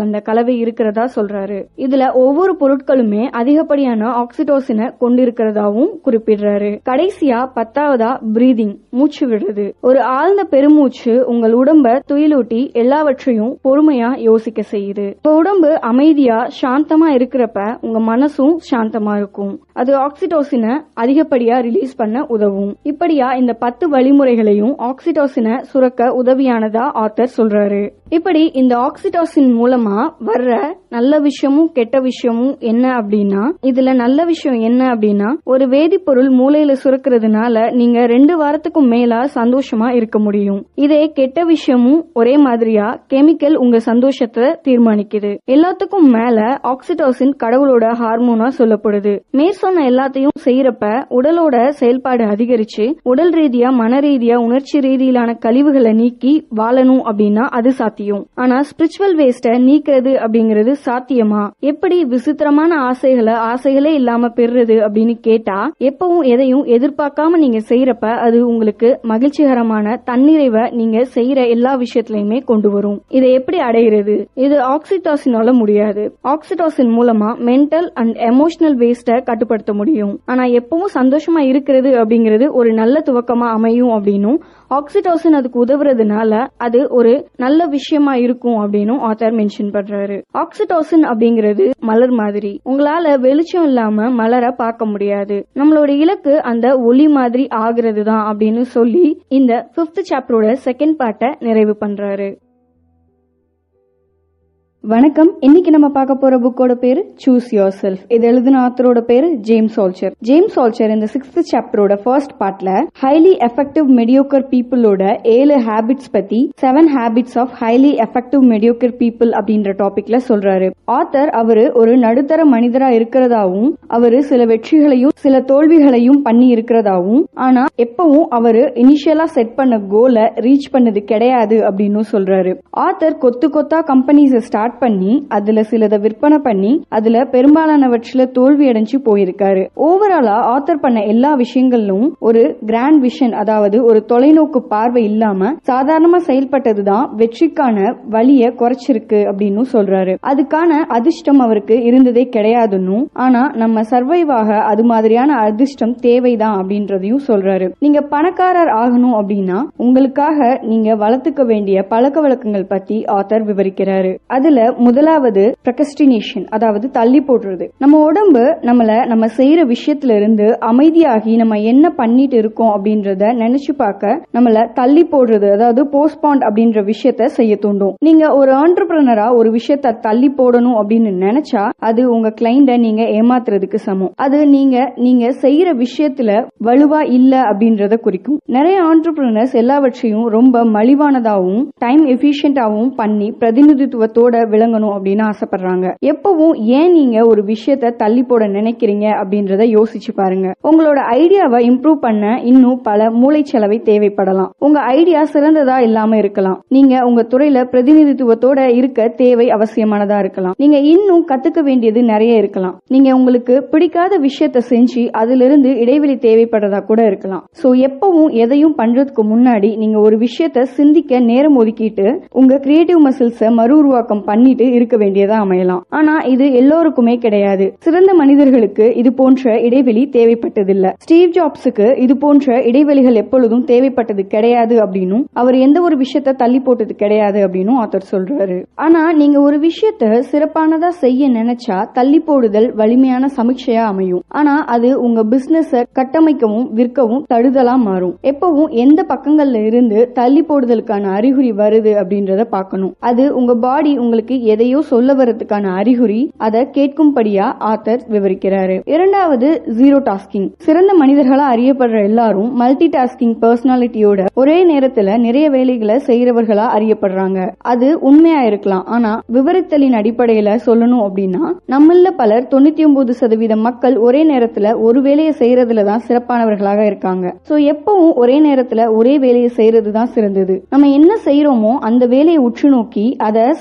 கலந்த கலவை இருக்கிறதா சொல்றாரு இதுல ஒவ்வொரு பொருட்களுமே அதிகப்படியான ஆக்சிடோசினை கொண்டிருக்கிறதாவும் குறிப்பிடுறாரு கடைசியா பத்தாவதா பிரீதிங் மூச்சு விடுறது ஒரு ஆழ்ந்த பெருமூச்சு உங்கள் உடம்ப துயிலூட்டி எல்லாவற்றையும் பொறுமையா யோசிக்க செய்யுது உங்க உடம்பு அமைதியா சாந்தமா இருக்கிறப்ப உங்க மனசும் சாந்தமா இருக்கும் அது ஆக்சிடோசினை அதிகப்படியா ரிலீஸ் பண்ண உதவும் இப்படியா இந்த பத்து வழிமுறைகளையும் ஆக்சிடோசினை சுரக்க உதவியானதா ஆத்தர் சொல்றாரு இப்படி இந்த ஆக்சிடோசின் மூலமா வர்ற நல்ல விஷயமும் கெட்ட விஷயமும் என்ன அப்படின்னா இதுல நல்ல விஷயம் என்ன அப்படின்னா ஒரு வேதிப்பொருள் மூளையில சுரக்கிறதுனால நீங்க ரெண்டு வாரத்துக்கும் மேலா சந்தோஷமா இருக்க முடியும் இதே கெட்ட விஷயமும் ஒரே மாதிரியா கெமிக்கல் உங்க சந்தோஷத்தை தீர்மானிக்குது எல்லாத்துக்கும் மேல ஆக்சிடோசின் கடவுளோட ஹார்மோனா சொல்லப்படுது மேற்சொன்ன எல்லாத்தையும் செய்யறப்ப உடலோட செயல்பாடு அதிகரிச்சு உடல் ரீதியா மன ரீதியா உணர்ச்சி ரீதியிலான கழிவுகளை நீக்கி வாழணும் அப்படின்னா அது சாத்தியம் ஆனா ஸ்பிரிச்சுவல் வேஸ்ட நீக்கிறது அப்படிங்கிறது சாத்தியமா எப்படி விசித்திரமான ஆசைகளை ஆசைகளே இல்லாம பெறுறது அப்படின்னு கேட்டா எப்பவும் எதையும் எதிர்பார்க்காம நீங்க செய்யறப்ப அது உங்களுக்கு மகிழ்ச்சிகரமான தன்னிறைவை நீங்க செய்யற எல்லா விஷயத்திலயுமே கொண்டு வரும் இதை எப்படி அடையிறது இது ஆக்சிடாசினால முடியாது ஆக்சிடாசின் மூலமா மென்டல் அண்ட் எமோஷனல் வேஸ்ட கட்டுப்படுத்த முடியும் ஆனா எப்பவும் சந்தோஷமா இருக்கிறது அப்படிங்கிறது ஒரு நல்ல துவக்கமா அமையும் அப்படின்னும் ஆக்சிடோசின் அதுக்கு உதவுறதுனால அது ஒரு நல்ல விஷயமா இருக்கும் அப்படின்னும் ஆத்தர் மென்ஷன் பண்றாரு ஆக்சிடோசின் அப்படிங்கிறது மலர் மாதிரி உங்களால வெளிச்சம் இல்லாம மலரை பார்க்க முடியாது நம்மளோட இலக்கு அந்த ஒளி மாதிரி ஆகுறது தான் அப்படின்னு சொல்லி இந்த பிப்த் சாப்டரோட செகண்ட் பார்ட்டை நிறைவு பண்றாரு வணக்கம் இன்னைக்கு நம்ம பார்க்க போற புக்கோட பேரு சூஸ் யோர் செல்ஃப் இது எழுதின ஆத்தரோட பேரு ஜேம்ஸ் ஆல்ச்சர் ஜேம்ஸ் ஆல்ச்சர் இந்த சிக்ஸ்த் சாப்டரோட ஃபர்ஸ்ட் பார்ட்ல ஹைலி எஃபெக்டிவ் மெடியோக்கர் பீப்புளோட ஏழு ஹேபிட்ஸ் பத்தி seven habits of highly effective mediocre people அப்படின்ற டாபிக்ல சொல்றாரு ஆத்தர் அவரு ஒரு நடுத்தர மனிதரா இருக்கிறதாவும் அவரு சில வெற்றிகளையும் சில தோல்விகளையும் பண்ணி இருக்கிறதாவும் ஆனா எப்பவும் அவரு இனிஷியலா செட் பண்ண கோலை ரீச் பண்ணது கிடையாது அப்படின்னு சொல்றாரு ஆத்தர் கொத்து கொத்தா கம்பெனிஸ் ஸ்டார்ட் பண்ணி அதுல சிலதை விற்பனை பண்ணி அதுல பெரும்பாலானவற்றில தோல்வி அடைஞ்சு போயிருக்காரு ஓவராலா ஆத்தர் பண்ண எல்லா விஷயங்களிலும் ஒரு கிராண்ட் விஷன் அதாவது ஒரு தொலைநோக்கு பார்வை இல்லாம சாதாரணமா செயல்பட்டதுதான் வெற்றிக்கான வழிய குறைச்சிருக்கு அப்படின்னு சொல்றாரு அதுக்கான அதிர்ஷ்டம் அவருக்கு இருந்ததே கிடையாதுன்னு ஆனா நம்ம சர்வைவ் ஆக அது மாதிரியான அதிர்ஷ்டம் தேவைதான் அப்படின்றதையும் சொல்றாரு நீங்க பணக்காரர் ஆகணும் அப்படின்னா உங்களுக்காக நீங்க வளர்த்துக்க வேண்டிய பழக்க வழக்கங்கள் பத்தி ஆத்தர் விவரிக்கிறாரு அதுல முதலாவது பிரகஸ்டினேஷன் அதாவது தள்ளி போடுறது நம்ம உடம்பு நம்மள நம்ம செய்யற விஷயத்துல இருந்து அமைதியாகி நம்ம என்ன பண்ணிட்டு இருக்கோம் அப்படின்றத நினைச்சு பார்க்க நம்மள தள்ளி போடுறது அதாவது போஸ்ட்பாண்ட் அப்படின்ற விஷயத்த செய்ய தூண்டும் நீங்க ஒரு ஆண்டர்பிரனரா ஒரு விஷயத்த தள்ளி போடணும் அப்படின்னு நினைச்சா அது உங்க கிளைண்ட நீங்க ஏமாத்துறதுக்கு சமம் அது நீங்க நீங்க செய்யற விஷயத்துல வலுவா இல்ல அப்படின்றத குறிக்கும் நிறைய ஆண்டர்பிரினர்ஸ் எல்லாவற்றையும் ரொம்ப மலிவானதாகவும் டைம் எஃபிஷியன்டாகவும் பண்ணி பிரதிநிதித்துவத்தோட விளங்கணும் அப்படின்னு ஆசைப்படுறாங்க எப்பவும் ஏன் நீங்க ஒரு விஷயத்த தள்ளி போட நினைக்கிறீங்க அப்படின்றத யோசிச்சு பாருங்க உங்களோட ஐடியாவை இம்ப்ரூவ் பண்ண இன்னும் பல மூளைச்சலவை தேவைப்படலாம் உங்க ஐடியா சிறந்ததா இல்லாம இருக்கலாம் நீங்க உங்க துறையில பிரதிநிதித்துவத்தோட இருக்க தேவை அவசியமானதா இருக்கலாம் நீங்க இன்னும் கத்துக்க வேண்டியது நிறைய இருக்கலாம் நீங்க உங்களுக்கு பிடிக்காத விஷயத்த செஞ்சு அதுல இருந்து இடைவெளி தேவைப்படுறதா கூட இருக்கலாம் சோ எப்பவும் எதையும் பண்றதுக்கு முன்னாடி நீங்க ஒரு விஷயத்த சிந்திக்க நேரம் ஒதுக்கிட்டு உங்க கிரியேட்டிவ் மசில்ஸ மறு உருவாக்கம் பண்ணிட்டு இருக்க வேண்டியதா அமையலாம் ஆனா இது எல்லோருக்குமே கிடையாது சிறந்த மனிதர்களுக்கு இது போன்ற இடைவெளி தேவைப்பட்டதில்ல ஸ்டீவ் ஜாப்ஸுக்கு இது போன்ற இடைவெளிகள் எப்பொழுதும் தேவைப்பட்டது கிடையாது அப்படின்னும் அவர் எந்த ஒரு விஷயத்த தள்ளி போட்டது கிடையாது அப்படின்னும் ஆத்தர் சொல்றாரு ஆனா நீங்க ஒரு விஷயத்த சிறப்பானதா செய்ய நினைச்சா தள்ளி போடுதல் வலிமையான சமீட்சையா அமையும் ஆனா அது உங்க பிசினஸ கட்டமைக்கவும் விற்கவும் தடுதலா மாறும் எப்பவும் எந்த பக்கங்கள்ல இருந்து தள்ளி போடுதலுக்கான அறிகுறி வருது அப்படின்றத பார்க்கணும் அது உங்க பாடி உங்களுக்கு எதையோ சொல்ல வர்றதுக்கான அறிகுறி அதை கேட்கும்படியா ஆத்தர் விவரிக்கிறாரு இரண்டாவது ஜீரோ டாஸ்கிங் சிறந்த மனிதர்களா அறியப்படுற எல்லாரும் மல்டி டாஸ்கிங் பர்சனாலிட்டியோட ஒரே நேரத்துல நிறைய வேலைகளை செய்யறவர்களா அறியப்படுறாங்க அது உண்மையா இருக்கலாம் ஆனா விவரித்தலின் அடிப்படையில சொல்லணும் அப்படின்னா நம்மள பலர் தொண்ணூத்தி ஒன்பது சதவீத மக்கள் ஒரே நேரத்துல ஒரு வேலையை செய்யறதுல தான் சிறப்பானவர்களாக இருக்காங்க சோ எப்பவும் ஒரே நேரத்துல ஒரே வேலையை செய்யறது தான் சிறந்தது நம்ம என்ன செய்யறோமோ அந்த வேலையை உற்று நோக்கி அதை செய்ய முற்படணும்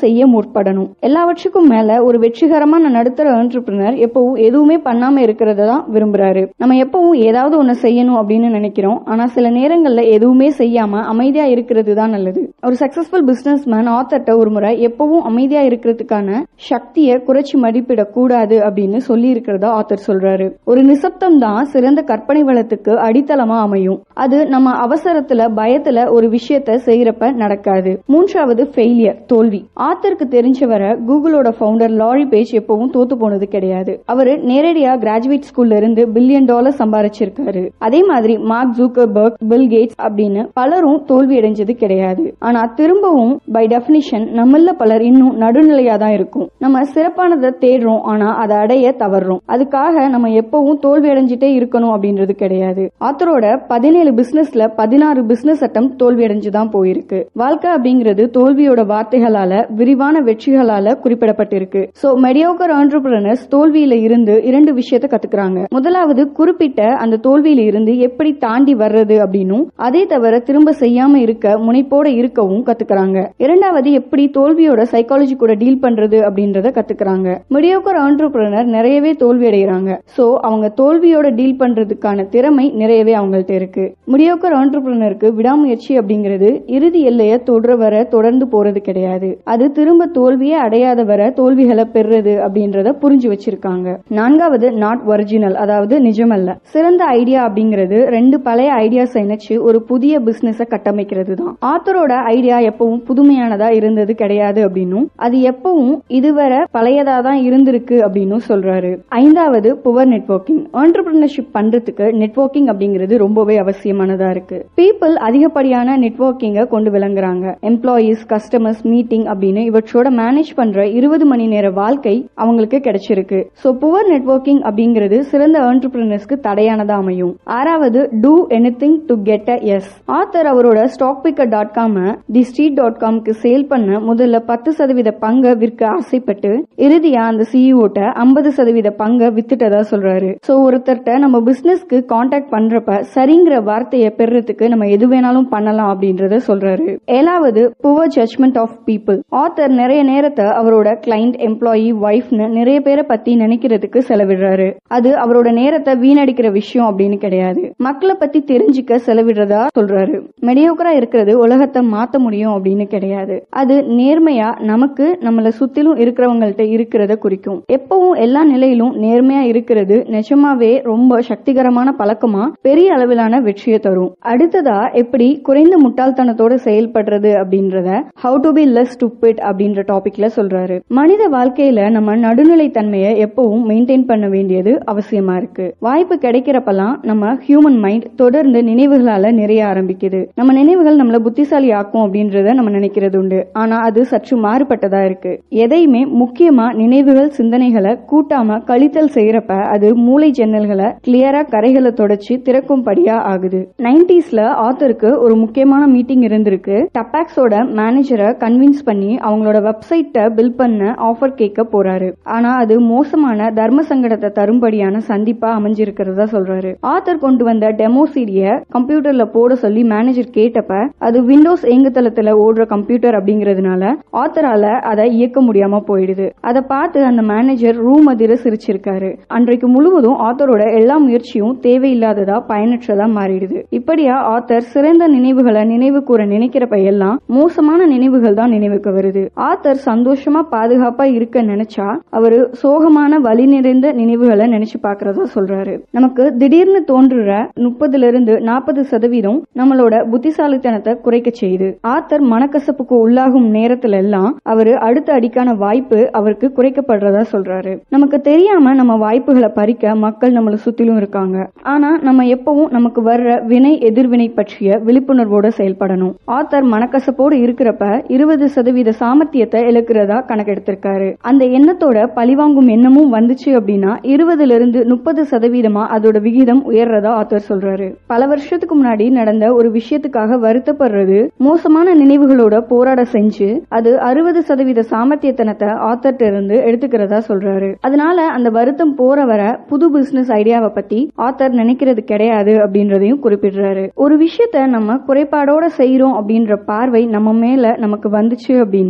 முற்படணும் எல்லாவற்றுக்கும் மேல ஒரு வெற்றிகரமான நடுத்தர entrepreneur எப்பவும் எதுவுமே பண்ணாம இருக்கிறத தான் விரும்புறாரு நம்ம எப்பவும் ஏதாவது ஒண்ணு செய்யணும் அப்படின்னு நினைக்கிறோம் ஆனா சில நேரங்கள்ல எதுவுமே செய்யாம அமைதியா இருக்கிறது தான் நல்லது ஒரு சக்சஸ்ஃபுல் பிசினஸ் மேன் ஆத்தர்ட்ட ஒரு முறை எப்பவும் அமைதியா இருக்கிறதுக்கான சக்தியை குறைச்சி மதிப்பிட கூடாது அப்படின்னு சொல்லி இருக்கிறதா ஆத்தர் சொல்றாரு ஒரு நிசப்தம் தான் சிறந்த கற்பனை வளத்துக்கு அடித்தளமா அமையும் அது நம்ம அவசரத்துல பயத்துல ஒரு விஷயத்த செய்யறப்ப நடக்காது மூன்றாவது ஃபெயிலியர் தோல்வி ஆத்தருக்கு தெரிஞ்சவரை கூகுளோட ஃபவுண்டர் லாரி பேஜ் எப்பவும் தோத்து போனது கிடையாது அவரு நேரடியா கிராஜுவேட் ஸ்கூல்ல இருந்து பில்லியன் டாலர் சம்பாரிச்சிருக்காரு அதே மாதிரி மார்க் ஜூக்கர்பர்க் பில் கேட்ஸ் அப்படின்னு பலரும் தோல்வி அடைஞ்சது கிடையாது ஆனா திரும்பவும் பை டெபினிஷன் நம்மள பலர் இன்னும் நடுநிலையா தான் இருக்கும் நம்ம சிறப்பானதை தேடுறோம் ஆனா அதை அடைய தவறுறோம் அதுக்காக நம்ம எப்பவும் தோல்வி அடைஞ்சிட்டே இருக்கணும் அப்படின்றது கிடையாது ஆத்தரோட பதினேழு பிசினஸ்ல பதினாறு பிசினஸ் அட்டம் தோல்வி அடைஞ்சுதான் போயிருக்கு வாழ்க்கை அப்படிங்கிறது தோல்வியோட வார்த்தைகளால விரிவான வெற்றிகளால குறிப்பிடப்பட்டிருக்கு சோ மெடியோக்கர் ஆண்டர்பிரினர்ஸ் தோல்வியில இருந்து இரண்டு விஷயத்த கத்துக்கிறாங்க முதலாவது குறிப்பிட்ட அந்த தோல்வியில இருந்து எப்படி தாண்டி வர்றது அப்படின்னும் அதே தவிர திரும்ப செய்யாம இருக்க முனைப்போட இருக்கவும் கத்துக்கிறாங்க இரண்டாவது எப்படி தோல்வியோட சைக்காலஜி கூட டீல் பண்றது அப்படின்றத கத்துக்கிறாங்க மெடியோக்கர் ஆண்டர்பிரினர் நிறையவே தோல்வி அடைகிறாங்க சோ அவங்க தோல்வியோட டீல் பண்றதுக்கான திறமை நிறையவே அவங்கள்ட்ட இருக்கு முடியோக்கர் ஆண்டர்பிரினருக்கு விடாமுயற்சி அப்படிங்கிறது இறுதி எல்லைய தொடர வர தொடர்ந்து போறது கிடையாது அது திரும்ப தோல்வியே அடையாத வர தோல்விகளை பெறுறது அப்படின்றத புரிஞ்சு வச்சிருக்காங்க நான்காவது நாட் ஒரிஜினல் அதாவது நிஜமல்ல சிறந்த ஐடியா அப்படிங்கிறது ரெண்டு பழைய ஐடியாஸ் இணைச்சு ஒரு புதிய பிசினஸ கட்டமைக்கிறது தான் ஆத்தரோட ஐடியா எப்பவும் புதுமையானதா இருந்தது கிடையாது அப்படின்னும் அது எப்பவும் இதுவரை பழையதா தான் இருந்திருக்கு அப்படின்னும் சொல்றாரு ஐந்தாவது புவர் நெட்வொர்க்கிங் ஆண்டர்பிரினர்ஷிப் பண்றதுக்கு நெட்வொர்க்கிங் அப்படிங்கிறது ரொம்பவே அவசியமானதா இருக்கு பீப்புள் அதிகப்படியான நெட்வொர்க்கிங்க கொண்டு விளங்குறாங்க எம்ப்ளாயீஸ் கஸ்டமர்ஸ் மீட்டிங் அப்படின்னு இவற்றோட மேனேஜ் பண்ற இருபது மணி நேர வாழ்க்கை அவங்களுக்கு கிடைச்சிருக்கு சோ புவர் நெட்வொர்க்கிங் அப்படிங்கிறது சிறந்த ஆண்டர்பிரினர்ஸ்க்கு தடையானதா அமையும் ஆறாவது do anything to get a yes author அவரோட stock picker dot com the street dot காம்க்கு சேல் பண்ண முதல்ல பத்து சதவீத பங்கை விற்க ஆசைப்பட்டு இறுதியா அந்த சிஇஓட்ட ஐம்பது சதவீத பங்கை வித்துட்டதா சொல்றாரு சோ ஒருத்தர்ட்ட நம்ம பிசினஸ்க்கு காண்டாக்ட் பண்றப்ப சரிங்கிற வார்த்தையை பெறறதுக்கு நம்ம எது வேணாலும் பண்ணலாம் அப்படின்றத சொல்றாரு ஏழாவது poor judgement of people author நிறைய நேரத்தை அவரோட கிளைண்ட் எம்ப்ளாயி ஒய்ஃப்னு நிறைய பேரை பத்தி நினைக்கிறதுக்கு செலவிடுறாரு அது அவரோட நேரத்தை வீணடிக்கிற விஷயம் அப்படின்னு கிடையாது மக்களை பத்தி தெரிஞ்சுக்க செலவிடுறதா சொல்றாரு மெடியோக்கரா இருக்கிறது உலகத்தை மாத்த முடியும் அப்படின்னு கிடையாது அது நேர்மையா நமக்கு நம்மள சுத்திலும் இருக்கிறவங்கள்ட்ட இருக்கிறத குறிக்கும் எப்பவும் எல்லா நிலையிலும் நேர்மையா இருக்கிறது நிஜமாவே ரொம்ப சக்திகரமான பழக்கமா பெரிய அளவிலான வெற்றியை தரும் அடுத்ததா எப்படி குறைந்த முட்டாள்தனத்தோட செயல்படுறது அப்படின்றத how to be less stupid அப்படின்ற டாபிக்ல சொல்றாரு மனித வாழ்க்கையில நம்ம நடுநிலை தன்மையை எப்பவும் மெயின்டைன் பண்ண வேண்டியது அவசியமா இருக்கு வாய்ப்பு கிடைக்கிறப்பெல்லாம் நம்ம ஹியூமன் மைண்ட் தொடர்ந்து நினைவுகளால நிறைய ஆரம்பிக்குது நம்ம நினைவுகள் நம்மள புத்திசாலி ஆக்கும் அப்படின்றத நம்ம நினைக்கிறது உண்டு ஆனா அது சற்று மாறுபட்டதா இருக்கு எதையுமே முக்கியமா நினைவுகள் சிந்தனைகளை கூட்டாம கழித்தல் செய்யறப்ப அது மூளை ஜன்னல்களை கிளியரா கரைகளை தொடச்சு திறக்கும்படியா ஆகுது நைன்டிஸ்ல ஆத்தருக்கு ஒரு முக்கியமான மீட்டிங் இருந்திருக்கு டப்பாக்ஸோட மேனேஜரை கன்வின்ஸ் பண்ணி அவங்களோட வெப்சைட்டை பில் பண்ண ஆஃபர் கேட்க போறாரு ஆனா அது மோசமான தர்ம சங்கடத்தை தரும்படியான சந்திப்பா அமைஞ்சிருக்கிறதா சொல்றாரு ஆத்தர் கொண்டு வந்த டெமோ சீரிய கம்ப்யூட்டர்ல போட சொல்லி மேனேஜர் கேட்டப்ப அது விண்டோஸ் இயங்குதளத்துல ஓடுற கம்ப்யூட்டர் அப்படிங்கறதுனால ஆத்தரால அதை இயக்க முடியாம போயிடுது அதை பார்த்து அந்த மேனேஜர் ரூம் அதிர சிரிச்சிருக்காரு அன்றைக்கு முழுவதும் ஆத்தரோட எல்லா முயற்சியும் தேவையில்லாததா பயனற்றதா மாறிடுது இப்படியா ஆத்தர் சிறந்த நினைவுகளை நினைவு கூற நினைக்கிறப்ப எல்லாம் மோசமான நினைவுகள் தான் நினைவுக்கு வருது ஆத்தர் சந்தோஷமா பாதுகாப்பா இருக்க நினைச்சா அவரு சோகமான வழி நிறைந்த நினைவுகளை நினைச்சு பாக்குறதா சொல்றாரு நமக்கு திடீர்னு தோன்றுற முப்பதுல இருந்து நாற்பது சதவீதம் நம்மளோட புத்திசாலித்தனத்தை குறைக்க செய்யுது ஆத்தர் மனக்கசப்புக்கு உள்ளாகும் நேரத்துல எல்லாம் அவரு அடுத்த அடிக்கான வாய்ப்பு அவருக்கு குறைக்கப்படுறதா சொல்றாரு நமக்கு தெரியாம நம்ம வாய்ப்புகளை பறிக்க மக்கள் நம்மள சுத்திலும் இருக்காங்க ஆனா நம்ம எப்பவும் நமக்கு வர்ற வினை எதிர்வினை பற்றிய விழிப்புணர்வோட செயல்படணும் ஆத்தர் மனக்கசப்போடு இருக்கிறப்ப இருபது சதவீத சாமர்த்தியத்தை இழக்கிறதா கணக்கெடுத்திருக்காரு அந்த எண்ணத்தோட பழிவாங்கும் எண்ணமும் வந்துச்சு அப்படின்னா இருபதுல இருந்து முப்பது சதவீதமா அதோட விகிதம் உயர்றதா ஆத்தர் சொல்றாரு பல வருஷத்துக்கு முன்னாடி நடந்த ஒரு விஷயத்துக்காக வருத்தப்படுறது மோசமான நினைவுகளோட போராட செஞ்சு அது அறுபது சதவீத சாமர்த்தியத்தனத்தை ஆத்தர்ட்ட இருந்து எடுத்துக்கிறதா சொல்றாரு அதனால அந்த வருத்தம் போற வர புது பிசினஸ் ஐடியாவை பத்தி ஆத்தர் நினைக்கிறது கிடையாது அப்படின்றதையும் குறிப்பிடுறாரு ஒரு விஷயத்த நம்ம குறைபாடோட செய்யறோம் அப்படின்ற பார்வை நம்ம மேல நமக்கு வந்துச்சு அப்படின்னா அது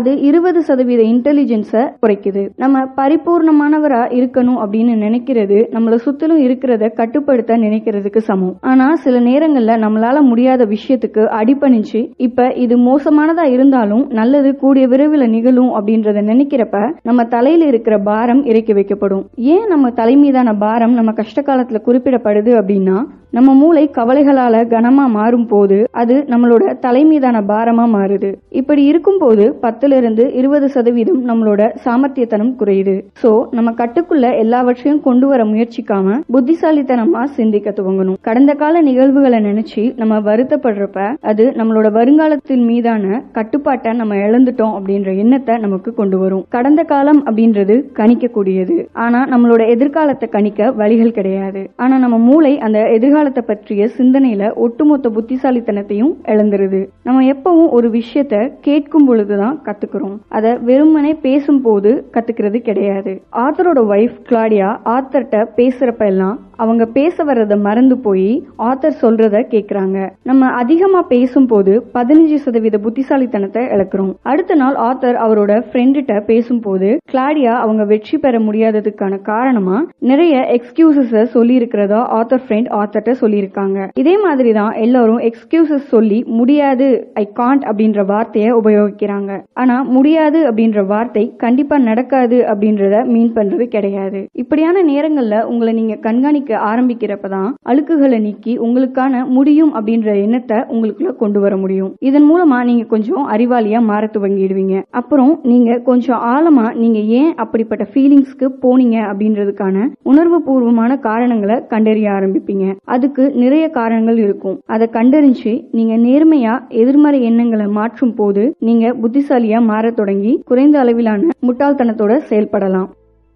அது இருபது சதவீத இன்டெலிஜென்ஸை குறைக்குது நம்ம பரிபூர்ணமானவரா இருக்கணும் அப்படின்னு நினைக்கிறது நம்மள சுத்திலும் இருக்கிறத கட்டுப்படுத்த நினைக்கிறதுக்கு சமம் ஆனா சில நேரங்கள்ல நம்மளால முடியாத விஷயத்துக்கு அடிபணிச்சு இப்ப இது மோசமானதா இருந்தாலும் நல்லது கூடிய விரைவில் நிகழும் அப்படின்றத நினைக்கிறப்ப நம்ம தலையில இருக்கிற பாரம் இறக்கி வைக்கப்படும் ஏன் நம்ம தலை மீதான பாரம் நம்ம கஷ்ட காலத்துல குறிப்பிடப்படுது அப்படின்னா நம்ம மூளை கவலைகளால கனமா மாறும் போது அது நம்மளோட தலை மீதான பாரமா மாறுது இப்படி இருக்கும்போது பத்துல இருந்து இருபது சதவீதம் நம்மளோட சாமர்த்தியத்தனம் குறையுது சோ நம்ம கட்டுக்குள்ள எல்லாவற்றையும் கொண்டு வர முயற்சிக்காம புத்திசாலித்தனமா சிந்திக்க துவங்கணும் கடந்த கால நிகழ்வுகளை நினைச்சு நம்ம வருத்தப்படுறப்ப அது நம்மளோட வருங்காலத்தின் மீதான கட்டுப்பாட்டை நம்ம இழந்துட்டோம் அப்படின்ற எண்ணத்தை நமக்கு கொண்டு வரும் கடந்த காலம் அப்படின்றது கணிக்கக்கூடியது ஆனா நம்மளோட எதிர்காலத்தை கணிக்க வழிகள் கிடையாது ஆனா நம்ம மூளை அந்த எதிர்காலத்தை பற்றிய சிந்தனையில ஒட்டுமொத்த புத்திசாலித்தனத்தையும் இழந்துருது நம்ம எப்பவும் ஒரு விஷயத்த கேட்கும் பொழுதுதான் கத்துக்கிறோம் அத வெறுமனே பேசும்போது கத்துக்கிறது கிடையாது ஆத்தரோட ஒய்ஃப் கிளாடியா ஆத்தர்கிட்ட பேசுறப்ப எல்லாம் அவங்க பேச வர்றத மறந்து போய் ஆத்தர் சொல்றத கேக்குறாங்க நம்ம அதிகமா பேசும்போது பதினஞ்சு சதவீத புத்திசாலித்தனத்தை இழக்கிறோம் அடுத்த நாள் ஆத்தர் அவரோட ஃப்ரெண்டுகிட்ட பேசும்போது கிளாடியா அவங்க வெற்றி பெற முடியாததுக்கான காரணமா நிறைய எக்ஸ்கியூசஸ் சொல்லி இருக்கிறதா ஆத்தர் ஃப்ரெண்ட் ஆத்தர்ட்ட சொல்லியிருக்காங்க இதே மாதிரி தான் எல்லாரும் எக்ஸ்கியூசஸ் சொல்லி முடியாது ஐ காண்ட் அப்படின்ற வார்த்தையை உபயோகிக்கிறாங்க ஆனா முடியாது அப்படின்ற வார்த்தை கண்டிப்பா நடக்காது அப்படின்றத மீன் பண்றது கிடையாது இப்படியான நேரங்கள்ல உங்களை நீங்க கண்காணிக்க ஆரம்பிக்கிறப்பதான் அழுக்குகளை நீக்கி உங்களுக்கான முடியும் அப்படின்ற எண்ணத்தை உங்களுக்குள்ள கொண்டு வர முடியும் இதன் மூலமா நீங்க கொஞ்சம் அறிவாளியா மாற துவங்கிடுவீங்க அப்புறம் நீங்க கொஞ்சம் ஆழமா நீங்க ஏன் அப்படிப்பட்ட ஃபீலிங்ஸ்க்கு போனீங்க அப்படின்றதுக்கான உணர்வு பூர்வமான காரணங்களை கண்டறிய ஆரம்பிப்பீங்க அதுக்கு நிறைய காரணங்கள் இருக்கும் அதை கண்டறிஞ்சு நீங்க நேர்மையா எதிர்மறை எண்ணங்களை மாற்றும் போது நீங்க புத்திசாலியா மாறத் தொடங்கி குறைந்த அளவிலான முட்டாள்தனத்தோட செயல்படலாம்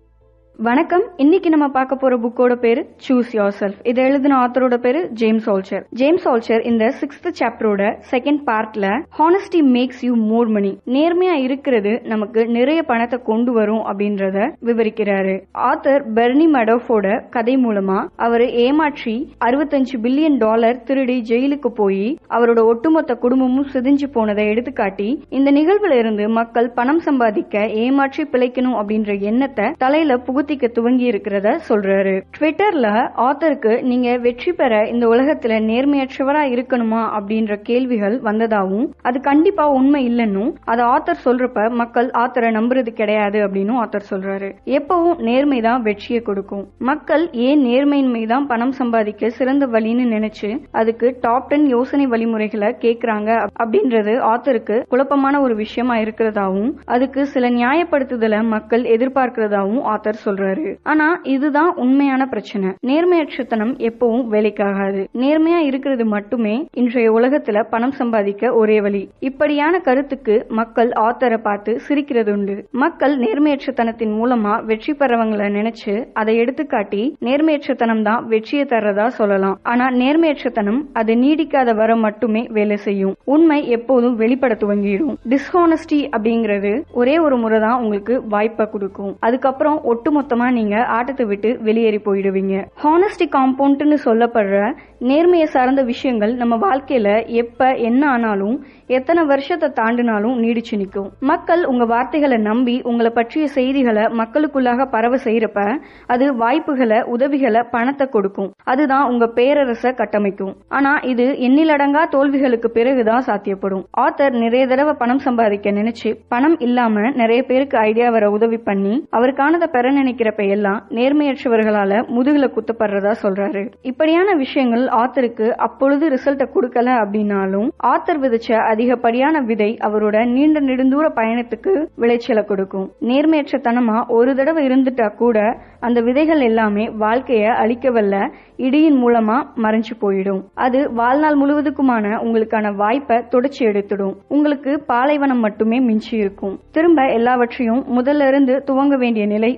வணக்கம் இன்னைக்கு நம்ம பார்க்க போற புக்கோட பேரு சூஸ் யோர் செல்ஃப் இதை எழுதின ஆத்தரோட பேரு ஜேம்ஸ் ஆல்ச்சர் ஜேம்ஸ் ஆல்ச்சர் இந்த சிக்ஸ்த் சாப்டரோட செகண்ட் பார்ட்ல honesty makes you more money நேர்மையா இருக்கிறது நமக்கு நிறைய பணத்தை கொண்டு வரும் அப்படின்றத விவரிக்கிறாரு ஆத்தர் பெர்னி மெடோஃபோட கதை மூலமா அவரு ஏமாற்றி அறுபத்தஞ்சு பில்லியன் டாலர் திருடி ஜெயிலுக்கு போய் அவரோட ஒட்டுமொத்த குடும்பமும் சிதைஞ்சு போனதை எடுத்துக்காட்டி இந்த நிகழ்வுல இருந்து மக்கள் பணம் சம்பாதிக்க ஏமாற்றி பிழைக்கணும் அப்படின்ற எண்ணத்தை தலையில புகுத்திக்க துவங்கி இருக்கிறத சொல்றாரு ட்விட்டர்ல ஆத்தருக்கு நீங்க வெற்றி பெற இந்த உலகத்துல நேர்மையற்றவரா இருக்கணுமா அப்படின்ற கேள்விகள் வந்ததாவும் அது கண்டிப்பா உண்மை இல்லைன்னும் அதை ஆத்தர் சொல்றப்ப மக்கள் ஆத்தரை நம்புறது கிடையாது அப்படின்னு ஆத்தர் சொல்றாரு எப்பவும் நேர்மைதான் வெற்றியை கொடுக்கும் மக்கள் ஏன் நேர்மையின்மை தான் பணம் சம்பாதிக்க சிறந்த வழின்னு நினைச்சு அதுக்கு டாப் டென் யோசனை வழிமுறைகளை கேக்குறாங்க அப்படின்றது ஆத்தருக்கு குழப்பமான ஒரு விஷயமா இருக்கிறதாவும் அதுக்கு சில நியாயப்படுத்துதலை மக்கள் எதிர்பார்க்கிறதாவும் ஆத்தர் சொல்றாரு ஆனா இதுதான் உண்மையான பிரச்சனை நேர்மையற்றத்தனம் எப்பவும் வேலைக்காகாது நேர்மையா இருக்கிறது மட்டுமே இன்றைய உலகத்துல பணம் சம்பாதிக்க ஒரே வழி இப்படியான கருத்துக்கு மக்கள் ஆத்தரை பார்த்து சிரிக்கிறது உண்டு மக்கள் நேர்மையற்றத்தனத்தின் மூலமா வெற்றி பெறவங்களை நினைச்சு அதை எடுத்துக்காட்டி நேர்மையற்றத்தனம் தான் வெற்றியை தர்றதா சொல்லலாம் ஆனா நேர்மையற்றத்தனம் அது நீடிக்காத வர மட்டுமே வேலை செய்யும் உண்மை எப்போதும் வெளிப்பட துவங்கிடும் டிஸ்ஹானஸ்டி அப்படிங்கிறது ஒரே ஒரு முறை தான் உங்களுக்கு வாய்ப்பை கொடுக்கும் அதுக்கப்புறம் ஒட்டுமொத்தமா நீங்க ஆட்டத்தை விட்டு வெளியேறி போயிடுவீங்க ஹானஸ்டி காம்பவுண்ட்னு சொல்லப்படுற நேர்மையை சார்ந்த விஷயங்கள் நம்ம வாழ்க்கையில எப்ப என்ன ஆனாலும் எத்தனை வருஷத்தை தாண்டினாலும் நீடிச்சு நிற்கும் மக்கள் உங்க வார்த்தைகளை நம்பி உங்களை பற்றிய செய்திகளை மக்களுக்குள்ளாக பரவ செய்யறப்ப அது வாய்ப்புகளை உதவிகளை பணத்தை கொடுக்கும் அதுதான் உங்க பேரரசை கட்டமைக்கும் ஆனா இது எண்ணிலடங்கா தோல்விகளுக்கு பிறகுதான் சாத்தியப்படும் ஆத்தர் நிறைய தடவை பணம் சம்பாதிக்க நினைச்சு பணம் இல்லாம நிறைய பேருக்கு ஐடியா வர உதவி பண்ணி அவருக்கானதை பெற நினைக்கிறப்ப எல்லாம் நேர்மையற்றவர்களால முதுகுல குத்தப்படுறதா சொல்றாரு இப்படியான விஷயங்கள் ஆத்தருக்கு அப்பொழுது ரிசல்ட்டை கொடுக்கல அப்படின்னாலும் ஆத்தர் விதைச்ச அதிகப்படியான விதை அவரோட நீண்ட நெடுந்தூர பயணத்துக்கு விளைச்சலை கொடுக்கும் நேர்மையற்ற தனமா ஒரு தடவை இருந்துட்டா கூட அந்த விதைகள் எல்லாமே வாழ்க்கைய அழிக்கவல்ல இடியின் மூலமா மறைஞ்சு போயிடும் அது வாழ்நாள் முழுவதுக்குமான உங்களுக்கான வாய்ப்பை தொடச்சி எடுத்துடும் உங்களுக்கு பாலைவனம் மட்டுமே மிஞ்சி இருக்கும் திரும்ப எல்லாவற்றையும் முதல்ல இருந்து துவங்க வேண்டிய நிலை வந்துடும்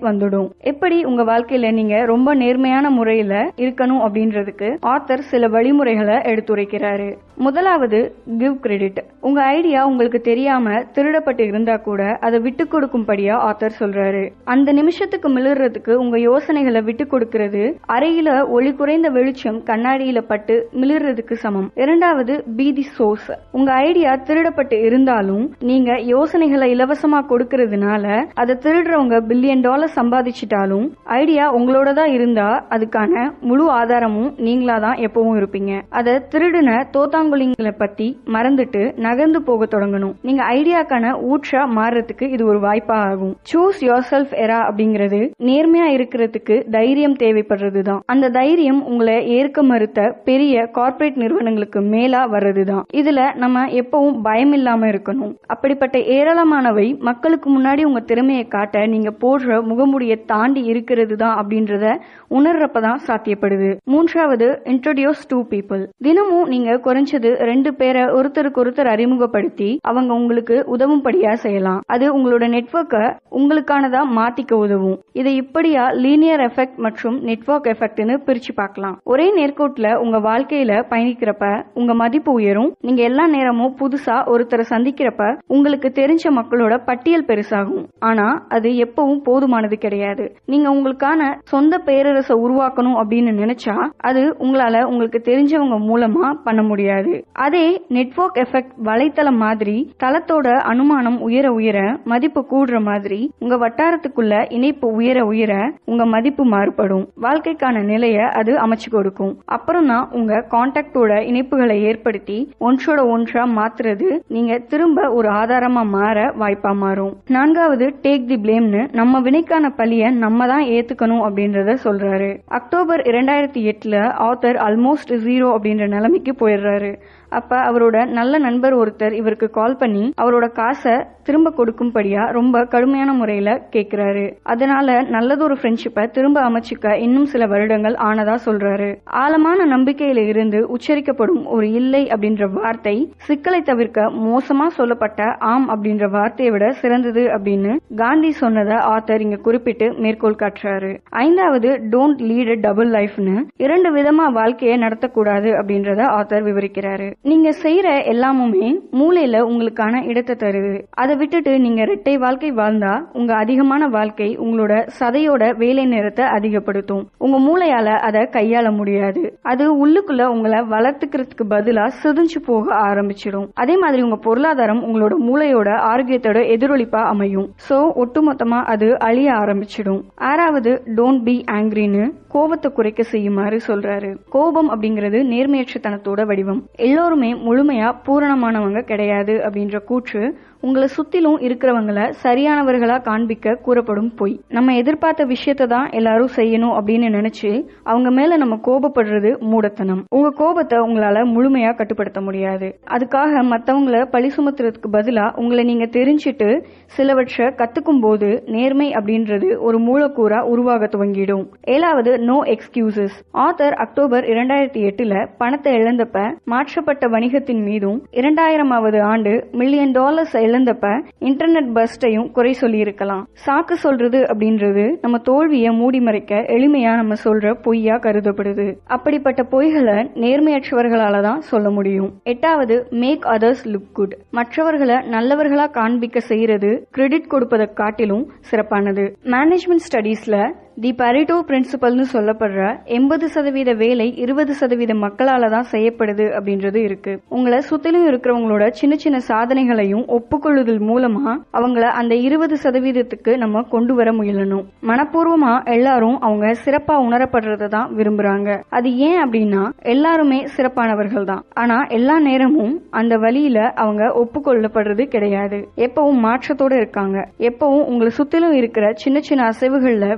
மாறும் எப்படி உங்க வாழ்க்கையில நீங்க ரொம்ப நேர்மையான முறையில இருக்கணும் அப்படின்றதுக்கு ஆத்தர் சில வழிமுறைகளை எடுத்துரைக்கிறாரு முதலாவது கிவ் கிரெடிட் உங்க ஐடியா உங்களுக்கு தெரியாம திருடப்பட்டு இருந்தா கூட அதை விட்டு கொடுக்கும்படியா ஆத்தர் சொல்றாரு அந்த நிமிஷத்துக்கு மிளறதுக்கு உங்க யோசனைகளை விட்டு கொடுக்கிறது அறையில ஒளி குறைந்த வெளிச்சம் கண்ணாடியில பட்டு மிளறதுக்கு சமம் இரண்டாவது பி தி சோர்ஸ் உங்க ஐடியா திருடப்பட்டு இருந்தாலும் நீங்க யோசனைகளை இலவசமா கொடுக்கறதுனால அதை திருடுறவங்க பில்லியன் டாலர் சம்பாதிச்சிட்டாலும் ஐடியா உங்களோட தான் இருந்தா அதுக்கான முழு ஆதாரமும் நீங்களா தான் எப்பவும் இருப்பீங்க அதை திருடின தோத்தாங்குலிங்களை பத்தி மறந்துட்டு நகர்ந்து போக தொடங்கணும் நீங்க ஐடியாக்கான ஊற்றா மாறுறதுக்கு இது ஒரு வாய்ப்பா ஆகும் சூஸ் யோர் செல்ஃப் எரா அப்படிங்கிறது நேர்மையா இருக்கிறதுக்கு தைரியம் தேவைப்படுறதுதான் அந்த தைரியம் உங்களை ஏற்க மறுத்த பெரிய கார்ப்பரேட் நிறுவனங்களுக்கு மேலா வர்றதுதான் இதுல நம்ம எப்பவும் பயம் இல்லாம இருக்கணும் அப்படிப்பட்ட ஏராளமானவை மக்களுக்கு முன்னாடி உங்க திறமையை காட்ட நீங்க போடுற முகமுடியை தாண்டி இருக்கிறது தான் அப்படின்றத உணர்றப்பதான் சாத்தியப்படுது மூன்றாவது இன்ட்ரோடியூஸ் டூ பீப்புள் தினமும் நீங்க குறைஞ்சது ரெண்டு பேரை ஒருத்தருக்கு ஒருத்தர் அறிமுகப்படுத்தி அவங்க உங்களுக்கு உதவும்படியா செய்யலாம் அது உங்களோட நெட்வொர்க்கை உங்களுக்கானதா மாத்திக்க உதவும் இதை இப்படியா லீனியர் எஃபெக்ட் மற்றும் நெட்வொர்க் எஃபெக்ட்னு பிரிச்சு பார்க்கலாம் ஒரே நேர்கோட்டுல உங்க வாழ்க்கையில பயணிக்கிறப்ப உங்க மதிப்பு உயரும் நீங்க எல்லா நேரமும் புதுசா ஒருத்தரை சந்திக்கிறப்ப உங்களுக்கு தெரிஞ்ச மக்களோட பட்டியல் பெருசாகும் ஆனா அது எப்பவும் போதுமானது கிடையாது நீங்க உங்களுக்கான சொந்த பேரரசை உருவாக்கணும் அப்படின்னு நினைச்சா அது உங்களால உங்களுக்கு தெரிஞ்சவங்க மூலமா பண்ண முடியாது அதே நெட்வொர்க் எஃபெக்ட் வலைத்தளம் மாதிரி தளத்தோட அனுமானம் உயர உயர மதிப்பு கூடுற மாதிரி உங்க வட்டாரத்துக்குள்ள இணைப்பு உயர உயர உங்க மதிப்பு மாறுபடும் வாழ்க்கைக்கான நிலைய அது அமைச்சு கொடுக்கும் அப்புறம் தான் உங்க கான்டாக்டோட இணைப்புகளை ஏற்படுத்தி ஒன்றோட ஒன்றா மாத்துறது நீங்க திரும்ப ஒரு ஆதாரமா மாற வாய்ப்பா மாறும் நான்காவது டேக் தி பிளேம்னு நம்ம வினைக்கான பழிய நம்ம தான் ஏத்துக்கணும் அப்படின்றத சொல்றாரு அக்டோபர் இரண்டாயிரத்தி எட்டுல ஆத்தர் ஆல்மோஸ்ட் ஜீரோ அப்படின்ற நிலைமைக்கு போயிடுறாரு அப்ப அவரோட நல்ல நண்பர் ஒருத்தர் இவருக்கு கால் பண்ணி அவரோட காசை திரும்ப கொடுக்கும்படியா ரொம்ப கடுமையான முறையில கேக்குறாரு அதனால நல்லதொரு ஃப்ரெண்ட்ஷிப்பை திரும்ப அமைச்சுக்க இன்னும் சில வருடங்கள் ஆனதா சொல்றாரு ஆழமான நம்பிக்கையில இருந்து உச்சரிக்கப்படும் ஒரு இல்லை அப்படின்ற வார்த்தை சிக்கலை தவிர்க்க மோசமா சொல்லப்பட்ட ஆம் அப்படின்ற வார்த்தையை விட சிறந்தது அப்படின்னு காந்தி சொன்னதை ஆத்தர் இங்க குறிப்பிட்டு மேற்கோள் காட்டுறாரு ஐந்தாவது டோன்ட் லீட் டபுள் லைஃப்னு இரண்டு விதமா வாழ்க்கையை நடத்தக்கூடாது அப்படின்றத ஆத்தர் விவரிக்கிறாரு நீங்க செய்யற எல்லாமுமே மூளையில உங்களுக்கான இடத்தை தருது அதை விட்டுட்டு நீங்க இரட்டை வாழ்க்கை வாழ்ந்தா உங்க அதிகமான வாழ்க்கை உங்களோட சதையோட வேலை நேரத்தை அதிகப்படுத்தும் உங்க மூளையால அதை கையாள முடியாது அது உள்ளுக்குள்ள உங்களை வளர்த்துக்கிறதுக்கு பதிலா சிதைஞ்சு போக ஆரம்பிச்சிடும் அதே மாதிரி உங்க பொருளாதாரம் உங்களோட மூளையோட ஆரோக்கியத்தோட எதிரொலிப்பா அமையும் சோ ஒட்டுமொத்தமா அது அழிய ஆரம்பிச்சிடும் ஆறாவது டோன்ட் பி ஆங்கிரின்னு கோபத்தை குறைக்க செய்யுமாறு சொல்றாரு கோபம் அப்படிங்கிறது நேர்மையற்றத்தனத்தோட வடிவம் எல்லோருமே முழுமையா பூரணமானவங்க கிடையாது அப்படின்ற கூற்று உங்களை சுத்திலும் இருக்கிறவங்கள சரியானவர்களா காண்பிக்க கூறப்படும் பொய் நம்ம எதிர்பார்த்த விஷயத்தை தான் எல்லாரும் செய்யணும் அப்படின்னு நினைச்சு அவங்க மேல நம்ம கோபப்படுறது மூடத்தனம் உங்க கோபத்தை உங்களால முழுமையா கட்டுப்படுத்த முடியாது அதுக்காக மத்தவங்கள பழி சுமத்துறதுக்கு பதிலா உங்களை நீங்க தெரிஞ்சிட்டு சிலவற்றை கத்துக்கும் போது நேர்மை அப்படின்றது ஒரு மூலக்கூறா உருவாக துவங்கிடும் ஏழாவது நோ எக்ஸ்கியூசஸ் ஆத்தர் அக்டோபர் இரண்டாயிரத்தி எட்டுல பணத்தை இழந்தப்ப மாற்றப்பட்ட வணிகத்தின் மீதும் இரண்டாயிரமாவது ஆண்டு மில்லியன் டாலர்ஸ் இழந்தப்ப இன்டர்நெட் பஸ்டையும் குறை சொல்லியிருக்கலாம் சாக்கு சொல்றது அப்படின்றது நம்ம தோல்வியை மூடி மறைக்க எளிமையா நம்ம சொல்ற பொய்யா கருதப்படுது அப்படிப்பட்ட பொய்களை நேர்மையற்றவர்களால தான் சொல்ல முடியும் எட்டாவது மேக் அதர்ஸ் லுக் குட் மற்றவர்களை நல்லவர்களா காண்பிக்க செய்யறது கிரெடிட் கொடுப்பதை காட்டிலும் சிறப்பானது மேனேஜ்மெண்ட் ஸ்டடீஸ்ல தி பரிட்டோ பிரின்சிபல்னு சொல்லப்படுற எண்பது சதவீத வேலை இருபது சதவீத மக்களால தான் செய்யப்படுது அப்படின்றது இருக்கு உங்களை சுத்திலும் இருக்கிறவங்களோட சின்ன சின்ன சாதனைகளையும் ஒப்புக்கொள்ளுதல் மூலமா அவங்கள அந்த இருபது சதவீதத்துக்கு நம்ம கொண்டு வர முயலணும் மனப்பூர்வமா எல்லாரும் அவங்க சிறப்பா உணரப்படுறத தான் விரும்புறாங்க அது ஏன் அப்படின்னா எல்லாருமே சிறப்பானவர்கள் தான் ஆனா எல்லா நேரமும் அந்த வழியில அவங்க ஒப்புக்கொள்ளப்படுறது கிடையாது எப்பவும் மாற்றத்தோட இருக்காங்க எப்பவும் உங்களை சுத்திலும் இருக்கிற சின்ன சின்ன அசைவுகள்ல விழிப்பா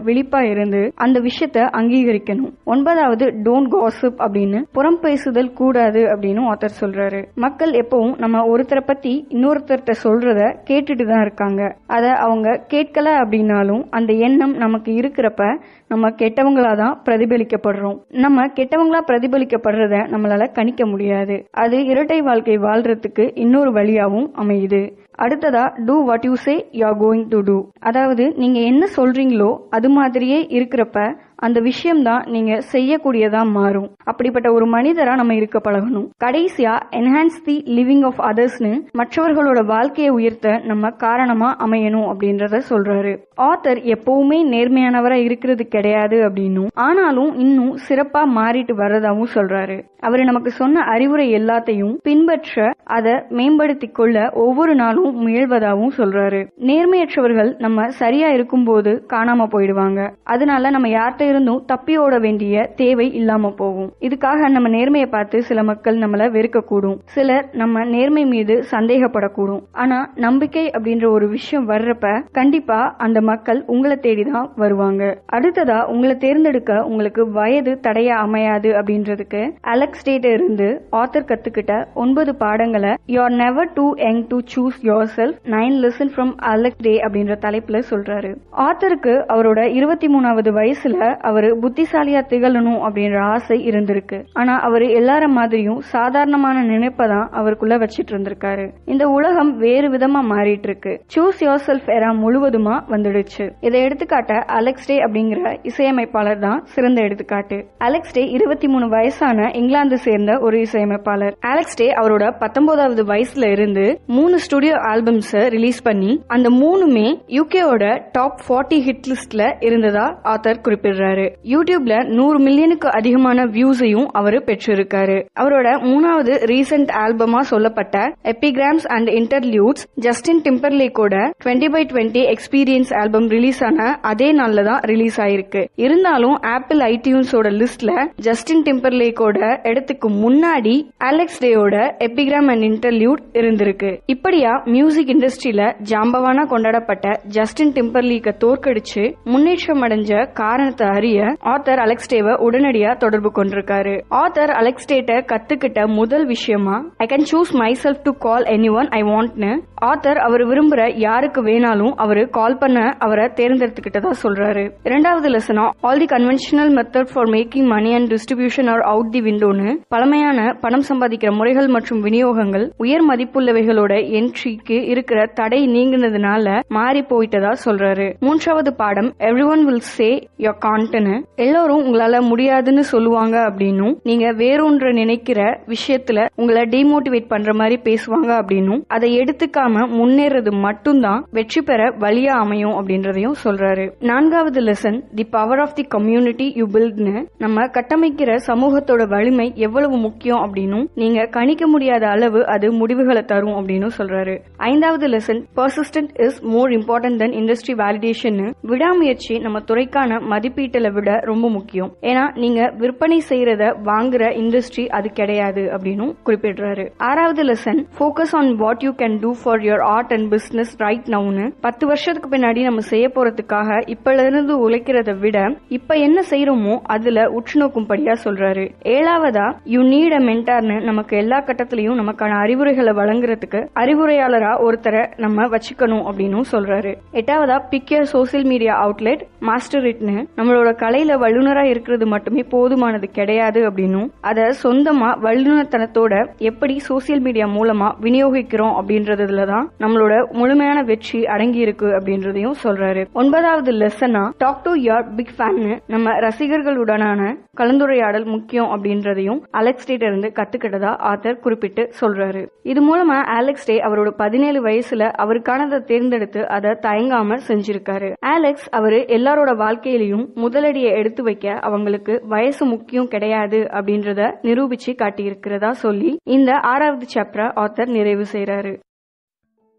இருந்து அந்த விஷயத்த அங்கீகரிக்கணும் ஒன்பதாவது டோன்ட் காசிப் அப்படின்னு புறம் பேசுதல் கூடாது அப்படின்னு ஆத்தர் சொல்றாரு மக்கள் எப்பவும் நம்ம ஒருத்தரை பத்தி இன்னொருத்தர்கிட்ட சொல்றத கேட்டுட்டு தான் இருக்காங்க அத அவங்க கேட்கல அப்படின்னாலும் அந்த எண்ணம் நமக்கு இருக்கிறப்ப நம்ம கெட்டவங்களா தான் பிரதிபலிக்கப்படுறோம் நம்ம கெட்டவங்களா பிரதிபலிக்கப்படுறத நம்மளால கணிக்க முடியாது அது இரட்டை வாழ்க்கை வாழ்றதுக்கு இன்னொரு வழியாவும் அமையுது அடுத்ததா do what you say you are going to do அதாவது நீங்க என்ன சொல்றீங்களோ அது மாதிரியே இருக்கிறப்ப அந்த விஷயம்தான் நீங்க செய்யக்கூடியதா மாறும் அப்படிப்பட்ட ஒரு மனிதரா நம்ம இருக்க பழகணும் கடைசியா என்ஹான்ஸ் தி லிவிங் ஆஃப் அதர்ஸ்னு மற்றவர்களோட வாழ்க்கையை உயர்த்த நம்ம காரணமா அமையணும் அப்படின்றத சொல்றாரு ஆத்தர் எப்பவுமே நேர்மையானவரா இருக்கிறது கிடையாது அப்படின்னும் ஆனாலும் இன்னும் சிறப்பா மாறிட்டு வர்றதாவும் சொல்றாரு அவர் நமக்கு சொன்ன அறிவுரை எல்லாத்தையும் பின்பற்ற அதை மேம்படுத்திக் கொள்ள ஒவ்வொரு நாளும் முயல்வதாகவும் சொல்றாரு நேர்மையற்றவர்கள் நம்ம சரியா இருக்கும்போது காணாம போயிடுவாங்க அதனால நம்ம யார்கிட்ட இருந்தும் தப்பி ஓட வேண்டிய தேவை இல்லாம போகும் இதுக்காக நம்ம நேர்மையை பார்த்து சில மக்கள் நம்மள வெறுக்கக்கூடும் சிலர் நம்ம நேர்மை மீது சந்தேகப்படக்கூடும் ஆனா நம்பிக்கை அப்படின்ற ஒரு விஷயம் வர்றப்ப கண்டிப்பா அந்த மக்கள் உங்களை தேடிதான் வருவாங்க அடுத்ததா உங்களை தேர்ந்தெடுக்க உங்களுக்கு வயது தடைய அமையாது அப்படின்றதுக்கு அலெக்ஸ் டேட் இருந்து ஆத்தர் கத்துக்கிட்ட ஒன்பது பாடங்களை you are never too young to choose yourself nine lesson from Alex Day அப்படின்ற தலைப்புல சொல்றாரு ஆத்தருக்கு அவரோட இருபத்தி மூணாவது வயசுல அவரு புத்திசாலியா திகழணும் அப்படின்ற ஆசை இருந்திருக்கு ஆனா அவரு எல்லார மாதிரியும் சாதாரணமான நினைப்பை தான் அவருக்குள்ள வச்சிட்டு இருந்திருக்காரு இந்த உலகம் வேறு விதமா மாறிட்டு இருக்கு சூஸ் யோர் செல்ஃப் எரா முழுவதுமா வந்துடுச்சு இதை எடுத்துக்காட்ட அலெக்ஸ் டே அப்படிங்கிற இசையமைப்பாளர் தான் சிறந்த எடுத்துக்காட்டு அலெக்ஸ் டே இருபத்தி மூணு வயசான இங்கிலாந்து சேர்ந்த ஒரு இசையமைப்பாளர் அலெக்ஸ் டே அவரோட பத்தொன்பதாவது வயசுல இருந்து மூணு ஸ்டுடியோ ஆல்பம்ஸ் ரிலீஸ் பண்ணி அந்த மூணுமே யூகேவோட டாப் 40 ஹிட் லிஸ்ட்ல இருந்ததா ஆத்தர் குறிப்பிடுறாரு யூடியூப்ல நூறு மில்லியனுக்கு அதிகமான வியூஸையும் அவர் பெற்றிருக்காரு அவரோட மூணாவது ரீசெண்ட் ஆல்பமா சொல்லப்பட்ட எபிகிராம்ஸ் அண்ட் இன்டர்லியூட்ஸ் ஜஸ்டின் டிம்பர்லேக்கோட twenty by twenty experience album release ஆன அதே நாள்ல தான் ரிலீஸ் ஆயிருக்கு இருந்தாலும் ஆப்பிள் ஐடியூன்ஸோட லிஸ்ட்ல ஜஸ்டின் டிம்பர்லேக்கோட இடத்துக்கு முன்னாடி அலெக்ஸ் டேயோட எபிகிராம் அண்ட் இன்டர்லியூட் இருந்திருக்கு இப்படியா மியூசிக் இண்டஸ்ட்ரியில ஜாம்பவானா கொண்டாடப்பட்ட ஜஸ்டின் டிம்பர்லீக்க தோற்கடிச்சு முன்னேற்றம் அடைஞ்ச காரணத்தை அறிய ஆத்தர் அலெக்ஸ் டேவை உடனடியா தொடர்பு கொண்டிருக்காரு ஆத்தர் அலெக்ஸ் டேட்ட கத்துக்கிட்ட முதல் விஷயமா I can choose myself to call anyone I வாண்ட்னு ஆத்தர் அவர் விரும்புற யாருக்கு வேணாலும் அவரு கால் பண்ண அவரை தேர்ந்தெடுத்துக்கிட்டதா சொல்றாரு இரண்டாவது லெசனா all the conventional method for making money and distribution are out the விண்டோன்னு பழமையான பணம் சம்பாதிக்கிற முறைகள் மற்றும் விநியோகங்கள் உயர் மதிப்புள்ளவைகளோட என்ட்ரிக்கு இருக்கிற தடை நீங்கினதுனால மாறி போயிட்டதா சொல்றாரு மூன்றாவது பாடம் everyone will say your கான்ட்னு எல்லோரும் உங்களால முடியாதுன்னு சொல்லுவாங்க அப்படின்னும் நீங்க வேறொன்று நினைக்கிற விஷயத்துல உங்களை டிமோட்டிவேட் பண்ற மாதிரி பேசுவாங்க அப்படின்னும் அதை எடுத்துக்காம முன்னேறது மட்டும்தான் வெற்றி பெற வழியா அமையும் அப்படின்றதையும் சொல்றாரு நான்காவது lesson the power of the community you பில்ட்னு நம்ம கட்டமைக்கிற சமூகத்தோட வலிமை எவ்வளவு முக்கியம் அப்படின்னும் நீங்க கணிக்க முடியாத அளவு அது முடிவுகளை தரும் அப்படின்னு சொல்றாரு ஐந்தாவது lesson persistent is more important than industry validation விடாமுயற்சி நம்ம துறைக்கான மதிப்பீட்டலை விட ரொம்ப முக்கியம் ஏன்னா நீங்க விற்பனை செய்யறத வாங்குற இண்டஸ்ட்ரி அது கிடையாது அப்படின்னு குறிப்பிடுறாரு ஆறாவது lesson focus on what you can do for your art and business right நவுன்னு பத்து வருஷத்துக்கு பின்னாடி நம்ம செய்ய போறதுக்காக இப்பல இருந்து உழைக்கிறத விட இப்ப என்ன செய்யறோமோ அதுல உற்று நோக்கும்படியா சொல்றாரு ஏழாவதா யூ நீட் அ மென்டார்னு நமக்கு எல்லா கட்டத்திலையும் நமக்கான அறிவுரைகளை வழங்குறதுக்கு அறிவுரையாளரா ஒருத்தரை நம்ம வச்சுக்கணும் அப்படின்னு சொல்றாரு எட்டாவதா pick your social media outlet master இட்னு நம்மளோட கலையில வல்லுனரா இருக்கிறது மட்டுமே போதுமானது கிடையாது அப்படின்னும் அதை சொந்தமா வல்லுனத்தனத்தோட எப்படி சோசியல் மீடியா மூலமா விநியோகிக்கிறோம் அப்படின்றதுல தான் நம்மளோட முழுமையான வெற்றி அடங்கி இருக்கு அப்படின்றதையும் சொல்றாரு ஒன்பதாவது லெசனா டாக் டு யுவர் பிக் ஃபேன்னு நம்ம ரசிகர்களுடனான கலந்துரையாடல் முக்கியம் அப்படின்றதையும் அலெக்ஸ் டேட்ட இருந்து கத்துக்கிட்டதா ஆத்தர் குறிப்பிட்டு சொல்றாரு இது மூலமா அலெக்ஸ் டே அவரோட பதினேழு வயசுல அவருக்கானதை தேர்ந்தெடுத்து அதை தயங்காம செஞ்சிருக்காரு அலெக்ஸ் அவரு எல்லாரோட வாழ்க்கையிலையும் முதலடியை எடுத்து வைக்க அவங்களுக்கு வயசு முக்கியம் கிடையாது அப்படின்றத நிரூபிச்சு காட்டியிருக்கிறதா சொல்லி இந்த ஆறாவது சாப்டரை ஆத்தர் நிறைவு செய்றாரு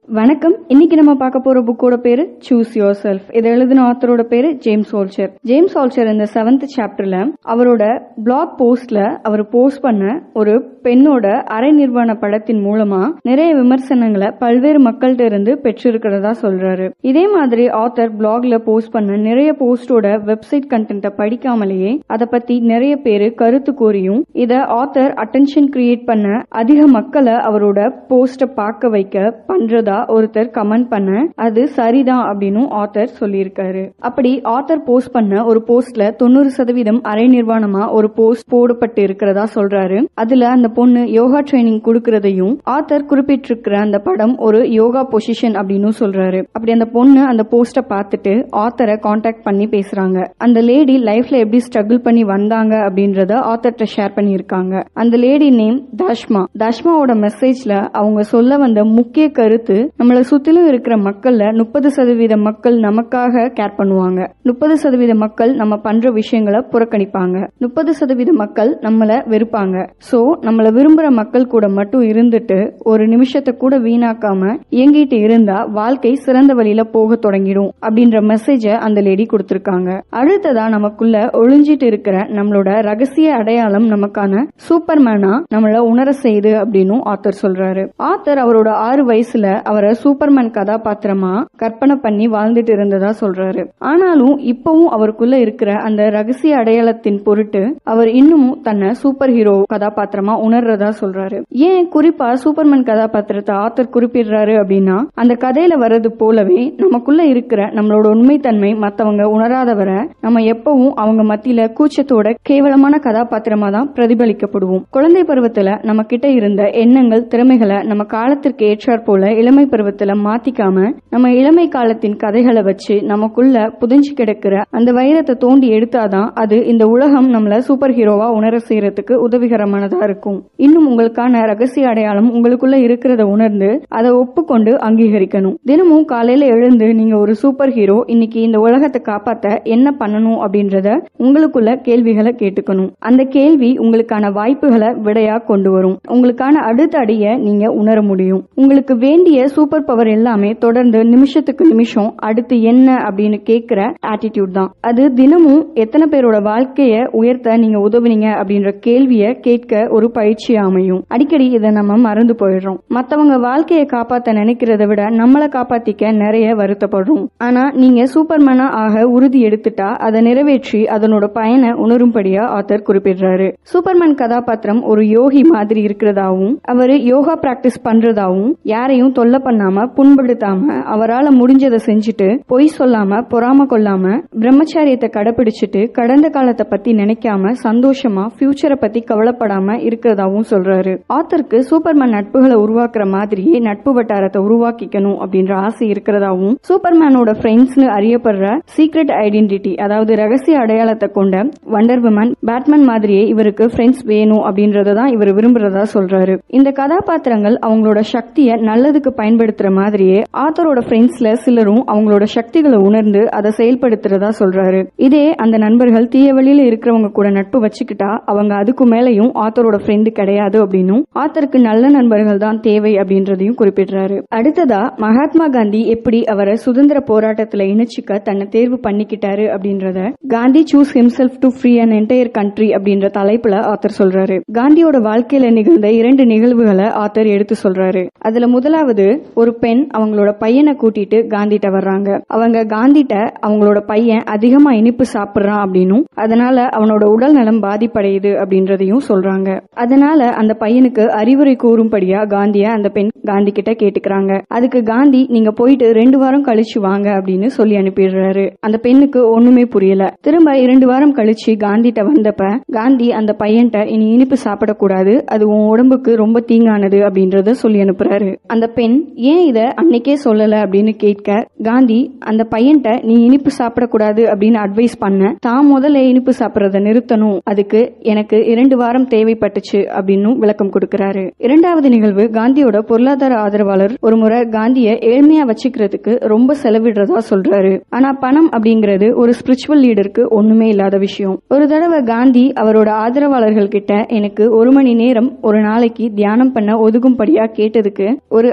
வணக்கம் இன்னைக்கு நம்ம பார்க்க போற புக்கோட பேரு சூஸ் யோர் செல்ஃப் இதை எழுதின ஆத்தரோட பேரு ஜேம்ஸ் ஆல்ச்சர் ஜேம்ஸ் ஆல்ச்சர் இந்த செவன்த் சாப்டர்ல அவரோட பிளாக் போஸ்ட்ல அவர் போஸ்ட் பண்ண ஒரு பெண்ணோட அரை நிர்வாண படத்தின் மூலமா நிறைய விமர்சனங்களை பல்வேறு மக்கள்கிட்ட இருந்து பெற்றிருக்கிறதா சொல்றாரு இதே மாதிரி ஆத்தர் பிளாக்ல போஸ்ட் பண்ண நிறைய போஸ்டோட வெப்சைட் கண்டென்ட்டை படிக்காமலேயே அதை பத்தி நிறைய பேரு கருத்து கூறியும் இத ஆத்தர் அட்டென்ஷன் கிரியேட் பண்ண அதிக மக்களை அவரோட போஸ்ட பார்க்க வைக்க பண்றதா ஒருத்தர் கமெண்ட் பண்ண அது சரிதான் அப்படின்னு ஆத்தர் சொல்லியிருக்காரு அப்படி ஆத்தர் போஸ்ட் பண்ண ஒரு போஸ்ட்ல தொண்ணூறு சதவீதம் அரை நிர்வாணமா ஒரு போஸ்ட் போடப்பட்டு இருக்கிறதா சொல்றாரு அதுல அந்த பொண்ணு யோகா ட்ரைனிங் கொடுக்கறதையும் ஆத்தர் குறிப்பிட்டிருக்கிற அந்த படம் ஒரு யோகா பொசிஷன் அப்படின்னு சொல்றாரு அப்படி அந்த பொண்ணு அந்த போஸ்ட பார்த்துட்டு ஆத்தரை காண்டாக்ட் பண்ணி பேசுறாங்க அந்த லேடி லைஃப்ல எப்படி ஸ்ட்ரகிள் பண்ணி வந்தாங்க அப்படின்றத ஆத்தர்கிட்ட ஷேர் பண்ணியிருக்காங்க அந்த லேடி நேம் தாஷ்மா தாஷ்மாவோட மெசேஜ்ல அவங்க சொல்ல வந்த முக்கிய கருத்து நம்மள சுத்திலும் இருக்கிற மக்கள்ல முப்பது சதவீத மக்கள் நமக்காக கேர் பண்ணுவாங்க முப்பது சதவீத மக்கள் நம்ம பண்ற விஷயங்களை புறக்கணிப்பாங்க முப்பது சதவீத மக்கள் நம்மள வெறுப்பாங்க சோ நம்மள விரும்புற மக்கள் கூட மட்டும் இருந்துட்டு ஒரு நிமிஷத்தை கூட வீணாக்காம இயங்கிட்டு இருந்தா வாழ்க்கை சிறந்த வழியில போக தொடங்கிடும் அப்படின்ற மெசேஜ அந்த லேடி கொடுத்திருக்காங்க அடுத்ததா நமக்குள்ள ஒளிஞ்சிட்டு இருக்கிற நம்மளோட ரகசிய அடையாளம் நமக்கான சூப்பர்மேனா நம்மள உணர செய்யுது அப்படின்னு ஆத்தர் சொல்றாரு ஆத்தர் அவரோட ஆறு வயசுல அவரை சூப்பர்மேன் கதாபாத்திரமா கற்பனை பண்ணி வாழ்ந்துட்டு இருந்ததா சொல்றாரு ஆனாலும் இப்பவும் அவருக்குள்ள இருக்கிற அந்த ரகசிய அடையாளத்தின் பொருட்டு அவர் இன்னமும் தன்னை சூப்பர் ஹீரோ கதாபாத்திரமா உணர்றதா சொல்றாரு ஏன் குறிப்பா சூப்பர்மேன் கதாபாத்திரத்தை ஆத்தர் குறிப்பிடுறாரு அப்படின்னா அந்த கதையில வர்றது போலவே நமக்குள்ள இருக்கிற நம்மளோட உண்மைத்தன்மை மத்தவங்க உணராதவரை நம்ம எப்பவும் அவங்க மத்தியில கூச்சத்தோட கேவலமான கதாபாத்திரமா தான் பிரதிபலிக்கப்படுவோம் குழந்தை பருவத்துல நம்ம கிட்ட இருந்த எண்ணங்கள் திறமைகளை நம்ம காலத்திற்கு ஏற்றாற் போல இளமை பருவத்துல மாத்திக்காம நம்ம இளமை காலத்தின் கதைகளை வச்சு நமக்குள்ள புதைஞ்சு கிடக்கிற அந்த வைரத்தை தோண்டி எடுத்தாதான் அது இந்த உலகம் நம்மள சூப்பர் ஹீரோவா உணர செய்யறதுக்கு உதவிகரமானதா இருக்கும் இன்னும் உங்களுக்கான ரகசிய அடையாளம் உங்களுக்குள்ள இருக்கிறத உணர்ந்து அதை ஒப்புக்கொண்டு அங்கீகரிக்கணும் தினமும் காலையில எழுந்து நீங்க ஒரு சூப்பர் ஹீரோ இன்னைக்கு இந்த உலகத்தை காப்பாத்த என்ன பண்ணணும் அப்படின்றத உங்களுக்குள்ள கேள்விகளை கேட்டுக்கணும் அந்த கேள்வி உங்களுக்கான வாய்ப்புகளை விடையா கொண்டு வரும் உங்களுக்கான அடுத்த அடிய நீங்க உணர முடியும் உங்களுக்கு வேண்டிய சூப்பர் பவர் எல்லாமே தொடர்ந்து நிமிஷத்துக்கு நிமிஷம் அடுத்து என்ன அப்படின்னு கேட்கிற ஆட்டிடியூட் தான் அது தினமும் எத்தனை பேரோட வாழ்க்கைய உயர்த்த நீங்க உதவுனீங்க அப்படின்ற கேள்விய கேட்க ஒரு பயிற்சியா அமையும் அடிக்கடி இதை நம்ம மறந்து போயிடுறோம் மத்தவங்க வாழ்க்கையை காப்பாத்த நினைக்கிறத விட நம்மளை காப்பாத்திக்க நிறைய வருத்தப்படுறோம் ஆனா நீங்க சூப்பர்மேனா ஆக உறுதி எடுத்துட்டா அதை நிறைவேற்றி அதனோட பயனை உணரும்படியா ஆத்தர் குறிப்பிடுறாரு சூப்பர்மேன் கதாபாத்திரம் ஒரு யோகி மாதிரி இருக்கிறதாவும் அவரு யோகா பிராக்டிஸ் பண்றதாவும் யாரையும் தொல்லை பண்ணாம புண்படுத்தாம அவரால முடிஞ்சதை செஞ்சுட்டு பொய் சொல்லாம பொறாம கொள்ளாம பிரம்மச்சாரியத்தை கடைபிடிச்சிட்டு கடந்த காலத்தை பத்தி நினைக்காம சந்தோஷமா ஃபியூச்சரை பத்தி கவலைப்படாம இருக்கிறதாவும் சொல்றாரு ஆத்தருக்கு சூப்பர்மேன் நட்புகளை உருவாக்குற மாதிரியே நட்பு வட்டாரத்தை உருவாக்கிக்கணும் அப்படின்ற ஆசை இருக்கிறதாவும் சூப்பர்மேனோட ஃப்ரெண்ட்ஸ்னு அறியப்படுற சீக்ரெட் ஐடென்டிட்டி அதாவது ரகசிய அடையாளத்தை கொண்ட வண்டர் விமன் பேட்மேன் மாதிரியே இவருக்கு ஃப்ரெண்ட்ஸ் வேணும் அப்படின்றத தான் இவர் விரும்புறதா சொல்றாரு இந்த கதாபாத்திரங்கள் அவங்களோட சக்தியை நல்லதுக்கு பயன்படுத்துற மாதிரியே ஆத்தரோட ஃப்ரெண்ட்ஸ்ல சிலரும் அவங்களோட சக்திகளை உணர்ந்து அதை செயல்படுத்துறதா சொல்றாரு இதே அந்த நண்பர்கள் தீய வழியில இருக்கிறவங்க கூட நட்பு வச்சுக்கிட்டா அவங்க அதுக்கு மேலையும் ஆத்தரோட ஃப்ரெண்டு கிடையாது அப்படின்னும் ஆத்தருக்கு நல்ல நண்பர்கள் தான் தேவை அப்படின்றதையும் குறிப்பிடுறாரு அடுத்ததா மகாத்மா காந்தி எப்படி அவரை சுதந்திர போராட்டத்துல இணைச்சிக்க தன்னை தேர்வு பண்ணிக்கிட்டாரு அப்படின்றத Gandhi choose himself to free and entire country அப்படின்ற தலைப்புல ஆத்தர் சொல்றாரு காந்தியோட வாழ்க்கையில நிகழ்ந்த இரண்டு நிகழ்வுகளை ஆத்தர் எடுத்து சொல்றாரு அதுல முதலாவது ஒரு பெண் அவங்களோட பையனை கூட்டிட்டு காந்திட்ட வர்றாங்க அவங்க காந்திட்ட அவங்களோட பையன் அதிகமா இனிப்பு சாப்பிடுறான் அப்படின்னும் அதனால அவனோட உடல் நலம் பாதிப்படையுது அப்படின்றதையும் சொல்றாங்க அதனால அந்த பையனுக்கு அறிவுரை கூறும்படியா காந்திய அந்த பெண் காந்தி கிட்ட கேட்டுக்கிறாங்க அதுக்கு காந்தி நீங்க போயிட்டு ரெண்டு வாரம் கழிச்சு வாங்க அப்படின்னு சொல்லி அனுப்பிடுறாரு அந்த பெண்ணுக்கு ஒண்ணுமே புரியல திரும்ப இரண்டு வாரம் கழிச்சு காந்திட்ட வந்தப்ப காந்தி அந்த பையன்ட்ட இனி இனிப்பு சாப்பிடக்கூடாது அது உன் உடம்புக்கு ரொம்ப தீங்கானது அப்படின்றத சொல்லி அனுப்புறாரு அந்த பெண் ஏன் இத அன்னைக்கே சொல்லல அப்படின்னு கேட்க காந்தி அந்த பையன்ட்ட நீ இனிப்பு சாப்பிடக்கூடாது அப்படின்னு அட்வைஸ் பண்ண தான் முதல்ல இனிப்பு சாப்பிடறத நிறுத்தணும் அதுக்கு எனக்கு இரண்டு வாரம் தேவைப்பட்டுச்சு அப்படின்னு விளக்கம் கொடுக்கிறாரு இரண்டாவது நிகழ்வு காந்தியோட பொருளாதார ஆதரவாளர் ஒரு முறை காந்திய ஏழ்மையா வச்சுக்கிறதுக்கு ரொம்ப செலவிடுறதா சொல்றாரு ஆனா பணம் அப்படிங்கிறது ஒரு ஸ்பிரிச்சுவல் லீடருக்கு ஒண்ணுமே இல்லாத விஷயம் ஒரு தடவை காந்தி அவரோட ஆதரவாளர்கள் கிட்ட எனக்கு ஒரு மணி நேரம் ஒரு நாளைக்கு தியானம் பண்ண ஒதுக்கும்படியா கேட்டதுக்கு ஒரு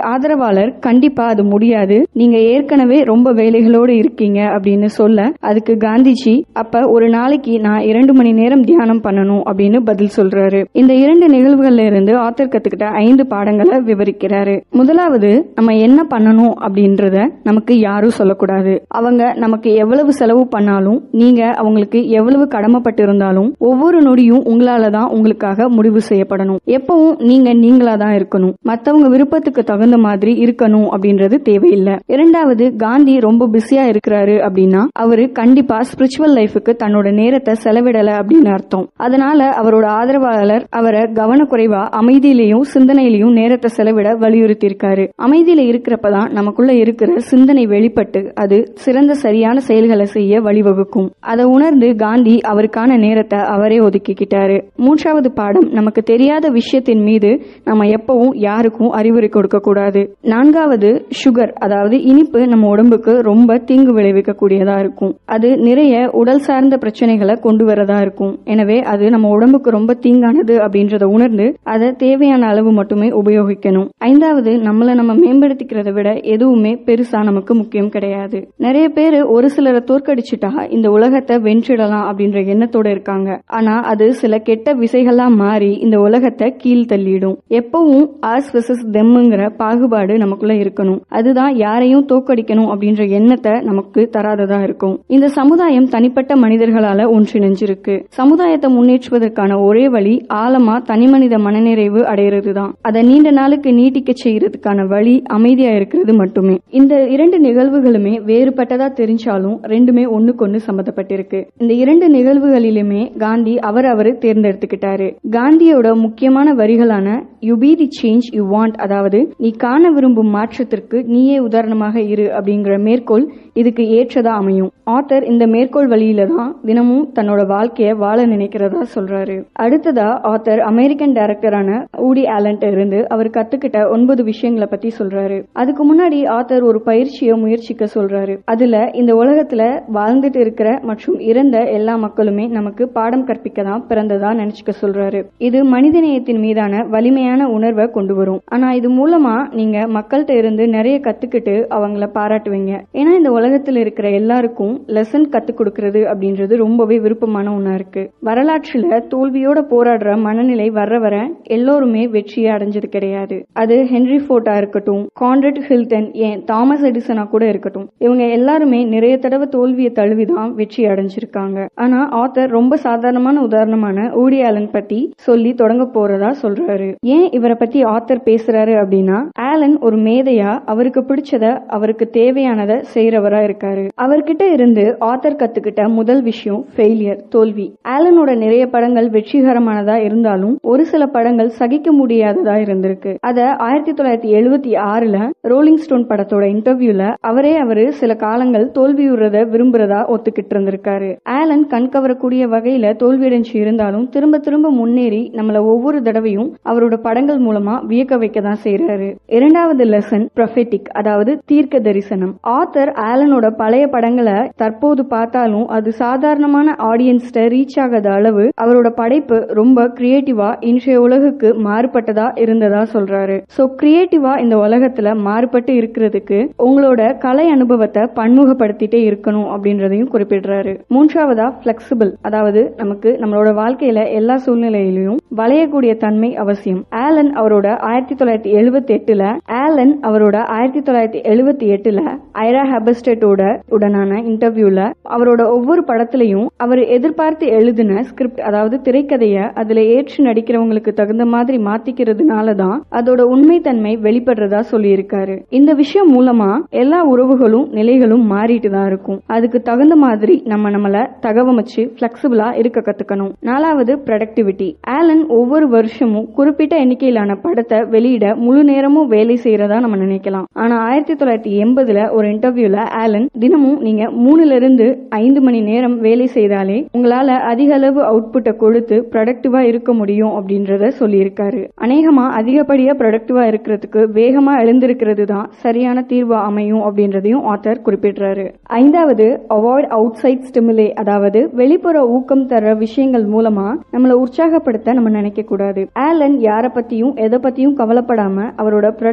ஆதரவாளர் கண்டிப்பா அது முடியாது நீங்க ஏற்கனவே ரொம்ப வேலைகளோடு இருக்கீங்க அப்படின்னு சொல்ல அதுக்கு காந்திஜி அப்ப ஒரு நாளைக்கு நான் இரண்டு மணி நேரம் தியானம் பண்ணணும் அப்படின்னு பதில் சொல்றாரு இந்த இரண்டு நிகழ்வுகள்ல இருந்து ஆத்தர் கத்துக்கிட்ட ஐந்து பாடங்களை விவரிக்கிறாரு முதலாவது நம்ம என்ன பண்ணணும் அப்படின்றத நமக்கு யாரும் சொல்லக்கூடாது அவங்க நமக்கு எவ்வளவு செலவு பண்ணாலும் நீங்க அவங்களுக்கு எவ்வளவு கடமைப்பட்டு இருந்தாலும் ஒவ்வொரு நொடியும் உங்களால தான் உங்களுக்காக முடிவு செய்யப்படணும் எப்பவும் நீங்க நீங்களா தான் இருக்கணும் மத்தவங்க விருப்பத்துக்கு தகுந்த மாதிரி இருக்கணும் அப்படின்றது தேவையில்லை இரண்டாவது காந்தி ரொம்ப பிஸியா இருக்கிறாரு அப்படின்னா அவரு கண்டிப்பா ஸ்பிரிச்சுவல் லைஃபுக்கு தன்னோட நேரத்தை செலவிடல அப்படின்னு அர்த்தம் அதனால அவரோட ஆதரவாளர் அவரை கவனக்குறைவா அமைதியிலையும் சிந்தனையிலையும் நேரத்தை செலவிட வலியுறுத்தி இருக்காரு அமைதியில இருக்கிறப்பதான் நமக்குள்ள இருக்கிற சிந்தனை வெளிப்பட்டு அது சிறந்த சரியான செயல்களை செய்ய வழிவகுக்கும் அதை உணர்ந்து காந்தி அவருக்கான நேரத்தை அவரே ஒதுக்கிக்கிட்டாரு மூன்றாவது பாடம் நமக்கு தெரியாத விஷயத்தின் மீது நம்ம எப்பவும் யாருக்கும் அறிவுரை கொடுக்க கூடாது நான்காவது சுகர் அதாவது இனிப்பு நம்ம உடம்புக்கு ரொம்ப தீங்கு விளைவிக்க கூடியதா இருக்கும் அது நிறைய உடல் சார்ந்த பிரச்சனைகளை கொண்டு வரதா இருக்கும் எனவே அது நம்ம உடம்புக்கு ரொம்ப தீங்கானது அப்படின்றத உணர்ந்து அதை தேவையான அளவு மட்டுமே உபயோகிக்கணும் ஐந்தாவது நம்மளை நம்ம மேம்படுத்திக்கிறத விட எதுவுமே பெருசா நமக்கு முக்கியம் கிடையாது நிறைய பேர் ஒரு சிலரை தோற்கடிச்சுட்டா இந்த உலகத்தை வென்றிடலாம் அப்படின்ற எண்ணத்தோட இருக்காங்க ஆனா அது சில கெட்ட விசைகளா மாறி இந்த உலகத்தை கீழ் தள்ளிடும் எப்பவும் ஆஸ் வெசஸ் தெம்முங்கிற பாகுபாடு நமக்குள்ள இருக்கணும் அதுதான் யாரையும் தோற்கடிக்கணும் அப்படின்ற எண்ணத்தை நமக்கு தராததா இருக்கும் இந்த சமுதாயம் தனிப்பட்ட மனிதர்களால ஒன்றிணைஞ்சிருக்கு சமுதாயத்தை முன்னேற்றுவதற்கான ஒரே வழி ஆழமா தனிமனித மனநிறைவு அடையிறது தான் அதை நீண்ட நாளுக்கு நீட்டிக்க செய்யறதுக்கான வழி அமைதியா இருக்கிறது மட்டுமே இந்த இரண்டு நிகழ்வுகளுமே வேறுபட்டதா தெரிஞ்சாலும் ரெண்டுமே ஒண்ணுக்கொன்னு சம்பந்தப்பட்டிருக்கு இந்த இரண்டு நிகழ்வுகளிலுமே காந்தி அவர் அவரு தேர்ந்தெடுத்துக்கிட்டாரு காந்தியோட முக்கியமான வரிகளான you be the change you want அதாவது நீ காண விரும்பும் மாற்றத்திற்கு நீயே உதாரணமாக இரு அப்படிங்கிற மேற்கோள் இதுக்கு ஏற்றதா அமையும் ஆத்தர் இந்த மேற்கோள் வழியில தான் தினமும் தன்னோட வாழ்க்கைய வாழ நினைக்கிறதா சொல்றாரு அடுத்ததா ஆத்தர் அமெரிக்கன் டைரக்டரான ஊடி ஆலன்ட் இருந்து அவர் கத்துக்கிட்ட ஒன்பது விஷயங்களை பத்தி சொல்றாரு அதுக்கு முன்னாடி ஆத்தர் ஒரு பயிற்சியை முயற்சிக்க சொல்றாரு அதுல இந்த உலகத்துல வாழ்ந்துட்டு இருக்கிற மற்றும் இறந்த எல்லா மக்களுமே நமக்கு பாடம் கற்பிக்க தான் பிறந்ததா நினைச்சுக்க சொல்றாரு இது மனிதநேயத்தின் மீதான வலிமையான உணர்வை கொண்டு வரும் ஆனா இது மூலமா நீங்க மக்கள்கிட்ட இருந்து நிறைய கத்துக்கிட்டு அவங்கள பாராட்டுவீங்க ஏன்னா இந்த உலகத்துல இருக்கிற எல்லாருக்கும் லெசன் கத்து கொடுக்கறது அப்படின்றது ரொம்பவே விருப்பமான ஒண்ணா இருக்கு வரலாற்றுல தோல்வியோட போராடுற மனநிலை வர்ற வர எல்லோருமே வெற்றியை அடைஞ்சது கிடையாது அது ஹென்ரி ஃபோர்ட்டா இருக்கட்டும் கான்ரட் ஹில்டன் ஏன் தாமஸ் எடிசனா கூட இருக்கட்டும் இவங்க எல்லாருமே நிறைய தடவை தோல்வியை தழுவிதான் வெற்றி அடைஞ்சிருக்காங்க ஆனா ஆத்தர் ரொம்ப சாதாரணமான உதாரணமான ஊடி ஆலன் பத்தி சொல்லி தொடங்க போறதா சொல்றாரு ஏன் இவரை பத்தி ஆத்தர் பேசுறாரு அப்படின்னா ஆலன் ஒரு மேதையா அவருக்கு பிடிச்சத அவருக்கு தேவையானதை செய்யறவரா இருக்காரு அவர்கிட்ட இருந்து ஆத்தர் கத்துக்கிட்ட முதல் விஷயம் ஃபெயிலியர் தோல்வி ஆலனோட நிறைய படங்கள் வெற்றிகரமானதா இருந்தாலும் ஒரு சில படங்கள் சகிக்க முடியாததா இருந்திருக்கு அத ஆயிரத்தி தொள்ளாயிரத்தி எழுபத்தி ஆறுல ரோலிங் ஸ்டோன் படத்தோட இன்டர்வியூல அவரே அவரு சில காலங்கள் தோல்வியுறத விரும்புறதா ஒத்துக்கிட்டு இருந்திருக்காரு ஆலன் கண் கவரக்கூடிய வகையில தோல்வியடைஞ்சு இருந்தாலும் திரும்ப திரும்ப முன்னேறி நம்மள ஒவ்வொரு தடவையும் அவரோட படங்கள் மூலமா வியக்க வைக்க தான் செய்யறாரு இரண்டாவது லெசன் ப்ரொஃபெட்டிக் அதாவது தீர்க்க தரிசனம் ஆத்தர் ஆலனோட பழைய படங்களை தற்போது பார்த்தாலும் அது சாதாரணமான ஆடியன்ஸ்ட ரீச் ஆகாத அளவு அவரோட படைப்பு ரொம்ப கிரியேட்டிவா இன்றைய உலகுக்கு மாறுபட்டதா இருந்ததா சொல்றாரு சோ கிரியேட்டிவா இந்த உலகத்துல மாறுபட்டு இருக்கிறதுக்கு உங்களோட கலை அனுபவத்தை பன்முகப்படுத்திட்டே இருக்கணும் அப்படின்றதையும் குறிப்பிடுறாரு மூன்றாவதா பிளெக்சிபிள் அதாவது நமக்கு நம்மளோட வாழ்க்கையில எல்லா சூழ்நிலையிலையும் வளையக்கூடிய தன்மை அவசியம் ஆலன் அவரோட ஆயிரத்தி தொள்ளாயிரத்தி எழுபத்தி எட்டுல ஆலன் அவரோட ஆயிரத்தி தொள்ளாயிரத்தி எழுபத்தி எட்டுல ஐரா ஹெபஸ்டேட்டோட உடனான இன்டர்வியூல அவரோட ஒவ்வொரு படத்திலையும் அவர் எதிர்பார்த்து எழுதின ஸ்கிரிப்ட் அதாவது திரைக்கதைய அதுல ஏற்று நடிக்கிறவங்களுக்கு தகுந்த மாதிரி மாத்திக்கிறதுனால தான் அதோட உண்மைத்தன்மை வெளிப்படுறதா சொல்லியிருக்காரு இந்த விஷயம் மூலமா எல்லா உறவுகளும் நிலைகளும் மாறிட்டு தான் இருக்கும் அதுக்கு தகுந்த மாதிரி நம்ம நம்மள தகவமைச்சு பிளெக்சிபிளா இருக்க கத்துக்கணும் நாலாவது ப்ரொடக்டிவிட்டி ஆலன் ஒவ்வொரு வருஷமும் குறிப்பிட்ட எண்ணிக்கையிலான படத்தை வெளியிட முழு நேரமும் வேலை செய்யறதா நம்ம நினைக்கலாம் ஆனா ஆயிரத்தி தொள்ளாயிரத்தி எண்பதுல ஒரு இன்டர்வியூல ஆலன் தினமும் நீங்க மூணுல இருந்து ஐந்து மணி நேரம் வேலை செய்தாலே உங்களால அதிக அளவு அவுட்புட்டை கொடுத்து ப்ரொடக்டிவா இருக்க முடியும் அப்படின்றத சொல்லியிருக்காரு அநேகமா அதிகப்படியா ப்ரொடக்டிவா இருக்கிறதுக்கு வேகமா எழுந்திருக்கிறது தான் சரியான தீர்வா அமையும் அப்படின்றதையும் ஆத்தர் குறிப்பிடுறாரு ஐந்தாவது அவாய்ட் அவுட் சைட் ஸ்டிமுலே அதாவது வெளிப்புற ஊக்கம் தர விஷயங்கள் மூலமா நம்மளை உற்சாகப்படுத்த நம்ம நினைக்க கூடாது ஆலன் யார பத்தியும் எதை பத்தியும் கவலைப்படாம அவரோட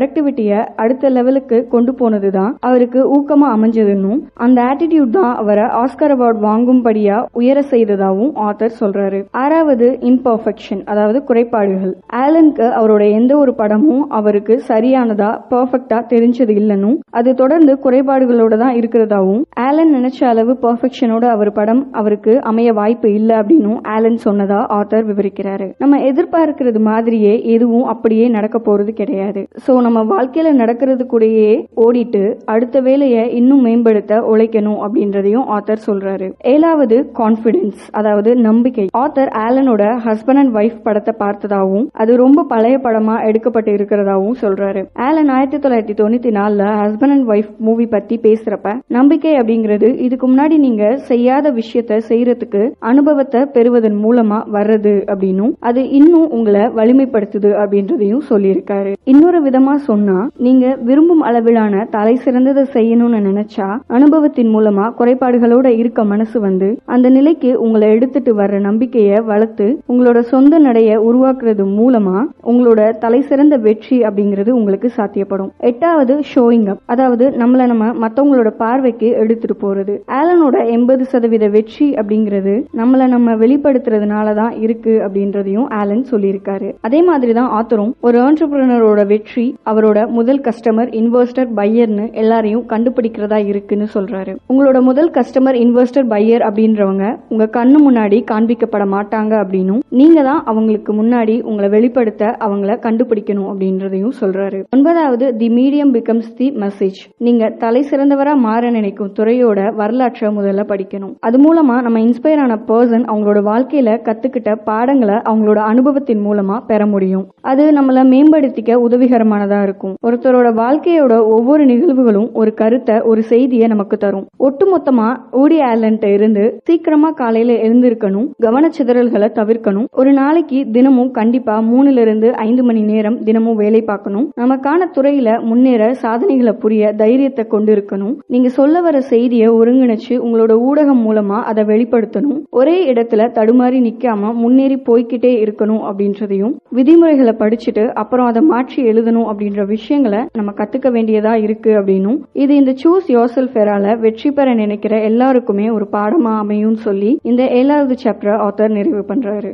ப்ரொடக்டிவிட்டிய அடுத்த லெவலுக்கு கொண்டு போனதுதான் அவருக்கு ஊக்கமா அமைஞ்சதுன்னும் அந்த ஆட்டிடியூட் தான் அவரை ஆஸ்கர் அவார்ட் வாங்கும்படியா உயர செய்ததாகவும் ஆத்தர் சொல்றாரு ஆறாவது இம்பர்ஃபெக்ஷன் அதாவது குறைபாடுகள் ஆலனுக்கு அவரோட எந்த ஒரு படமும் அவருக்கு சரியானதா பெர்ஃபெக்டா தெரிஞ்சது இல்லைன்னும் அது தொடர்ந்து குறைபாடுகளோட தான் இருக்கிறதாவும் ஆலன் நினைச்ச அளவு பெர்ஃபெக்ஷனோட அவர் படம் அவருக்கு அமைய வாய்ப்பு இல்லை அப்படின்னும் ஆலன் சொன்னதா ஆத்தர் விவரிக்கிறாரு நம்ம எதிர்பார்க்கிறது மாதிரியே எதுவும் அப்படியே நடக்க போறது கிடையாது சோ நம்ம வாழ்க்கையில நடக்கிறது கூடயே ஓடிட்டு அடுத்த வேலையை இன்னும் மேம்படுத்த உழைக்கணும் அப்படின்றதையும் ஆத்தர் சொல்றாரு ஏழாவது கான்பிடன்ஸ் அதாவது நம்பிக்கை ஆத்தர் ஆலனோட ஹஸ்பண்ட் அண்ட் ஒய்ஃப் படத்தை பார்த்ததாவும் அது ரொம்ப பழைய படமா எடுக்கப்பட்டு இருக்கிறதாவும் சொல்றாரு ஆலன் ஆயிரத்தி தொள்ளாயிரத்தி தொண்ணூத்தி நாலுல ஹஸ்பண்ட் அண்ட் ஒய்ஃப் மூவி பத்தி பேசுறப்ப நம்பிக்கை அப்படிங்கிறது இதுக்கு முன்னாடி நீங்க செய்யாத விஷயத்த செய்யறதுக்கு அனுபவத்தை பெறுவதன் மூலமா வர்றது அப்படின்னும் அது இன்னும் உங்களை வலிமைப்படுத்துது அப்படின்றதையும் சொல்லியிருக்காரு இன்னொரு விதமா சொன்னா நீங்க விரும்பும் அளவிலான தலை சிறந்ததை செய்யணும்னு நினைச்சா அனுபவத்தின் மூலமா குறைபாடுகளோட இருக்க மனசு வந்து அந்த நிலைக்கு உங்களை எடுத்துட்டு வர்ற நம்பிக்கைய வளர்த்து உங்களோட சொந்த நடைய உருவாக்குறது மூலமா உங்களோட தலை சிறந்த வெற்றி அப்படிங்கிறது உங்களுக்கு சாத்தியப்படும் எட்டாவது ஷோயிங் அப் அதாவது நம்மள நம்ம மத்தவங்களோட பார்வைக்கு எடுத்துட்டு போறது ஆலனோட எண்பது சதவீத வெற்றி அப்படிங்கிறது நம்மள நம்ம வெளிப்படுத்துறதுனால தான் இருக்கு அப்படின்றதையும் ஆலன் சொல்லியிருக்காரு அதே மாதிரி தான் ஆத்தரும் ஒரு ஆண்டர்பிரினரோட வெற்றி அவரோட முதல் கஸ்டமர் இன்வெஸ்டர் பையர்னு எல்லாரையும் கண்டுபிடிக்கிறதா இருக்குன்னு சொல்றாரு உங்களோட முதல் கஸ்டமர் இன்வெஸ்டர் பையர் அப்படின்றவங்க உங்க கண்ணு முன்னாடி காண்பிக்கப்பட மாட்டாங்க அப்படின்னும் நீங்க தான் அவங்களுக்கு முன்னாடி உங்களை வெளிப்படுத்த அவங்கள கண்டுபிடிக்கணும் அப்படின்றதையும் சொல்றாரு ஒன்பதாவது the medium becomes the message நீங்க தலை சிறந்தவரா மாற நினைக்கும் துறையோட வரலாற்றை முதல்ல படிக்கணும் அது மூலமா நம்ம இன்ஸ்பயர் ஆன பர்சன் அவங்களோட வாழ்க்கையில கத்துக்கிட்ட பாடங்களை அவங்களோட அனுபவத்தின் மூலமா பெற முடியும் அது நம்மள மேம்படுத்திக்க உதவிகரமானதா இருக்கும் ஒருத்தரோட வாழ்க்கையோட ஒவ்வொரு நிகழ்வுகளும் ஒரு கருத்தை ஒரு செய்தியை நமக்கு தரும் ஒட்டுமொத்தமா ஊடி ஆலன்ட்ட இருந்து சீக்கிரமா காலையில எழுந்திருக்கணும் கவனச்சிதறல்களை தவிர்க்கணும் ஒரு நாளைக்கு தினமும் கண்டிப்பா மூணுல இருந்து ஐந்து மணி நேரம் தினமும் வேலை பார்க்கணும் நமக்கான துறையில முன்னேற சாதனைகளை புரிய தைரியத்தை கொண்டு இருக்கணும் நீங்க சொல்ல வர செய்தியை ஒருங்கிணைச்சு உங்களோட ஊடகம் மூலமா அதை வெளிப்படுத்தணும் ஒரே இடத்துல தடுமாறி நிக்காம முன்னேறி போய்க்கிட்டே இருக்கணும் அப்படின்றதையும் விதிமுறைகளை படிச்சுட்டு அப்புறம் அதை மாற்றி எழுதணும் அப்படின்ற விஷயங்களை நம்ம கத்துக்க வேண்டியதா இருக்கு அப்படின்னும் இது இந்த சூஸ் யோர் செல்ஃபெரால வெற்றி பெற நினைக்கிற எல்லாருக்குமே ஒரு பாடமா அமையும் சொல்லி இந்த ஏழாவது சாப்டர் ஆத்தர் நிறைவு பண்றாரு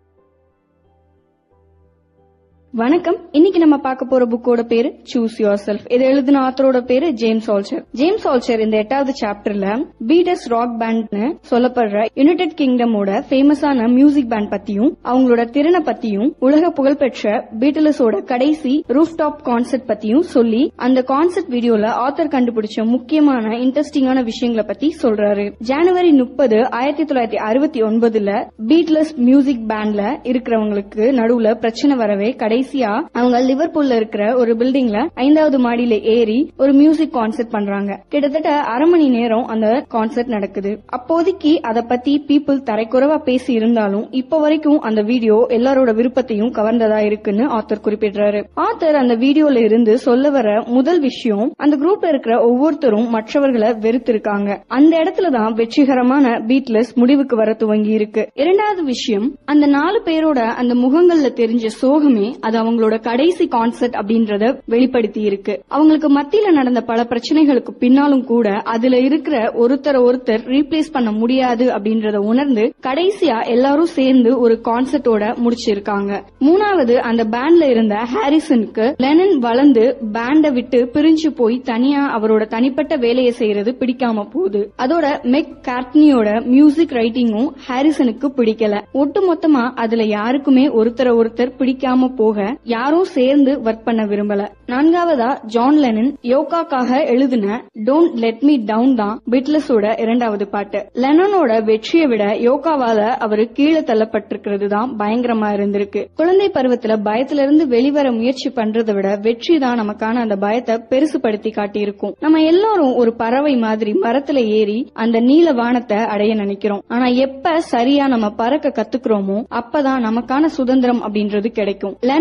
வணக்கம் இன்னைக்கு நம்ம பார்க்க போற புக்கோட பேரு சூஸ் யுவர் செல்ஃப் இதை எழுதின ஆத்தரோட பேரு ஜேம்ஸ் ஆல்சர் ஜேம்ஸ் ஆல்சர் இந்த எட்டாவது சாப்டர்ல பீடஸ் ராக் பேண்ட்னு சொல்லப்படுற யுனைடெட் கிங்டமோட ஃபேமஸான மியூசிக் பேண்ட் பத்தியும் அவங்களோட திறனை பத்தியும் உலக புகழ்பெற்ற பீட்டலஸோட கடைசி ரூஃப் டாப் கான்செர்ட் பத்தியும் சொல்லி அந்த கான்செர்ட் வீடியோல ஆத்தர் கண்டுபிடிச்ச முக்கியமான இன்ட்ரெஸ்டிங்கான விஷயங்களை பத்தி சொல்றாரு ஜனவரி முப்பது ஆயிரத்தி தொள்ளாயிரத்தி அறுபத்தி ஒன்பதுல பீட்லஸ் மியூசிக் பேண்ட்ல இருக்கிறவங்களுக்கு நடுவுல பிரச்சனை வரவே கடைசியா அவங்க லிவர்பூல்ல இருக்கிற ஒரு பில்டிங்ல ஐந்தாவது மாடியில ஏறி ஒரு மியூசிக் கான்சர்ட் பண்றாங்க கிட்டத்தட்ட அரை மணி நேரம் அந்த கான்சர்ட் நடக்குது அப்போதைக்கு அத பத்தி பீப்புள் தரைக்குறைவா பேசி இருந்தாலும் இப்ப வரைக்கும் அந்த வீடியோ எல்லாரோட விருப்பத்தையும் கவர்ந்ததா இருக்குன்னு ஆத்தர் குறிப்பிடுறாரு ஆத்தர் அந்த வீடியோல இருந்து சொல்ல வர முதல் விஷயம் அந்த குரூப்ல இருக்கிற ஒவ்வொருத்தரும் மற்றவர்களை வெறுத்திருக்காங்க அந்த இடத்துலதான் வெற்றிகரமான பீட்லெஸ் முடிவுக்கு வர துவங்கி இருக்கு இரண்டாவது விஷயம் அந்த நாலு பேரோட அந்த முகங்கள்ல தெரிஞ்ச சோகமே அது அவங்களோட கடைசி கான்செர்ட் அப்படின்றத வெளிப்படுத்தி இருக்கு அவங்களுக்கு மத்தியில நடந்த பல பிரச்சனைகளுக்கு பின்னாலும் கூட அதுல இருக்கிற ஒருத்தரை ஒருத்தர் ரீப்ளேஸ் பண்ண முடியாது அப்படின்றத உணர்ந்து கடைசியா எல்லாரும் சேர்ந்து ஒரு கான்செர்ட்டோட முடிச்சிருக்காங்க மூணாவது அந்த பேண்ட்ல இருந்த ஹாரிசனுக்கு லெனன் வளர்ந்து பேண்ட விட்டு பிரிஞ்சு போய் தனியா அவரோட தனிப்பட்ட வேலையை செய்யறது பிடிக்காம போகுது அதோட மெக் கார்ட்னியோட மியூசிக் ரைட்டிங்கும் ஹாரிசனுக்கு பிடிக்கல ஒட்டுமொத்தமா அதுல யாருக்குமே ஒருத்தரை ஒருத்தர் பிடிக்காம போக யாரும் சேர்ந்து ஒர்க் பண்ண விரும்பல நான்காவதா ஜான் லெனன் யோகாக்காக எழுதின டோன்ட் லெட் மீ டவுன் தான் பிட்லஸோட இரண்டாவது பாட்டு லெனனோட வெற்றியை விட யோகாவால அவரு கீழே தள்ளப்பட்டிருக்கிறது தான் பயங்கரமா இருந்திருக்கு குழந்தை பருவத்துல பயத்துல இருந்து வெளிவர முயற்சி பண்றதை விட வெற்றி தான் நமக்கான அந்த பயத்தை பெருசுபடுத்தி காட்டியிருக்கும் நம்ம எல்லாரும் ஒரு பறவை மாதிரி மரத்துல ஏறி அந்த நீல வானத்தை அடைய நினைக்கிறோம் ஆனா எப்ப சரியா நம்ம பறக்க கத்துக்கிறோமோ அப்பதான் நமக்கான சுதந்திரம் அப்படின்றது கிடைக்கும் லெனன்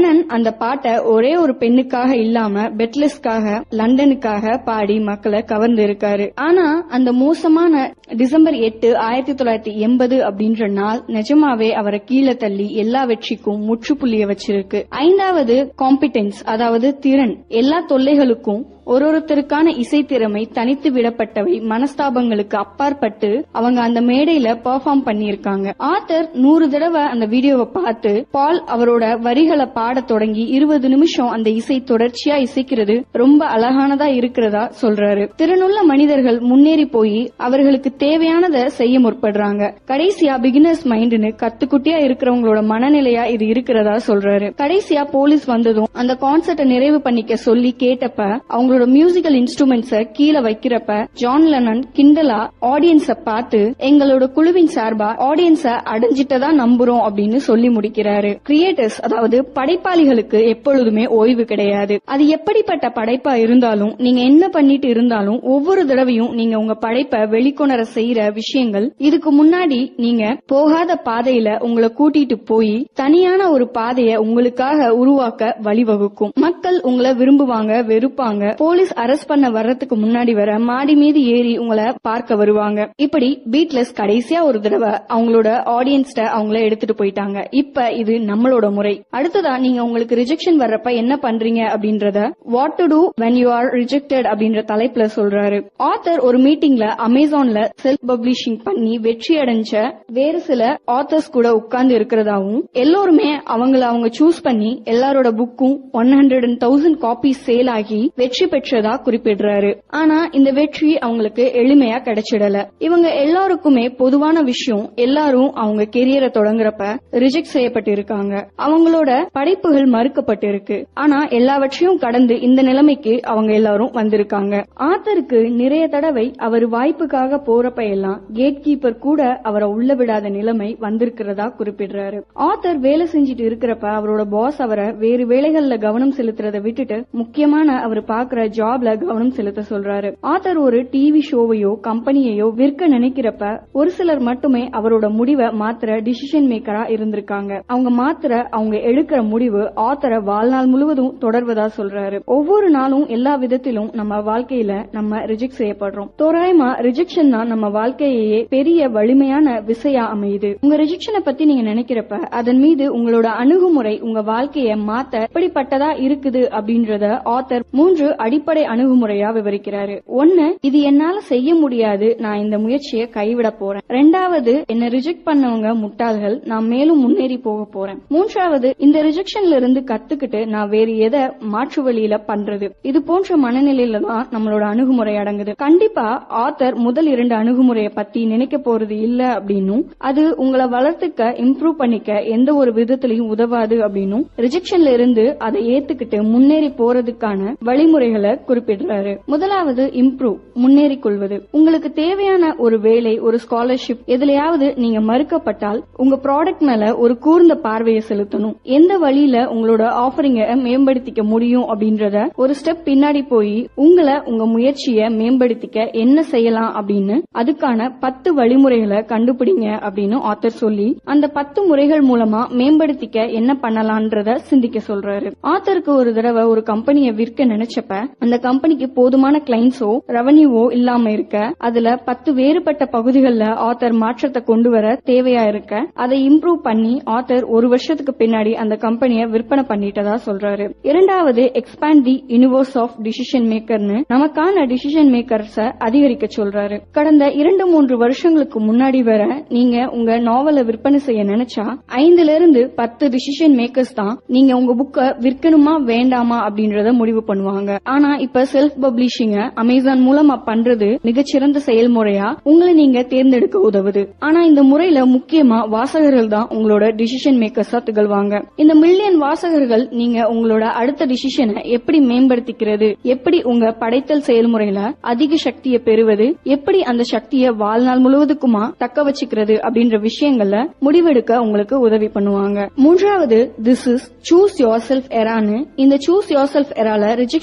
லெனன் அந்த பாட்டை ஒரே ஒரு பெண்ணுக்காக இல்லாம பெட்லெஸ்க்காக லண்டனுக்காக பாடி மக்களை கவர்ந்து இருக்காரு ஆனா அந்த மோசமான டிசம்பர் எட்டு ஆயிரத்தி தொள்ளாயிரத்தி எண்பது அப்படின்ற நாள் நிஜமாவே அவரை கீழே தள்ளி எல்லா வெற்றிக்கும் முற்றுப்புள்ளிய வச்சிருக்கு ஐந்தாவது காம்பிடன்ஸ் அதாவது திறன் எல்லா தொல்லைகளுக்கும் ஒரு ஒருத்தருக்கான இசைத்திறமை தனித்து விடப்பட்டவை மனஸ்தாபங்களுக்கு அப்பாற்பட்டு அவங்க அந்த மேடையில பெர்ஃபார்ம் பண்ணியிருக்காங்க ஆத்தர் நூறு தடவை அந்த வீடியோவை பார்த்து பால் அவரோட வரிகளை பாடத் தொடங்கி இருபது நிமிஷம் அந்த இசை தொடர்ச்சியா இசைக்கிறது ரொம்ப அழகானதா இருக்கிறதா சொல்றாரு திறனுள்ள மனிதர்கள் முன்னேறி போய் அவர்களுக்கு தேவையானதை செய்ய முற்படுறாங்க கடைசியா பிகினர்ஸ் மைண்ட்னு கத்துக்குட்டியா இருக்கிறவங்களோட மனநிலையா இது இருக்கிறதா சொல்றாரு கடைசியா போலீஸ் வந்ததும் அந்த கான்சர்ட்டை நிறைவு பண்ணிக்க சொல்லி கேட்டப்ப அவங்களோட மியூசிக்கல் இன்ஸ்ட்ருமெண்ட்ஸ கீழே வைக்கிறப்ப ஜான் லெனன் கிண்டலா ஆடியன்ஸ பார்த்து எங்களோட குழுவின் சார்பா ஆடியன்ஸ அடைஞ்சிட்டதா நம்புறோம் அப்படின்னு சொல்லி முடிக்கிறாரு கிரியேட்டர்ஸ் அதாவது படைப்பாளிகளுக்கு எப்பொழுதுமே ஓய்வு கிடையாது அது எப்படிப்பட்ட படைப்பா இருந்தாலும் நீங்க என்ன பண்ணிட்டு இருந்தாலும் ஒவ்வொரு தடவையும் நீங்க உங்க படைப்பை வெளிக்கொணர செய்யற விஷயங்கள் இதுக்கு முன்னாடி நீங்க போகாத பாதையில உங்களை கூட்டிட்டு போய் தனியான ஒரு பாதைய உங்களுக்காக உருவாக்க வழிவகுக்கும் மக்கள் உங்களை விரும்புவாங்க வெறுப்பாங்க போலீஸ் அரெஸ்ட் பண்ண வர்றதுக்கு முன்னாடி வர மாடி மீது ஏறி உங்களை பார்க்க வருவாங்க இப்படி பீட்லெஸ் கடைசியா ஒரு தடவை அவங்களோட ஆடியன்ஸ்ட அவங்கள எடுத்துட்டு போயிட்டாங்க இப்ப இது நம்மளோட முறை அடுத்ததா நீங்க உங்களுக்கு ரிஜெக்ஷன் வர்றப்ப என்ன பண்றீங்க அப்படின்றத what to do when you are rejected அப்படின்ற தலைப்புல சொல்றாரு ஆத்தர் ஒரு மீட்டிங்ல அமேசான்ல செல்ஃப் பப்ளிஷிங் பண்ணி வெற்றி அடைஞ்ச வேறு சில ஆத்தர்ஸ் கூட உட்கார்ந்து இருக்கிறதாவும் எல்லோருமே அவங்கள அவங்க சூஸ் பண்ணி எல்லாரோட புக்கும் one hundred and thousand copies sale ஆகி வெற்றி பெற்றதா குறிப்பிடுறாரு ஆனா இந்த வெற்றி அவங்களுக்கு எளிமையா கிடைச்சிடல இவங்க எல்லாருக்குமே பொதுவான விஷயம் எல்லாரும் அவங்க கெரியரை தொடங்குறப்ப ரிஜெக்ட் செய்யப்பட்டு இருக்காங்க அவங்களோட படைப்புகள் மறுக்கப்பட்டு இருக்கு ஆனா எல்லாவற்றையும் கடந்து இந்த நிலைமைக்கு அவங்க எல்லாரும் வந்திருக்காங்க ஆத்தருக்கு நிறைய தடவை அவர் வாய்ப்புக்காக போறப்ப எல்லாம் கேட் கீப்பர் கூட அவரை உள்ள விடாத நிலைமை வந்திருக்கிறதா குறிப்பிடுறாரு ஆத்தர் வேலை செஞ்சுட்டு இருக்கிறப்ப அவரோட பாஸ் அவரை வேறு வேலைகள்ல கவனம் செலுத்துறதை விட்டுட்டு முக்கியமான அவர் பாக்குற ஜாப்ல கவனம் செலுத்த சொல்றாரு ஆத்தர் ஒரு டிவி ஷோவையோ கம்பெனியையோ விற்க நினைக்கிறப்ப ஒரு சிலர் மட்டுமே அவரோட முடிவை மாத்திர டிசிஷன் மேக்கரா இருந்திருக்காங்க அவங்க மாத்திர அவங்க எடுக்கிற முடிவு ஆத்தரை வாழ்நாள் முழுவதும் தொடர்வதா சொல்றாரு ஒவ்வொரு நாளும் எல்லா விதத்திலும் நம்ம வாழ்க்கையில நம்ம ரிஜெக்ட் செய்யப்படுறோம் தோராயமா ரிஜெக்ஷன் தான் நம்ம வாழ்க்கையே பெரிய வலிமையான விசையா அமையுது உங்க ரிஜெக்ஷனை பத்தி நீங்க நினைக்கிறப்ப அதன் மீது உங்களோட அணுகுமுறை உங்க வாழ்க்கைய மாத்த எப்படிப்பட்டதா இருக்குது அப்படின்றத ஆத்தர் மூன்று அடிப்படை அணுகுமுறையா விவரிக்கிறாரு ஒன்னு இது என்னால செய்ய முடியாது நான் இந்த முயற்சியை கைவிட போறேன் ரெண்டாவது என்ன ரிஜெக்ட் பண்ணவங்க முட்டாள்கள் நான் மேலும் முன்னேறி போக போறேன் மூன்றாவது இந்த ரிஜெக்ஷன்ல இருந்து கத்துக்கிட்டு நான் வேறு எதை மாற்று வழியில பண்றது இது போன்ற மனநிலையில தான் நம்மளோட அணுகுமுறை அடங்குது கண்டிப்பா ஆத்தர் முதல் இரண்டு அணுகுமுறையை பத்தி நினைக்க போறது இல்ல அப்படின்னும் அது உங்களை வளர்த்துக்க இம்ப்ரூவ் பண்ணிக்க எந்த ஒரு விதத்திலையும் உதவாது அப்படின்னும் ரிஜெக்ஷன்ல இருந்து அதை ஏத்துக்கிட்டு முன்னேறி போறதுக்கான வழிமுறைகளை குறிப்பிடுறாரு முதலாவது இம்ப்ரூவ் முன்னேறி கொள்வது உங்களுக்கு தேவையான ஒரு வேலை ஒரு ஸ்காலர்ஷிப் எதுலயாவது நீங்க மறுக்கப்பட்டால் உங்க ப்ராடக்ட் மேல ஒரு கூர்ந்த பார்வையை செலுத்தணும் எந்த வழியில உங்களோட ஆஃபரிங்க மேம்படுத்திக்க முடியும் அப்படின்றத ஒரு ஸ்டெப் பின்னாடி போய் உங்களை உங்க முயற்சியை மேம்படுத்திக்க என்ன செய்யலாம் அப்படின்னு அதுக்கான பத்து வழிமுறைகளை கண்டுபிடிங்க அப்படின்னு ஆத்தர் சொல்லி அந்த பத்து முறைகள் மூலமா மேம்படுத்திக்க என்ன பண்ணலாம்ன்றத சிந்திக்க சொல்றாரு ஆத்தருக்கு ஒரு தடவை ஒரு கம்பெனியை விற்க நினைச்சப்ப அந்த கம்பெனிக்கு போதுமான கிளைண்ட்ஸோ ரெவன்யூவோ இல்லாம இருக்க அதுல பத்து வேறுபட்ட பகுதிகளில் ஆத்தர் மாற்றத்தை கொண்டு வர தேவையா இருக்க அதை இம்ப்ரூவ் பண்ணி ஆத்தர் ஒரு வருஷத்துக்கு பின்னாடி அந்த கம்பெனியை விற்பனை பண்ணிட்டதா சொல்றாரு இரண்டாவது expand the universe of decision மேக்கர்னு நமக்கான டிசிஷன் மேக்கர்ஸ அதிகரிக்க சொல்றாரு கடந்த இரண்டு மூன்று வருஷங்களுக்கு முன்னாடி வர நீங்க உங்க நாவலை விற்பனை செய்ய நினைச்சா ஐந்துல இருந்து பத்து டிசிஷன் மேக்கர்ஸ் தான் நீங்க உங்க புக்க விற்கணுமா வேண்டாமா அப்படின்றத முடிவு பண்ணுவாங்க ஆனா இப்ப செல்ஃப் பப்ளிஷிங்க அமேசான் மூலமா பண்றது மிகச்சிறந்த செயல்முறையா உங்களை நீங்க தேர்ந்தெடுக்க உதவுது ஆனா இந்த முறையில முக்கியமா வாசகர்கள் தான் உங்களோட டிசிஷன் மேக்கர்ஸா திகழ்வாங்க இந்த மில்லியன் வாசகர்கள் நீங்க உங்களோட அடுத்த டிசிஷனை எப்படி மேம்படுத்திக்கிறது எப்படி உங்க படைத்தல் செயல்முறையில அதிக சக்தியை பெறுவது எப்படி அந்த சக்தியை வாழ்நாள் முழுவதுக்குமா தக்க வச்சுக்கிறது அப்படின்ற விஷயங்கள்ல முடிவெடுக்க உங்களுக்கு உதவி பண்ணுவாங்க மூன்றாவது this is choose yourself எரான்னு இந்த சூஸ் யோர் செல்ஃப் எரால ரிஜெக்ஷனை கடந்து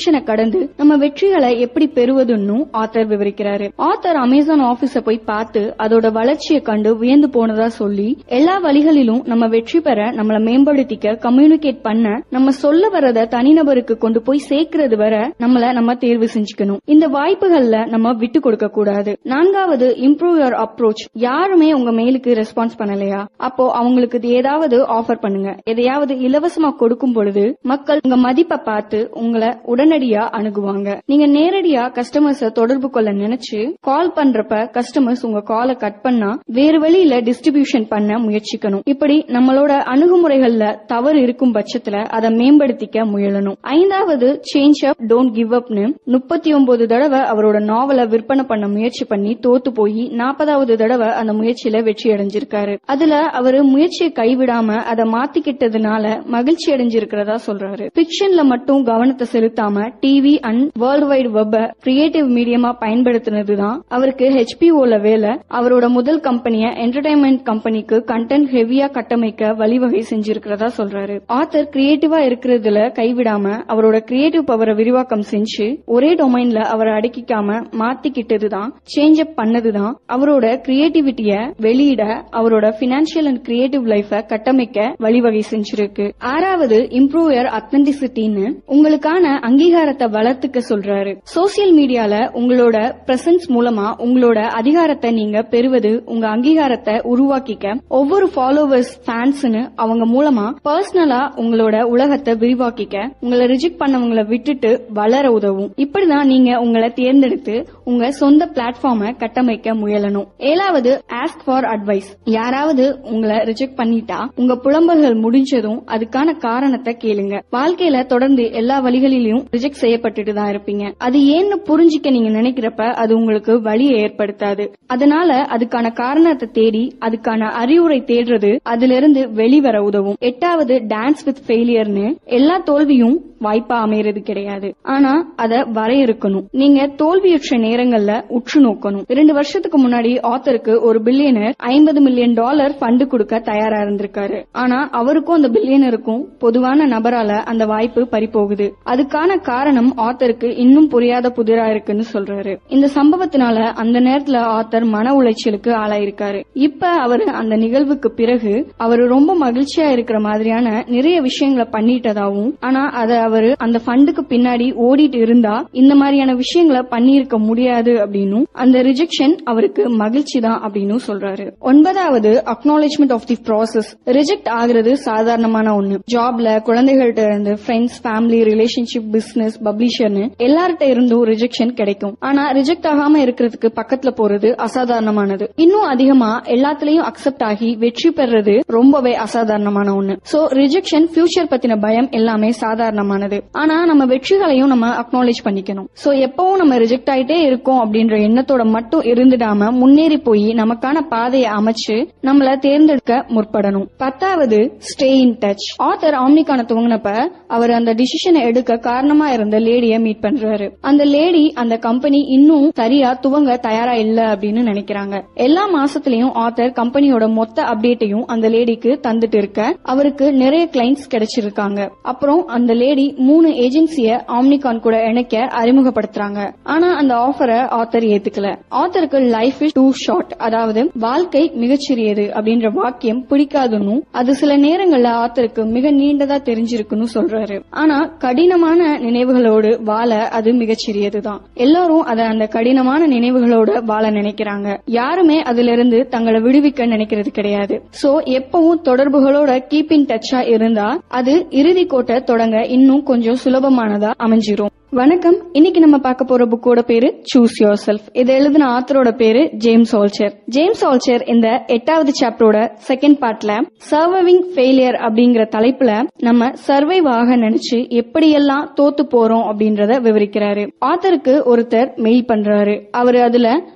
கடந்து நம்ம வெற்றிகளை எப்படி பெறுவதுன்னு ஆத்தர் விவரிக்கிறாரு ஆத்தர் அமேசான் ஆபீஸ போய் பார்த்து அதோட வளர்ச்சியை கண்டு வியந்து போனதா சொல்லி எல்லா வழிகளிலும் நம்ம வெற்றி பெற நம்மள மேம்படுத்திக்க கம்யூனிகேட் பண்ண நம்ம சொல்ல வரத தனிநபருக்கு கொண்டு போய் சேர்க்கறது வர நம்மள நம்ம தேர்வு செஞ்சுக்கணும் இந்த வாய்ப்புகள்ல நம்ம விட்டு கொடுக்க கூடாது நான்காவது இம்ப்ரூவ் யுவர் அப்ரோச் யாருமே உங்க மெயிலுக்கு ரெஸ்பான்ஸ் பண்ணலையா அப்போ அவங்களுக்கு இது ஏதாவது ஆஃபர் பண்ணுங்க எதையாவது இலவசமா கொடுக்கும் பொழுது மக்கள் உங்க மதிப்பை பார்த்து உங்களை உடனடியா அணுகுவாங்க நீங்க நேரடியா கஸ்டமர்ஸ தொடர்பு கொள்ள நினைச்சு கால் பண்றப்ப கஸ்டமர்ஸ் உங்க காலை கட் பண்ணா வேறு வழியில டிஸ்ட்ரிபியூஷன் பண்ண முயற்சிக்கணும் இப்படி நம்மளோட அணுகுமுறைகள்ல தவறு இருக்கும் பட்சத்துல அதை மேம்படுத்திக்க முயலணும் ஐந்தாவது சேஞ்ச் அப் டோன்ட் கிவ் அப்னு முப்பத்தி ஒன்பது தடவை அவரோட நாவலை விற்பனை பண்ண முயற்சி பண்ணி தோத்து போய் நாற்பதாவது தடவை அந்த முயற்சியில வெற்றி அடைஞ்சிருக்காரு அதுல அவரு முயற்சியை கைவிடாம அதை மாத்திக்கிட்டதுனால மகிழ்ச்சி அடைஞ்சிருக்கிறதா சொல்றாரு பிக்ஷன்ல மட்டும் கவனத்தை செலுத்தாம டிவி அண்ட் வேர்ல்டு வைடு வெப்ப கிரியேட்டிவ் மீடியமா பயன்படுத்தினதுதான் அவருக்கு ஹெச்பிஓல வேலை அவரோட முதல் கம்பெனிய என்டர்டைன்மெண்ட் கம்பெனிக்கு கண்டென்ட் ஹெவியா கட்டமைக்க வழிவகை செஞ்சிருக்கிறதா சொல்றாரு ஆத்தர் கிரியேட்டிவா இருக்கிறதுல கைவிடாம அவரோட கிரியேட்டிவ் பவரை விரிவாக்கம் செஞ்சு ஒரே டொமைன்ல அவரை அடக்கிக்காம மாத்திக்கிட்டதுதான் சேஞ்ச் அப் பண்ணதுதான் அவரோட கிரியேட்டிவிட்டிய வெளியிட அவரோட பினான்சியல் அண்ட் கிரியேட்டிவ் லைஃப கட்டமைக்க வழிவகை செஞ்சிருக்கு ஆறாவது இம்ப்ரூவர் அத்தன்டிசிட்டின்னு உங்களுக்கான அங்கீகாரத்தை வளர்த்துக்க சொல்றாரு சோசியல் மீடியால உங்களோட பிரசன்ஸ் மூலமா உங்களோட அதிகாரத்தை நீங்க பெறுவது உங்க அங்கீகாரத்தை உருவாக்கிக்க ஒவ்வொரு ஃபாலோவர்ஸ் ஃபேன்ஸ்னு அவங்க மூலமா பர்சனலா உங்களோட உலகத்தை விரிவாக்கிக்க உங்களை ரிஜெக்ட் பண்ணவங்களை விட்டுட்டு வளர உதவும் இப்படிதான் நீங்க உங்களை தேர்ந்தெடுத்து உங்க சொந்த பிளாட்ஃபார்மை கட்டமைக்க முயலணும் ஏழாவது ஆஸ்க் ஃபார் அட்வைஸ் யாராவது உங்களை ரிஜெக்ட் பண்ணிட்டா உங்க புலம்பல்கள் முடிஞ்சதும் அதுக்கான காரணத்தை கேளுங்க வாழ்க்கையில தொடர்ந்து எல்லா வழிகளிலும் ரிஜெக்ட் செய்யப்பட்டுட்டு தான் இருப்பீங்க அது ஏன்னு புரிஞ்சிக்க நீங்க நினைக்கிறப்ப அது உங்களுக்கு வழியை ஏற்படுத்தாது அதனால அதுக்கான காரணத்தை தேடி அதுக்கான அறிவுரை தேடுறது அதுல இருந்து வெளிவர உதவும் எட்டாவது டான்ஸ் வித் ஃபெயிலியர்னு எல்லா தோல்வியும் வாய்ப்பா அமையறது கிடையாது ஆனா அத வரையறுக்கணும் நீங்க தோல்வியுற்ற நேரங்கள்ல உற்று நோக்கணும் இரண்டு வருஷத்துக்கு முன்னாடி ஆத்தருக்கு ஒரு பில்லியனர் ஐம்பது மில்லியன் டாலர் ஃபண்டு கொடுக்க தயாரா இருந்திருக்காரு ஆனா அவருக்கும் அந்த பில்லியனருக்கும் பொதுவான நபரால அந்த வாய்ப்பு பறிபோகுது அதுக்கான காரணம் ஆத்தருக்கு இன்னும் புரியாத புதிரா இருக்குன்னு சொல்றாரு இந்த சம்பவத்தினால அந்த நேரத்துல ஆத்தர் மன உளைச்சலுக்கு ஆளாயிருக்காரு இப்ப அவரு அந்த நிகழ்வுக்கு பிறகு அவரு ரொம்ப மகிழ்ச்சியா இருக்கிற மாதிரியான நிறைய விஷயங்களை பண்ணிட்டதாவும் ஆனா அத அவரு அந்த ஃபண்டுக்கு பின்னாடி ஓடிட்டு இருந்தா இந்த மாதிரியான விஷயங்களை பண்ணியிருக்க முடியாது அப்படின்னும் அந்த ரிஜெக்ஷன் அவருக்கு மகிழ்ச்சி தான் அப்படின்னு சொல்றாரு ஒன்பதாவது acknowledgement of the process reject ஆகுறது சாதாரணமான ஒண்ணு ஜாப்ல குழந்தைகள்ட்ட இருந்து ஃப்ரெண்ட்ஸ் ஃபேமிலி ரிலேஷன்ஷிப் பிசினஸ் பப்ளிஷர்னு எல்லார்ட்ட இருந்தும் ரிஜெக்ஷன் கிடைக்கும் ஆனா ரிஜெக்ட் ஆகாம இருக்கிறதுக்கு பக்கத்துல போறது அசாதாரணமானது இன்னும் அதிகமா எல்லாத்துலயும் அக்செப்ட் ஆகி வெற்றி பெறது ரொம்பவே அசாதாரணமான ஒண்ணு சோ ரிஜெக்ஷன் ஃபியூச்சர் பத்தின பயம் எல்லாமே சாதாரணமானது ஆனா நம்ம வெற்றிகளையும் நம்ம அக்னாலேஜ் பண்ணிக்கணும் சோ எப்பவும் நம்ம ரிஜெக்ட் ஆயிட்டே இருக்கோம் அப்படின்ற எண்ணத்தோட மட்டும் இருந்துடாம முன்னேறி போய் நமக்கான பாதையை அமைச்சு நம்மள தேர்ந்தெடுக்க முற்படணும் பத்தாவது ஸ்டே இன் டச் ஆத்தர் ஆம்னிக்கான துவங்கினப்ப அவர் அந்த டிசிஷனை எடுக்க காரணமா இருந்த லேடிய மீட் பண்றாரு அந்த லேடி அந்த கம்பெனி இன்னும் சரியா துவங்க தயாரா இல்ல அப்படின்னு நினைக்கிறாங்க எல்லா மாசத்துலயும் ஆத்தர் கம்பெனியோட மொத்த அப்டேட்டையும் அந்த லேடிக்கு தந்துட்டு இருக்க அவருக்கு நிறைய கிளைண்ட்ஸ் கிடைச்சிருக்காங்க அப்புறம் அந்த லேடி மூணு ஏஜென்சிய ஆம்னிகான் கூட இணைக்க அறிமுகப்படுத்துறாங்க ஆனா அந்த ஆஃபரை ஆத்தர் ஏத்துக்கல ஆத்தருக்கு லைஃப் இஸ் டூ ஷார்ட் அதாவது வாழ்க்கை மிகச்சிறியது அப்படின்ற வாக்கியம் பிடிக்காதுன்னு அது சில நேரங்கள்ல ஆத்தருக்கு மிக நீண்டதா தெரிஞ்சிருக்குன்னு சொல்றாரு ஆனா கடினமான நினைவுகளோடு வாழ அது மிகச்சிறியதுதான் எல்லாரும் அத அந்த கடினமான நினைவுகளோட வாழ நினைக்கிறாங்க யாருமே அதுல இருந்து தங்களை விடுவிக்க நினைக்கிறது கிடையாது சோ எப்பவும் தொடர்புகளோட கீப் இன் டச்சா இருந்தா அது இறுதி கோட்டை தொடங்க இன்னும் கொஞ்சம் சுலபமானதா அமைஞ்சிரும் வணக்கம் இன்னைக்கு நம்ம பார்க்க போற புக்கோட பேரு சூஸ் யோர் செல்ஃப் இதை எழுதின ஆத்தரோட பேரு ஜேம்ஸ் ஆல்ச்சர் ஜேம்ஸ் ஆல்ச்சர் இந்த எட்டாவது சாப்டரோட செகண்ட் பார்ட்ல சர்வைவிங் ஃபெயிலியர் அப்படிங்கிற தலைப்புல நம்ம சர்வைவ் ஆக நினைச்சு எப்படியெல்லாம் தோத்து போறோம் அப்படின்றத விவரிக்கிறாரு ஆத்தருக்கு ஒருத்தர் மெயில் பண்றாரு அவரு அதுல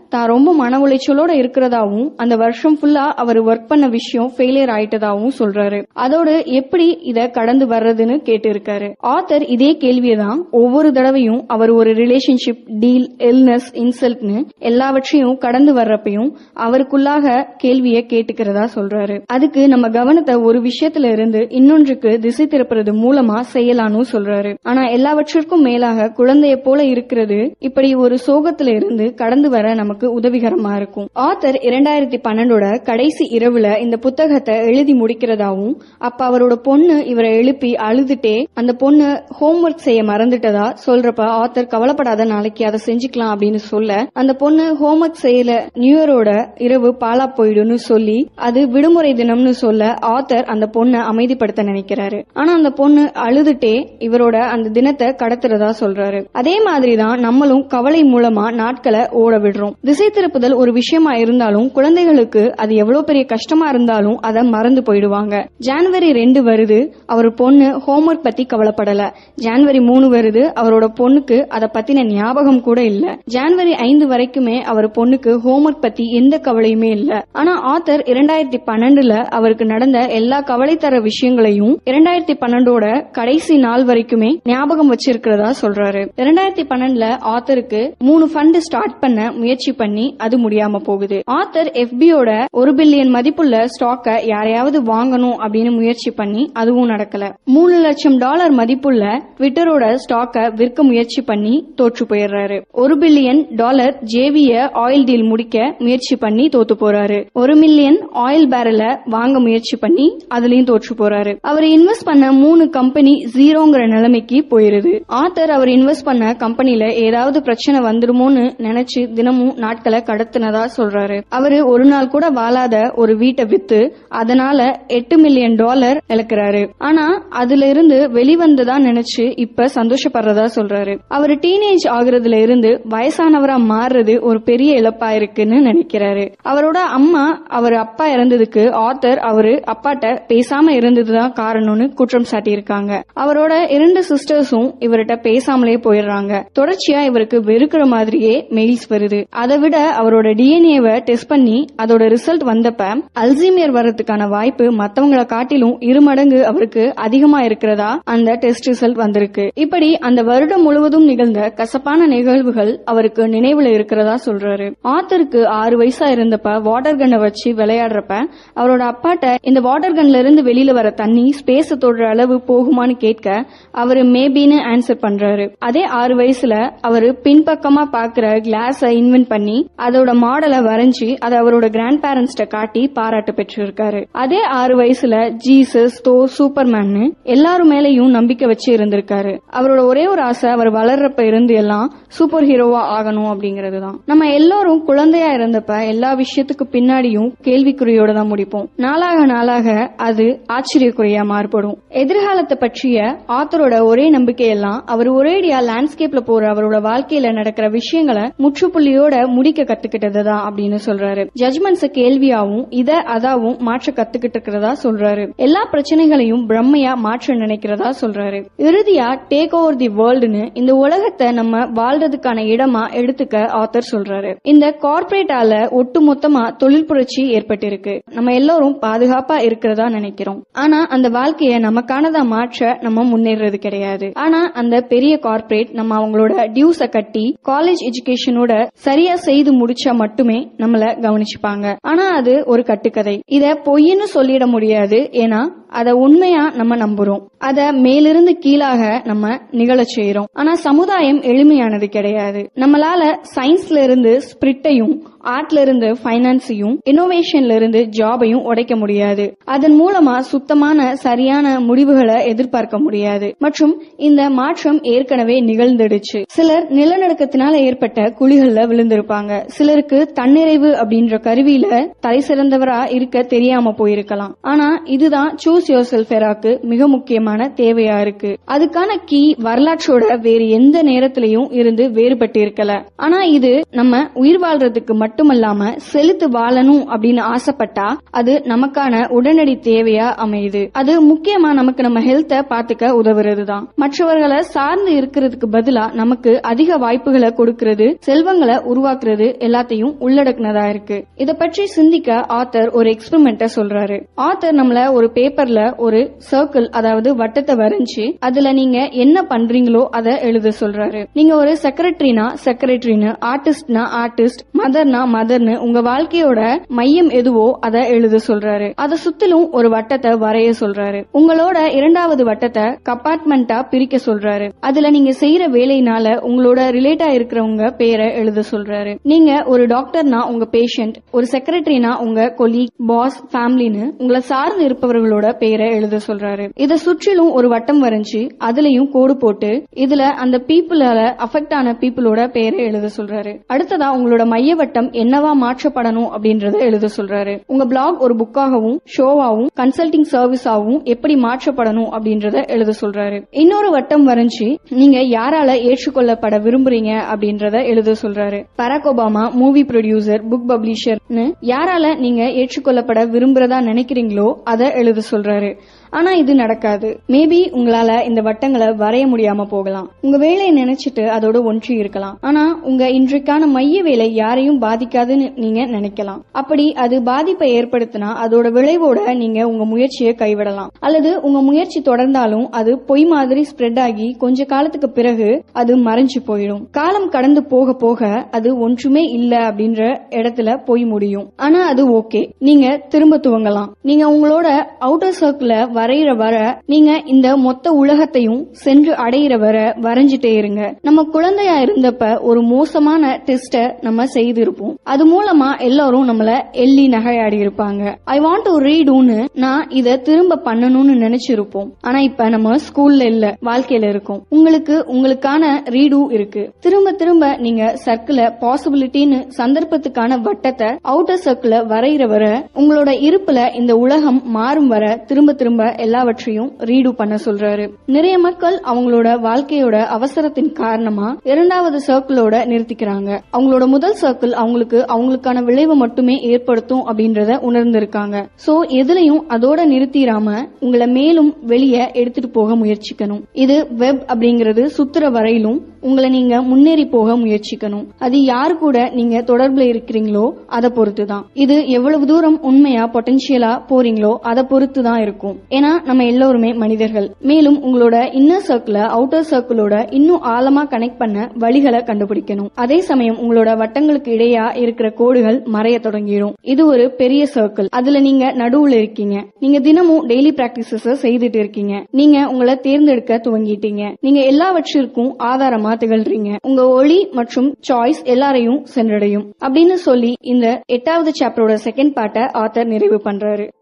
தான் ரொம்ப மன உளைச்சலோட இருக்கிறதாவும் அந்த வருஷம் ஃபுல்லா அவர் ஒர்க் பண்ண விஷயம் ஃபெயிலியர் ஆயிட்டதாவும் சொல்றாரு அதோடு எப்படி இத கடந்து வர்றதுன்னு கேட்டு இருக்காரு ஆத்தர் இதே கேள்வியை தான் ஒவ்வொரு தடவையும் அவர் ஒரு ரிலேஷன்ஷிப் டீல் இல்னஸ் இன்சல்ட்னு எல்லாவற்றையும் கடந்து வர்றப்பையும் அவருக்குள்ளாக கேள்வியை கேட்டுக்கிறதா சொல்றாரு அதுக்கு நம்ம கவனத்தை ஒரு விஷயத்துல இருந்து இன்னொன்றுக்கு திசை திருப்புறது மூலமா செய்யலாம்னு சொல்றாரு ஆனா எல்லாவற்றிற்கும் மேலாக குழந்தைய போல இருக்கிறது இப்படி ஒரு சோகத்துல இருந்து கடந்து வர நமக்கு உதவிகரமா இருக்கும் ஆத்தர் இரண்டாயிரத்தி பன்னெண்டோட கடைசி இரவுல இந்த புத்தகத்தை எழுதி முடிக்கிறதாவும் அப்ப அவரோட பொண்ணு இவரை எழுப்பி அழுதுட்டே அந்த பொண்ணு ஹோம்ஒர்க் செய்ய மறந்துட்டதா சொல்றப்ப ஆத்தர் கவலைப்படாத நாளைக்கு அதை செஞ்சுக்கலாம் அப்படின்னு சொல்ல அந்த பொண்ணு ஹோம்ஒர்க் செய்யல நியூ இயரோட இரவு பாலா போயிடும்னு சொல்லி அது விடுமுறை தினம்னு சொல்ல ஆத்தர் அந்த பொண்ணை அமைதிப்படுத்த நினைக்கிறாரு ஆனா அந்த பொண்ணு அழுதுட்டே இவரோட அந்த தினத்தை கடத்துறதா சொல்றாரு அதே மாதிரிதான் நம்மளும் கவலை மூலமா நாட்களை ஓட விடுறோம் திசை திருப்புதல் ஒரு விஷயமா இருந்தாலும் குழந்தைகளுக்கு அது எவ்வளவு பெரிய கஷ்டமா இருந்தாலும் அதை மறந்து போயிடுவாங்க ஜான்வரி ரெண்டு வருது அவர் பொண்ணு ஹோம்ஒர்க் பத்தி கவலைப்படல ஜான்வரி மூணு வருது அவரோட பொண்ணுக்கு அதை பத்தின ஞாபகம் கூட இல்ல ஜான்வரி ஐந்து வரைக்குமே அவர் பொண்ணுக்கு ஹோம்ஒர்க் பத்தி எந்த கவலையுமே இல்ல ஆனா ஆத்தர் இரண்டாயிரத்தி பன்னெண்டுல அவருக்கு நடந்த எல்லா கவலை தர விஷயங்களையும் இரண்டாயிரத்தி பன்னெண்டோட கடைசி நாள் வரைக்குமே ஞாபகம் வச்சிருக்கிறதா சொல்றாரு இரண்டாயிரத்தி பன்னெண்டுல ஆத்தருக்கு மூணு ஃபண்ட் ஸ்டார்ட் பண்ண முயற்சி பண்ணி அது முடியாம போகுது ஆத்தர் எஃபியோட ஒரு பில்லியன் மதிப்புள்ள ஸ்டாக்க யாரையாவது வாங்கணும் அப்படின்னு முயற்சி பண்ணி அதுவும் நடக்கல மூணு லட்சம் டாலர் மதிப்புள்ள ட்விட்டரோட ஸ்டாக்க விற்க முயற்சி பண்ணி தோற்று போயிடுறாரு ஒரு பில்லியன் டாலர் ஜேவிய ஆயில் டீல் முடிக்க முயற்சி பண்ணி தோத்து போறாரு ஒரு மில்லியன் ஆயில் பேரல வாங்க முயற்சி பண்ணி அதுலயும் தோற்று போறாரு அவர் இன்வெஸ்ட் பண்ண மூணு கம்பெனி ஜீரோங்கிற நிலைமைக்கு போயிருது ஆத்தர் அவர் இன்வெஸ்ட் பண்ண கம்பெனில ஏதாவது பிரச்சனை வந்துருமோன்னு நினைச்சு தினமும் நாட்களை கடத்தினதா சொல்றாரு அவரு ஒரு நாள் கூட வாழாத ஒரு வீட்டை வித்து அதனால எட்டு மில்லியன் டாலர் இழக்கிறாரு ஆனா அதுல இருந்து வெளிவந்ததா நினைச்சு இப்ப சந்தோஷப்படுறதா சொல்றாரு அவர் டீனேஜ் ஆகுறதுல இருந்து வயசானவரா மாறுறது ஒரு பெரிய இழப்பா இருக்குன்னு நினைக்கிறாரு அவரோட அம்மா அவர் அப்பா இறந்ததுக்கு ஆத்தர் அவரு அப்பாட்ட பேசாம இருந்ததுதான் காரணம்னு குற்றம் சாட்டியிருக்காங்க அவரோட இரண்டு சிஸ்டர்ஸும் இவர்கிட்ட பேசாமலே போயிடுறாங்க தொடர்ச்சியா இவருக்கு வெறுக்கிற மாதிரியே மெயில்ஸ் வருது அதை விட அவரோட டிஎன்ஏவை டெஸ்ட் பண்ணி அதோட ரிசல்ட் வந்தப்ப அல்சீமியர் வர்றதுக்கான வாய்ப்பு மத்தவங்கள காட்டிலும் இரு மடங்கு அவருக்கு அதிகமா இருக்கிறதா அந்த டெஸ்ட் ரிசல்ட் வந்திருக்கு இப்படி அந்த வருடம் முழுவதும் நிகழ்ந்த கசப்பான நிகழ்வுகள் அவருக்கு நினைவுல இருக்கிறதா சொல்றாரு ஆத்தருக்கு ஆறு வயசா இருந்தப்ப வாட்டர் கன்னை வச்சு விளையாடுறப்ப அவரோட அப்பாட்ட இந்த வாட்டர் கன்ல இருந்து வெளியில வர தண்ணி ஸ்பேஸ் தொடுற அளவு போகுமான்னு கேட்க அவரு மேபின்னு ஆன்சர் பண்றாரு அதே ஆறு வயசுல அவரு பின்பக்கமா பாக்குற கிளாஸ இன்வென்ட் பண்ணி அதோட மாடலை வரைஞ்சி அதை அவரோட கிராண்ட் பேரண்ட்ஸ்ட காட்டி பாராட்டு பெற்றிருக்காரு அதே ஆறு வயசுல ஜீசஸ் தோர் சூப்பர்மேன் எல்லாரு மேலயும் நம்பிக்கை வச்சு இருந்திருக்காரு அவரோட ஒரே ஒரு ஆசை அவர் வளர்றப்ப இருந்து எல்லாம் சூப்பர் ஹீரோவா ஆகணும் அப்படிங்கிறது தான் நம்ம எல்லாரும் குழந்தையா இருந்தப்ப எல்லா விஷயத்துக்கு பின்னாடியும் கேள்விக்குறியோட தான் முடிப்போம் நாளாக நாளாக அது ஆச்சரியக்குறியா மாறுபடும் எதிர்காலத்தை பற்றிய ஆத்தரோட ஒரே நம்பிக்கையெல்லாம் அவர் ஒரேடியா லேண்ட்ஸ்கேப்ல போற அவரோட வாழ்க்கையில நடக்கிற விஷயங்களை முற்றுப்புள்ளியோட முடிக்க கத்துக்கிட்டது தான் அப்படின்னு சொல்றாரு ஜட்மெண்ட்ஸ கேள்வியாவும் இத அதாவும் மாற்ற கத்துக்கிட்டு இருக்கிறதா சொல்றாரு எல்லா பிரச்சனைகளையும் பிரம்மையா மாற்ற நினைக்கிறதா சொல்றாரு இறுதியா டேக் ஓவர் தி வேர்ல்டுன்னு இந்த உலகத்தை நம்ம வாழ்றதுக்கான இடமா எடுத்துக்க ஆத்தர் சொல்றாரு இந்த கார்ப்பரேட்டால ஒட்டு மொத்தமா தொழில் புரட்சி ஏற்பட்டிருக்கு நம்ம எல்லாரும் பாதுகாப்பா இருக்கிறதா நினைக்கிறோம் ஆனா அந்த வாழ்க்கைய நமக்கானதா மாற்ற நம்ம முன்னேறது கிடையாது ஆனா அந்த பெரிய கார்ப்பரேட் நம்ம அவங்களோட டியூஸ கட்டி காலேஜ் எஜுகேஷனோட சரியா செய்து முடிச்சா மட்டுமே நம்மள கவனிச்சுப்பாங்க ஆனா அது ஒரு கட்டுக்கதை இத பொய்ன்னு சொல்லிட முடியாது ஏன்னா அத உண்மையா நம்ம நம்புறோம் அத மேலிருந்து கீழாக நம்ம நிகழச் செய்யறோம் ஆனா சமுதாயம் எளிமையானது கிடையாது நம்மளால சயின்ஸ்ல இருந்து ஸ்பிரிட்டையும் ஆர்ட்ல இருந்து ஃபைனான்ஸையும் இன்னோவேஷன்ல இருந்து ஜாபையும் உடைக்க முடியாது அதன் மூலமா சுத்தமான சரியான முடிவுகளை எதிர்பார்க்க முடியாது மற்றும் இந்த மாற்றம் ஏற்கனவே நிகழ்ந்துடுச்சு சிலர் நிலநடுக்கத்தினால ஏற்பட்ட குழிகள்ல விழுந்திருப்பாங்க சிலருக்கு தன்னிறைவு அப்படின்ற கருவியில தலை சிறந்தவரா இருக்க தெரியாம போயிருக்கலாம் ஆனா இதுதான் சூரிய சூஸ் யோர் செல்ஃப் எராக்கு மிக முக்கியமான தேவையா இருக்கு அதுக்கான கீ வரலாற்றோட வேறு எந்த நேரத்திலையும் இருந்து வேறுபட்டு இருக்கல ஆனா இது நம்ம உயிர் வாழ்றதுக்கு மட்டுமல்லாம செலுத்து வாழணும் அப்படின்னு ஆசைப்பட்டா அது நமக்கான உடனடி தேவையா அமையுது அது முக்கியமா நமக்கு நம்ம ஹெல்த்த பாத்துக்க உதவுறதுதான் மற்றவர்களை சார்ந்து இருக்கிறதுக்கு பதிலா நமக்கு அதிக வாய்ப்புகளை கொடுக்கிறது செல்வங்களை உருவாக்குறது எல்லாத்தையும் உள்ளடக்குனதா இருக்கு இத பற்றி சிந்திக்க ஆத்தர் ஒரு எக்ஸ்பெரிமெண்ட்ட சொல்றாரு ஆத்தர் நம்மள ஒரு பேப்பர்ல ஒரு சர்க்கிள் அதாவது வட்டத்தை வரைஞ்சு அதுல நீங்க என்ன பண்றீங்களோ அதை எழுத சொல்றாரு நீங்க ஒரு செக்ரட்டரினா செக்ரட்டரின்னு ஆர்டிஸ்ட்னா ஆர்டிஸ்ட் மதர்னா மதர்னு உங்க வாழ்க்கையோட மையம் எதுவோ அதை எழுத சொல்றாரு அதை சுத்திலும் ஒரு வட்டத்தை வரைய சொல்றாரு உங்களோட இரண்டாவது வட்டத்தை கம்பார்ட்மெண்டா பிரிக்க சொல்றாரு அதுல நீங்க செய்யற வேலையினால உங்களோட ரிலேட்டா இருக்கிறவங்க பேரை எழுத சொல்றாரு நீங்க ஒரு டாக்டர்னா உங்க பேஷண்ட் ஒரு செக்ரட்டரினா உங்க கொலீக் பாஸ் ஃபேமிலின்னு உங்களை சார்ந்து இருப்பவர்களோட பேரை எழுத சொல்றாரு இத சுற்றிலும் ஒரு வட்டம் வரைஞ்சு அதுலயும் கோடு போட்டு இதுல அந்த பீப்புளால அஃபெக்ட் ஆன பீப்புளோட பேரை எழுத சொல்றாரு அடுத்ததா உங்களோட மைய வட்டம் என்னவா மாற்றப்படணும் அப்படின்றத எழுத சொல்றாரு உங்க பிளாக் ஒரு புக்காகவும் ஷோவாவும் கன்சல்டிங் சர்வீஸாவும் எப்படி மாற்றப்படணும் அப்படின்றத எழுத சொல்றாரு இன்னொரு வட்டம் வரைஞ்சு நீங்க யாரால ஏற்றுக்கொள்ளப்பட விரும்புறீங்க அப்படின்றத எழுத சொல்றாரு Barack Obama movie producer book பப்ளிஷர்னு யாரால நீங்க ஏற்றுக்கொள்ளப்பட விரும்புறதா நினைக்கிறீங்களோ அதை எழுத சொல்றாரு ஆனா இது நடக்காது மேபி உங்களால இந்த வட்டங்களை வரைய முடியாம போகலாம் உங்க வேலையை நினைச்சிட்டு அதோட ஒன்றி இருக்கலாம் ஆனா உங்க இன்றைக்கான மைய வேலை யாரையும் பாதிக்காதுன்னு நீங்க நினைக்கலாம் அப்படி அது பாதிப்பை ஏற்படுத்தினா அதோட விளைவோட நீங்க உங்க முயற்சியை கைவிடலாம் அல்லது உங்க முயற்சி தொடர்ந்தாலும் அது பொய் மாதிரி ஸ்ப்ரெட் ஆகி கொஞ்ச காலத்துக்கு பிறகு அது மறைஞ்சு போயிடும் காலம் கடந்து போக போக அது ஒன்றுமே இல்ல அப்படின்ற இடத்துல போய் முடியும் ஆனா அது ஓகே நீங்க திரும்ப துவங்கலாம் நீங்க உங்களோட அவுட்டர் சர்க்கிள வரைகிற வர நீங்க இந்த மொத்த உலகத்தையும் சென்று அடையிற வர வரைஞ்சிட்டே இருங்க நம்ம குழந்தையா இருந்தப்ப ஒரு மோசமான டெஸ்ட நம்ம செய்திருப்போம் அது மூலமா எல்லாரும் நம்மள எள்ளி நகையாடி இருப்பாங்க ஐ வாண்ட் டு ரீடுன்னு நான் இத திரும்ப பண்ணணும்னு நினைச்சிருப்போம் ஆனா இப்ப நம்ம ஸ்கூல்ல இல்ல வாழ்க்கையில இருக்கோம் உங்களுக்கு உங்களுக்கான ரீடு இருக்கு திரும்ப திரும்ப நீங்க சர்க்கிள பாசிபிலிட்டின்னு சந்தர்ப்பத்துக்கான வட்டத்தை அவுட்டர் சர்க்கிள வரைகிற வர உங்களோட இருப்புல இந்த உலகம் மாறும் வர திரும்ப திரும்ப எல்லாவற்றையும் ரீடு பண்ண சொல்றாரு நிறைய மக்கள் அவங்களோட வாழ்க்கையோட அவசரத்தின் காரணமா இரண்டாவது சர்க்கிளோட நிறுத்திக்கிறாங்க அவங்களோட முதல் சர்க்கிள் அவங்களுக்கு அவங்களுக்கான விளைவை மட்டுமே ஏற்படுத்தும் அப்படின்றத உணர்ந்திருக்காங்க சோ எதுலயும் அதோட நிறுத்திராம உங்களை மேலும் வெளியே எடுத்துட்டு போக முயற்சிக்கணும் இது வெப் அப்படிங்கிறது சுத்துற வரையிலும் உங்களை நீங்க முன்னேறி போக முயற்சிக்கணும் அது யாரு கூட நீங்க தொடர்புல இருக்கிறீங்களோ அதை பொறுத்து தான் இது எவ்வளவு தூரம் உண்மையா பொட்டன்ஷியலா போறீங்களோ அதை பொறுத்து தான் இருக்கும் ஏன்னா நம்ம எல்லோருமே மனிதர்கள் மேலும் உங்களோட இன்னர் சர்க்கிள அவுட்டர் சர்க்கிளோட இன்னும் ஆழமா கனெக்ட் பண்ண வழிகளை கண்டுபிடிக்கணும் அதே சமயம் உங்களோட வட்டங்களுக்கு இடையா இருக்கிற கோடுகள் மறைய தொடங்கிடும் இது ஒரு பெரிய சர்க்கிள் அதுல நீங்க நடுவுல இருக்கீங்க நீங்க தினமும் டெய்லி பிராக்டிசஸ் செய்துட்டு இருக்கீங்க நீங்க உங்களை தேர்ந்தெடுக்க துவங்கிட்டீங்க நீங்க எல்லாவற்றிற்கும் ஆதாரமா திகழ்றீங்க உங்க ஒளி மற்றும் சாய்ஸ் எல்லாரையும் சென்றடையும் அப்படின்னு சொல்லி இந்த எட்டாவது சாப்டரோட செகண்ட் பார்ட்டை ஆத்தர் நிறைவு பண்றாரு